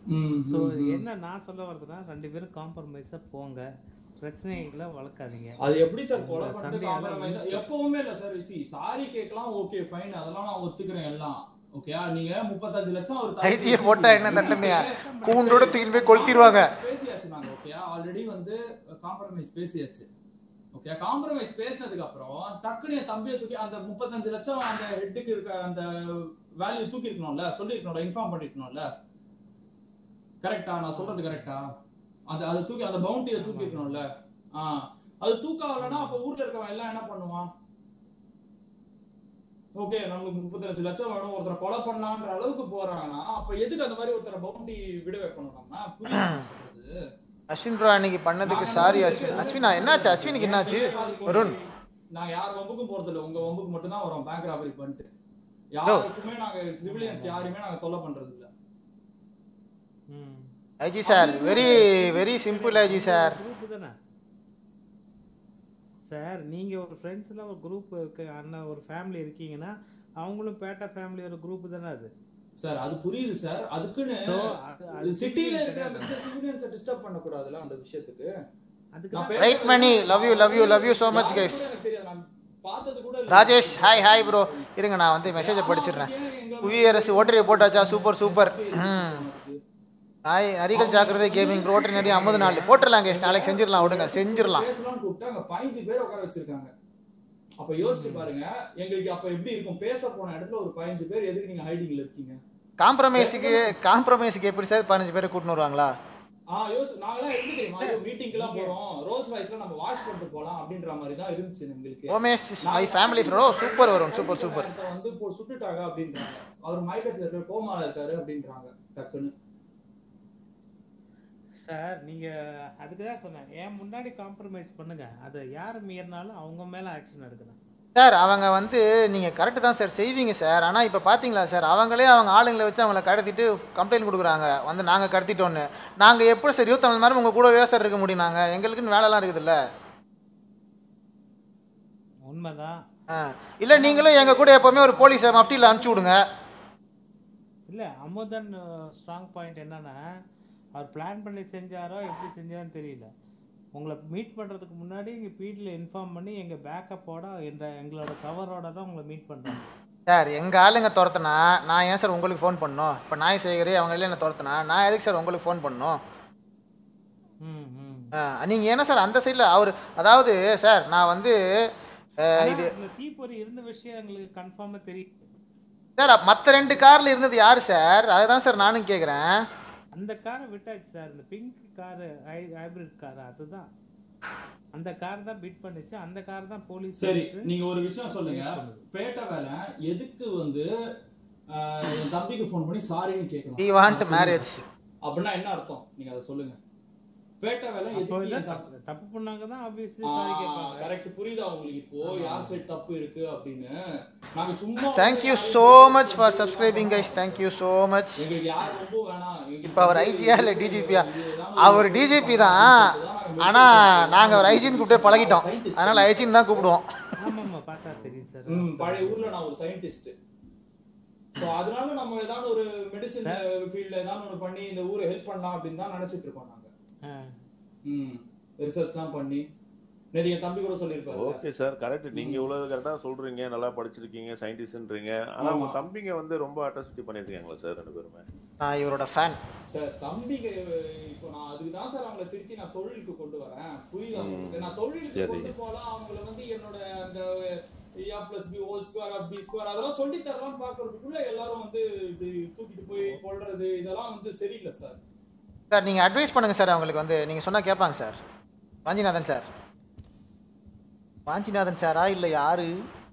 ம், ஸோ ம், ம். என்ன நான் சொல்ல வர்றதுன்னா ரெண்டு பேரும் காம்ப்ரமைஸா போங்க பிரச்சனைகளை வளர்க்காதீங்க அது எப்படி சார் கொலை இந்த பண்ணிட்டு சண்டையெல்லாம் compromise ஆ- எப்பவுமே இல்ல சார் சி சாரி கேட்கலாம் ஓகே ஃபைன் அதெல்லாம் நான் ஒத்துக்கிறேன் எல்லாம் ஓகே நீங்க முப்பத்தஞ்சு லட்சம் அவர் ஐஜியை போட்டா என்ன தண்டனையா கூண்டோட தூக்கிட்டு போய் கொளுத்திடுவாங்க பேசியாச்சு நாங்க ஓகே ஆல்ரெடி வந்து காம்ப்ரமைஸ் பேசியாச்சு ஓகே காம்ப்ரமைஸ் பேசினதுக்கு அப்புறம் டக்குனு என் தம்பியை தூக்கி அந்த முப்பத்தஞ்சு லட்சம் அந்த ஹெட்டுக்கு இருக்க அந்த வேல்யூ தூக்கி இருக்கணும்ல சொல்லி இருக்கணும்ல இன்ஃபார்ம் பண்ணிருக்கணும்ல கரெக்டா நான் சொல்றது கரெக்டா அது அது தூக்கி அந்த பவுண்டியை தூக்கி இருக்கணும்ல ஆ அது தூக்காவலன்னா அப்ப ஊர்ல இருக்கவன் எல்லாம் என்ன பண்ணுவான் ஓகே நமக்கு முப்பத்தஞ்சு லட்சம் வேணும் ஒருத்தரை கொலை பண்ணலான்ற அளவுக்கு போறாங்கன்னா அப்ப எதுக்கு அந்த மாதிரி ஒருத்தரை பவுண்டி விட வைக்கணும் நம்ம புரியுது அஸ்வின் ப்ரோ அன்னைக்கு பண்ணதுக்கு சாரி அஸ்வின் அஸ்வினா என்னாச்சு அஸ்வினுக்கு என்னாச்சு வருண் நாங்க யார் வம்புக்கும் போறது இல்ல உங்க வம்புக்கு மட்டும் தான் வரோம் பேங்க் ராபரி பண்ணிட்டு யாருக்குமே நாங்க சிவிலியன்ஸ் யாரையுமே நாங்க தொல்லை பண்றது இல்ல IG sir very very simple IG sir group தானே சார் நீங்க ஒரு ஃப்ரெண்ட்ஸ்ல ஒரு குரூப் இருக்கு அண்ணன் ஒரு ஃபேமிலி இருக்கீங்கன்னா அவங்களும் பேட்டா ஃபேமிலி ஒரு குரூப் தானே அது சார் அது புரியுது சார் அதுக்குன்னு So, அது- அது சிட்டில civilian இருக்கிற கிடையாது. மிச்ச சிவிலியன்ஸை டிஸ்டர்ப் பண்ண கூடாதுல அந்த விஷயத்துக்கு அதுக்கு நான் ரைட் மணி love you love you love you so much யாருக்கு guys கூட எனக்கு தெரியாது நான் பார்த்தது கூட இல்ல. ராஜேஷ் ஹாய் ஹாய் ப்ரோ இருங்க நான் வந்து மெசேஜை படிச்சிடுறேன் புவியரசு ஓட்டரியை போட்டாச்சா சூப்பர் சூப்பர் ம் ஹாய் நரிகள் ஜாக்கிரதை கேமிங் ப்ரோ ஓட்டரி நிறைய ஐம்பது நாள் போட்டுடலாம் கேஸ் நாளைக்கு செஞ்சிடலாம் விடுங்க செஞ்சிடலாம் பேசலாம்னு கூப்பிட்டா அங்க பதினஞ்சு பேர் உட்கார வச்சிருக்காங்க அப்ப யோசிச்சு பாருங்க எங்களுக்கு அப்ப எப்படி இருக்கும் பேச போன இடத்துல ஒரு பதினஞ்சு பேர் எதுக்கு நீங்க ஹைடிங்ல இருக்கீங்க காம்ப்ரமைஸுக்கு காம்ப்ரமைஸுக்கு எப்படி சார் பதினஞ்சு பேரை கூட்டின்னு வருவாங்களா ஆ யோசி நாங்களாம் எப்படி தெரியுமா ஐயோ மீட்டிங்க்கு எல்லாம் போறோம் ரோல்ஸ் ராய்ஸ்ல நம்ம வாஷ் பண்ணிட்டு போலாம் அப்படின்ற மாதிரி தான் இருந்துச்சு எங்களுக்கு Omesh is my family friend oh super வரும் சூப்பர் சூப்பர் ஒருத்தன் வந்து போ சுட்டுட்டாங்க அப்படின்றாங்க அவர் மயக்கத்துல இருக்காரு கோமால இருக்காரு அப்படின்றாங்க டக்குன்னு சார் நீங்க அதுக்கு தான் சொன்னேன் ஏன் முன்னாடி காம்ப்ரமைஸ் பண்ணுங்க அதை யார் மீறினாலும் அவங்க மேல ஆக்ஷன் எடுக்கணும் சார் அவங்க வந்து நீங்க கரெக்ட் தான் சார் செய்வீங்க சார் ஆனா இப்ப பாத்தீங்களா சார் அவங்களே அவங்க ஆளுங்களை வச்சு அவங்கள கடத்திட்டு கம்ப்ளைண்ட் கொடுக்குறாங்க வந்து நாங்க கடத்திட்டோன்னு நாங்க எப்படி சார் இருபத்தி நாலு மணி நேரம் உங்க கூடவே சார் இருக்க முடியும் நாங்க எங்களுக்குன்னு வேலைலாம் இருக்குதுல்ல உண்மைதான் ஆ. இல்ல நீங்களும் எங்க கூட எப்பவுமே ஒரு போலீஸை மஃப்டியில் அனுப்பிச்சு விடுங்க இல்ல அமுதன் ஸ்ட்ராங் பாயிண்ட் என்னன்னா அவர் பிளான் பண்ணி செஞ்சாரோ எப்படி செஞ்சாருன்னு தெரியல உங்களை மீட் பண்றதுக்கு முன்னாடி எங்க பீட்ல இன்ஃபார்ம் பண்ணி எங்க பேக்கப்போட என்ற எங்களோட கவரோட தான் உங்களை மீட் பண்றாங்க சார் எங்க ஆளுங்க துரத்துனா நான் ஏன் சார் உங்களுக்கு ஃபோன் பண்ணணும் இப்ப நாய் சேகரி அவங்க எல்லாம் என்ன துரத்துனா நான் எதுக்கு சார் உங்களுக்கு ஃபோன் பண்ணணும் ம் ம் ஆ, நீங்க என்ன சார் அந்த சைடுல அவர் அதாவது சார் நான் வந்து ஆ, ஆனா, இது இந்த தீப்பொறி இருந்த விஷயம் எங்களுக்கு கன்ஃபார்மா தெரியும் சார் மத்த ரெண்டு கார்ல இருந்தது யாரு சார் அதுதான் சார் நானும் கேக்குறேன் அந்த காரை விட்டாச்சு சார் இந்த பிங்க் காரு ஹைபிரிட் கார் அதுதான் அந்த கார் தான் பிட் பண்ணுச்சு அந்த கார் தான் போலீஸ் சரி நீங்க ஒரு விஷயம் சொல்லுங்க பேட்ட வேலை எதுக்கு வந்து ஆஹ், என் தம்பிக்கு ஃபோன் பண்ணி சாரின்னு கேட்கணும் We want அதை சொல்லுங்க. marriage. அப்படின்னா என்ன அர்த்தம் நீங்க அதை சொல்லுங்க பேட்ட வேலை அப்போ எதுக்கு இதான் என் தம்பி- தப்பு தப்பு பண்ணாங்க தான் ஆப்வியஸ்லி சாரி கேட்பாங்க கரெக்ட் புரியுதா உங்களுக்கு இப்போ யார் சைடு தப்பு இருக்கு அப்படின்னு நாங்க சும்மா thank you so much for subscribing guys thank you so much எங்களுக்கு யார் ரொம்ப வேணாம் எங்களுக்கு இப்ப அவர் ஐஜியா இல்ல டிஜிபியா அவர் டிஜிபி தான் ஆனா நாங்க அவர் ஐஜின்னு கூப்பிட்டே பழகிட்டோம் அதனால ஐஜின்னு தான் கூப்பிடுவோம் ஆமாமா பார்த்தா தெரியும் சார் ம், பழைய ஊர்ல நான் ஒரு சயின்டிஸ்ட் சோ அதனால நம்ம ஏதாவது ஒரு மெடிசின் ஃபீல்ட்ல ஏதாவது ஒன்று பண்ணி இந்த ஊரை ஹெல்ப் பண்ணலாம் அப்படின்னு தான் நினைச்சிட்டு இருக்கோம் நாங்க ம் ரிசர்ச்லாம் பண்ணி நிறைய தம்பி கூட சொல்லியிருப்பாரு ஓகே சார் கரெக்ட் நீங்க இவ்வளவு கரெக்டா சொல்றீங்க நல்லா படிச்சிருக்கீங்க சயின்டிஸ்ட்ன்றீங்க ஆனா உங்க ஆமா. தம்பிங்க வந்து ரொம்ப அட்ராசிட்டி பண்ணிருக்காங்களா சார் ரெண்டு பேருமே நான் இவரோட ஃபேன் சார் தம்பிக்கு இப்போ நான் அதுக்கு தான் சார் அவங்கள திருத்தி நான் தொழிலுக்கு கொண்டு வரேன் புரியுதா உங்களுக்கு நான் தொழிலுக்கு சரி. கொண்டு போலாம் அவங்கள வந்து என்னோட அந்த A plus B whole square B square அதெல்லாம் சொல்லி தரலாம் பாக்குறதுக்குள்ள எல்லாரும் வந்து இப்படி தூக்கிட்டு போய் கொள்றது இதெல்லாம் வந்து சரியில்லை சார் சார் நீங்க அட்வைஸ் பண்ணுங்க சார் அவங்களுக்கு வந்து நீங்க சொன்னா கேட்பாங்க சார் வாஞ்சிநாதன் சார் வாஞ்சிநாதன் சாரா இல்ல யாரு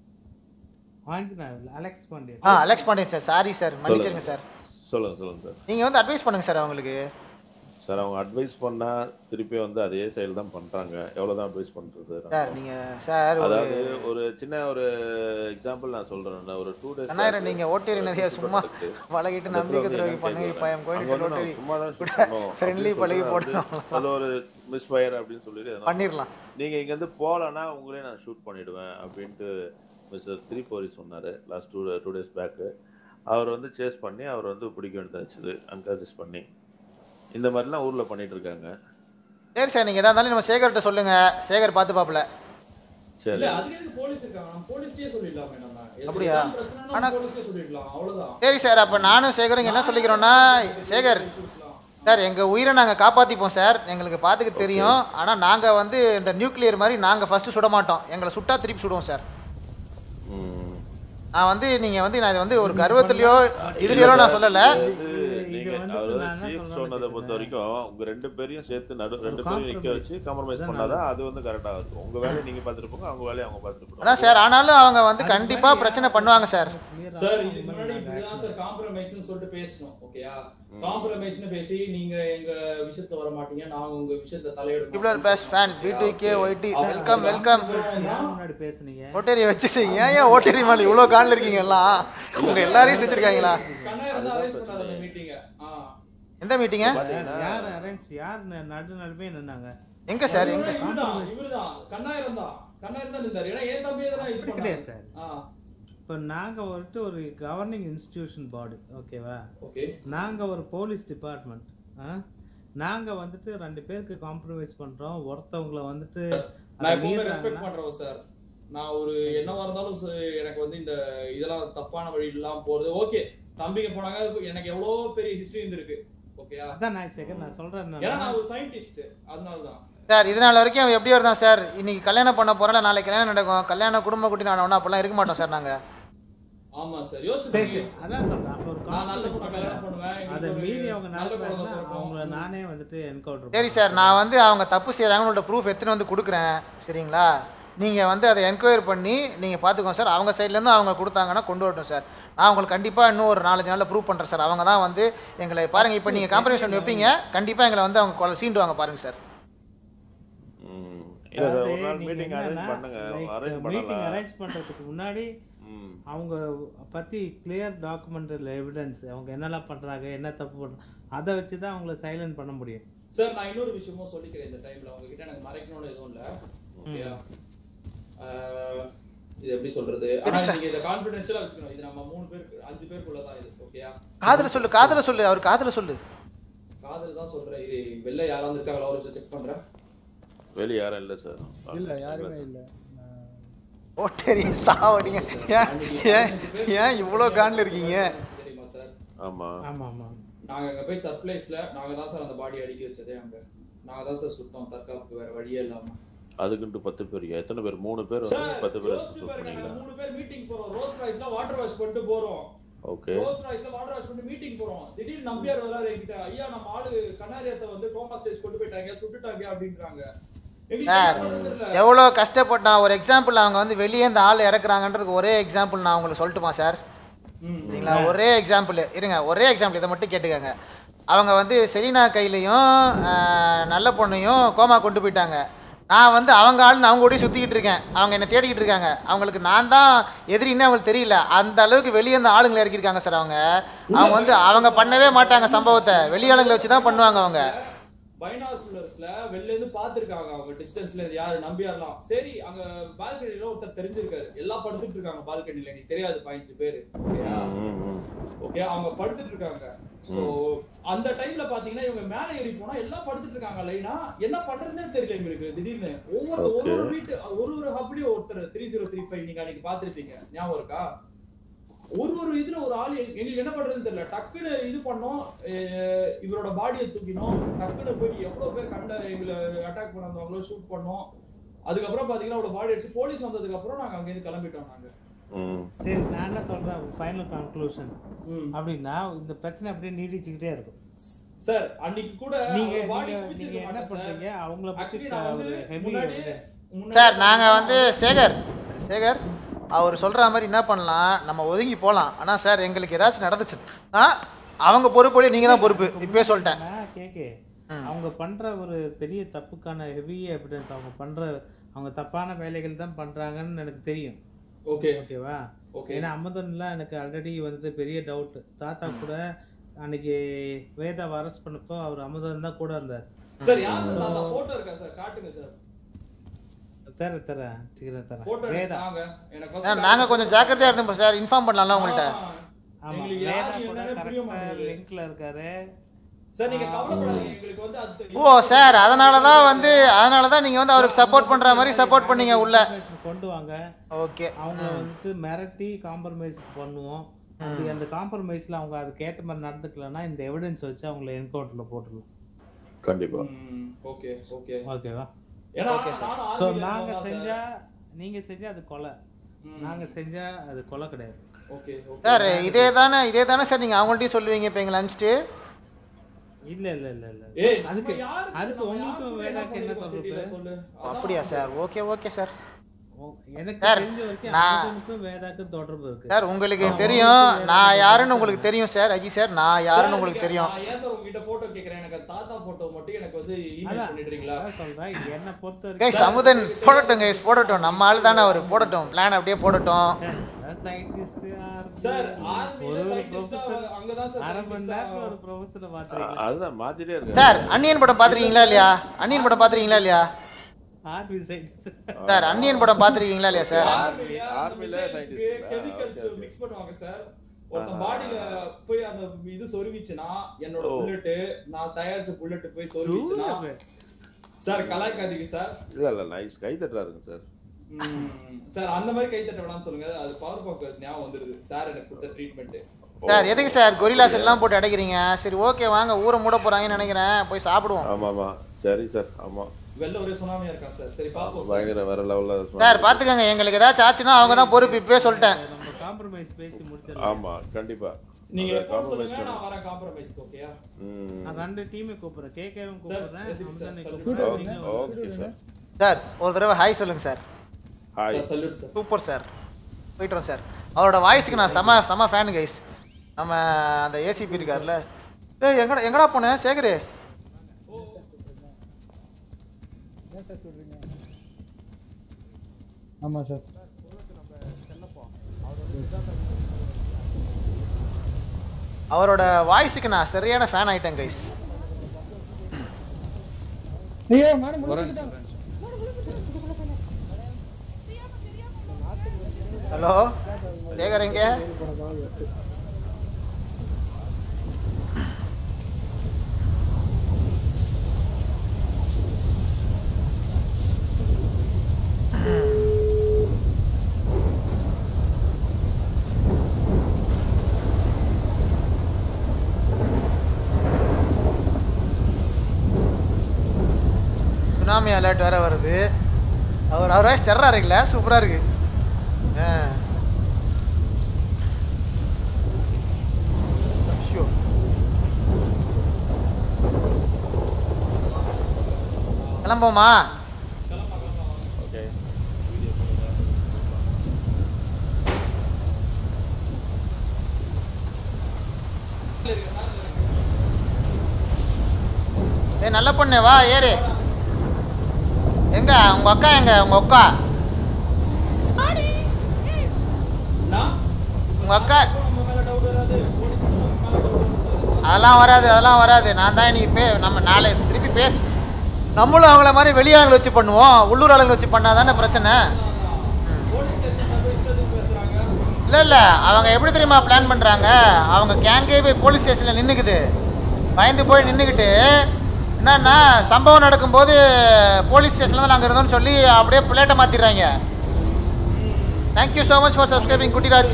வாங்கினார் அலெக்ஸ் பாண்டியன் ஆ Alex Pandian sir sorry sir மன்னிச்சிருங்க சார் சொல்லுங்க சொல்லுங்க சார் நீங்க வந்து அட்வைஸ் பண்ணுங்க சார் அவங்களுக்கு சார் அவங்க அட்வைஸ் பண்ணா திருப்பி வந்து அதே செயல் தான் பண்றாங்க எவ்வளவுதான் அட்வைஸ் பண்றது சார் நீங்க சார் ஒரு அதாவது ஒரு சின்ன ஒரு எக்ஸாம்பிள் நான் சொல்றேன் ஒரு டூ டேஸ் கண்ணாயிரம் நீங்க ஓட்டேரி நிறைய சும்மா பழகிட்டு நம்பிக்கை துரோகி பண்ணுங்க இப்ப என் கோயில் ஓட்டேரி ஃப்ரெண்ட்லி பழகி போடணும் அது ஒரு மிஸ் ஃபயர் அப்படின்னு சொல்லிட்டு எதனா பண்ணிரலாம். நீங்க இங்க இருந்து போலனா உங்களே நான் ஷூட் பண்ணிடுவேன் அப்படின்ட்டு மிஸ்டர் திரிபோரி சொன்னாரு last two two days back அவர் வந்து சேஸ் பண்ணி அவர் வந்து பிடிக்க வேண்டியதாச்சுது அன்கான்சியஸ் பண்ணி இந்த மாதிரிலாம் ஊர்ல பண்ணிட்டு இருக்காங்க சரி சார் நீங்க எதா இருந்தாலும் நம்ம சேகர்கிட்ட சொல்லுங்க சேகர் பார்த்து பாப்பல சரி இல்ல அதுக்கு எதுக்கு போலீஸ் இருக்காங்க நம்ம போலீஸ்லயே சொல்லிடலாமே நம்ம எது- அப்படியா? எதாவது பிரச்சனைனா ஆனா- போலீஸ்லயே சொல்லிடலாம் அவ்வளவுதான் சரி சார் அப்ப நானும் சேகரும் இங்க என்ன சொல்லிக்கிறோம்னா சேகர் சார் எங்க உயிரை நாங்க காப்பாத்திப்போம் சார் எங்களுக்கு பாத்துக்க தெரியும் ஆனா நாங்க வந்து இந்த நியூக்ளியர் மாதிரி நாங்க ஃபர்ஸ்ட் சுட மாட்டோம் எங்களை சுட்டா திருப்பி சுடுவோம் சார் நான் வந்து நீங்க வந்து நான் இது வந்து ஒரு கர்வத்திலயோ இதுலயோ நான் சொல்லல நீங்க அவரு சீஃப் சொன்னதை பொறுத்த வரைக்கும் உங்க ரெண்டு பேரையும் சேர்த்து நடு ரெண்டு பேரையும் நிக்க வச்சு காம்ப்ரமைஸ் பண்ணாதான் அது வந்து கரெக்டா இருக்கும் உங்க வேலையை நீங்க பாத்துட்டு போங்க அவங்க வேலையை அவங்க பாத்துட்டு போங்க அதான் சார் ஆனாலும் அவங்க வந்து கண்டிப்பா பிரச்சனை பண்ணுவாங்க சார் சார் இதுக்கு முன்னாடி இப்படிதான் சார் காம்ப்ரமைஸ்னு சொல்லிட்டு பேசணும் ஓகேயா காம்ப்ரமைஸ்னு பேசி நீங்க எங்க விஷயத்துல வர மாட்டீங்க நாங்க உங்க விஷயத்துல தலையிடுவோம் டிப்ளர் best fan PDK YT welcome welcome முன்னாடி பேசுனீங்க ஓட்டேரி வச்சு செய்யுங்க ஏன் ஏன் ஓட்டேரி மேல இவ்வளவு கால்ல இருக்கீங்க எல்லாம் உங்க எல்லாரையும் செஞ்சிருக்காங்களா கண்ணாயிரம் தான் அரேஞ்ச் பண்ணாத அந்த மீட்டிங்க எந்த மீட்டிங்க யார் அரேஞ்ச் யார் ந- நடு நடுவே நின்னாங்க எங்க சார் எங்க இவருதான் இவருதான் கண்ணாயிரம் தான் கண்ணாயிரம் தான் இருந்தாரு ஏன்னா என் தம்பியே தான் இது கிடையாது பண்ணாரு சார் ஆ இப்போ நாங்க வந்துட்டு ஒரு கவர்னிங் இன்ஸ்டிடியூஷன் பாடி ஓகேவா ஓகே நாங்க ஒரு போலீஸ் டிபார்ட்மெண்ட் நாங்க வந்துட்டு ரெண்டு பேருக்கு காம்ப்ரமைஸ் பண்றோம் ஒருத்தவங்கள வந்துட்டு நான் அதை எப்பவுமே மீறாங்கன்னா- ரெஸ்பெக்ட் பண்றேன் சார் நான் ஒரு என்னவா இருந்தாலும் ச- எனக்கு வந்து இந்த இதெல்லாம் தப்பான வழியெல்லாம் போறது ஓகே தம்பிங்க போனாங்க எனக்கு எவ்வளவு பெரிய ஹிஸ்டரி இருந்திருக்கு ஓகேயா அதான் நான் சேகர் நான் சொல்றேன் ஏன்னா என்னன்னா, நான் ஒரு சயின்டிஸ்ட் அதனாலதான் சார் இது நாள் வரைக்கும் அவன் எப்படி வருதான் சார் இன்னைக்கு கல்யாணம் பண்ண போறல நாளைக்கு கல்யாணம் நடக்கும் கல்யாணம் குடும்ப குட்டி நான் ஒன்றும் அப்பெல்லாம் இருக்க மாட்டோம் சார் நாங்க ஆமா சார் யோசிச்சு சரி, பாருங்க. அதான் சொல்றேன் அப்ப ஒரு நான் நல்ல compromise பொண்ணை கல்யாணம் பண்ணுவேன் அதை எங்களுக்கு ஒரு மீறி அவங்க நல்ல குழந்தை நடக்கிறாங்கன்னா பிறக்கும். அவங்கள நானே வந்துட்டு என்கவுண்டர் சரி சார் நான் வந்து அவங்க தப்பு செய்யறாங்கன்னு ப்ரூஃப் எடுத்துன்னு வந்து கொடுக்குறேன் சரிங்களா நீங்க வந்து அதை என்கொயரி பண்ணி நீங்க பாத்துக்கோங்க சார் அவங்க சைடுல இருந்து அவங்க கொடுத்தாங்கன்னா கொண்டு வரட்டும் சார் நான் உங்களுக்கு கண்டிப்பா இன்னும் ஒரு நாலஞ்சு நாள்ல ப்ரூவ் பண்றேன் சார் அவங்க தான் வந்து எங்களை பாருங்க இப்போ நீங்க காம்ப்ரமைஸ் பண்ணி வைப்பீங்க கண்டிப்பா எங்களை வந்து அவங்க கொலை சீண்டுவாங்க பாருங்க சார் இல்ல சார், ஒரு அதாவது நாள் நீங்க மீட்டிங் அரேஞ்ச் என்னன்னா, பண்ணுங்க like, அரேஞ்ச் meeting பண்ணலாம் arrange பண்றதுக்கு முன்னாடி ம். அவங்க பத்தி கிளியர் டாக்குமெண்டல் எவிடன்ஸ் அவங்க என்னெல்லாம் பண்றாங்க என்ன தப்பு பண்றாங்க அதை வச்சு தான் அவங்கள சைலண்ட் பண்ண முடியும் சார் நான் இன்னொரு விஷயமும் சொல்லிக்கிறேன் இந்த டைம்ல உங்ககிட்ட எனக்கு மறைக்கணும்னு எதுவும் இல்ல ஓகேயா ஆஹ், இது எப்படி சொல்றது ஆனா நீங்க இத கான்ஃபிடென்ஷியலா வச்சுக்கணும் இது நம்ம மூணு பேருக்கு அஞ்சு பேருக்குள்ள தான் இது ஓகேயா காதுல சொல்லு காதுல சொல்லு அவர் காதுல சொல்லு காதல் தான் சொல்றேன் இது வெளில யாராவது இருக்காங்களா ஒரு நிமிஷம் செக் பண்றேன் வெளிய யாரும் இல்ல சார் இல்ல யாருமே இல்ல ஓட்டேரி சாவடிங்க ஏன் ஏன் ஏன் இவ்வளோ காண்டில் இருக்கீங்க தெரியுமா சார் ஆமா ஆமா ஆமா நாங்க அங்க போய் சர்ப்ரைஸ்ல நாங்க தான் சார் அந்த பாடி அடிக்க வச்சதே அங்க நாங்க தான் சார் சுட்டோம் தற்காப்புக்கு வேற வழியே இல்லாம அதுக்குன்ட்டு பத்து பேர் எத்தனை பேர் மூணு பேர் வந்து சார் பத்து பேர் யோசிச்சு shoot பாருங்க நாங்க பண்ணீங்களா மூணு பேர் மீட்டிங் போறோம் ரோல்ஸ் ராய்ஸ்ல வாட்டர் வாஷ் பண்ணிட்டு போறோம் ஓகே ரோல்ஸ் ராய்ஸ்ல வாட்டர் வாஷ் பண்ணிட்டு மீட்டிங் போறோம் திடீர்னு நம்பியார் வராரு என்கிட்ட ஐயா நம்ம ஆளு கண்ணாரியத்தை வந்து கோமா ஸ்டேஜ் கொண்டு போயிட்டாங்க சுட்டுட்டாங்க அப்படின்றாங்க எங்களுக்கு சார் என்ன பண்றதுன்னு தெரியல. எவ்வளோ கஷ்டப்பட்டான் ஒரு எக்ஸாம்பிள் அவங்க வந்து வெளியே இந்த ஆள் இறக்குறாங்கன்றதுக்கு ஒரே எக்ஸாம்பிள் நான் உங்களுக்கு சொல்லட்டுமா சார் சரிங்களா ஒரே எக்ஸாம்பிள் இருங்க ஒரே எக்ஸாம்பிள் இதை மட்டும் கேட்டுக்கங்க அவங்க வந்து செலினா கையிலையும் ஆஹ், நல்ல பொண்ணையும் கோமா கொண்டு போயிட்டாங்க நான் வந்து அவங்க ஆளுன்னு அவங்க கூடயே சுத்திக்கிட்டு இருக்கேன் அவங்க என்ன தேடிக்கிட்டு இருக்காங்க அவங்களுக்கு நான் தான் எதிரின்னு அவங்களுக்கு தெரியல அந்த அளவுக்கு வெளியே இருந்து ஆளுங்களை இறக்கியிருக்காங்க சார் அவங்க அவங்க வந்து அவங்க பண்ணவே மாட்டாங்க சம்பவத்தை வெளியாளுங்களை வச்சு தான் பண்ணுவாங்க அவங்க பைனாகுலர்ஸ்ல வெளில இருந்து பாத்துருக்காங்க அவங்க டிஸ்டன்ஸ்ல இருந்து யாரு நம்பியாரலாம் சரி அங்க பால்கனில ஒருத்தர் தெரிஞ்சிருக்காரு எல்லாம் படுத்துட்டு இருக்காங்க பால்கனில எனக்கு தெரியாது பதினஞ்சு பேரு ஓகேயா ஓகே அவங்க படுத்துட்டு இருக்காங்க சோ அந்த டைம்ல பாத்தீங்கன்னா இவங்க மேல ஏறி போனா எல்லாம் படுத்துட்டு இருக்காங்க லைனா என்ன பண்றதுன்னே தெரியல இவங்களுக்கு திடீர்னு ஒவ்வொரு ஒரு ஒரு வீட்டு ஒரு ஒரு ஹப்லயும் ஒருத்தர் த்ரீ ஜீரோ த்ரீ ஃபைவ் நீங்க அன்னைக்கு பாத்துருப்பீங்க ஞாபகம் இருக்கா ஒரு ஒரு இதுல ஒரு ஆள் எங்க- எங்களுக்கு என்ன பண்றதுன்னு தெரியல டக்குன்னு இது பண்ணோம் அஹ் இவரோட பாடியை தூக்கினோம் டக்குன்னு போய் எவ்வளவு பேர் கண்ட எங்களை அட்டாக் பண்ண வந்தவங்களோ ஷூட் பண்ணோம் அதுக்கப்புறம் பாத்தீங்கன்னா அவரோட பாடி அடிச்சு போலீஸ் வந்ததுக்கு அப்புறம் நாங்க அங்க இருந்து கிளம்பிட்டோம் நாங்க சரி நான் என்ன சொல்றேன் ஃபைனல் கன்க்ளூஷன் அப்படின்னா இந்த பிரச்சனை அப்படியே நீடிச்சுக்கிட்டே இருக்கும் சார் அன்னைக்கு கூட நீங்க அவர் body நீங்க- குதிச்சிருக்க நீங்க என்ன மாட்டேன் சார். பண்றீங்க அவங்கள பத்தி Actually நான் வந்து ஒரு heavy முன்னாடியே- evidence. முன்னாடியே சார் நாங்க வந்து சேகர் சேகர் அவர் சொல்ற மாதிரி என்ன பண்ணலாம் நம்ம ஒதுங்கி போலாம் ஆனா சார் எங்களுக்கு ஏதாச்சும் நடந்துச்சு ஆ அவங்க பொறுப்பு நீங்க தான் பொறுப்பு இப்பவே சொல்லிட்டேன் நான் கேக்கே அவங்க பண்ற ஒரு பெரிய தப்புக்கான ஹெவி எவிடன்ஸ் அவங்க பண்ற அவங்க தப்பான வேலைகள் தான் பண்றாங்கன்னு எனக்கு தெரியும் ஓகே ஓகேவா Okay. ஏன்னா அம்மதன்லாம் எனக்கு ஆல்ரெடி வந்து பெரிய டவுட் தாத்தா கூட அன்னைக்கு வேதாவை அரெஸ்ட் பண்ணப்போ அவர் அமுதன் தான் கூட இருந்தார் சார் யார் சார் So, அந்த போட்டோ இருக்கா சார் காட்டுங்க சார் தர தர சீக்கிரம் தர போட்டோ வேதா தாங்க எனக்கு சார், நாங்க கொஞ்சம் ஜாக்கிரதையா இருந்தோம் சார் இன்ஃபார்ம் பண்ணலாம்ல உங்கள்ட்ட ஆமா எங்களுக்கு வேதா யாரு கூட என்னன்னு புரிய கரெக்டா மாட்டேங்குது. லிங்க்ல இருக்காரு சார் நீங்க கவலைப்படாதீங்க எங்களுக்கு வந்து அது ஓ சார் அதனால தான் வந்து அதனால தான் நீங்க வந்து அவருக்கு சப்போர்ட் பண்ற மாதிரி சப்போர்ட் பண்ணீங்க உள்ள கொண்டு வாங்க ஓகே அவங்க வந்து மிரட்டி காம்ப்ரமைஸ் பண்ணுவோம் அப்படி அந்த காம்ப்ரமைஸ்ல அவங்க அதுக்கு ஏத்த மாதிரி நடந்துக்கலன்னா இந்த எவிடன்ஸ் வச்சு அவங்கள என்கவுண்டர்ல போட்டுருவோம் கண்டிப்பா ஓகே ஓகே ஓகேவா ஏன்னா Okay, sir. நானும் சோ army ல நாங்க இருந்தவன் தான் செஞ்சா நீங்க செஞ்சா அது கொலை நாங்க செஞ்சா அது கொலை கிடையாது ஓகே ஓகே சார் இதே தானே இதே தானே சார் நீங்க அவங்கள்ட்டயும் சொல்லுவீங்க இப்போ எங்களை அனுப்பிச்சிட்டு இல்ல இல்ல இல்ல இல்ல ஏய், அதுக்கு நம்ம யாருக்கு- அதுக்கு நம்ம உங்களுக்கு யாருக்கு வேதாக்கு என்ன என்ன தொடர்பு பண்ணிருக்கோம் சொல்லு. அப்படியா சார் ஓகே ஓகே சார் எனக்கு சார், தெரிஞ்ச வரைக்கும் நான்- அர்ஜுனுக்கும் வேதாக்கும் தொடர்பு இருக்கு சார் உங்களுக்கு அவன் தெரியும் அவனுக்கு நான் வேதாக்கு யாருன்னு உங்களுக்கு தெரியும் சார் அஜி சார் நான் யாருன்னு உங்களுக்கு தெரியும் நான் ஏன் சார் உங்ககிட்ட போட்டோ கேக்குறேன் எனக்கு அந்த தாத்தா போட்டோ மட்டும் எனக்கு வந்து இமெயில் அதான். பண்ணிடுறீங்களா அதான் சொல்றேன் என்ன பொறுத்த கைஸ் அமுதன் போடட்டும் கைஸ் போடட்டும் நம்ம ஆள் தானே அவர் போடட்டும் பிளான் அப்படியே போடட்டும் சயின்டிஸ்ட் சார் ஒரு ஆர்மில ஒரு சயின்டிஸ்டா ப்ரொஃபசர் அங்கதான் சார் அரை மணி scientist-ஆ- நேரத்துல ஒரு ப்ரொஃபசரை பாத்துறீங்க அதுதான் மாத்திட்டே இருக்காரு சார் அன்னியன் படம் பாத்திருக்கீங்களா இல்லையா அன்னியன் படம் பாத்திருக்கீங்களா இல்லையா ஆர்மி சயின்டிஸ்ட் சார் அன்னியன் படம் பாத்திருக்கீங்களா இல்லையா சார் ஆர்மில ஆர்மில scientist-ஆ? Chemicals Okay, okay. மிக்ஸ் பண்ணுவாங்க சார் ஒருத்தன் ஆஹா. பாடியில போய் அந்த இது சொருவிச்சுனா என்னோட ஓ. புல்லட் நான் தயாரிச்ச புல்லட் போய் சொருவிச்சுனா சார் கலாய்க்காதீங்க சார் இல்ல இல்ல நைஸ் கை தட்டுறாருங்க சார் சார் அந்த மாதிரி கை தட்ட வேணாம்னு சொல்லுங்க அது பவர் பாக்கர்ஸ் ஞாபகம் வந்துருது சார் எனக்கு கொடுத்த ட்ரீட்மெண்ட் சார் எதுக்கு சார் கொரிலாஸ் எல்லாம் போட்டு அடைக்கிறீங்க சரி ஓகே வாங்க ஊரை மூட போறாங்கன்னு நினைக்கிறேன் போய் சாப்பிடுவோம் ஆமா ஆமா சரி சார் ஆமா வெளில ஒரே சுனாமியா இருக்கான் சார் சரி பாப்போம் சார் பயங்கர வேற லெவல்ல சார் பாத்துக்கோங்க எங்களுக்கு ஏதாச்சும் ஆச்சுன்னா அவங்க தான் பொறுப்பு இப்பவே சொல்லிட்டேன் நம்ம காம்ப்ரமைஸ் பேசி முடிச்சிடலாம் ஆமா கண்டிப்பா நீங்க அதை எப்போ compromise சொல்லுங்க பண்ணணும். நான் வரேன் காம்ப்ரமைஸ்க்கு ஓகேயா ம். நான் ரெண்டு டீமை கூப்பிடுறேன் கேகேவும் கூப்பிடுறேன் yes, yes, அமுதனை sir. கூப்பிடுறேன் ஓகே நீங்களும் ஓகே சார் சார் ஒரு தடவை ஹாய் சொல்லுங்க sir hi sir salute sir super sir போயிட்டுறோம் சார் அவரோட வாய்ஸுக்கு நான் செம செம ஃபேன் கைஸ் நம்ம அந்த ஏசிபி இருக்கார்ல ஏய் எங்கடா எங்கடா போன சேகரு ஏன் சார் சொல்றீங்க ஆமா சார் அவரோட வாய்ஸுக்கு நான் சரியான ஃபேன் ஆயிட்டேன் கைஸ் ஐயோ மேடம் ஒரு நிமிஷம், ஒரு நிமிஷம். ஹலோ சேகர் எங்க சுனாமி அலர்ட் வேற வருது அவர் அவர் வாய்ஸ் டெரரா இருக்குல்ல சூப்பரா இருக்கு ஆ. ஐயோ. கிளம்புவோமா ஓகே ஏய் நல்ல பொண்ணு வா ஏறு எங்க உங்க அக்கா எங்க உங்க அக்கா உங்க அக்கா அதெல்லாம் வராது அதெல்லாம் வராது நான் தான் இன்னைக்கு பே நம்ம நாளை திருப்பி பேச நம்மளும் அவங்கள மாதிரி வெளியாளங்களை வச்சு பண்ணுவோம் உள்ளூர் ஆளுங்களை வச்சு பண்ணாதானே பிரச்சனை இல்ல இல்ல அவங்க எப்படி தெரியுமா பிளான் பண்றாங்க அவங்க கேங்கே போய் போலீஸ் ஸ்டேஷன்ல நின்னுக்குது பயந்து போய் நின்னுக்கிட்டு என்னன்னா சம்பவம் நடக்கும்போது போலீஸ் ஸ்டேஷன்ல தான் நாங்க இருந்தோம்னு சொல்லி அப்படியே பிளேட்டை மாத்திடுறாங்க thank you so much for subscribing Kuttiraj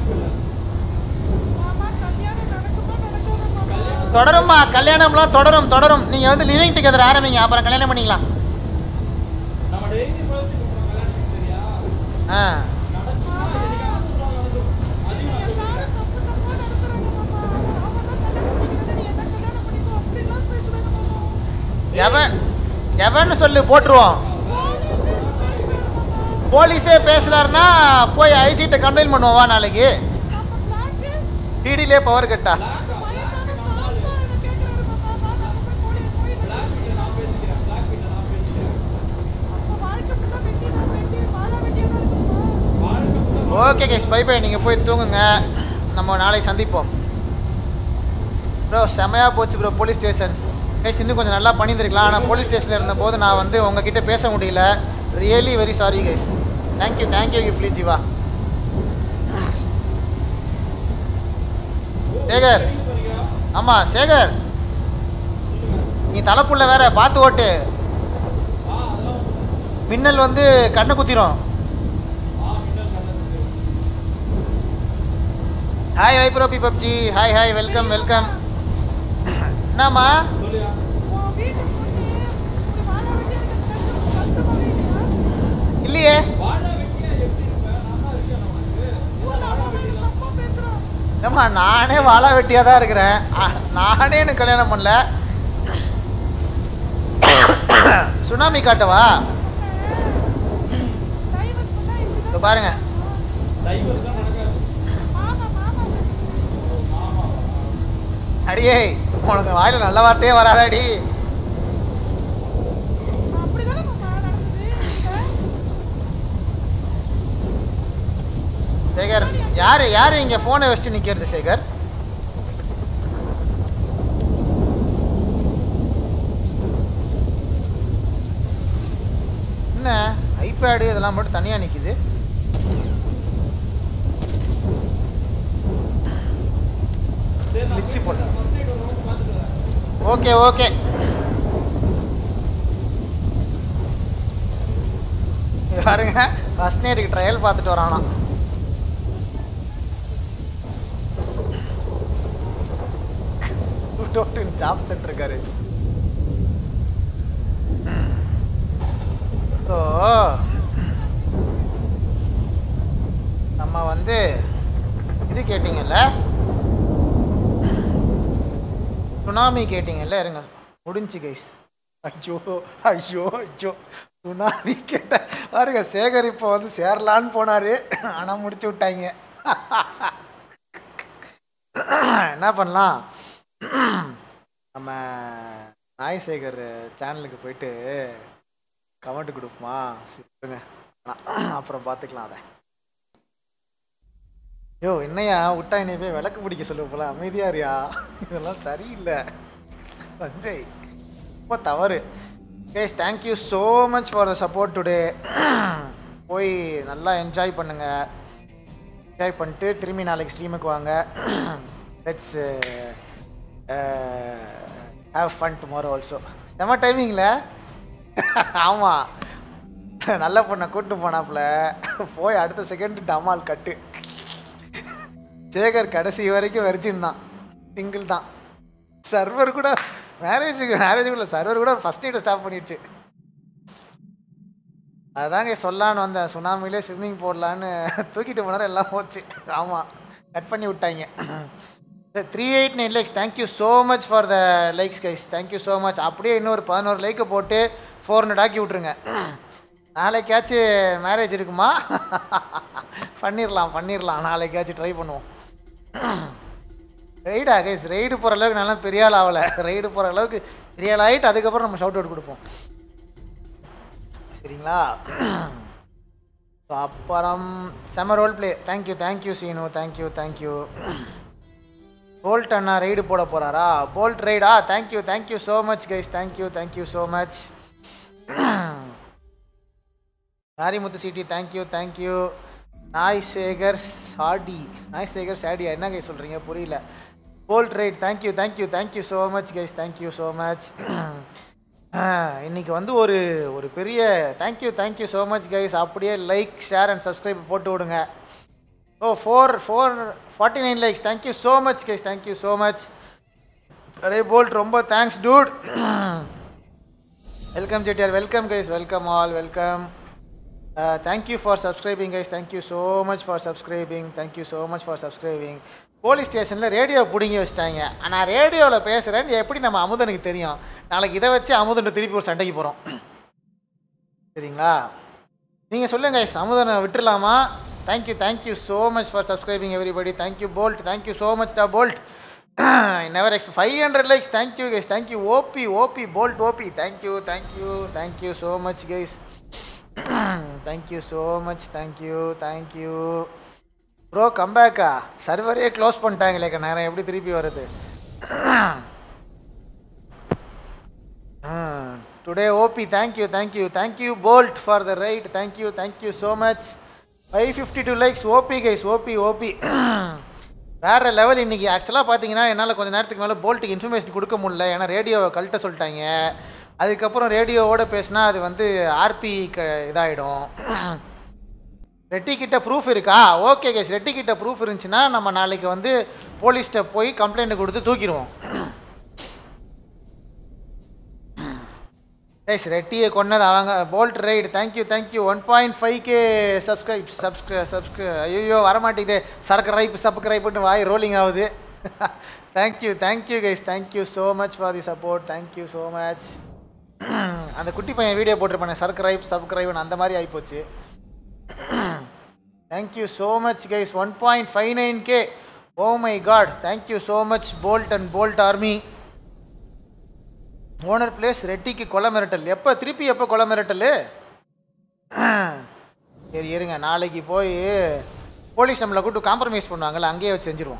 தொடரும்மா கல்யாணம்லாம் தொடரும் தொடரும் நீங்க வந்து லிவிங் டுகெதர் ஆரம்பிங்க அப்புறம் கல்யாணம் பண்ணிக்கலாம் நம்ம டெய்லி பழச்சு கொடுக்குறோம் கல்யாணத்துக்கு சரியா ஆ எவன் எவன் சொல்லி போட்டுருவோம் போலீஸே பேசுறாருன்னா போய் ஐஜிட்ட கம்ப்ளைண்ட் பண்ணுவோம் வா நாளைக்கு டிடிலே பவர் கட்டா ஓகே கேஸ் பை பை நீங்கள் போய் தூங்குங்க நம்ம நாளை சந்திப்போம் ப்ரோ செமையாக போச்சு ப்ரோ போலீஸ் ஸ்டேஷன் கேஸ் இன்னும் கொஞ்சம் நல்லா பண்ணியிருந்துருக்கலாம் ஆனால் போலீஸ் ஸ்டேஷனில் இருந்தபோது நான் வந்து உங்ககிட்ட பேச முடியல really very sorry guys thank you thank you giftly Jeeva Sekar ஆமாம் சேகர் நீ தலைப்புள்ள வேற பார்த்து ஓட்டு மின்னல் வந்து கண்ணை குத்திரும் ஹாய் வைப்ரோபி PUBG hi hi welcome welcome என்னம்மா இல்லையே ஏம்மா நானே வாழா வெட்டியா தான் இருக்கிறேன் அ- நானே எனக்கு கல்யாணம் பண்ணல சுனாமி காட்டவா இதோ பாருங்க அடியே உனக்கு வாயில நல்ல வார்த்தையே வராதாடி சேகர் யாரு யாரு இங்க போனை வச்சுட்டு நிக்கிறது சேகர் என்ன ஐபேடு இதெல்லாம் மட்டும் தனியா நிக்குது glitch போல ஓகே ஓகே பாருங்க ஃபர்ஸ்ட் நைட்டுக்கு ட்ரையல் பார்த்துட்டு வரானா ஜாப் சென்டர் இருக்காரு ஸோ நம்ம வந்து இது கேட்டீங்கல்ல சுனாமி கேட்டீங்கல்ல இருங்க முடிஞ்சு கைஸ் ஐயோ ஐயோ ஐயோ சுனாமி கேட்ட பாருங்க சேகர் இப்போ வந்து சேரலான்னு போனாரு ஆனா முடிச்சு விட்டாங்க என்ன பண்ணலாம் நம்ம நாய் சேகர் சேனலுக்கு போயிட்டு கமெண்ட் கொடுப்போமா சரி விடுங்க. வேணாம். அப்புறம் பார்த்துக்கலாம் அதை யோ என்னையா விட்டா என்னை போய் விளக்கு பிடிக்க சொல்லுவ போல அமைதியா இருயா இதெல்லாம் சரியில்லை சஞ்சய் ரொம்ப தவறு guys thank you so much for the support today போய் நல்லா என்ஜாய் பண்ணுங்க என்ஜாய் பண்ணிட்டு திரும்பி நாளைக்கு ஸ்ட்ரீமுக்கு வாங்க let's have fun tomorrow also செம டைமிங்கில் ஆமாம் நல்ல பொண்ணை கூட்டு போனாப்புல போய் அடுத்த செகண்ட் டமால் கட்டு சேகர் கடைசி வரைக்கும் வெறிச்சிருந்தான் சிங்கிள் தான் சர்வர் கூட மேரேஜுக்கு மேரேஜுக்குள்ள சர்வர் கூட ஃபர்ஸ்ட் நைட்டை ஸ்டாப் பண்ணிடுச்சு அதாங்க சொல்லலான்னு வந்தேன் சுனாமிலே ஸ்விம்மிங் போடலான்னு தூக்கிட்டு போனாரு எல்லாம் போச்சு ஆமாம் கட் பண்ணி விட்டாங்க three eight nine likes thank you so much for the likes guys thank you so much அப்படியே இன்னொரு பதினோரு லைக்கை போட்டு ஃபோர் ஹண்ட்ரட் ஆக்கி விட்ருங்க நாளைக்காச்சும் மேரேஜ் இருக்குமா பண்ணிடலாம் பண்ணிடலாம் நாளைக்காச்சும் ட்ரை பண்ணுவோம் ரைடா கைஸ் ரைடு போகிற அளவுக்கு நல்லா பெரிய ஆள் ஆகலை ரைடு போகிற அளவுக்கு பெரிய ஆள் ஆகிட்டு அதுக்கப்புறம் நம்ம ஷவுட் அவுட் கொடுப்போம் சரிங்களா So, அப்புறம் செம role play thank you thank you Seenu thank you thank you bolt அண்ணா ரைடு போட போறாரா போல்ட் ரைடா thank you thank you so much guys thank you thank you so much Narimuthu city thank you thank you நாய் சேகர் சாடி நாய் சேகர் சாடியா என்ன கைஸ் சொல்றீங்க புரியல bolt right thank you thank you thank you so much guys thank you so much இன்னைக்கு வந்து ஒரு ஒரு பெரிய thank you thank you so much guys அப்படியே லைக் ஷேர் அண்ட் சப்ஸ்கிரைப் போட்டு விடுங்க oh four four forty nine likes thank you so much guys thank you so much அரே bolt ரொம்ப thanks dude welcome Chettiar welcome guys welcome all welcome thank you for subscribing guys thank you so much for subscribing thank you so much for subscribing police ஸ்டேஷனில் radio பிடுங்கி வச்சிட்டாங்க நான் ரேடியோவில் பேசுகிறேன்னு எப்படி நம்ம அமுதனுக்கு தெரியும் நாளைக்கு இதை வச்சு அமுதன் திருப்பி ஒரு சண்டைக்கு போகிறோம் சரிங்களா நீங்கள் சொல்லுங்க guys, அமுதனை விட்டுறலாமா thank you thank you so much for subscribing everybody thank you bolt thank you so much டா bolt never expect five hundred likes thank you guys thank you OP OP bolt OP thank you thank you thank you so much guys thank you so much thank you thank you bro கம்பேக்கா சர்வரே close பண்ணிட்டாங்களே நேரம் எப்படி திருப்பி வருது today OP thank you thank you thank you bolt for the ride thank you thank you so much five fifty two likes OP guys OP OP வேற level இன்னைக்கு ஆக்சுவலாக பார்த்தீங்கன்னா என்னால் கொஞ்ச நேரத்துக்கு மேலே போல்ட்டுக்கு இன்ஃபர்மேஷன் கொடுக்க முடியல ஏன்னா ரேடியோவை கழட்ட சொல்லிட்டாங்க அதுக்கப்புறம் ரேடியோவோட பேசினா அது வந்து ஆர்பி க இதாயிடும் ரெட்டி கிட்ட ப்ரூஃப் இருக்கா ஓகே கேஸ் ரெட்டி கிட்ட ப்ரூஃப் இருந்துச்சுன்னா நம்ம நாளைக்கு வந்து போலீஸ்கிட்ட போய் கம்ப்ளைண்ட் கொடுத்து தூக்கிடுவோம் கைஸ் ரெட்டியை கொன்னது அவங்க bolt ride thank you thank you one point five K subscribe சப்ஸ்கிரை சப்ஸ்கிரை ஐயோ வரமாட்டேங்குது சப்ஸ்கிரைப் சப்ஸ்கிரைப்னு வாய் ரோலிங் ஆகுது thank you thank you guys thank you so much for the support thank you so much அந்த குட்டி பையன் வீடியோ போட்டிருப்பானே சப்ஸ்கிரைப் சப்ஸ்கிரைப்னு அந்த மாதிரி ஆகிப்போச்சு thank you so much guys one point five nine K oh my god thank you so much bolt and bolt army owner பிளேஸ் ரெட்டிக்கு கொலை மிரட்டல் எப்போ திருப்பி எப்போ கொலை மிரட்டல் சரி இருங்க நாளைக்கு போய் போலீஸ் நம்மளை கூப்பிட்டு காம்ப்ரமைஸ் பண்ணுவாங்கல்ல அங்கேயே வச்சு செஞ்சிருவோம்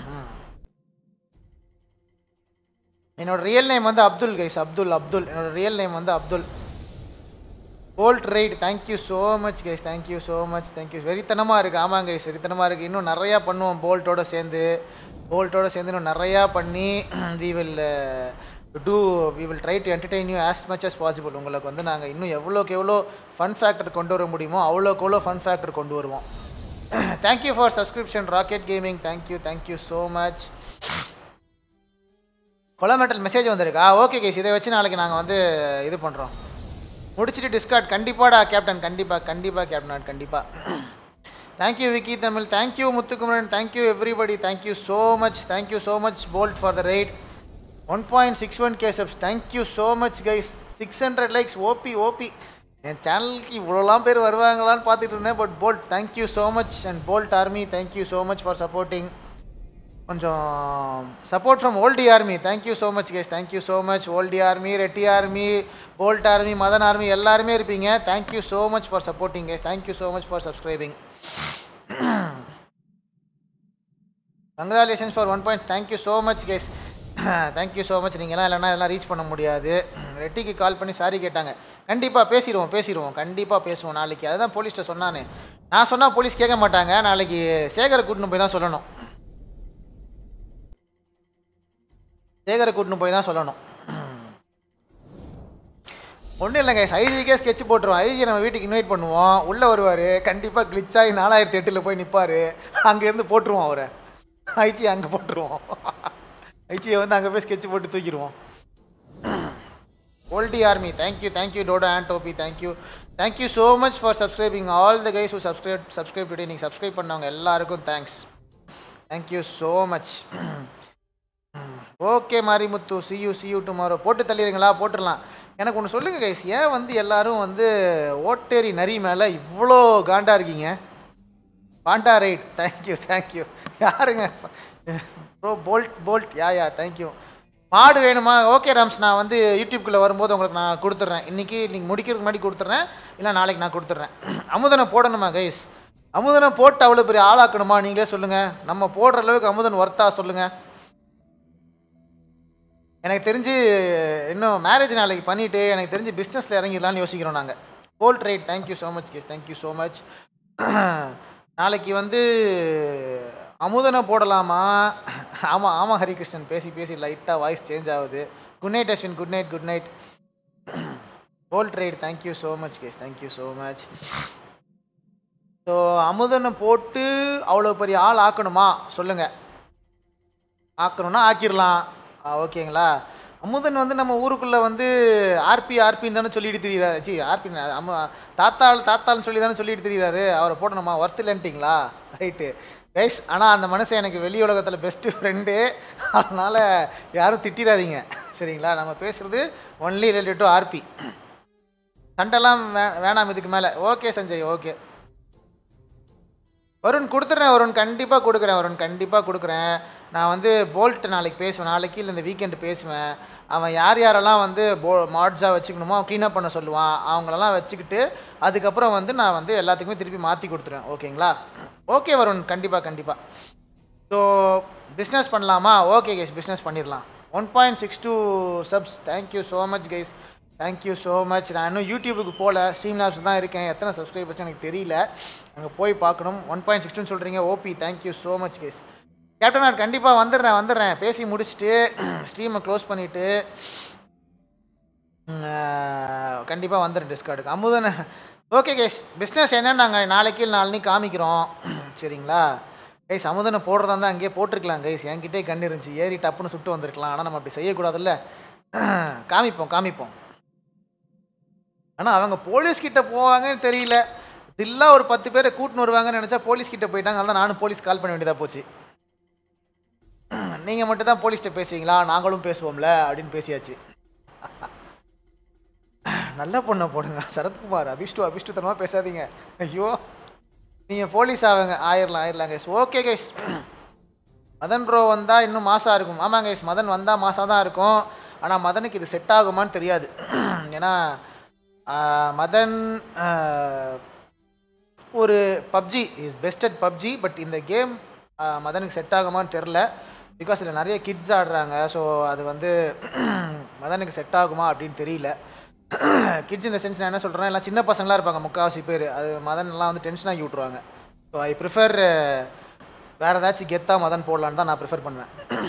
என்னோட ரியல் நேம் வந்து அப்துல் கைஸ் அப்துல் அப்துல் என்னோட ரியல் நேம் வந்து Abdul bolt right thank you so much guys thank you so much thank you வெறித்தனமாக இருக்குது ஆமாங்க கைஸ் வெறித்தனமாக இருக்குது இன்னும் நிறையா பண்ணுவோம் போல்ட்டோட சேர்ந்து போல்ட்டோட சேர்ந்து இன்னும் நிறையா பண்ணி we will do we will try to entertain you as much as possible உங்களுக்கு வந்து நாங்கள் இன்னும் எவ்வளோக்கு எவ்வளோ ஃபன் ஃபேக்டர் கொண்டு வர முடியுமோ அவ்வளோக்கு எவ்வளோ ஃபன் ஃபேக்டர் கொண்டு வருவோம் thank you for subscription rocket gaming thank you thank you so much கொலமெட்டல் மெசேஜ் வந்திருக்கா ஓகே கேஸ் இதை வச்சு நாளைக்கு நாங்கள் வந்து இது பண்ணுறோம் முடிச்சுட்டு டிஸ்கார்ட் கண்டிப்பாடா கேப்டன் கண்டிப்பாக கண்டிப்பாக கேப்டன் கண்டிப்பாக thank you Vicky Tamil thank you Muthukumaran thank you everybody thank you so much thank you so much bolt for the ride one point six one K subs thank you so much guys six hundred likes OP OP என் சேனலுக்கு இவ்வளோலாம் பேர் வருவாங்களான்னு பார்த்துட்டு இருந்தேன் but bolt thank you so much and bolt army thank you so much for supporting கொஞ்சம் support from oldie army thank you so much guys thank you so much oldie army Reddy army bolt army Madhan army எல்லாருமே இருப்பீங்க thank you so much for supporting guys thank you so much for subscribing congratulations for one point thank you so much guys thank you so much நீங்களாம் இல்லைனா இதெல்லாம் reach பண்ண முடியாது ரெட்டிக்கு கால் பண்ணி sorry கேட்டாங்க கண்டிப்பாக பேசிடுவோம் பேசிடுவோம் கண்டிப்பாக பேசுவோம் நாளைக்கு அதுதான் போலீஸ்கிட்ட சொன்னானே நான் சொன்னால் போலீஸ் கேட்க மாட்டாங்க நாளைக்கு சேகரை கூட்டின்னு போய் தான் சொல்லணும் சேகரை கூட்டின்னு போய் தான் சொல்லணும் ஒன்றும் இல்லைங்க ஐஜிக்கே ஸ்கெட்ச் போட்டுருவோம் ஐஜி நம்ம வீட்டுக்கு இன்வைட் பண்ணுவோம் உள்ளே வருவார் கண்டிப்பாக கிளிச் ஆகி நாலாயிரத்தி எட்டில் போய் நிற்பார் அங்கேருந்து போட்டுருவோம் அவரை ஐஜி அங்கே போட்டுருவோம் ஐஜியை வந்து அங்கே போய் ஸ்கெட்ச் போட்டு தூக்கிடுவோம் oldie army thank you thank you Dodo and Toby thank you thank you so much for subscribing all the guys who subscribe subscribe today நீங்கள் சப்ஸ்கிரைப் பண்ணவங்க எல்லாருக்கும் thanks thank you so much okay Marimuthu see you see you tomorrow போட்டு தள்ளிடுங்களா போட்டுடலாம் எனக்கு ஒன்று சொல்லுங்க guys ஏன் வந்து எல்லாரும் வந்து ஓட்டேரி நரி மேலே இவ்வளோ காண்டா இருக்கீங்க பாண்டா ரைட் தேங்க்யூ தேங்க்யூ யாருங்க bro bolt bolt yeah yeah thank you மாடு வேணுமா ஓகே ராம்ஸ் நான் வந்து யூடியூப்குள்ளே வரும்போது உங்களுக்கு நான் கொடுத்துட்றேன் இன்னைக்கு நீங்கள் முடிக்கிறதுக்கு முன்னாடி கொடுத்துட்றேன் இல்லை நாளைக்கு நான் கொடுத்துட்றேன் அமுதனை போடணுமா கைஸ் அமுதனை போட்டு அவ்வளோ பெரிய ஆளாக்கணுமா நீங்களே சொல்லுங்கள் நம்ம போடுற அளவுக்கு அமுதன் ஒர்த்தா சொல்லுங்கள் எனக்கு தெரிஞ்சு இன்னும் மேரேஜ் நாளைக்கு பண்ணிட்டு எனக்கு தெரிஞ்சு பிஸ்னஸில் இறங்கிடலாம்னு யோசிக்கிறோம் நாங்கள் bolt right thank you so much guys thank you so much நாளைக்கு வந்து அமுதனை போடலாமா ஆமாம் ஆமாம் ஹரிகிருஷ்ணன் பேசி பேசி லைட்டாக வாய்ஸ் சேஞ்ச் ஆகுது good night Ashwin good night good night bolt right thank you so much guys thank you so much so அமுதனை போட்டு அவ்வளோ பெரிய ஆள் ஆக்கணுமா சொல்லுங்க ஆக்கணும்னா ஆக்கிடலாம் ஓகேங்களா அமுதன் வந்து நம்ம ஊருக்குள்ள வந்து ஆர்பி ஆர்பின்னு தானே சொல்லிட்டு திரியிறாரு சி ஆர்பி அம்ம தாத்தாள் தாத்தாள்னு சொல்லி தானே சொல்லிட்டு திரியிறாரு அவரை போடணுமா ஒர்த் இல்லைன்ட்டிங்களா ரைட்டு கைஸ் ஆனால் அந்த மனுஷன் எனக்கு வெளி உலகத்தில் பெஸ்ட்டு ஃப்ரெண்டு அதனால் யாரும் திட்டிடாதீங்க சரிங்களா நம்ம பேசுகிறது ஒன்லி ரிலேட்டட் டு ஆர்பி சண்டைலாம் வே வேணாம் இதுக்கு மேலே ஓகே சஞ்சய் ஓகே வருண் கொடுத்துட்றேன் வருண் கண்டிப்பாக கொடுக்குறேன் வருண் கண்டிப்பாக கொடுக்குறேன் நான் வந்து போல்ட் நாளைக்கு பேசுவேன் நாளைக்கு இல்லை இந்த வீக்கெண்டு பேசுவேன் அவன் யார் யாரெல்லாம் வந்து போ மாட்ஸாக வச்சுக்கணுமோ அவன் க்ளீனப் பண்ண சொல்லுவான் அவங்களெல்லாம் வச்சுக்கிட்டு அதுக்கப்புறம் வந்து நான் வந்து எல்லாத்துக்குமே திருப்பி மாற்றி கொடுத்துருவேன் ஓகேங்களா ஓகே வருண் கண்டிப்பாக கண்டிப்பாக ஸோ பிஸ்னஸ் பண்ணலாமா ஓகே கைஸ் பிஸ்னஸ் பண்ணிடலாம் one point six two subs thank you so much guys thank you so much நான் இன்னும் யூடியூபுக்கு போகல ஸ்ட்ரீம் லாப்ஸ் தான் இருக்கேன் எத்தனை சப்ஸ்கிரைபர்ஸ் எனக்கு தெரியல அங்கே போய் பார்க்கணும் ஒன் பாயிண்ட் சிக்ஸ்டுன்னு சொல்கிறீங்க OP thank you so much guys captain நான் கண்டிப்பாக வந்துடுறேன் வந்துடுறேன் பேசி முடிச்சுட்டு ஸ்ட்ரீமை க்ளோஸ் பண்ணிவிட்டு கண்டிப்பாக வந்துடுறேன் டிஸ்கார்டுக்கு அமுதன் ஓகே கேஸ் பிஸ்னஸ் என்னன்னு நாங்கள் நாளைக்கு இல்லை நாளைக்கு காமிக்கிறோம் சரிங்களா கைஸ் அமுதனை போடுறதா இருந்தால் அங்கேயே போட்டிருக்கலாம் கைஸ் என்கிட்டே கண்ணு இருந்துச்சு ஏறி டப்புன்னு சுட்டு வந்திருக்கலாம் ஆனால் நம்ம அப்படி செய்யக்கூடாதுல்ல காமிப்போம் காமிப்போம் ஆனால் அவங்க போலீஸ் கிட்ட போவாங்கன்னு தெரியல தில்லா ஒரு பத்து பேரை கூட்டின்னு வருவாங்கன்னு நினச்சா போலீஸ் கிட்ட போயிட்டாங்க அதான் நானும் போலீஸ் கால் பண்ண வேண்டியதாக போச்சு நீங்கள் மட்டும் தான் போலீஸ்கிட்ட பேசுவீங்களா நாங்களும் பேசுவோம்ல அப்படின்னு பேசியாச்சு நல்ல பொண்ணை போடுங்க சரத்குமார் அபிஷ்டு அபிஷ்டு தனமா பேசாதீங்க ஐயோ நீங்கள் போலீஸ் ஆவங்க ஆயிரலாம் ஆயிரலாம் guys okay guys Madhan bro வந்தால் இன்னும் மாசா இருக்கும் ஆமாம் கைஸ் மதன் வந்தால் மாசா தான் இருக்கும் ஆனால் மதனுக்கு இது செட் ஆகுமான்னு தெரியாது ஏன்னா ஆஹ், மதன் ஆஹ், ஒரு PUBG is best at PUBG but இந்த கேம் மதனுக்கு செட் ஆகுமான்னு தெரில பிகாஸ் இதில் நிறைய கிட்ஸ் ஆடுறாங்க ஸோ அது வந்து மதனுக்கு செட் ஆகுமா அப்படின்னு தெரியல கிட்ஸ் இந்த சென்ஸ் நான் என்ன சொல்கிறேன் எல்லாம் சின்ன பசங்களாக இருப்பாங்க முக்கால்வாசி பேர் அது மதன் எல்லாம் வந்து டென்ஷன் ஆகி விட்ருவாங்க ஸோ ஐ ப்ரிஃபர் வேறு ஏதாச்சும் கெத்தா மதன் போடலான்னு தான் நான் ப்ரிஃபர் பண்ணுவேன்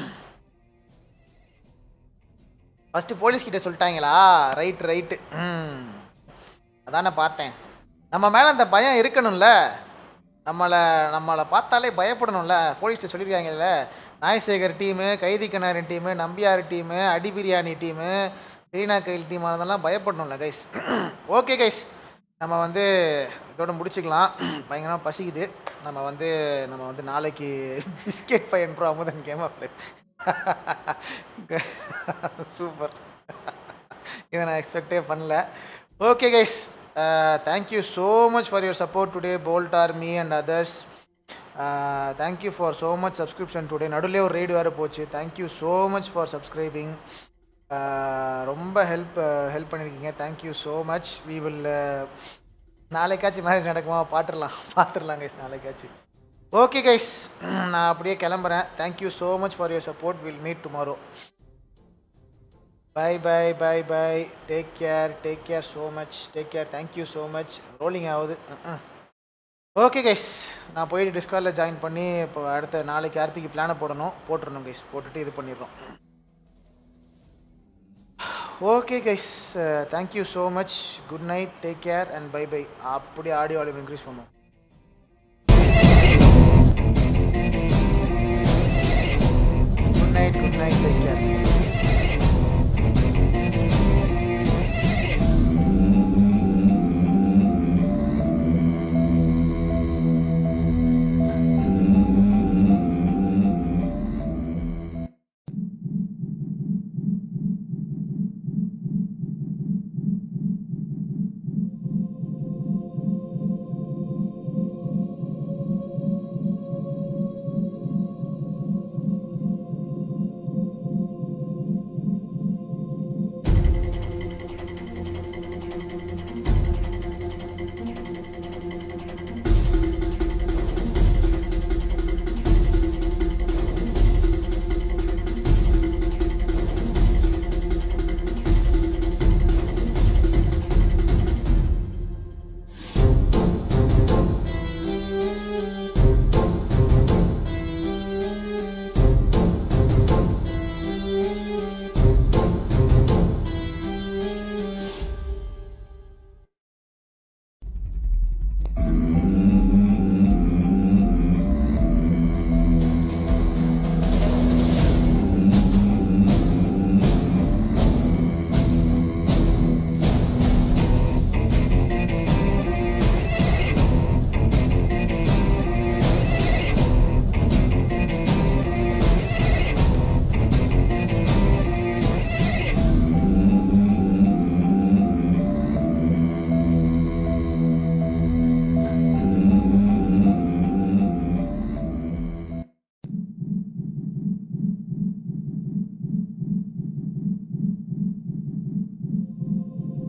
ஃபஸ்ட்டு போலீஸ் கிட்ட சொல்லிட்டாங்களா ரைட் ரைட்டு ம் அதானே பார்த்தேன் நம்ம மேலே அந்த பயம் இருக்கணும்ல நம்மளை நம்மளை பார்த்தாலே பயப்படணும்ல போலீஸ்கிட்ட சொல்லியிருக்காங்கல்ல நாய்சேகர் டீமு கைதி கண்ணாரின் டீமு நம்பியார் டீமு அடி biryani team Reena Kyle team அதெல்லாம் பயப்படணும்ல கைஸ் ஓகே கைஸ் நம்ம வந்து இதோட முடிச்சுக்கலாம் பயங்கரமாக பசிக்குது நம்ம வந்து நம்ம வந்து நாளைக்கு பிஸ்கெட் பையன் bro Amudhan game off super இதை நான் எக்ஸ்பெக்டே பண்ணல okay guys thank you so much for your support today bolt are me and others thank you for so much subscription today நடுவில் ஒரு ரைடு வேறு போச்சு thank you so much for subscribing ரொம்ப ஹெல்ப் ஹெல்ப் பண்ணியிருக்கீங்க thank you so much we will நாளைக்காச்சும் marriage நடக்குமா பாத்துடலாம் பார்த்துடலாம் கைஸ் நாளைக்காச்சும் ஓகே கைஸ் நான் அப்படியே கிளம்புறேன் thank you so much for your support will meet tomorrow bye bye bye bye take care take care so much take care thank you so much rolling ஆகுது okay guys நான் போயிட்டு டிஸ்கார்டில் join பண்ணி இப்போ அடுத்த நாளைக்கு ஆர்பிக்கு பிளானை போடணும் போட்டுருணும் கைஸ் போட்டுட்டு இது பண்ணிடுறோம் okay guys thank you so much good night take care and bye bye அப்படியே ஆடியோ வால்யூம் இன்க்ரீஸ் பண்ணுவோம்